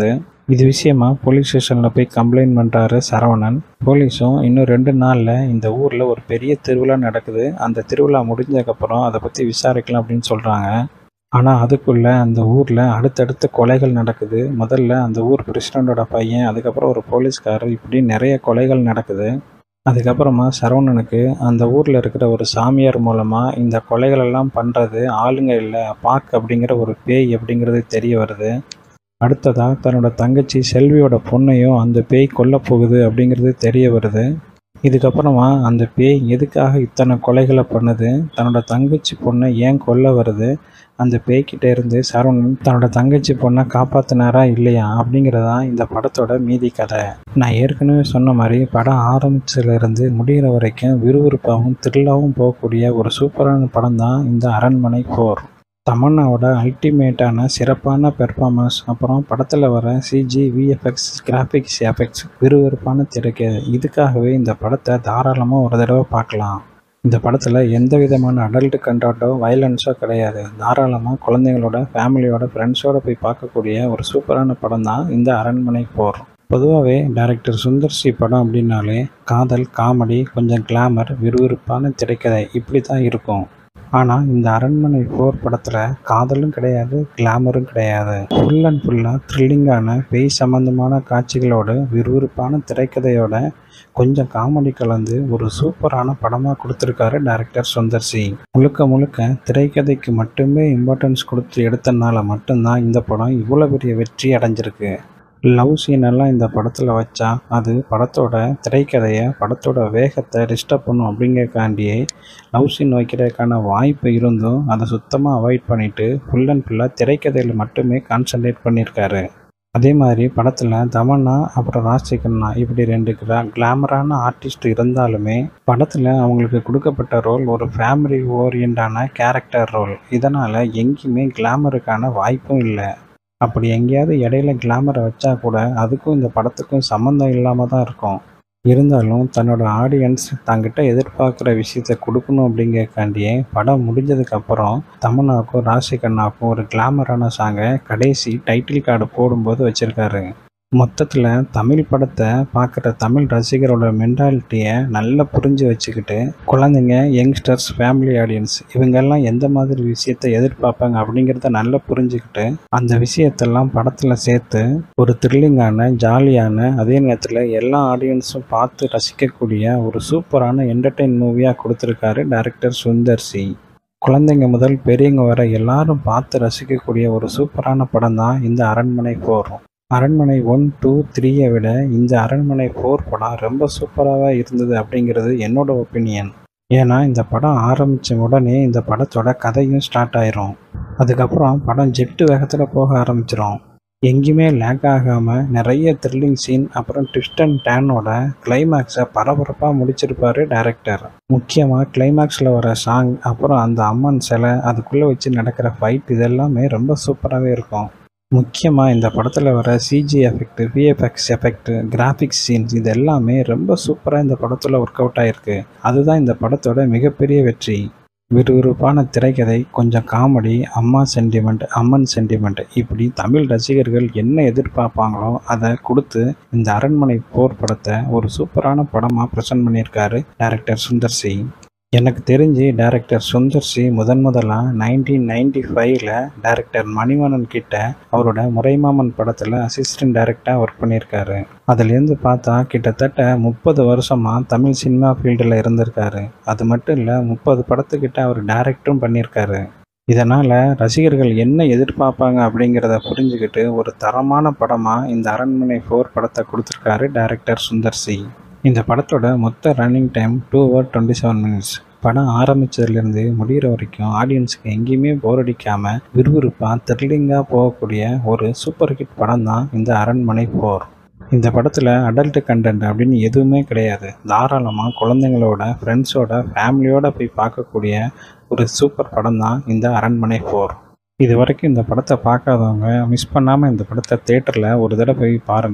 இது விஷயமா போலீஸ் ஸ்டேஷனில் போய் கம்ப்ளைண்ட் பண்ணுறாரு சரவணன் போலீஸும் இன்னும் ரெண்டு நாளில் இந்த ஊரில் ஒரு பெரிய திருவிழா நடக்குது அந்த திருவிழா முடிஞ்சதுக்கப்புறம் அதை பற்றி விசாரிக்கலாம் அப்படின்னு சொல்கிறாங்க ஆனால் அதுக்குள்ளே அந்த ஊரில் அடுத்தடுத்து கொலைகள் நடக்குது முதல்ல அந்த ஊர் பிரசிடண்டோட பையன் அதுக்கப்புறம் ஒரு போலீஸ்காரர் இப்படி நிறைய கொலைகள் நடக்குது அதுக்கப்புறமா சரவணனுக்கு அந்த ஊரில் இருக்கிற ஒரு சாமியார் மூலமாக இந்த கொலைகளெல்லாம் பண்ணுறது ஆளுங்க இல்லை பாக் அப்படிங்கிற ஒரு பேய் அப்படிங்கிறது தெரிய வருது அடுத்ததாக தன்னோட தங்கச்சி செல்வியோட பொண்ணையும் அந்த பேய் கொல்ல போகுது அப்படிங்கிறது தெரிய வருது இதுக்கப்புறமா அந்த பேய் எதுக்காக இத்தனை கொலைகளை பண்ணுது தன்னோட தங்கச்சி பொண்ணை ஏன் கொல்ல வருது அந்த பேய்கிட்ட இருந்து சரவணன் தன்னோட தங்கச்சி பொண்ணை காப்பாத்தினாரா இல்லையா அப்படிங்கிறதான் இந்த படத்தோட மீதி கதை நான் ஏற்கனவே சொன்ன மாதிரி படம் ஆரம்பிச்சதுலேருந்து முடிகிற வரைக்கும் விறுவிறுப்பாகவும் த்ரில்லாகவும் போகக்கூடிய ஒரு சூப்பரான படம் தான் இந்த அரண்மனை போர் தமன்னாவோட அல்டிமேட்டான சிறப்பான பெர்ஃபார்மன்ஸ் அப்புறம் படத்தில் வர சிஜி விஎஃப்எக்ஸ் கிராஃபிக்ஸ் எஃபெக்ட்ஸ் விறுவிறுப்பான திரைக்கு இதுக்காகவே இந்த படத்தை தாராளமாக ஒரு தடவை பார்க்கலாம் இந்த படத்தில் எந்த விதமான அடல்ட் கண்டாட்டோ வயலன்ஸோ கிடையாது தாராளமாக குழந்தைங்களோட ஃபேமிலியோட ஃப்ரெண்ட்ஸோட போய் பார்க்கக்கூடிய ஒரு சூப்பரான படம் தான் இந்த அரண்மனை போர் பொதுவாகவே டைரக்டர் சுந்தர் சி படம் அப்படின்னாலே காதல் காமெடி கொஞ்சம் கிளாமர் விறுவிறுப்பான திரைக்கதை இப்படி தான் இருக்கும் ஆனால் இந்த அரண்மனை போர் படத்தில் காதலும் கிடையாது கிளாமரும் கிடையாது ஃபுல் அண்ட் ஃபுல்லாக த்ரில்லிங்கான பேய் சம்பந்தமான காட்சிகளோடு விறுவிறுப்பான திரைக்கதையோட கொஞ்சம் காமெடி கலந்து ஒரு சூப்பரான படமாக கொடுத்துருக்காரு டைரக்டர் சுந்தர் சி முழுக்க முழுக்க திரைக்கதைக்கு மட்டுமே இம்பார்ட்டன்ஸ் கொடுத்து எடுத்தனால மட்டும்தான் இந்த படம் இவ்வளோ பெரிய வெற்றி அடைஞ்சிருக்கு லவ் சீன் எல்லாம் இந்த படத்தில் வச்சா அது படத்தோட திரைக்கதையை படத்தோட வேகத்தை டிஸ்டர்ப் பண்ணும் அப்படிங்கிறக்காண்டியே லவ் சீன் வைக்கிறதுக்கான வாய்ப்பு இருந்தும் அதை சுத்தமாக அவாய்ட் பண்ணிவிட்டு ஃபுல் அண்ட் ஃபுல்லாக திரைக்கதையில் மட்டுமே கான்சன்ட்ரேட் பண்ணியிருக்காரு அதே மாதிரி படத்தில் தமன்னா அப்புறம் ராஜ்சேகர்னா இப்படி ரெண்டு கிளா கிளாமரான ஆர்டிஸ்ட் இருந்தாலுமே படத்தில் அவங்களுக்கு கொடுக்கப்பட்ட ரோல் ஒரு ஃபேமிலி ஓரியண்டான கேரக்டர் ரோல் இதனால் எங்கேயுமே கிளாமருக்கான வாய்ப்பும் இல்லை அப்படி எங்கேயாவது இடையில கிளாமரை வச்சா கூட அதுக்கும் இந்த படத்துக்கும் சம்மந்தம் இல்லாமல் தான் இருக்கும் இருந்தாலும் தன்னோட ஆடியன்ஸ் தங்கிட்ட எதிர்பார்க்குற விஷயத்த கொடுக்கணும் அப்படிங்கிறக்காண்டியே படம் முடிஞ்சதுக்கப்புறம் தமன்னாவுக்கும் ராசிகண்ணாவுக்கும் ஒரு கிளாமரான சாங்கை கடைசி டைட்டில் கார்டு போடும்போது வச்சுருக்காரு மொத்தத்தில் தமிழ் படத்தை பார்க்குற தமிழ் ரசிகரோட மென்டாலிட்டியை நல்லா புரிஞ்சு வச்சுக்கிட்டு குழந்தைங்க யங்ஸ்டர்ஸ் ஃபேமிலி ஆடியன்ஸ் இவங்கெல்லாம் எந்த மாதிரி விஷயத்தை எதிர்பார்ப்பாங்க அப்படிங்கிறத நல்லா புரிஞ்சுக்கிட்டு அந்த விஷயத்தெல்லாம் படத்தில் சேர்த்து ஒரு த்ரில்லிங்கான ஜாலியான அதே நேரத்தில் எல்லா ஆடியன்ஸும் பார்த்து ரசிக்கக்கூடிய ஒரு சூப்பரான என்டர்டெயின் மூவியாக கொடுத்துருக்காரு டைரக்டர் சுந்தர் சி குழந்தைங்க முதல் பெரியவங்க வர எல்லாரும் பார்த்து ரசிக்கக்கூடிய ஒரு சூப்பரான படம் தான் இந்த அரண்மனை போகிறோம் அரண்மனை ஒன் டூ த்ரீயை விட இந்த அரண்மனை ஃபோர் படம் ரொம்ப சூப்பராக இருந்தது அப்படிங்கிறது என்னோட ஒப்பீனியன் ஏன்னா இந்த படம் ஆரம்பித்த உடனே இந்த படத்தோட கதையும் ஸ்டார்ட் ஆயிரும் அதுக்கப்புறம் படம் ஜெட்டு வேகத்தில் போக ஆரம்பிச்சிரும் எங்கேயுமே லேக் ஆகாமல் நிறைய த்ரில்லிங் சீன் அப்புறம் ட்விஸ்ட் அண்ட் டேனோட கிளைமேக்ஸை பரபரப்பாக முடிச்சிருப்பாரு டைரக்டர் முக்கியமாக கிளைமேக்ஸில் வர சாங் அப்புறம் அந்த அம்மன் சிலை அதுக்குள்ளே வச்சு நடக்கிற ஃபைட் இதெல்லாமே ரொம்ப சூப்பராகவே இருக்கும் முக்கியமாக இந்த படத்தில் வர CG effect VFX effect graphics scenes இது எல்லாமே ரொம்ப சூப்பராக இந்த படத்தில் ஒர்க் அவுட் ஆகிருக்கு அதுதான் இந்த படத்தோட மிகப்பெரிய வெற்றி விறுவிறுப்பான திரைக்கதை கொஞ்சம் காமெடி அம்மா சென்டிமெண்ட் அம்மன் சென்டிமெண்ட் இப்படி தமிழ் ரசிகர்கள் என்ன எதிர்பார்ப்பாங்களோ அதை கொடுத்து இந்த அரண்மனை போர் படத்தை ஒரு சூப்பரான படமாக ப்ரெசென்ட் பண்ணியிருக்காரு டைரக்டர் சுந்தர் சி எனக்கு தெரிஞ்சு டைரக்டர் சுந்தர் சி முதன் முதலாக நைன்டீன் நைன்டி ஃபைவ்ல டைரக்டர் மணிவண்ணன் கிட்ட அவரோட முறைமாமன் படத்தில் அசிஸ்டன்ட் டைரக்டாக ஒர்க் பண்ணியிருக்காரு அதுலேருந்து பார்த்தா கிட்டத்தட்ட முப்பது வருஷமாக தமிழ் சினிமா ஃபீல்டில் இருந்திருக்காரு அது மட்டும் இல்லை முப்பது படத்துக்கிட்ட அவர் டைரக்டரும் பண்ணியிருக்காரு இதனால் ரசிகர்கள் என்ன எதிர்பார்ப்பாங்க அப்படிங்கிறத புரிஞ்சுக்கிட்டு ஒரு தரமான படமாக இந்த அரண்மனை ஃபோர் படத்தை கொடுத்துருக்காரு டைரக்டர் சுந்தர் சி இந்த படத்தோட மொத்த running time two hour twenty seven minutes படம் ஆரம்பித்ததுலேருந்து முடிகிற வரைக்கும் ஆடியன்ஸுக்கு எங்கேயுமே போர் அடிக்காமல் விறுவிறுப்பாக த்ரில்லிங்காக போகக்கூடிய ஒரு சூப்பர் ஹிட் படம் தான் இந்த அரண்மனை போர் இந்த படத்தில் அடல்ட் கண்டென்ட் அப்படின்னு எதுவுமே கிடையாது தாராளமாக குழந்தைங்களோட ஃப்ரெண்ட்ஸோட ஃபேமிலியோட போய் பார்க்கக்கூடிய ஒரு சூப்பர் படம் தான் இந்த அரண்மனை போர் இது வரைக்கும் இந்த படத்தை பார்க்காதவங்க மிஸ் பண்ணாமல் இந்த படத்தை தேட்டரில் ஒரு தடவை போய் பாருங்கள்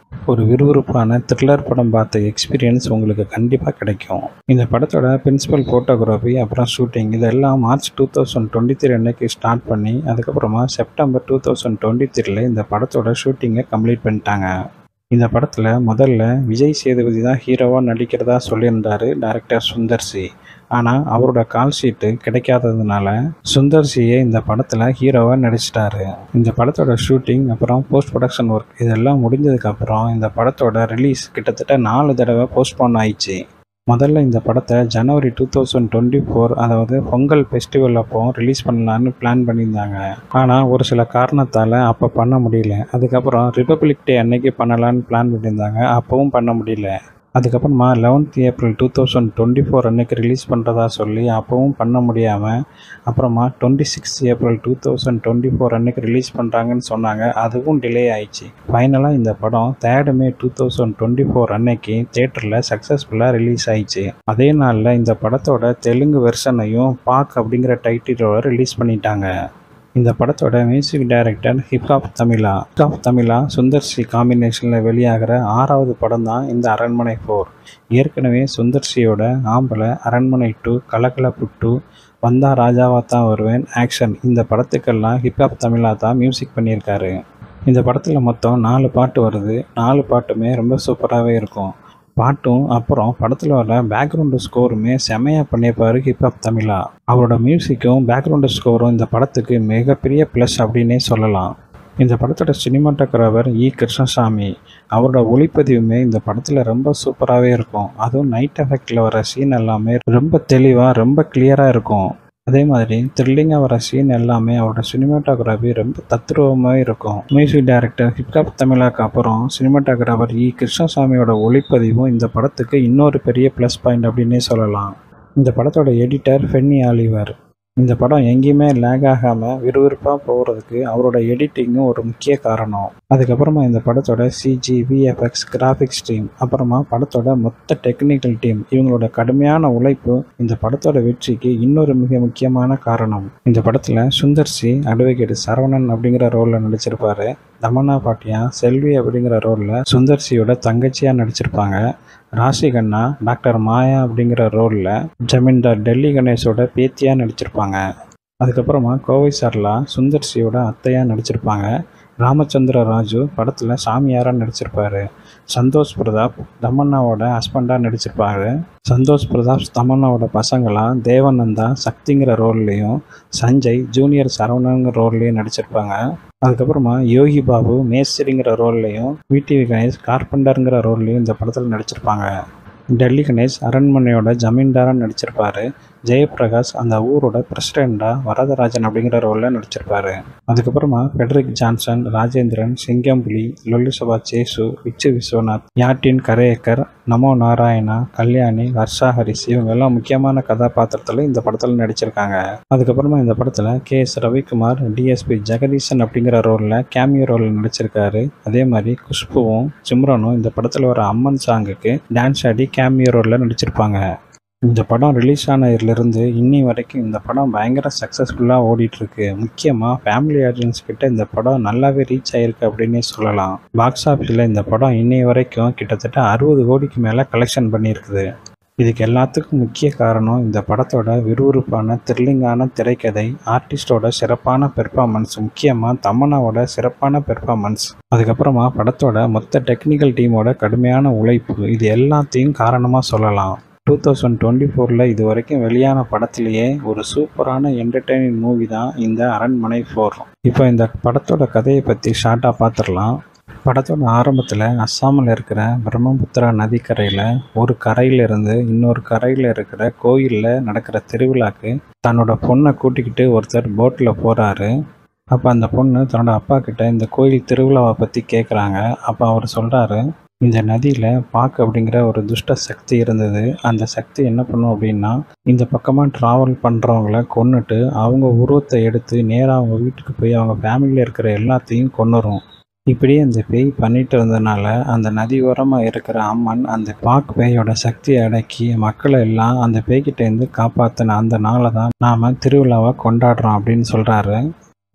ஒரு விறுவிறுப்பான த்ரில்லர் படம் பார்த்த எக்ஸ்பீரியன்ஸ் உங்களுக்கு கண்டிப்பாக கிடைக்கும் இந்த படத்தோட பிரின்சிபல் ஃபோட்டோகிராஃபி அப்புறம் ஷூட்டிங் இதெல்லாம் March two thousand twenty three அன்னைக்கு ஸ்டார்ட் பண்ணி அதுக்கப்புறமா செப்டம்பர் டூ தௌசண்ட் டுவெண்ட்டி த்ரீல இந்த படத்தோட ஷூட்டிங்கை கம்ப்ளீட் பண்ணிட்டாங்க இந்த படத்தில் முதல்ல விஜய் சேதுபதி தான் ஹீரோவாக நடிக்கிறதா சொல்லியிருந்தார் டைரக்டர் சுந்தர் சி ஆனால் அவரோட கால் ஷீட்டு கிடைக்காததுனால சுந்தர் சியை இந்த படத்தில் ஹீரோவாக நடிச்சிட்டாரு இந்த படத்தோட ஷூட்டிங் அப்புறம் போஸ்ட் ப்ரொடக்ஷன் ஒர்க் இதெல்லாம் முடிஞ்சதுக்கப்புறம் இந்த படத்தோட ரிலீஸ் கிட்டத்தட்ட நாலு தடவை போஸ்ட்போன் ஆயிடுச்சு முதல்ல இந்த படத்தை ஜனவரி டூ தௌசண்ட் டுவெண்ட்டி ஃபோர் அதாவது பொங்கல் ஃபெஸ்டிவல் அப்போ ரிலீஸ் பண்ணலான்னு பிளான் பண்ணியிருந்தாங்க ஆனால் ஒரு சில காரணத்தால் அப்போ பண்ண முடியல அதுக்கப்புறம் ரிப்பப்ளிக் டே அன்னைக்கு பண்ணலான்னு பிளான் பண்ணியிருந்தாங்க அப்போவும் பண்ண முடியல அதுக்கப்புறமா eleventh April two thousand twenty four அன்னைக்கு ரிலீஸ் பண்ணுறதா சொல்லி அப்போவும் பண்ண முடியாமல் அப்புறமா twenty six April two thousand twenty four அன்னைக்கு ரிலீஸ் பண்ணுறாங்கன்னு சொன்னாங்க அதுவும் டிலே ஆயிடுச்சு ஃபைனலாக இந்த படம் third May two thousand twenty four அன்னைக்கு தேட்டரில் சக்ஸஸ்ஃபுல்லாக ரிலீஸ் ஆயிடுச்சு அதே நாளில் இந்த படத்தோட தெலுங்கு வெர்ஷனையும் பாக் அப்படிங்கிற டைட்டிலோட ரிலீஸ் பண்ணிட்டாங்க இந்த படத்தோட music director hip hop Tamizha hip hop Tamizha Sundar C காம்பினேஷனில் வெளியாகிற ஆறாவது படம் தான் இந்த அரண்மனை ஃபோர் ஏற்கனவே சுந்தர் சியோட ஆம்பளை அரண்மனை டூ கலகலப்பு டூ வந்தா ராஜாவா தான் வருவேன் ஆக்ஷன் இந்த படத்துக்கெல்லாம் ஹிப்ஹாப் தமிழா தான் மியூசிக் பண்ணியிருக்காரு இந்த படத்தில் மொத்தம் நாலு பாட்டு வருது நாலு பாட்டுமே ரொம்ப சூப்பராகவே இருக்கும் பாட்டும் அப்புறம் படத்தில் வர பேக்ரவுண்டு ஸ்கோருமே செமையாக பண்ணியிருப்பார் ஹிப்ஹாப் தமிழா அவரோட மியூசிக்கும் பேக்ரவுண்டு ஸ்கோரும் இந்த படத்துக்கு மிகப்பெரிய ப்ளஸ் அப்படின்னே சொல்லலாம் இந்த படத்தோட சினிமாட்டோகிராஃபர் இ கிருஷ்ணசாமி அவரோட ஒளிப்பதிவுமே இந்த படத்தில் ரொம்ப சூப்பராகவே இருக்கும் அதுவும் நைட் எஃபெக்டில் வர சீன் எல்லாமே ரொம்ப தெளிவாக ரொம்ப கிளியராக இருக்கும் அதே மாதிரி த்ரில்லிங்காக வர சீன் எல்லாமே அவரோட சினிமாட்டோகிராஃபி ரொம்ப தத்ரூபமாக இருக்கும் மியூசிக் டைரக்டர் ஹிப்காப் தமிழாக்கு அப்புறம் சினிமாட்டோகிராஃபர் இ கிருஷ்ணசாமியோட ஒளிப்பதிவும் இந்த படத்துக்கு இன்னொரு பெரிய ப்ளஸ் பாயிண்ட் அப்படின்னே சொல்லலாம் இந்த படத்தோட எடிட்டர் ஃபென்னி ஆலிவர் இந்த படம் எங்கேயுமே லேக் ஆகாமல் விறுவிறுப்பாக போகிறதுக்கு அவரோட எடிட்டிங்கும் ஒரு முக்கிய காரணம் அதுக்கப்புறமா இந்த படத்தோட சிஜி விஎஃப்எக்ஸ் கிராஃபிக்ஸ் டீம் அப்புறமா படத்தோட மொத்த டெக்னிக்கல் டீம் இவங்களோட கடுமையான உழைப்பு இந்த படத்தோட வெற்றிக்கு இன்னொரு மிக முக்கியமான காரணம் இந்த படத்தில் சுந்தர் சி அட்வொகேட் சரவணன் அப்படிங்கிற ரோலில் நடிச்சிருப்பாரு தமன்னா பாட்டியா செல்வி அப்படிங்கிற ரோலில் சுந்தர் சியோட தங்கச்சியாக நடிச்சிருப்பாங்க ராசி கண்ணா டாக்டர் மாயா அப்படிங்கிற ரோலில் ஜமீன்தார் டெல்லி கணேஷோட பேத்தியாக நடிச்சிருப்பாங்க அதுக்கப்புறமா கோவை சர்லா சுந்தர் சியோட அத்தையாக நடிச்சிருப்பாங்க ராமச்சந்திர ராஜு படத்தில் சாமியாராக நடிச்சிருப்பாரு சந்தோஷ் பிரதாப் தமன்னாவோட ஹஸ்பண்டாக நடிச்சிருப்பாரு சந்தோஷ் பிரதாப் தமன்னாவோட பசங்களா தேவநந்தா சக்திங்கிற ரோல்லையும் சஞ்சய் ஜூனியர் சரவணங்கிற ரோல்லையும் நடிச்சிருப்பாங்க அதுக்கப்புறமா யோகி பாபு மேஸ்திரிங்கிற ரோல்லையும் விடிவி கணேஷ் கார்பெண்டருங்கிற ரோல்லையும் இந்த படத்தில் நடிச்சிருப்பாங்க டெல்லி கணேஷ் அரண்மனையோட ஜமீன்தாராக நடிச்சிருப்பாரு ஜெயபிரகாஷ் அந்த ஊரோட பிரசிடெண்ட்டாக வரதராஜன் அப்படிங்கிற ரோலில் நடிச்சிருப்பாரு அதுக்கப்புறமா ஃபெட்ரிக் ஜான்சன் ராஜேந்திரன் சிங்கம்புலி லொல்லிசபா சேசு விச்சு விஸ்வநாத் யாட்டின் கரேக்கர் நமோ நாராயணா கல்யாணி வர்ஷா ஹரிஸ் இவங்க எல்லாம் முக்கியமான கதாபாத்திரத்தில் இந்த படத்தில் நடிச்சிருக்காங்க அதுக்கப்புறமா இந்த படத்தில் K S Ravikumar DSP Jagadeesan அப்படிங்கிற ரோலில் கேமியோ ரோலில் நடிச்சிருக்காரு அதே மாதிரி குஷ்புவும் சிம்ரனும் இந்த படத்தில் வர அம்மன் சாங்குக்கு டான்ஸ் ஆடி கேமியோ ரோலில் நடிச்சிருப்பாங்க இந்த படம் ரிலீஸ் ஆனதுலேருந்து இன்னி வரைக்கும் இந்த படம் பயங்கர சக்ஸஸ்ஃபுல்லாக ஓடிட்டுருக்கு முக்கியமாக ஃபேமிலி ஆடியன்ஸ் கிட்ட இந்த படம் நல்லாவே ரீச் ஆயிருக்கு அப்படின்னே சொல்லலாம் பாக்ஸ் ஆஃபீஸில் இந்த படம் இன்னி வரைக்கும் கிட்டத்தட்ட அறுபது கோடிக்கு மேலே கலெக்ஷன் பண்ணியிருக்குது இதுக்கு எல்லாத்துக்கும் முக்கிய காரணம் இந்த படத்தோட விறுவிறுப்பான த்ரில்லிங்கான திரைக்கதை ஆர்டிஸ்டோட சிறப்பான பெர்ஃபார்மன்ஸ் முக்கியமாக தமன்னாவோட சிறப்பான பெர்ஃபார்மன்ஸ் அதுக்கப்புறமா படத்தோட மொத்த டெக்னிக்கல் டீமோட கடுமையான உழைப்பு இது எல்லாத்தையும் காரணமாக சொல்லலாம் டூ தௌசண்ட் டுவெண்ட்டி ஃபோரில் இது வரைக்கும் வெளியான படத்துலேயே ஒரு சூப்பரான என்டர்டெய்னிங் மூவி தான் இந்த அரண்மனை ஃபோர் இப்போ இந்த படத்தோட கதையை பற்றி ஷார்ட்டாக பார்த்துடலாம் படத்தோட ஆரம்பத்தில் அஸ்ஸாமில் இருக்கிற பிரம்மபுத்திரா நதிக்கரையில் ஒரு கரையிலிருந்து இன்னொரு கரையில் இருக்கிற கோயிலில் நடக்கிற திருவிழாக்கு தன்னோட பொண்ணை கூட்டிக்கிட்டு ஒருத்தர் போட்டில் போகிறாரு அப்போ அந்த பொண்ணு தன்னோட அப்பா கிட்ட இந்த கோயில் திருவிழாவை பற்றி கேட்குறாங்க அப்போ அவர் சொல்கிறாரு இந்த நதியில் பாக்கு அப்படிங்கிற ஒரு துஷ்ட சக்தி இருந்தது அந்த சக்தி என்ன பண்ணும் அப்படின்னா இந்த பக்கமாக ட்ராவல் பண்ணுறவங்கள கொன்னுட்டு அவங்க உருவத்தை எடுத்து நேராக அவங்க வீட்டுக்கு போய் அவங்க ஃபேமிலியில் இருக்கிற எல்லாத்தையும் கொன்னுரும் இப்படியே அந்த பேய் பண்ணிட்டு இருந்ததுனால அந்த நதி ஓரமாக இருக்கிற அம்மன் அந்த பாக் பேயோட சக்தியை அடக்கி மக்களை எல்லாம் அந்த பேய்கிட்டேருந்து காப்பாற்றின அந்த நாளை தான் நாம் திருவிழாவை கொண்டாடுறோம் அப்படின்னு சொல்கிறாரு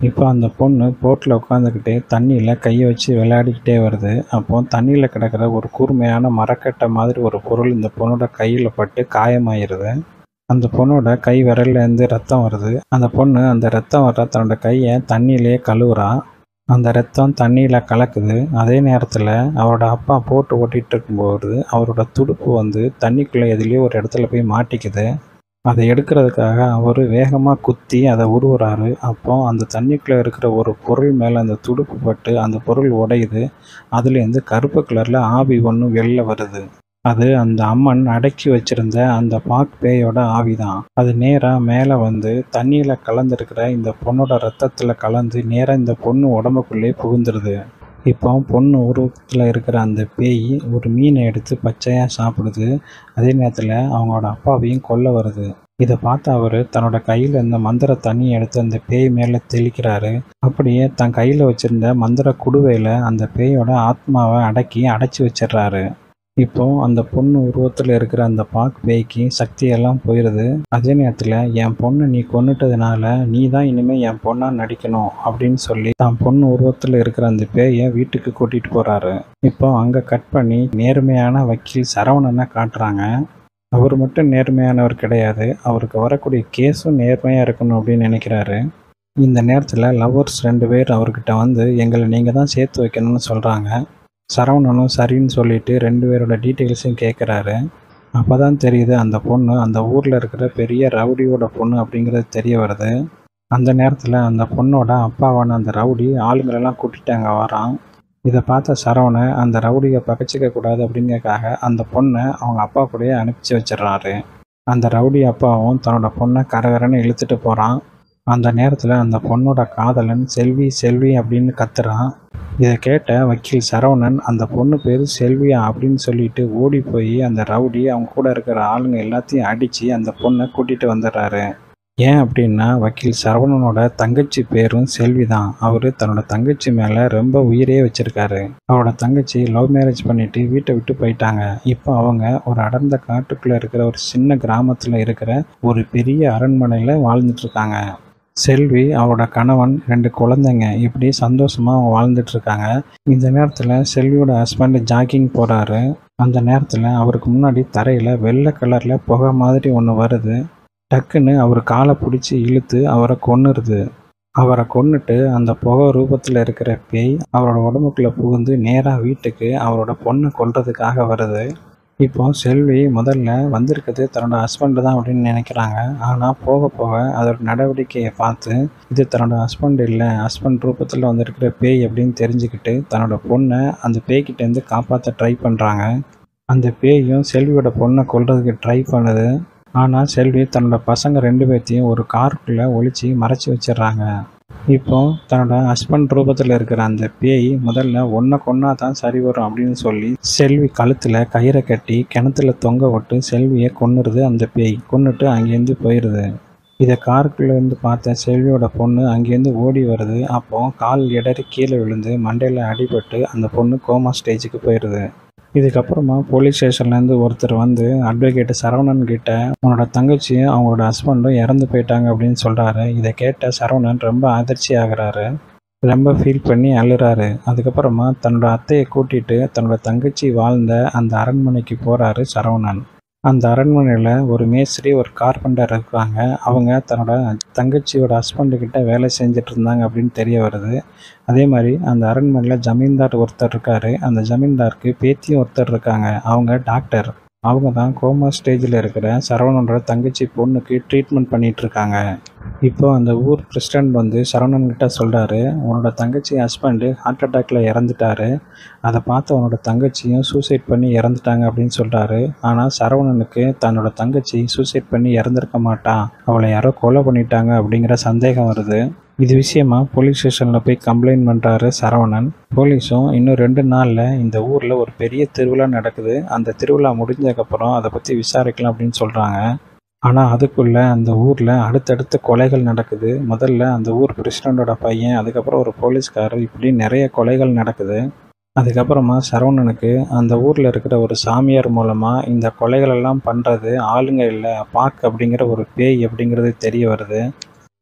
இப்போ அந்த பொண்ணு போட்டில் உட்காந்துக்கிட்டு தண்ணியில் கையை வச்சு விளையாடிக்கிட்டே வருது அப்போ தண்ணியில் கிடக்கிற ஒரு கூர்மையான மரக்கட்டை மாதிரி ஒரு பொருள் இந்த பொண்ணோட கையில் பட்டு காயமாயிருது அந்த பொண்ணோட கை விரல்லேருந்து ரத்தம் வருது அந்த பொண்ணு அந்த ரத்தம் வர தன்னோட கையை தண்ணியிலே கழுவுறா அந்த ரத்தம் தண்ணியில் கலக்குது அதே நேரத்தில் அவரோட அப்பா போட்டு ஓட்டிகிட்டு இருக்கும்போது அவரோட துடுப்பு வந்து தண்ணிக்குள்ளே எதுலேயோ ஒரு இடத்துல போய் மாட்டிக்குது அதை எடுக்கிறதுக்காக அவர் வேகமாக குத்தி அதை உருவுறாரு அப்போ அந்த தண்ணிக்குள்ளே இருக்கிற ஒரு பொருள் மேலே அந்த துடுப்பு பட்டு அந்த பொருள் உடையுது அதுலேருந்து கருப்பு கலரில் ஆவி ஒன்று வெளில வருது அது அந்த அம்மன் அடக்கி வச்சிருந்த அந்த பாக் பேயோட ஆவி தான் அது நேராக மேலே வந்து தண்ணியில் கலந்துருக்கிற இந்த பொண்ணோட ரத்தத்தில் கலந்து நேராக இந்த பொண்ணு உடம்புக்குள்ளே புகுந்துருது இப்போ பொண்ணு உருவத்தில் இருக்கிற அந்த பேய் ஒரு மீனை எடுத்து பச்சையாக சாப்பிடுது அதே நேரத்தில் அவங்களோட அப்பாவையும் கொல்ல வருது இதை பார்த்து அவர் தன்னோட கையில் இருந்த மந்திர தண்ணியை எடுத்து அந்த பேய் மேலே தெளிக்கிறாரு அப்படியே தன் கையில் வச்சிருந்த மந்திர குடுவையில் அந்த பேயோட ஆத்மாவை அடக்கி அடைச்சி வச்சிடுறாரு இப்போ அந்த பொண்ணு உருவத்தில் இருக்கிற அந்த பாக் பேய்க்கு சக்தியெல்லாம் போயிடுது அதே நேரத்தில் என் பொண்ணை நீ கொன்னுட்டதுனால நீ தான் இனிமேல் என் பொண்ணாக நடிக்கணும் அப்படின்னு சொல்லி தான் பொண்ணு உருவத்தில் இருக்கிற அந்த பேயை வீட்டுக்கு கூட்டிகிட்டு போகிறாரு இப்போ அங்கே கட் பண்ணி நேர்மையான வக்கீல் சரவணனை காட்டுறாங்க அவர் மட்டும் நேர்மையானவர் கிடையாது அவருக்கு வரக்கூடிய கேஸும் நேர்மையாக இருக்கணும் அப்படின்னு நினைக்கிறாரு இந்த நேரத்தில் லவ்வர்ஸ் ரெண்டு பேர் அவர்கிட்ட வந்து எங்களை நீங்கள் தான் சேர்த்து வைக்கணும்னு சொல்கிறாங்க சரவணனும் சரின்னு சொல்லிட்டு ரெண்டு பேரோட டீட்டெயில்ஸையும் கேட்குறாரு அப்போ தான் தெரியுது அந்த பொண்ணு அந்த ஊரில் இருக்கிற பெரிய ரவுடியோட பொண்ணு அப்படிங்கிறது தெரிய வருது அந்த நேரத்தில் அந்த பொண்ணோட அப்பாவான அந்த ரவுடி ஆளுங்களெல்லாம் கூட்டிட்டாங்க வரான் இதை பார்த்த சரவணை அந்த ரவுடியை பகச்சிக்க கூடாது அப்படிங்கறக்காக அந்த பொண்ணை அவங்க அப்பா கூடயே அனுப்பிச்சி வச்சிடுறாரு அந்த ரவுடி அப்பாவும் தன்னோட பொண்ணை கரகரன்னு இழுத்துட்டு போகிறான் அந்த நேரத்தில் அந்த பொண்ணோட காதலன் செல்வி செல்வி அப்படின்னு கத்துறான் இதை கேட்ட வக்கீல் சரவணன் அந்த பொண்ணு பேர் செல்வியா அப்படின்னு சொல்லிட்டு ஓடி போய் அந்த ரவுடி அவங்க கூட இருக்கிற ஆளுங்க எல்லாத்தையும் அடித்து அந்த பொண்ணை கூட்டிகிட்டு வந்துடுறாரு ஏன் அப்படின்னா வக்கீல் சரவணனோட தங்கச்சி பேரும் செல்வி தான் அவர் தன்னோட தங்கச்சி மேலே ரொம்ப உயிரே வச்சிருக்காரு அவரோட தங்கச்சி லவ் மேரேஜ் பண்ணிட்டு வீட்டை விட்டு போயிட்டாங்க இப்போ அவங்க ஒரு அடர்ந்த காட்டுக்குள்ளே இருக்கிற ஒரு சின்ன கிராமத்தில் இருக்கிற ஒரு பெரிய அரண்மனையில் வாழ்ந்துட்டு இருக்காங்க செல்வி அவரோட கணவன் ரெண்டு குழந்தைங்க இப்படி சந்தோஷமாக அவங்க வாழ்ந்துட்டு இருக்காங்க இந்த நேரத்தில் செல்வியோட ஹஸ்பண்ட் ஜாக்கிங் போகிறாரு அந்த நேரத்தில் அவருக்கு முன்னாடி தரையில் வெள்ளை கலரில் புகை மாதிரி ஒன்று வருது டக்குன்னு அவர் காலை பிடிச்சி இழுத்து அவரை கொன்னுருது அவரை கொன்னுட்டு அந்த புகை ரூபத்தில் இருக்கிற பேய் அவரோட உடம்புக்குள்ளே புகுந்து நேராக வீட்டுக்கு அவரோட பொண்ணை கொல்றதுக்காக வருது இப்போ செல்வி முதல்ல வந்திருக்கிறது தன்னோட ஹஸ்பண்டு தான் அப்படின்னு நினைக்கிறாங்க ஆனால் போக போக அதோட நடவடிக்கையை பார்த்து இது தன்னோட ஹஸ்பண்ட் இல்லை ஹஸ்பண்ட் ரூபத்தில் வந்திருக்கிற பேய் அப்படின்னு தெரிஞ்சுக்கிட்டு தன்னோட பொண்ணை அந்த பேய்கிட்டேருந்து காப்பாற்ற ட்ரை பண்ணுறாங்க அந்த பேயும் செல்வியோட பொண்ணை கொல்றதுக்கு ட்ரை பண்ணுது ஆனால் செல்வி தன்னோட பசங்க ரெண்டு பேர்த்தையும் ஒரு காருக்குள்ளே ஒளிச்சு மறைச்சி வச்சிடுறாங்க இப்போ தன்னோட ஹஸ்பண்ட் ரூபத்தில் இருக்கிற அந்த பேய் முதல்ல ஒன்றை கொன்னா தான் சரி வரும் அப்படின்னு சொல்லி செல்வி கழுத்தில் கயிறை கட்டி கிணத்துல தொங்க விட்டு செல்வியை கொன்னுருது அந்த பேய் கொன்னுட்டு அங்கேருந்து போயிடுது இதை காருக்குள்ளேருந்து பார்த்த செல்வியோட பொண்ணு அங்கேருந்து ஓடி வருது அப்போ கால் இடறி கீழே விழுந்து மண்டையில் அடிபட்டு அந்த பொண்ணு கோமா ஸ்டேஜுக்கு போயிடுது இதுக்கப்புறமா போலீஸ் ஸ்டேஷன்லேருந்து ஒருத்தர் வந்து அட்வொகேட் சரவணன் கிட்ட உன்னோட தங்கச்சியும் அவங்களோட ஹஸ்பண்டும் இறந்து போயிட்டாங்க அப்படின்னு சொல்கிறாரு இதை கேட்ட சரவணன் ரொம்ப அதிர்ச்சி ஆகுறாரு ரொம்ப ஃபீல் பண்ணி அழுறாரு அதுக்கப்புறமா தன்னோட அத்தையை கூட்டிட்டு தன்னோட தங்கச்சி வாழ்ந்த அந்த அரண்மனைக்கு போகிறாரு சரவணன் அந்த அரண்மனையில் ஒரு மேஸ்திரி ஒரு கார்பெண்டர் இருக்காங்க அவங்க தன்னோட தங்கச்சியோட ஹஸ்பண்டு கிட்ட வேலை செஞ்சுட்டு இருந்தாங்க அப்படின்னு தெரிய வருது அதே மாதிரி அந்த அரண்மனையில் ஜமீன்தார் ஒருத்தர் இருக்காரு அந்த ஜமீன்தாருக்கு பேத்தியும் ஒருத்தர் இருக்காங்க அவங்க டாக்டர் அவங்க தான் கோமா ஸ்டேஜில் இருக்கிற சரவணனோட தங்கச்சி பொண்ணுக்கு ட்ரீட்மெண்ட் பண்ணிட்டு இருக்காங்க இப்போ அந்த ஊர் பிரசிடெண்ட் வந்து சரவணன் கிட்ட சொல்கிறாரு உன்னோட தங்கச்சி ஹஸ்பண்டு ஹார்ட் அட்டாக்ல இறந்துட்டாரு அதை பார்த்து அவனோட தங்கச்சியும் சூசைட் பண்ணி இறந்துட்டாங்க அப்படின்னு சொல்கிறாரு ஆனால் சரவணனுக்கு தன்னோட தங்கச்சி சூசைட் பண்ணி இறந்துருக்க மாட்டான் அவளை யாரோ கொலை பண்ணிட்டாங்க அப்படிங்கிற சந்தேகம் வருது இது விஷயமா போலீஸ் ஸ்டேஷனில் போய் கம்ப்ளைண்ட் பண்ணுறாரு சரவணன் போலீஸும் இன்னும் ரெண்டு நாளில் இந்த ஊரில் ஒரு பெரிய திருவிழா நடக்குது அந்த திருவிழா முடிஞ்சதுக்கப்புறம் அதை பற்றி விசாரிக்கலாம் அப்படின்னு சொல்கிறாங்க ஆனால் அதுக்குள்ளே அந்த ஊரில் அடுத்தடுத்து கொலைகள் நடக்குது முதல்ல அந்த ஊர் பிரசிடண்டோட பையன் அதுக்கப்புறம் ஒரு போலீஸ்காரர் இப்படி நிறைய கொலைகள் நடக்குது அதுக்கப்புறமா சரவணனுக்கு அந்த ஊரில் இருக்கிற ஒரு சாமியார் மூலமாக இந்த கொலைகளெல்லாம் பண்ணுறது ஆளுங்க இல்லை பாக் அப்படிங்கிற ஒரு பேய் அப்படிங்கிறது தெரிய வருது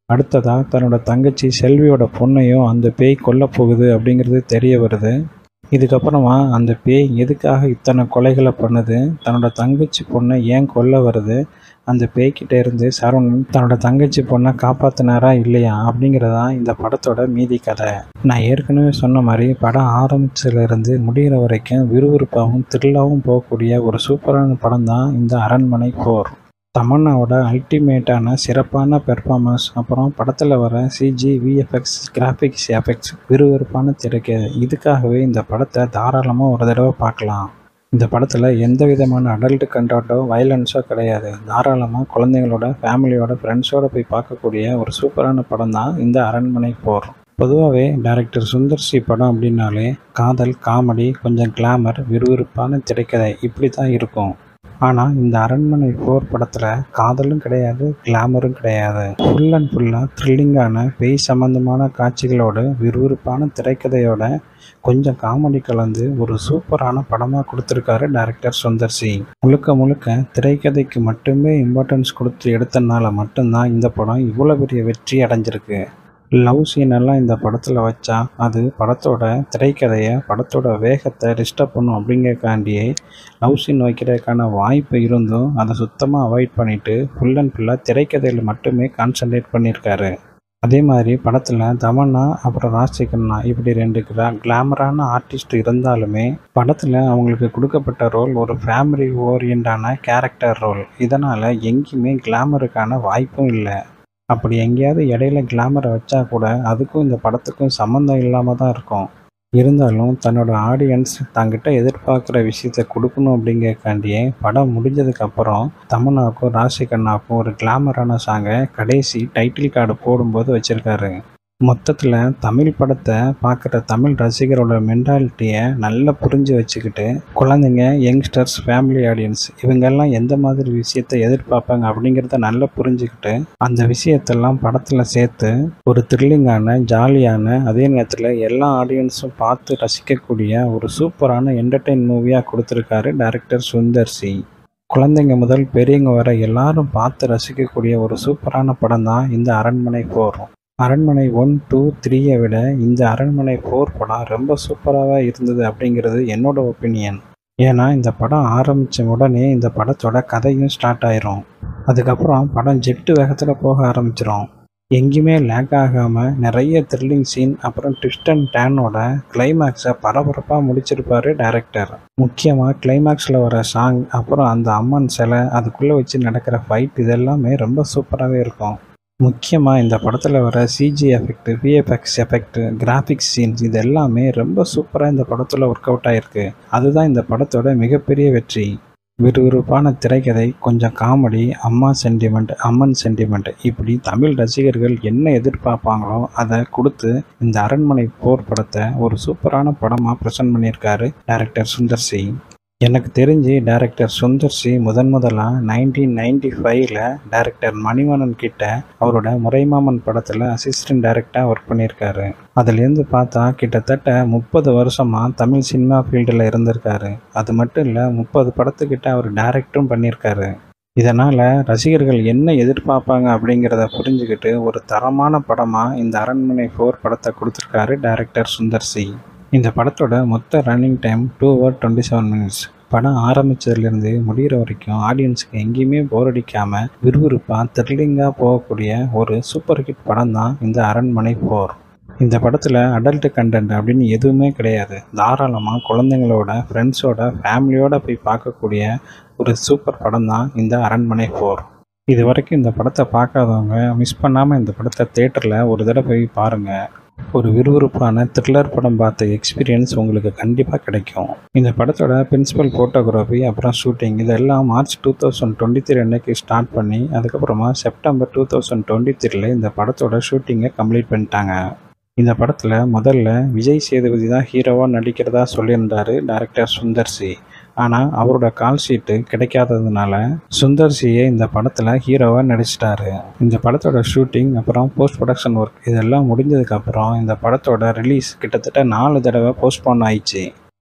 அடுத்ததாக தன்னோட தங்கச்சி செல்வியோட பொண்ணையும் அந்த பேய் கொல்ல போகுது அப்படிங்கிறது தெரிய வருது இதுக்கப்புறமா அந்த பேய் எதுக்காக இத்தனை கொலைகளை பண்ணுது தன்னோட தங்கச்சி பொண்ணை ஏன் கொல்ல வருது அந்த பேய்கிட்ட இருந்து சரவணன் தன்னோட தங்கச்சி பொண்ணை காப்பாத்தினாரா இல்லையா அப்படிங்கிறதான் இந்த படத்தோட மீதி கதை நான் ஏற்கனவே சொன்ன மாதிரி படம் ஆரம்பிச்சதுலேருந்து முடிகிற வரைக்கும் விறுவிறுப்பாகவும் த்ரில்லாகவும் போகக்கூடிய ஒரு சூப்பரான படம் தான் இந்த அரண்மனை போர் தமன்னாவோட அல்டிமேட்டான சிறப்பான பெர்ஃபார்மன்ஸ் அப்புறம் படத்தில் வர சிஜி விஎஃப்எக்ஸ் கிராஃபிக்ஸ் எஃபெக்ட்ஸ் விறுவிறுப்பான திரைக்கு இதுக்காகவே இந்த படத்தை தாராளமாக ஒரு தடவை பார்க்கலாம் இந்த படத்தில் எந்த விதமான அடல்ட் கண்டாட்டோ வயலன்ஸோ கிடையாது தாராளமாக குழந்தைங்களோட ஃபேமிலியோட ஃப்ரெண்ட்ஸோட போய் பார்க்கக்கூடிய ஒரு சூப்பரான படம் தான் இந்த அரண்மனை போர் பொதுவாகவே டைரக்டர் சுந்தர் சி படம் அப்படின்னாலே காதல் காமெடி கொஞ்சம் கிளாமர் விறுவிறுப்பான திரைக்கதை இப்படி தான் இருக்கும் ஆனால் இந்த அரண்மனை போர் படத்தில் காதலும் கிடையாது கிளாமரும் கிடையாது ஃபுல் அண்ட் ஃபுல்லாக த்ரில்லிங்கான பேய் சம்பந்தமான காட்சிகளோடு விறுவிறுப்பான திரைக்கதையோட கொஞ்சம் காமெடி கலந்து ஒரு சூப்பரான படமாக கொடுத்துருக்காரு டைரக்டர் சுந்தர் சி முழுக்க முழுக்க திரைக்கதைக்கு மட்டுமே இம்பார்ட்டன்ஸ் கொடுத்து எடுத்தனால மட்டும்தான் இந்த படம் இவ்வளோ பெரிய வெற்றி அடைஞ்சிருக்கு லவ் சீன் எல்லாம் இந்த படத்தில் வச்சா அது படத்தோட திரைக்கதையை படத்தோட வேகத்தை டிஸ்டர்ப் பண்ணும் அப்படிங்கறக்காண்டியே லவ் சீன் வைக்கிறதுக்கான வாய்ப்பு இருந்தும் அதை சுத்தமாக அவாய்ட் பண்ணிவிட்டு ஃபுல் அண்ட் ஃபுல்லாக திரைக்கதையில் மட்டுமே கான்சன்ட்ரேட் பண்ணியிருக்காரு அதே மாதிரி படத்தில் தமன்னா அப்புறம் ராஜ்சேகர்னா இப்படி ரெண்டு கிளா கிளாமரான ஆர்டிஸ்ட் இருந்தாலுமே படத்தில் அவங்களுக்கு கொடுக்கப்பட்ட ரோல் ஒரு ஃபேமிலி ஓரியண்டான கேரக்டர் ரோல் இதனால் எங்கேயுமே கிளாமருக்கான வாய்ப்பும் இல்லை அப்படி எங்கேயாவது இடையில கிளாமரை வச்சா கூட அதுக்கும் இந்த படத்துக்கும் சம்மந்தம் இல்லாமல் தான் இருக்கும் இருந்தாலும் தன்னோட ஆடியன்ஸ் தங்கிட்ட எதிர்பார்க்குற விஷயத்த கொடுக்கணும் அப்படிங்கறக்காண்டியே படம் முடிஞ்சதுக்கப்புறம் தமன்னாவுக்கும் ராசிகண்ணாவுக்கும் ஒரு கிளாமரான சாங்கை கடைசி டைட்டில் கார்டு போடும்போது வச்சுருக்காரு மொத்தத்தில் தமிழ் படத்தை பார்க்குற தமிழ் ரசிகரோட மென்டாலிட்டியை நல்லா புரிஞ்சு வச்சுக்கிட்டு குழந்தைங்க யங்ஸ்டர்ஸ் ஃபேமிலி ஆடியன்ஸ் இவங்கெல்லாம் எந்த மாதிரி விஷயத்தை எதிர்பார்ப்பாங்க அப்படிங்கிறத நல்லா புரிஞ்சுக்கிட்டு அந்த விஷயத்தெல்லாம் படத்தில் சேர்த்து ஒரு த்ரில்லிங்கான ஜாலியான அதே நேரத்தில் எல்லா ஆடியன்ஸும் பார்த்து ரசிக்கக்கூடிய ஒரு சூப்பரான என்டர்டெயின் மூவியாக கொடுத்துருக்காரு டைரக்டர் சுந்தர் சி குழந்தைங்க முதல் பெரியவங்க வர எல்லாரும் பார்த்து ரசிக்கக்கூடிய ஒரு சூப்பரான படம் தான் இந்த அரண்மனை போர் அரண்மனை ஒன் டூ த்ரீயை விட இந்த அரண்மனை ஃபோர் படம் ரொம்ப சூப்பராக இருந்தது அப்படிங்கிறது என்னோட ஒப்பீனியன் ஏன்னா இந்த படம் ஆரம்பித்த உடனே இந்த படத்தோட கதையும் ஸ்டார்ட் ஆயிரும் அதுக்கப்புறம் படம் ஜெட்டு வேகத்தில் போக ஆரம்பிச்சிரும் எங்கேயுமே லேக் ஆகாமல் நிறைய த்ரில்லிங் சீன் அப்புறம் ட்விஸ்ட் அண்ட் டேனோட கிளைமேக்ஸை பரபரப்பாக முடிச்சிருப்பாரு டைரக்டர் முக்கியமாக கிளைமேக்ஸில் வர சாங் அப்புறம் அந்த அம்மன் சிலை அதுக்குள்ளே வச்சு நடக்கிற ஃபைட் இதெல்லாமே ரொம்ப சூப்பராகவே இருக்கும் முக்கியமாக இந்த படத்தில் வர CG effect VFX effect graphics scenes இது எல்லாமே ரொம்ப சூப்பராக இந்த படத்தில் ஒர்க் அவுட் ஆகிருக்கு அதுதான் இந்த படத்தோட மிகப்பெரிய வெற்றி விறுவிறுப்பான திரைக்கதை கொஞ்சம் காமெடி அம்மா சென்டிமெண்ட் அம்மன் சென்டிமெண்ட் இப்படி தமிழ் ரசிகர்கள் என்ன எதிர்பார்ப்பாங்களோ அதை கொடுத்து இந்த அரண்மனை போர் படத்தை ஒரு சூப்பரான படமாக ப்ரெசென்ட் பண்ணியிருக்காரு டைரக்டர் சுந்தர் சி எனக்கு தெரிஞ்சு டைரக்டர் சுந்தர் சி முதன் முதலாக நைன்டீன் நைன்டி ஃபைவ்ல டைரக்டர் மணிவண்ணன் கிட்ட அவரோட முறைமாமன் படத்தில் அசிஸ்டன்ட் டைரக்டாக ஒர்க் பண்ணியிருக்காரு அதுலேருந்து பார்த்தா கிட்டத்தட்ட முப்பது வருஷமாக தமிழ் சினிமா ஃபீல்டில் இருந்திருக்காரு அது மட்டும் இல்லை முப்பது படத்துக்கிட்ட அவர் டைரக்டும் பண்ணியிருக்காரு இதனால் ரசிகர்கள் என்ன எதிர்பார்ப்பாங்க அப்படிங்கிறத புரிஞ்சுக்கிட்டு ஒரு தரமான படமாக இந்த அரண்மனை ஃபோர் படத்தை கொடுத்துருக்காரு டைரக்டர் சுந்தர் சி இந்த படத்தோட மொத்த running time two hour twenty seven minutes படம் ஆரம்பித்ததுலேருந்து முடிகிற வரைக்கும் ஆடியன்ஸுக்கு எங்கேயுமே போர் அடிக்காமல் விறுவிறுப்பாக த்ரில்லிங்காக போகக்கூடிய ஒரு சூப்பர் ஹிட் படம் தான் இந்த அரண்மனை போர் இந்த படத்தில் அடல்ட் கண்டென்ட் அப்படின்னு எதுவுமே கிடையாது தாராளமாக குழந்தைங்களோட ஃப்ரெண்ட்ஸோட ஃபேமிலியோட போய் பார்க்கக்கூடிய ஒரு சூப்பர் படம் தான் இந்த அரண்மனை போர் இது வரைக்கும் இந்த படத்தை பார்க்காதவங்க மிஸ் பண்ணாமல் இந்த படத்தை தேட்டரில் ஒரு தடவை போய் பாருங்கள் ஒரு விறுவிறுப்பான த்ரில்லர் படம் பார்த்த எக்ஸ்பீரியன்ஸ் உங்களுக்கு கண்டிப்பாக கிடைக்கும் இந்த படத்தோட பிரின்சிபல் ஃபோட்டோகிராஃபி அப்புறம் ஷூட்டிங் இதெல்லாம் March two thousand twenty three அன்னைக்கு ஸ்டார்ட் பண்ணி அதுக்கப்புறமா செப்டம்பர் டூ தௌசண்ட் டுவெண்ட்டி த்ரீல இந்த படத்தோட ஷூட்டிங்கை கம்ப்ளீட் பண்ணிட்டாங்க இந்த படத்தில் முதல்ல விஜய் சேதுபதி தான் ஹீரோவாக நடிக்கிறதா சொல்லியிருந்தார் டைரக்டர் சுந்தர் சி ஆனால் அவரோட கால் ஷீட்டு கிடைக்காததுனால சுந்தர் சியை இந்த படத்தில் ஹீரோவாக நடிச்சிட்டாரு இந்த படத்தோட ஷூட்டிங் அப்புறம் போஸ்ட் ப்ரொடக்ஷன் ஒர்க் இதெல்லாம் முடிஞ்சதுக்கப்புறம் இந்த படத்தோட ரிலீஸ் கிட்டத்தட்ட நாலு தடவை போஸ்ட்போன் ஆயிடுச்சு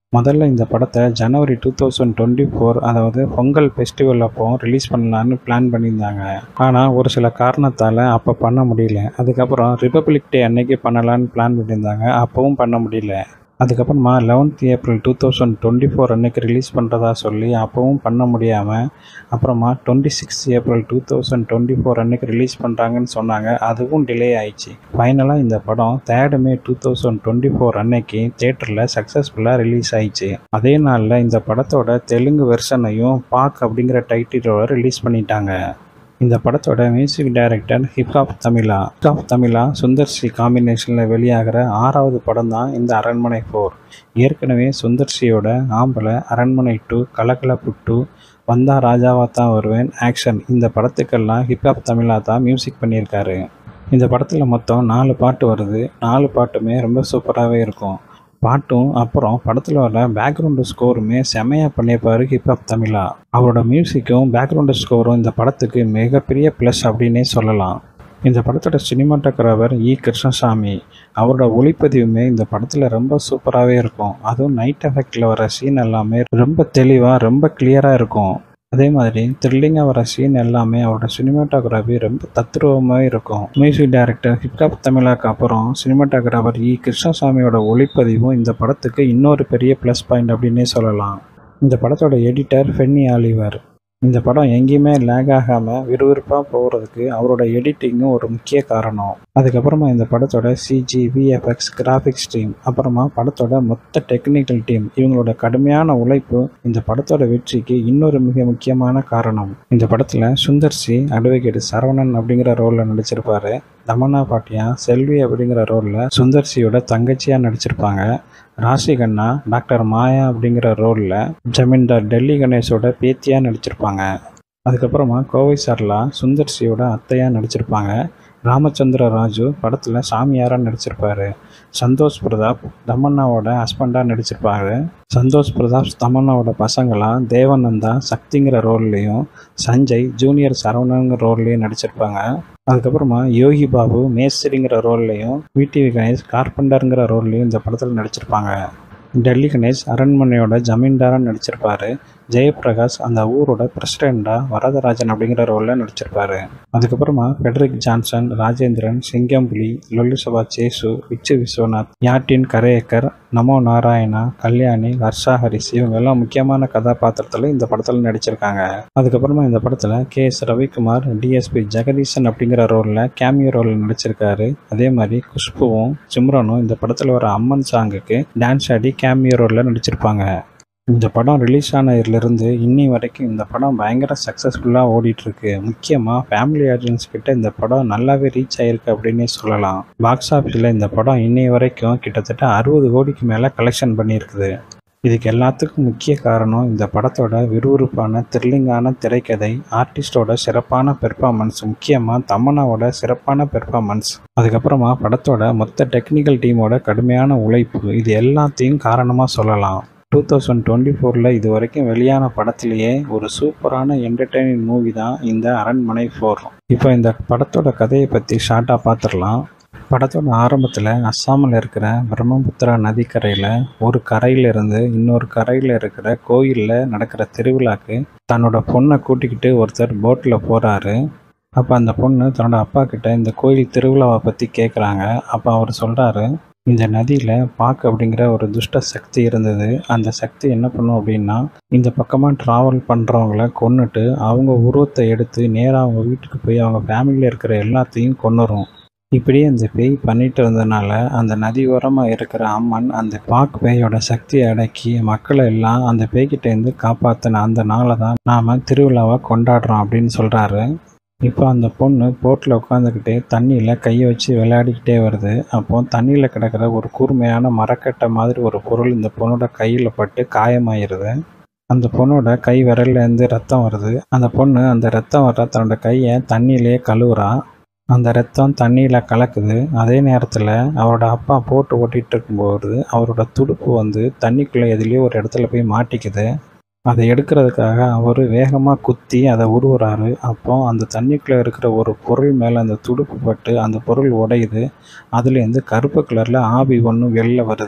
முதல்ல இந்த படத்தை ஜனவரி டூ தௌசண்ட் டுவெண்ட்டி ஃபோர் அதாவது பொங்கல் ஃபெஸ்டிவல் அப்போ ரிலீஸ் பண்ணலான்னு பிளான் பண்ணியிருந்தாங்க ஆனால் ஒரு சில காரணத்தால் அப்போ பண்ண முடியல அதுக்கப்புறம் ரிப்பப்ளிக் டே அன்னைக்கு பண்ணலான்னு பிளான் பண்ணியிருந்தாங்க அப்போவும் பண்ண முடியல அதுக்கப்புறமா eleventh April two thousand twenty four அன்னைக்கு ரிலீஸ் பண்ணுறதா சொல்லி அப்போவும் பண்ண முடியாமல் அப்புறமா twenty six April two thousand twenty four அன்னைக்கு ரிலீஸ் பண்ணுறாங்கன்னு சொன்னாங்க அதுவும் டிலே ஆயிடுச்சு ஃபைனலாக இந்த படம் third May two thousand twenty four அன்னைக்கு தேட்டரில் சக்ஸஸ்ஃபுல்லாக ரிலீஸ் ஆயிடுச்சு அதே நாளில் இந்த படத்தோட தெலுங்கு வெர்ஷனையும் பாக் அப்படிங்கிற டைட்டிலோட ரிலீஸ் பண்ணிட்டாங்க இந்த படத்தோட music director hip hop Tamizha hip hop Tamizha Sundar C காம்பினேஷனில் வெளியாகிற ஆறாவது படம் தான் இந்த அரண்மனை ஃபோர் ஏற்கனவே சுந்தர் சியோட ஆம்பளை அரண்மனை டூ கலகலப்பு டூ வந்தா ராஜாவா தான் வருவேன் ஆக்ஷன் இந்த படத்துக்கெல்லாம் ஹிப்ஹாப் தமிழா தான் மியூசிக் பண்ணியிருக்காரு இந்த படத்தில் மொத்தம் நாலு பாட்டு வருது நாலு பாட்டுமே ரொம்ப சூப்பராகவே இருக்கும் பாட்டும் அப்புறம் படத்தில் வர பேக்ரவுண்டு ஸ்கோருமே செமையாக பண்ணியிருப்பாரு ஹிப்ஹாப் தமிழா அவரோட மியூசிக்கும் பேக்ரவுண்டு ஸ்கோரும் இந்த படத்துக்கு மிகப்பெரிய ப்ளஸ் அப்படின்னே சொல்லலாம் இந்த படத்தோட சினிமாட்டோகிராஃபர் இ கிருஷ்ணசாமி அவரோட ஒளிப்பதிவுமே இந்த படத்தில் ரொம்ப சூப்பராகவே இருக்கும் அதுவும் நைட் எஃபெக்டில் வர சீன் எல்லாமே ரொம்ப தெளிவாக ரொம்ப கிளியராக இருக்கும் அதே மாதிரி த்ரில்லிங்காக வர சீன் எல்லாமே அவரோட சினிமாட்டோகிராஃபி ரொம்ப தத்ரூபமாக இருக்கும் மியூசிக் டைரக்டர் ஹிப்ஹாப் தமிழாக்கு அப்புறம் சினிமாட்டோகிராஃபர் இ கிருஷ்ணசாமியோட ஒளிப்பதிவும் இந்த படத்துக்கு இன்னொரு பெரிய ப்ளஸ் பாயிண்ட் அப்படின்னே சொல்லலாம் இந்த படத்தோட எடிட்டர் ஃபென்னி ஆலிவர் இந்த படம் எங்கேயுமே லேக் ஆகாமல் விறுவிறுப்பாக போகிறதுக்கு அவரோட எடிட்டிங்கும் ஒரு முக்கிய காரணம் அதுக்கப்புறமா இந்த படத்தோட சிஜி விஎஃப்எக்ஸ் கிராஃபிக்ஸ் டீம் அப்புறமா படத்தோட மொத்த டெக்னிக்கல் டீம் இவங்களோட கடுமையான உழைப்பு இந்த படத்தோட வெற்றிக்கு இன்னொரு மிக முக்கியமான காரணம் இந்த படத்தில் சுந்தர் சி அட்வொகேட் சரவணன் அப்படிங்கிற ரோலில் நடிச்சிருப்பாரு தமன்னா பாட்டியா செல்வி அப்படிங்கிற ரோலில் சுந்தர் சியோட தங்கச்சியாக நடிச்சிருப்பாங்க ராசி கண்ணா டாக்டர் மாயா அப்படிங்கிற ரோலில் ஜமீன்தார் டெல்லி கணேஷோட பேத்தியாக நடிச்சிருப்பாங்க அதுக்கப்புறமா கோவை சர்லா சுந்தர் சியோட அத்தையாக நடிச்சிருப்பாங்க ராமச்சந்திர ராஜு படத்தில் சாமியாராக நடிச்சிருப்பாரு சந்தோஷ் பிரதாப் தமன்னாவோட ஹஸ்பண்டாக நடிச்சிருப்பாரு சந்தோஷ் பிரதாப் தமன்னாவோட பசங்களாம் தேவநந்தா சக்திங்கிற ரோல்லையும் சஞ்சய் ஜூனியர் சரவணங்கிற ரோல்லையும் நடிச்சிருப்பாங்க அதுக்கப்புறமா யோகி பாபு மேஸ்திரிங்கிற ரோல்லையும் விடிவி கணேஷ் கார்பெண்டருங்கிற ரோல்லையும் இந்த படத்தில் நடிச்சிருப்பாங்க டெல்லி கணேஷ் அரண்மனையோட ஜமீன்தாராக நடிச்சிருப்பாரு ஜெயபிரகாஷ் அந்த ஊரோட பிரசிடெண்ட்டாக வரதராஜன் அப்படிங்கிற ரோலில் நடிச்சிருப்பாரு அதுக்கப்புறமா ஃபெட்ரிக் ஜான்சன் ராஜேந்திரன் சிங்கம்புலி லொல்லுசபா சேசு விச்சு விஸ்வநாத் யாட்டின் கரேக்கர் நமோ நாராயணா கல்யாணி ஹர்ஷா ஹரிஸ் இவங்க எல்லாம் முக்கியமான கதாபாத்திரத்தில் இந்த படத்தில் நடிச்சிருக்காங்க அதுக்கப்புறமா இந்த படத்தில் K S Ravikumar DSP Jagadeesan அப்படிங்கிற ரோலில் கேமியோ ரோலில் நடிச்சிருக்காரு அதே மாதிரி குஷ்புவும் சிம்ரனும் இந்த படத்தில் வர அம்மன் சாங்குக்கு டான்ஸ் ஆடி கேமியோ ரோலில் நடிச்சிருப்பாங்க இந்த படம் ரிலீஸ் ஆனதுலேருந்து இன்னி வரைக்கும் இந்த படம் பயங்கர சக்ஸஸ்ஃபுல்லாக ஓடிட்டுருக்கு முக்கியமாக ஃபேமிலி ஆடியன்ஸ் கிட்ட இந்த படம் நல்லாவே ரீச் ஆயிருக்கு அப்படின்னே சொல்லலாம் பாக்ஸ் ஆஃபீஸில் இந்த படம் இன்னி வரைக்கும் கிட்டத்தட்ட அறுபது கோடிக்கு மேலே கலெக்ஷன் பண்ணியிருக்குது இதுக்கு எல்லாத்துக்கும் முக்கிய காரணம் இந்த படத்தோட விறுவிறுப்பான த்ரில்லிங்கான திரைக்கதை ஆர்டிஸ்டோட சிறப்பான பெர்ஃபார்மன்ஸ் முக்கியமாக தமன்னாவோட சிறப்பான பெர்ஃபார்மன்ஸ் அதுக்கப்புறமா படத்தோட மொத்த டெக்னிக்கல் டீமோட கடுமையான உழைப்பு இது எல்லாத்தையும் காரணமாக சொல்லலாம் டூ தௌசண்ட் டுவெண்ட்டி ஃபோரில் இது வரைக்கும் வெளியான படத்திலேயே ஒரு சூப்பரான என்டர்டெய்னிங் மூவி தான் இந்த அரண்மனை ஃபோர் இப்போ இந்த படத்தோட கதையை பற்றி ஷார்ட்டாக பார்த்துடலாம் படத்தோட ஆரம்பத்தில் அஸ்ஸாமில் இருக்கிற பிரம்மபுத்திரா நதிக்கரையில் ஒரு கரையிலிருந்து இன்னொரு கரையில் இருக்கிற கோயிலில் நடக்கிற திருவிழாக்கு தன்னோட பொண்ணை கூட்டிக்கிட்டு ஒருத்தர் போட்டில் போகிறாரு அப்போ அந்த பொண்ணு தன்னோட அப்பா கிட்ட இந்த கோயில் திருவிழாவை பற்றி கேட்குறாங்க அப்போ அவர் சொல்கிறாரு இந்த நதியில் பாக்கு அப்படிங்கிற ஒரு துஷ்ட சக்தி இருந்தது அந்த சக்தி என்ன பண்ணும் அப்படின்னா இந்த பக்கமாக ட்ராவல் பண்ணுறவங்கள கொன்னுட்டு அவங்க உருவத்தை எடுத்து நேராக அவங்க வீட்டுக்கு போய் அவங்க ஃபேமிலியில் இருக்கிற எல்லாத்தையும் கொன்னுரும் இப்படியே அந்த பேய் பண்ணிட்டு இருந்ததுனால அந்த நதி ஓரமாக இருக்கிற அம்மன் அந்த பாக் பேயோட சக்தியை அடக்கி மக்களை எல்லாம் அந்த பேய்கிட்டேருந்து காப்பாற்றின அந்த நாளை தான் நாம் திருவிழாவை கொண்டாடுறோம் அப்படின்னு சொல்கிறாரு இப்போ அந்த பொண்ணு போட்டில் உட்காந்துக்கிட்டே தண்ணியில் கையை வச்சு விளையாடிக்கிட்டே வருது அப்போ தண்ணியில் கிடக்கிற ஒரு கூர்மையான மரக்கட்டை மாதிரி ஒரு பொருள் இந்த பொண்ணோட கையில் பட்டு காயமாயிருது அந்த பொண்ணோட கை விரல்லேருந்து ரத்தம் வருது அந்த பொண்ணு அந்த ரத்தம் வர தன்னோட கையை தண்ணியிலே கழுவுறா அந்த ரத்தம் தண்ணியில் கலக்குது அதே நேரத்தில் அவரோட அப்பா போட்டு ஓட்டிகிட்டு இருக்கும்போது அவரோட துடுப்பு வந்து தண்ணிக்குள்ளே எதுலேயோ ஒரு இடத்துல போய் மாட்டிக்குது அதை எடுக்கிறதுக்காக அவர் வேகமாக குத்தி அதை உருவுறாரு அப்போ அந்த தண்ணிக்குள்ளே இருக்கிற ஒரு பொருள் மேலே அந்த துடுப்பு பட்டு அந்த பொருள் உடையுது அதுலேருந்து கருப்பு கலரில் ஆவி ஒன்று வெளில வருது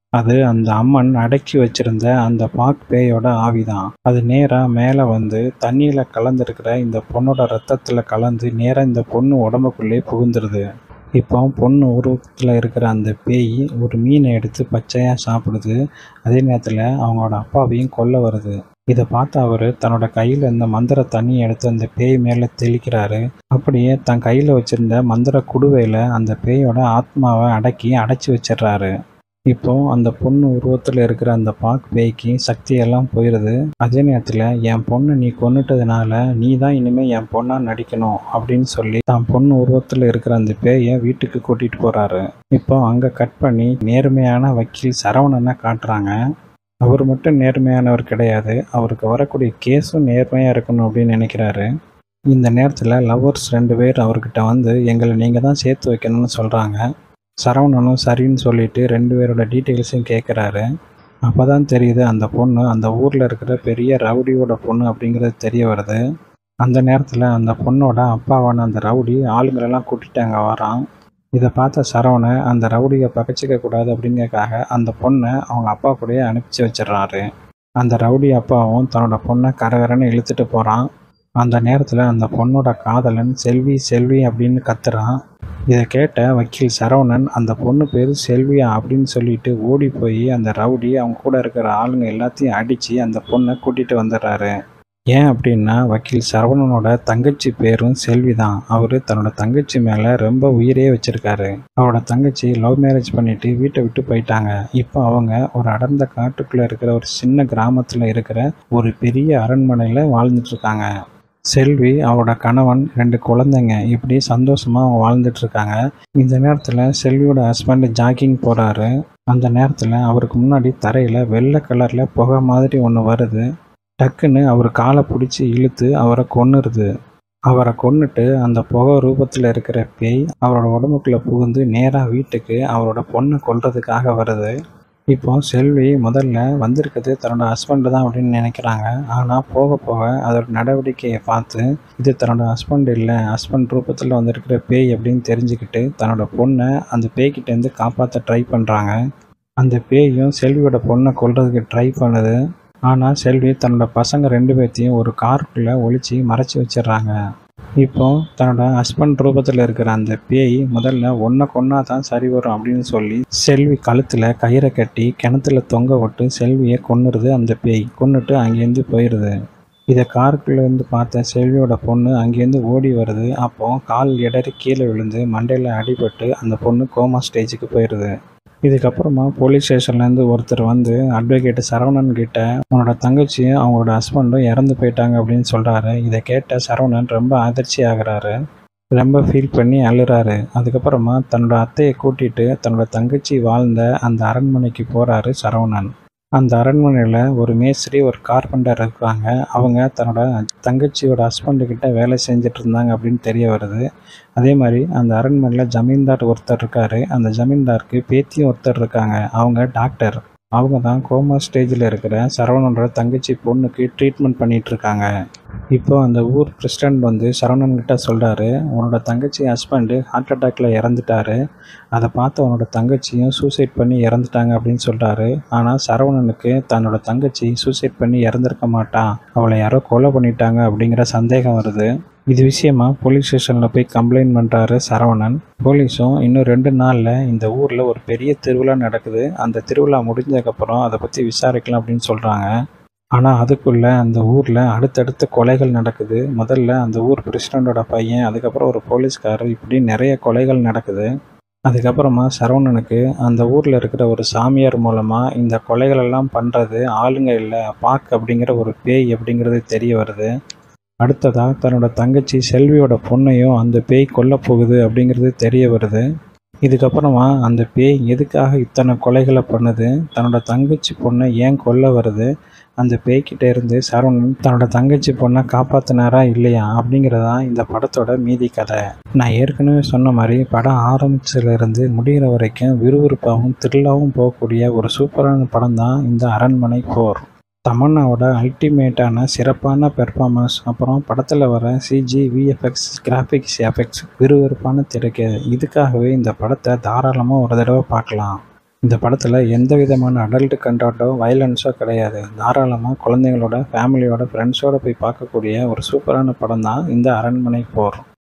அது அந்த அம்மன் அடக்கி வச்சிருந்த அந்த பாக் பேயோட ஆவிதான் அது நேராக மேலே வந்து தண்ணியில் கலந்துருக்கிற இந்த பொண்ணோட ரத்தத்தில் கலந்து நேராக இந்த பொண்ணு உடம்புக்குள்ளே புகுந்துருது இப்போ பொண்ணு உருவத்தில் இருக்கிற அந்த பேய் ஒரு மீனை எடுத்து பச்சையாக சாப்பிடுது அதே நேரத்தில் அவங்களோட அப்பாவையும் கொல்ல வருது இதை பார்த்து அவர் தன்னோட கையில் இருந்த மந்திர தண்ணியை எடுத்து அந்த பேய் மேலே தெளிக்கிறாரு அப்படியே தன் கையில் வச்சிருந்த மந்திர குடுவையில் அந்த பேயோட ஆத்மாவை அடக்கி அடைச்சி வச்சிடுறாரு இப்போ அந்த பொண்ணு உருவத்தில் இருக்கிற அந்த பாக் பேய்க்கு சக்தியெல்லாம் போயிடுது அதே நேரத்தில் என் பொண்ணை நீ கொன்னுட்டதுனால நீ தான் இனிமேல் என் பொண்ணாக நடிக்கணும் அப்படின்னு சொல்லி தான் பொண்ணு உருவத்தில் இருக்கிற அந்த பேயை வீட்டுக்கு கூட்டிகிட்டு போகிறாரு இப்போ அங்கே கட் பண்ணி நேர்மையான வக்கீல் சரவணனை காட்டுறாங்க அவர் மட்டும் நேர்மையானவர் கிடையாது அவருக்கு வரக்கூடிய கேஸும் நேர்மையாக இருக்கணும் அப்படின்னு நினைக்கிறாரு இந்த நேரத்தில் லவ்வர்ஸ் ரெண்டு பேர் அவர்கிட்ட வந்து எங்களை நீங்கள் தான் சேர்த்து வைக்கணும்னு சொல்கிறாங்க சரவணனும் சரின்னு சொல்லிட்டு ரெண்டு பேரோட டீட்டெயில்ஸையும் கேட்குறாரு அப்போ தான் தெரியுது அந்த பொண்ணு அந்த ஊரில் இருக்கிற பெரிய ரவுடியோட பொண்ணு அப்படிங்கிறது தெரிய வருது அந்த நேரத்தில் அந்த பொண்ணோட அப்பாவான அந்த ரவுடி ஆளுங்களெல்லாம் கூட்டிட்டு அங்கே வரான் இதை பார்த்த சரவணை அந்த ரவுடியை பகச்சிக்க கூடாது அப்படிங்கிறதுக்காக அந்த பொண்ணை அவங்க அப்பா கூடயே அனுப்பிச்சி வச்சிடுறாரு அந்த ரவுடி அப்பாவும் தன்னோட பொண்ணை கரகரன்னு இழுத்துட்டு போகிறான் அந்த நேரத்தில் அந்த பொண்ணோட காதலன் செல்வி செல்வி அப்படின்னு கத்துறான் இதை கேட்ட வக்கீல் சரவணன் அந்த பொண்ணு பேர் செல்வியா அப்படின்னு சொல்லிட்டு ஓடி போய் அந்த ரவுடி அவங்க கூட இருக்கிற ஆளுங்க எல்லாத்தையும் அடித்து அந்த பொண்ணை கூட்டிகிட்டு வந்துடுறாரு ஏன் அப்படின்னா வக்கீல் சரவணனோட தங்கச்சி பேரும் செல்வி தான் அவர் தன்னோட தங்கச்சி மேலே ரொம்ப உயிரே வச்சிருக்காரு அவரோட தங்கச்சி லவ் மேரேஜ் பண்ணிட்டு வீட்டை விட்டு போயிட்டாங்க இப்போ அவங்க ஒரு அடர்ந்த காட்டுக்குள்ளே இருக்கிற ஒரு சின்ன கிராமத்தில் இருக்கிற ஒரு பெரிய அரண்மனையில் வாழ்ந்துட்டு இருக்காங்க செல்வி அவரோட கணவன் ரெண்டு குழந்தைங்க இப்படி சந்தோஷமாக அவங்க வாழ்ந்துட்டு இருக்காங்க இந்த நேரத்தில் செல்வியோட ஹஸ்பண்ட் ஜாக்கிங் போகிறாரு அந்த நேரத்தில் அவருக்கு முன்னாடி தரையில் வெள்ளை கலரில் புகை மாதிரி ஒன்று வருது டக்குன்னு அவர் காலை பிடிச்சி இழுத்து அவரை கொன்னுருது அவரை கொன்னுட்டு அந்த புகை ரூபத்தில் இருக்கிற பேய் அவரோட உடம்புக்குள்ளே புகுந்து நேராக வீட்டுக்கு அவரோட பொண்ணை கொல்றதுக்காக வருது இப்போ செல்வி முதல்ல வந்திருக்கிறது தன்னோட ஹஸ்பண்டு தான் அப்படின்னு நினைக்கிறாங்க ஆனால் போக போக அதோட நடவடிக்கையை பார்த்து இது தன்னோட ஹஸ்பண்ட் இல்லை ஹஸ்பண்ட் ரூபத்தில் வந்திருக்கிற பேய் அப்படின்னு தெரிஞ்சுக்கிட்டு தன்னோட பொண்ணை அந்த பேய்கிட்டேருந்து காப்பாற்ற ட்ரை பண்ணுறாங்க அந்த பேயும் செல்வியோட பொண்ணை கொல்றதுக்கு ட்ரை பண்ணுது ஆனால் செல்வி தன்னோட பசங்க ரெண்டு பேர்த்தையும் ஒரு காருக்குள்ளே ஒளிச்சு மறைச்சி வச்சிடுறாங்க இப்போ தன்னோட ஹஸ்பண்ட் ரூபத்தில் இருக்கிற அந்த பேய் முதல்ல ஒன்றை கொன்னா தான் சரி வரும் அப்படின்னு சொல்லி செல்வி கழுத்தில் கயிறை கட்டி கிணத்துல தொங்க விட்டு செல்வியை கொன்னுருது அந்த பேய் கொன்னுட்டு அங்கேருந்து போயிடுது இதை காருக்குள்ளேருந்து பார்த்த செல்வியோட பொண்ணு அங்கேருந்து ஓடி வருது அப்போ கால் இடறி கீழே விழுந்து மண்டையில் அடிபட்டு அந்த பொண்ணு கோமா ஸ்டேஜுக்கு போயிடுது இதுக்கப்புறமா போலீஸ் ஸ்டேஷன்லேருந்து ஒருத்தர் வந்து அட்வொகேட் சரவணன் கிட்ட உன்னோட தங்கச்சியும் அவங்களோட ஹஸ்பண்டும் இறந்து போயிட்டாங்க அப்படின்னு சொல்கிறாரு இதை கேட்ட சரவணன் ரொம்ப அதிர்ச்சி ஆகுறாரு ரொம்ப ஃபீல் பண்ணி அழுறாரு அதுக்கப்புறமா தன்னோட அத்தையை கூட்டிட்டு தன்னோட தங்கச்சி வாழ்ந்த அந்த அரண்மனைக்கு போகிறாரு சரவணன் அந்த அரண்மனையில் ஒரு மேஸ்திரி ஒரு கார்பெண்டர் இருக்காங்க அவங்க தன்னோட தங்கச்சியோட ஹஸ்பண்டு கிட்ட வேலை செஞ்சுட்டு இருந்தாங்க அப்படின்னு தெரிய வருது அதே மாதிரி அந்த அரண்மனையில் ஜமீன்தார் ஒருத்தர் இருக்காரு அந்த ஜமீன்தாருக்கு பேத்தியும் ஒருத்தர் இருக்காங்க அவங்க டாக்டர் அவங்க தான் கோமா ஸ்டேஜில் இருக்கிற சரவணனோட தங்கச்சி பொண்ணுக்கு ட்ரீட்மெண்ட் பண்ணிட்டு இருக்காங்க இப்போ அந்த ஊர் பிரசிடெண்ட் வந்து சரவணன் கிட்ட சொல்கிறாரு உன்னோட தங்கச்சி ஹஸ்பண்டு ஹார்ட் அட்டாக்ல இறந்துட்டாரு அதை பார்த்து அவனோட தங்கச்சியும் சூசைட் பண்ணி இறந்துட்டாங்க அப்படின்னு சொல்கிறாரு ஆனால் சரவணனுக்கு தன்னோட தங்கச்சி சூசைட் பண்ணி இறந்துருக்க மாட்டான் அவளை யாரோ கொலை பண்ணிட்டாங்க அப்படிங்கிற சந்தேகம் வருது இது விஷயமா போலீஸ் ஸ்டேஷனில் போய் கம்ப்ளைண்ட் பண்ணுறாரு சரவணன் போலீஸும் இன்னும் ரெண்டு நாளில் இந்த ஊரில் ஒரு பெரிய திருவிழா நடக்குது அந்த திருவிழா முடிஞ்சதுக்கப்புறம் அதை பற்றி விசாரிக்கலாம் அப்படின்னு சொல்கிறாங்க ஆனால் அதுக்குள்ளே அந்த ஊரில் அடுத்தடுத்த கொலைகள் நடக்குது முதல்ல அந்த ஊர் பிரசிடண்டோட பையன் அதுக்கப்புறம் ஒரு போலீஸ்காரர் இப்படி நிறைய கொலைகள் நடக்குது அதுக்கப்புறமா சரவணனுக்கு அந்த ஊரில் இருக்கிற ஒரு சாமியார் மூலமாக இந்த கொலைகள் எல்லாம் பண்ணுறது ஆளுங்க இல்லை பாக் அப்படிங்கிற ஒரு பேய் அப்படிங்கிறது தெரிய வருது அடுத்ததாக தன்னோட தங்கச்சி செல்வியோட பொண்ணையும் அந்த பேய் கொல்ல போகுது அப்படிங்கிறது தெரிய வருது இதுக்கப்புறமா அந்த பேய் எதுக்காக இத்தனை கொலைகளை பண்ணுது தன்னோட தங்கச்சி பொண்ணை ஏன் கொல்ல வருது அந்த பேய்கிட்ட இருந்து சரவணன் தன்னோட தங்கச்சி பொண்ணை காப்பாத்தினாரா இல்லையா அப்படிங்கிறதான் இந்த படத்தோட மீதி கதை நான் ஏற்கனவே சொன்ன மாதிரி படம் ஆரம்பிச்சதுலேருந்து முடிகிற வரைக்கும் விறுவிறுப்பாகவும் த்ரில்லாகவும் போகக்கூடிய ஒரு சூப்பரான படம் தான் இந்த அரண்மனை போர் தமன்னாவோட அல்டிமேட்டான சிறப்பான பெர்ஃபார்மன்ஸ் அப்புறம் படத்தில் வர சிஜி விஎஃப்எக்ஸ் கிராஃபிக்ஸ் எஃபெக்ட்ஸ் விறுவிறுப்பான திரைக்கு இதுக்காகவே இந்த படத்தை தாராளமாக ஒரு தடவை பார்க்கலாம் இந்த படத்தில் எந்த விதமான அடல்ட் கண்டாட்டோ வயலன்ஸோ கிடையாது தாராளமாக குழந்தைங்களோட ஃபேமிலியோட ஃப்ரெண்ட்ஸோட போய் பார்க்கக்கூடிய ஒரு சூப்பரான படம் தான் இந்த அரண்மனை போர்